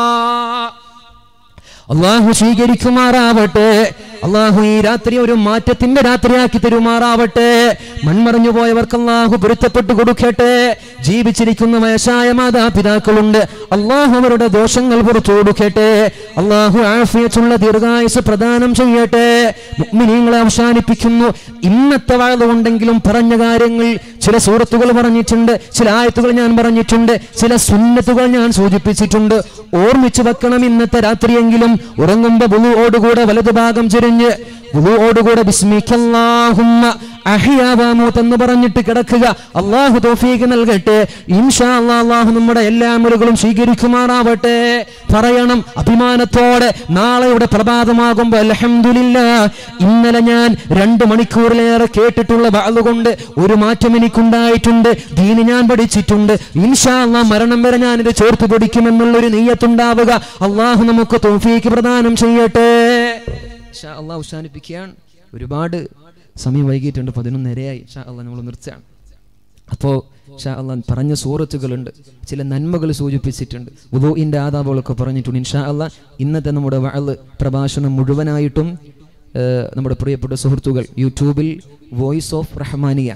അള്ളാഹു സ്വീകരിക്കുമാറാവട്ടെ അള്ളാഹു ഈ രാത്രി ഒരു മാറ്റത്തിന്റെ രാത്രിയാക്കി തരുമാറാവട്ടെ മൺമറഞ്ഞു പോയവർക്ക് അള്ളാഹു പൊരുത്തപ്പെട്ടു കൊടുക്കട്ടെ ജീവിച്ചിരിക്കുന്ന വയസ്സായ മാതാപിതാക്കളുണ്ട് അള്ളാഹു അവരുടെ ദോഷങ്ങൾ പുറത്തു കൊടുക്കട്ടെ അള്ളാഹു ആഫിയത്തുള്ള ദീർഘായുസ് പ്രദാനം ചെയ്യട്ടെ മുഗ്മിനീങ്ങളെ അവസാനിപ്പിക്കുന്നു ഇന്നത്തെ വാഴതുകൊണ്ടെങ്കിലും പറഞ്ഞ കാര്യങ്ങൾ ചില സൂറത്തുകൾ പറഞ്ഞിട്ടുണ്ട് ചില ആയത്തുകൾ ഞാൻ പറഞ്ഞിട്ടുണ്ട് ചില സുന്നത്തുകൾ ഞാൻ സൂചിപ്പിച്ചിട്ടുണ്ട് ഓർമ്മിച്ചു വെക്കണം ഇന്നത്തെ രാത്രിയെങ്കിലും ഉറങ്ങുമ്പോ ബുളുവോടുകൂടെ വലതുഭാഗം ചെരിഞ്ഞ് ബുളുവോടുകൂടെ ബിസ്മിക്കല്ലാഹുമ്മ അഹിയാവാമൂത്ത് എന്ന് പറഞ്ഞിട്ട് കിടക്കുക അള്ളാഹു തോഫീക്ക് നൽകട്ടെ ഇൻഷാ അല്ലാ അള്ളാഹു നമ്മുടെ എല്ലാ മുലുകളും സ്വീകരിക്കുമാറാവട്ടെ പറയണം അഭിമാനത്തോടെ നാളെയുടെ പ്രഭാതമാകുമ്പോ അൽഹംദുലില്ല ഇന്നലെ ഞാൻ രണ്ട് മണിക്കൂറിലേറെ കേട്ടിട്ടുള്ള വാളുകൊണ്ട് ഒരു മാറ്റം എനിക്കുണ്ടായിട്ടുണ്ട് ദീന് ഞാൻ പഠിച്ചിട്ടുണ്ട് ഇൻഷാ അല്ലാ മരണം വരെ ഞാൻ ഇത് ചേർത്ത് പിടിക്കുമെന്നുള്ളൊരു നെയ്യത്തുണ്ടാവുക അള്ളാഹു നമുക്ക് തോഫീക്ക് പ്രദാനം ചെയ്യട്ടെ ഇൻഷാ അല്ലാ അവസാനിപ്പിക്കുകയാണ് ഒരുപാട് സമയം വൈകിട്ടുണ്ട് പതിനൊന്നരയായി ഷാ അള്ളാഹ് നമ്മൾ നിർത്തുകയാണ് അപ്പോൾ ഷാ അള്ളാഹ് പറഞ്ഞ സൂറത്തുകളുണ്ട് ചില നന്മകൾ സൂചിപ്പിച്ചിട്ടുണ്ട് ഉദോഇൻ്റെ ആദാബുകളൊക്കെ പറഞ്ഞിട്ടുണ്ട് ഇൻഷാ അള്ളാഹ് ഇന്നത്തെ നമ്മുടെ വഅള് പ്രഭാഷണം മുഴുവനായിട്ടും ഏഹ്, നമ്മുടെ പ്രിയപ്പെട്ട സുഹൃത്തുക്കൾ യൂട്യൂബിൽ voice of Rahmania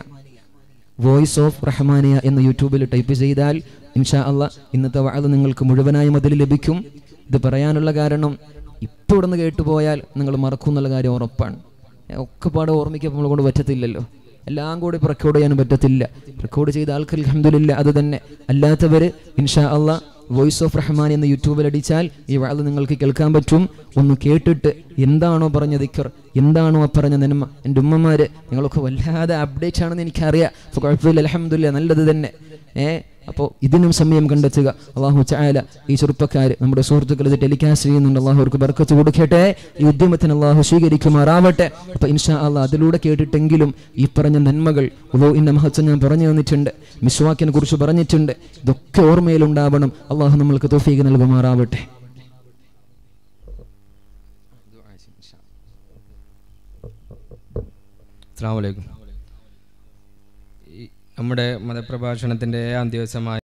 voice of Rahmania എന്ന് യൂട്യൂബിൽ ടൈപ്പ് ചെയ്താൽ ഇൻഷാ അള്ളാ ഇന്നത്തെ വാഴ നിങ്ങൾക്ക് മുഴുവനായും അതിൽ ലഭിക്കും ഇത് പറയാനുള്ള കാരണം ഇപ്പോൾ ഇവിടെ നിന്ന് കേട്ടുപോയാൽ നിങ്ങൾ മറക്കും എന്നുള്ള കാര്യം ഉറപ്പാണ് ഏ, ഒക്കെ പാടെ ഓർമ്മിക്കാൻ നമ്മളെ കൊണ്ട് പറ്റത്തില്ലല്ലോ എല്ലാം കൂടി ഇപ്പോൾ റെക്കോർഡ് ചെയ്യാനും പറ്റത്തില്ല റെക്കോർഡ് ചെയ്ത ആൾക്കാർ അലഹമില്ല അത് തന്നെ അല്ലാത്തവർ ഇൻഷാ അള്ളാ വോയിസ് ഓഫ് റഹ്മാൻ എന്ന യൂട്യൂബിൽ അടിച്ചാൽ ഈ വാഴ നിങ്ങൾക്ക് കേൾക്കാൻ പറ്റും ഒന്ന് കേട്ടിട്ട് എന്താണോ പറഞ്ഞ ദിക്കർ എന്താണോ ആ പറഞ്ഞ നന്മ എൻ്റെ ഉമ്മമാര് നിങ്ങളൊക്കെ വല്ലാതെ അപ്ഡേറ്റ് ആണെന്ന് എനിക്കറിയാം അപ്പോൾ കുഴപ്പമില്ല അലഹമില്ല നല്ലത് തന്നെ ഏ അപ്പോൾ ഇതിനും സമയം കണ്ടെത്തുക അള്ളാഹു ചായാല ഈ ചെറുപ്പക്കാർ നമ്മുടെ സുഹൃത്തുക്കൾ ഇത് ടെലികാസ്റ്റ് ചെയ്യുന്നുണ്ട് അള്ളാഹു അവർക്ക് ബർക്കത്ത് കൊടുക്കട്ടെ ഈ ഉദ്യമത്തിന് അള്ളാഹു സ്വീകരിക്കുമാറാവട്ടെ അപ്പോൾ ഇൻഷാ അള്ളാഹ് അതിലൂടെ കേട്ടിട്ടെങ്കിലും ഈ പറഞ്ഞ നന്മകൾ ഉള്ളോ ഇന്ന മഹത്വം ഞാൻ പറഞ്ഞു തന്നിട്ടുണ്ട് മിസ്വാക്കിനെ കുറിച്ച് പറഞ്ഞിട്ടുണ്ട് ഇതൊക്കെ ഓർമ്മയിലുണ്ടാവണം അള്ളാഹു നമ്മൾക്ക് തോഫീക്ക് നൽകുമാറാവട്ടെ അസ്സാം വലൈക്കും നമ്മുടെ മതപ്രഭാഷണത്തിൻ്റെ ഏഴാം ദിവസമായ